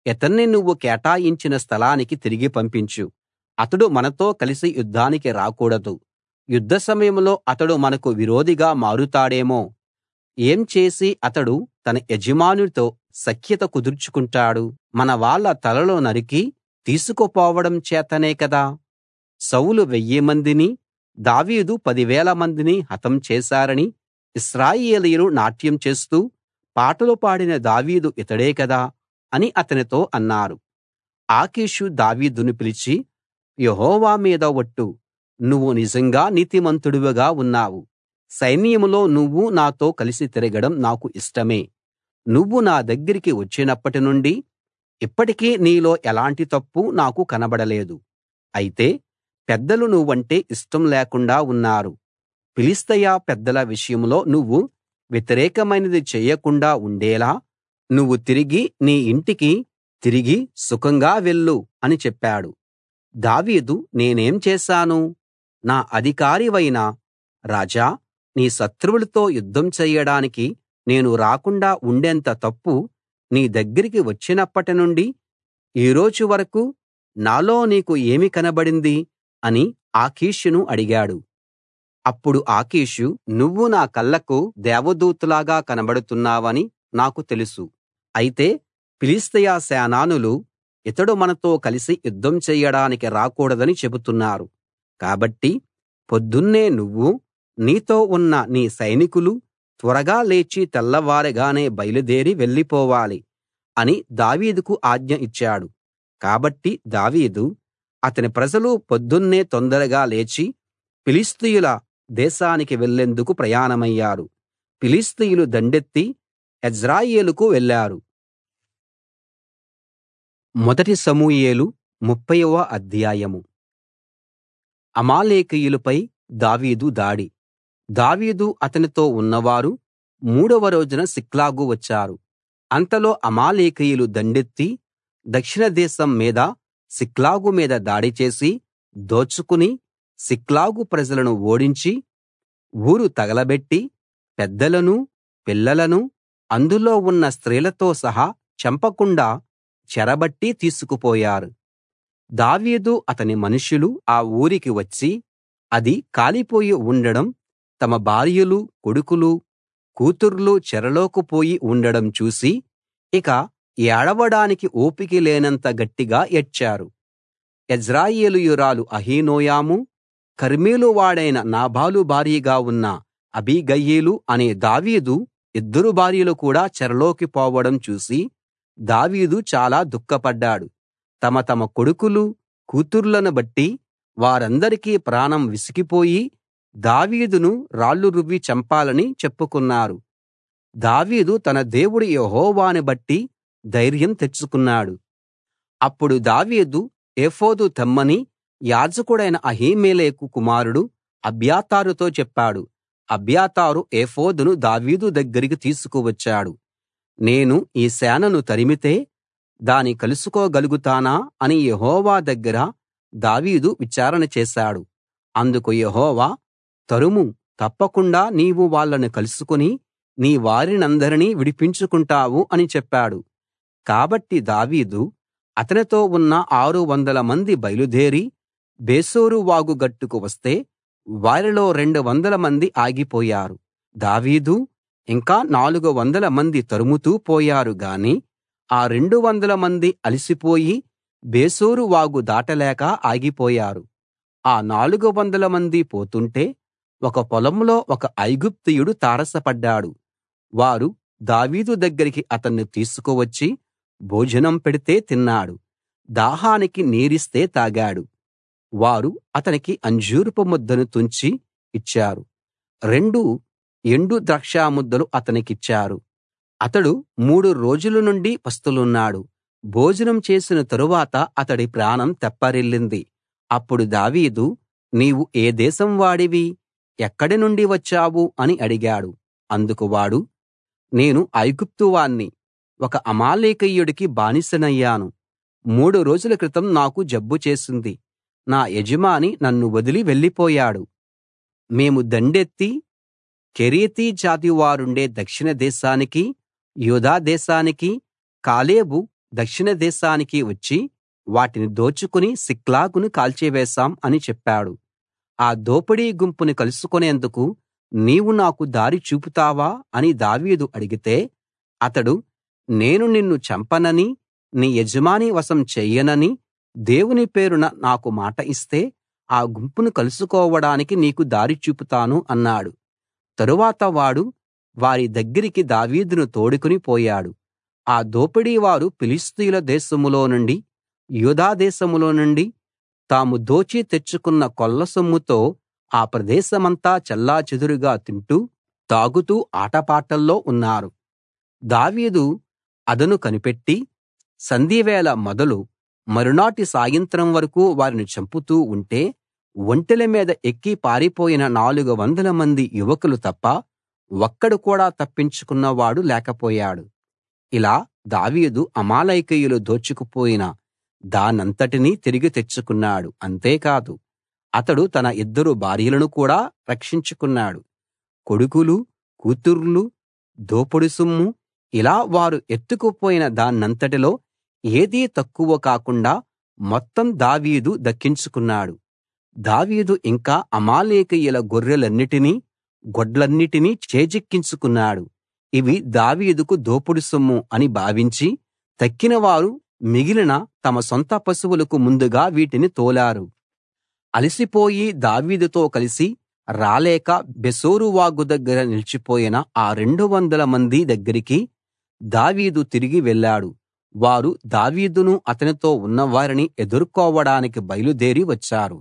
ఇతన్ని నువ్వు కేటాయించిన స్థలానికి తిరిగి పంపించు అతడు మనతో కలిసి యుద్ధానికి రాకూడదు యుద్ధ సమయంలో అతడు మనకు విరోధిగా మారుతాడేమో ఏం చేసి అతడు తన యజమానునితో సఖ్యత కుదుర్చుకుంటాడు మన వాళ్ళ తలలు నరికి తీసుకుపోవడం చేతనే కదా సౌలు వెయ్యి మందిని దావీదు పదివేల మందిని హతం చేశారని ఇశ్రాయేలీయులు నాట్యం చేస్తూ పాటలు పాడిన దావీదు ఇతడే కదా అని అతనితో అన్నారు ఆకీషు దావీదును పిలిచి యెహోవా మీద ఒట్టు నువ్వు నిజంగా నీతిమంతుడివిగా ఉన్నావు సైన్యంలో నువ్వు నాతో కలిసి తిరగడం నాకు ఇష్టమే నువ్వు నా దగ్గరికి వచ్చినప్పటి నుండి ఇప్పటికీ నీలో ఎలాంటి తప్పు నాకు కనబడలేదు అయితే పెద్దలు నువ్వంటే ఇష్టం లేకుండా ఉన్నారు ఫిలిష్తీయ పెద్దల విషయంలో నువ్వు వ్యతిరేకమైనది చేయకుండా ఉండేలా నువ్వు తిరిగి నీ ఇంటికి తిరిగి సుఖంగా వెళ్ళు అని చెప్పాడు దావీదు నేనేం చేశాను నా అధికారివైన రాజా నీ శత్రువులతో యుద్ధం చెయ్యడానికి నేను రాకుండా ఉండేంత తప్పు నీ దగ్గరికి వచ్చినప్పటి నుండి ఈ రోజు వరకు నాలో నీకు ఏమి కనబడింది అని ఆకీషును అడిగాడు అప్పుడు ఆకీషు నువ్వు నా కళ్ళకు దేవదూతలాగా కనబడుతున్నావని నాకు తెలుసు అయితే ఫిలిష్తీయ సేనానులు ఇతడు మనతో కలిసి యుద్ధం చెయ్యడానికి రాకూడదని చెబుతున్నారు కాబట్టి పొద్దున్నే నువ్వు నీతో ఉన్న నీ సైనికులు త్వరగా లేచి తెల్లవారగానే బయలుదేరి వెళ్ళిపోవాలి అని దావీదుకు ఆజ్ఞ ఇచ్చాడు కాబట్టి దావీదు అతని ప్రజలు పొద్దున్నే తొందరగా లేచి ఫిలిష్తీయుల దేశానికి వెళ్లేందుకు ప్రయాణమయ్యారు ఫిలిష్తీయులు దండెత్తి యెజ్రెయేలుకు వెళ్ళారు మొదటి సమూయేలు ముప్ఫైవ అధ్యాయం అమాలేకీయులపై దావీదు దాడి దావీదు అతనితో ఉన్నవారు మూడవ రోజున సిక్లగు వచ్చారు అంతలో అమాలేకీయులు దండెత్తి దక్షిణ దేశం మీద సిక్లగు మీద దాడి చేసి దోచుకుని సిక్లగు ప్రజలను ఓడించి ఊరు తగలబెట్టి పెద్దలనూ పిల్లలనూ అందులో ఉన్న స్త్రీలతో సహా చంపకుండా చెరబట్టి తీసుకుపోయారు దావీదు అతని మనుషులు ఆ ఊరికి వచ్చి అది కాలిపోయి ఉండడం తమ భార్యలు కొడుకులు కూతుర్లు చెరలోకి పోయి ఉండడం చూసి ఇక ఏడవడానికి ఓపిక లేనంత గట్టిగా ఏడ్చారు యెజ్రెయేలీయురాలు అహీనోయము కర్మెలు వాడైన నాబాలు భార్యగా ఉన్న అబీగయీలు అనే దావీదు ఇద్దరు భార్యలు కూడా చెరలోకి పోవడం చూసి దావీదు చాలా దుఃఖపడ్డాడు తమ తమ కొడుకులు కూతుర్లను బట్టి వారందరికీ ప్రాణం విసికిపోయి దావీదును రాళ్లు రువ్వి చంపాలని చెప్పుకున్నారు దావీదు తన దేవుడు యెహోవాను బట్టి ధైర్యం తెచ్చుకున్నాడు అప్పుడు దావీదు ఏఫోదు తెమ్మని యాజకుడైన అహీమెలెకు కుమారుడు అబ్యాతారుతో చెప్పాడు అబ్యాతారు ఏఫోదును దావీదు దగ్గరికి తీసుకువచ్చాడు నేను ఈ సేనను తరిమితే దాని కలుసుకోగలుగుతానా అని యెహోవా దగ్గర దావీదు విచారణ చేశాడు అందుకు యెహోవా తరుము తప్పకుండా నీవు వాళ్ళను కలుసుకుని నీ వారినందరినీ విడిపించుకుంటావు అని చెప్పాడు కాబట్టి దావీదు అతనితో ఉన్న ఆరు వందల మంది బయలుదేరి బేసోరు వాగు గట్టుకు వస్తే వారిలో రెండు వందల మంది ఆగిపోయారు దావీదు ఇంకా నాలుగు వందల మంది తరుముతూ పోయారు గాని ఆ రెండు వందల మంది అలసిపోయి బేసోరు వాగు దాటలేక ఆగిపోయారు ఆ నాలుగు వందల మంది పోతుంటే ఒక పొలంలో ఒక ఐగుప్తీయుడు తారసపడ్డాడు వారు దావీదు దగ్గరికి అతన్ని తీసుకువచ్చి భోజనం పెడితే తిన్నాడు దాహానికి నీరిస్తే తాగాడు వారు అతనికి అంజూరపు ముద్దను తుంచి ఇచ్చారు రెండు ఎండు ద్రాక్ష ముద్దలు అతనికిచ్చారు అతడు మూడు రోజుల నుండి పస్తులున్నాడు భోజనం చేసిన తరువాత అతడి ప్రాణం తెప్పరిల్లింది అప్పుడు దావీదు నీవు ఏ దేశం వాడివి ఎక్కడి నుండి వచ్చావు అని అడిగాడు అందుకు వాడు నేను ఐగుప్తు వాణ్ణి ఒక అమాలేకీయుడికి బానిసనయ్యాను మూడు రోజుల క్రితం నాకు జబ్బు చేసింది నా యజమాని నన్ను వదిలి వెళ్ళిపోయాడు మేము దండెత్తి కెరేతీ జాతి వారుండే దక్షిణ దేశానికి యూదా దేశానికి కాలేబు దక్షిణ దేశానికి వచ్చి వాటిని దోచుకుని సిక్లగును కాల్చివేశాం అని చెప్పాడు ఆ దోపిడీ గుంపుని కలుసుకునేందుకు నీవు నాకు దారి చూపుతావా అని దావీదు అడిగితే అతడు నేను నిన్ను చంపననీ నీ యజమాని వశం చెయ్యననీ దేవుని పేరున నాకు మాట ఇస్తే ఆ గుంపును కలుసుకోవడానికి నీకు దారి చూపుతాను అన్నాడు తరువాత వాడు వారి దగ్గరికి దావీదును తోడుకుని పోయాడు ఆ దోపిడీవారు ఫిలిష్తీయుల దేశంలో నుండి యూదా దేశంలో నుండి తాము దోచి తెచ్చుకున్న కొల్ల సొమ్ముతో ఆ ప్రదేశమంతా చెల్లాచెదురుగా తింటూ తాగుతూ ఆటపాటల్లో ఉన్నారు దావీదు అదను కనిపెట్టి సంధ్యవేళ మొదలు మరునాటి సాయంత్రం వరకూ వారిని చంపుతూ ఉంటే ఒంటెల మీద ఎక్కి పారిపోయిన నాలుగు వందల మంది యువకులు తప్ప ఒక్కడు కూడా తప్పించుకున్నవాడు లేకపోయాడు ఇలా దావీదు అమాలేకీయులు దోచుకుపోయిన దానంతటినీ తిరిగి తెచ్చుకున్నాడు అంతేకాదు అతడు తన ఇద్దరు భార్యలను కూడా రక్షించుకున్నాడు కొడుకులు కూతుర్లు దోపుడు సొమ్ము ఇలా వారు ఎత్తుకుపోయిన దానంతటిలో ఏదీ తక్కువ కాకుండా మొత్తం దావీదు దక్కించుకున్నాడు దావీదు ఇంకా అమాలేకీయుల గొర్రెలన్నిటినీ గొడ్లన్నిటినీ చేజిక్కించుకున్నాడు ఇవి దావీదుకు దోపుడు సొమ్ము అని భావించి తక్కినవారు మిగిలిన తమ సొంత పశువులకు ముందుగా వీటిని తోలారు అలసిపోయి దావీదుతో కలిసి రాలేక బెసోరు వాగు దగ్గర నిలిచిపోయిన ఆ రెండు వందల మంది దగ్గరికి దావీదు తిరిగి వెళ్ళాడు వారు దావీదును అతనితో ఉన్నవారిని ఎదుర్కోవడానికి బయలుదేరి వచ్చారు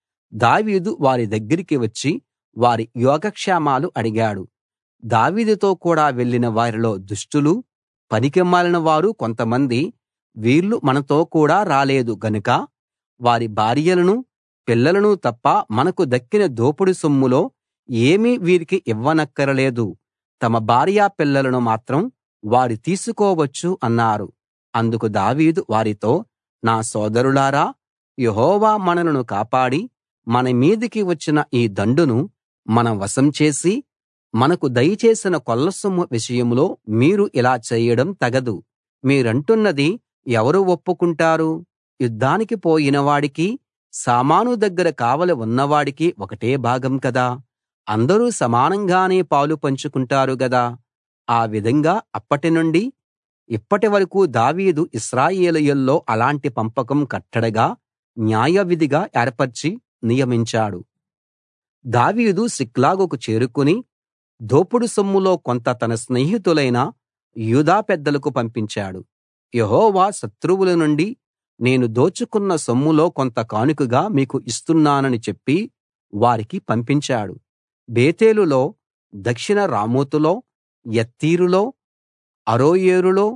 దావీదు వారి దగ్గరికి వచ్చి వారి యోగక్షేమాలు అడిగాడు దావీదుతో కూడా వెళ్ళిన వారిలో దుష్టులు పనికిమాలిన వారు కొంతమంది వీళ్ళు మనతో కూడా రాలేదు గనుక వారి భార్యలను పిల్లలను తప్ప మనకు దక్కిన దోపుడు సొమ్ములో ఏమీ వీరికి ఇవ్వనక్కరలేదు తమ భార్య పిల్లలను మాత్రం వారు తీసుకోవచ్చు అన్నారు అందుకు దావీదు వారితో నా సోదరులారా యెహోవా మనలను కాపాడి మన మీదికి వచ్చిన ఈ దండును మన వశం చేసి మనకు దయచేసిన కొల్లసొమ్ము విషయంలో మీరు ఇలా చేయడం తగదు మీరంటున్నది ఎవరు ఒప్పుకుంటారు యుద్ధానికి పోయిన వాడికి సామాను దగ్గర కావలి ఉన్నవాడికి ఒకటే భాగం కదా అందరూ సమానంగానే పాలు పంచుకుంటారు గదా ఆ విధంగా అప్పటి నుండి ఇప్పటి వరకూ దావీదు ఇశ్రాయేలీయుల్లో అలాంటి పంపకం కట్టడగా న్యాయవిధిగా ఏర్పరచి నియమించాడు దావీదు సిక్లగుకు చేరుకుని దోపుడు సొమ్ములో కొంత తన స్నేహితులైన యూదా పెద్దలకు పంపించాడు యెహోవా శత్రువుల నుండి నేను దోచుకున్న సొమ్ములో కొంత కానుకగా మీకు ఇస్తున్నానని చెప్పి వారికి పంపించాడు బేతేలులో దక్షిణ రామోతులో యత్తీరులో అరోయేరులో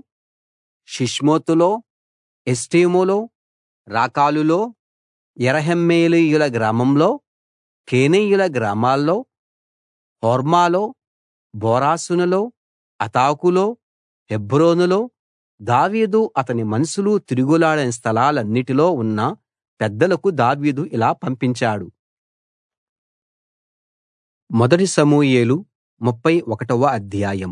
షిష్మోతులో ఎష్టేమోలో రాకాలులో యెరహ్మెయేలీయుల గ్రామంలో కేనీయుల గ్రామాల్లో హోర్మాలో బోరాషానులో అతాకులో హెబ్రోనులో దావీదు అతని మనుషులు తిరుగులాడిన స్థలాలన్నిటిలో ఉన్న పెద్దలకు దావీదు ఇలా పంపించాడు మొదటి సమూయేలు ముప్పై ఒకటవ అధ్యాయం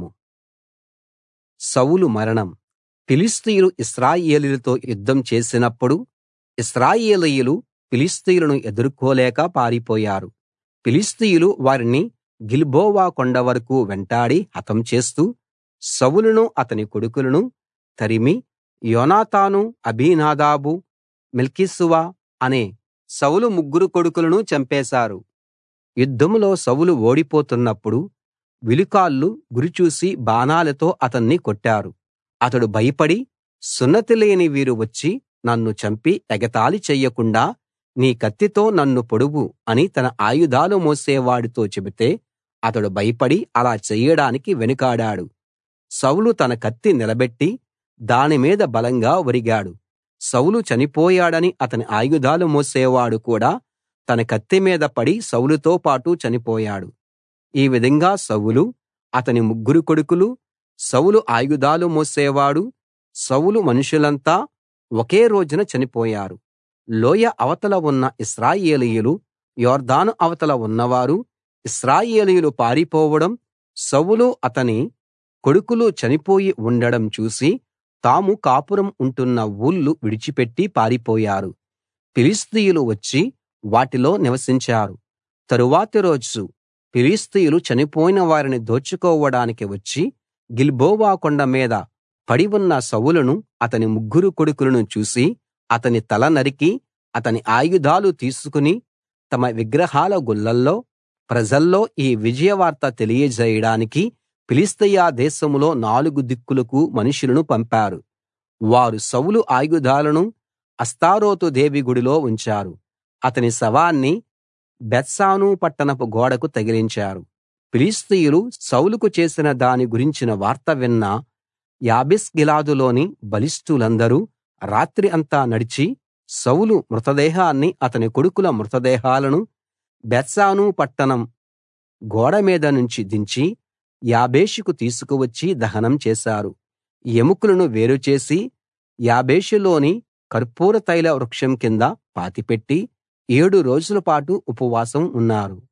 సౌలు మరణం ఫిలిష్తీయులు ఇశ్రాయేలీయులతో యుద్ధం చేసినప్పుడు ఇశ్రాయేలీయులు ఫిలిష్తీయులను ఎదుర్కోలేక పారిపోయారు ఫిలిష్తీయులు వారిని గిల్బోవ కొండ వరకూ వెంటాడి హతం చేస్తూ సౌలును అతని కొడుకులను తరిమి యోనాతాను అబీనాదాబు మెల్కీసూవ అనే సౌలు ముగ్గురు కొడుకులను చంపేశారు యుద్ధంలో సౌలు ఓడిపోతున్నప్పుడు విలుకాళ్ళు గురిచూసి బాణాలతో అతన్ని కొట్టారు అతడు భయపడి సున్నతి లేని వీరు వచ్చి నన్ను చంపి ఎగతాళి చెయ్యకుండా నీ కత్తితో నన్ను పొడువు అని తన ఆయుధాలు మోసేవాడితో చెబితే అతడు భయపడి అలా చెయ్యడానికి వెనుకాడాడు సౌలు తన కత్తి నిలబెట్టి దాని మీద బలంగా ఒరిగాడు సౌలు చనిపోయాడని అతని ఆయుధాలు మోసేవాడు కూడా తన కత్తి మీద పడి సౌలుతో పాటు చనిపోయాడు ఈ విధంగా సౌలు అతని ముగ్గురు కొడుకులు సౌలు ఆయుధాలు మోసేవాడు సౌలు మనుషులంతా ఒకే రోజున చనిపోయారు లోయ అవతల ఉన్న ఇశ్రాయేలీయులు యొర్దాను అవతల ఉన్నవారు ఇశ్రాయేలీయులు పారిపోవడం సౌలు అతని కొడుకులు చనిపోయి ఉండడం చూసి తాము కాపురం ఉంటున్న ఊళ్ళు విడిచిపెట్టి పారిపోయారు ఫిలిష్తీయులు వచ్చి వాటిలో నివసించారు తరువాతి రోజు ఫిలిష్తీయులు చనిపోయిన వారిని దోచుకోవడానికి వచ్చి గిల్బోవ కొండ మీద పడి ఉన్న సౌలును అతని ముగ్గురు కొడుకులను చూసి అతని తల నరికి అతని ఆయుధాలు తీసుకుని తమ విగ్రహాల గుళ్లల్లో ప్రజల్లో ఈ విజయవార్త తెలియజేయడానికి ఫిలిష్తీయ దేశంలో నాలుగు దిక్కులకు మనుషులను పంపారు వారు సౌలు ఆయుధాలను అష్తారోతు దేవి గుడిలో ఉంచారు అతని శవాన్ని బేత్షాను పట్టణపు గోడకు తగిలించారు ఫిలిష్తీయులు సౌలుకు చేసిన దాని గురించిన వార్త విన్న యాబేష్గిలాదులోని బలిష్ఠులందరూ రాత్రి అంతా నడిచి సౌలు మృతదేహాన్ని అతని కొడుకుల మృతదేహాలను బేత్షాను పట్టణం గోడ మీద నుంచి దించి యాబేషుకు తీసుకువచ్చి దహనం చేశారు ఎముకలను వేరు చేసి యాబేషులోని కర్పూర తైల వృక్షం కింద పాతిపెట్టి ఏడు రోజుల పాటు ఉపవాసం ఉన్నారు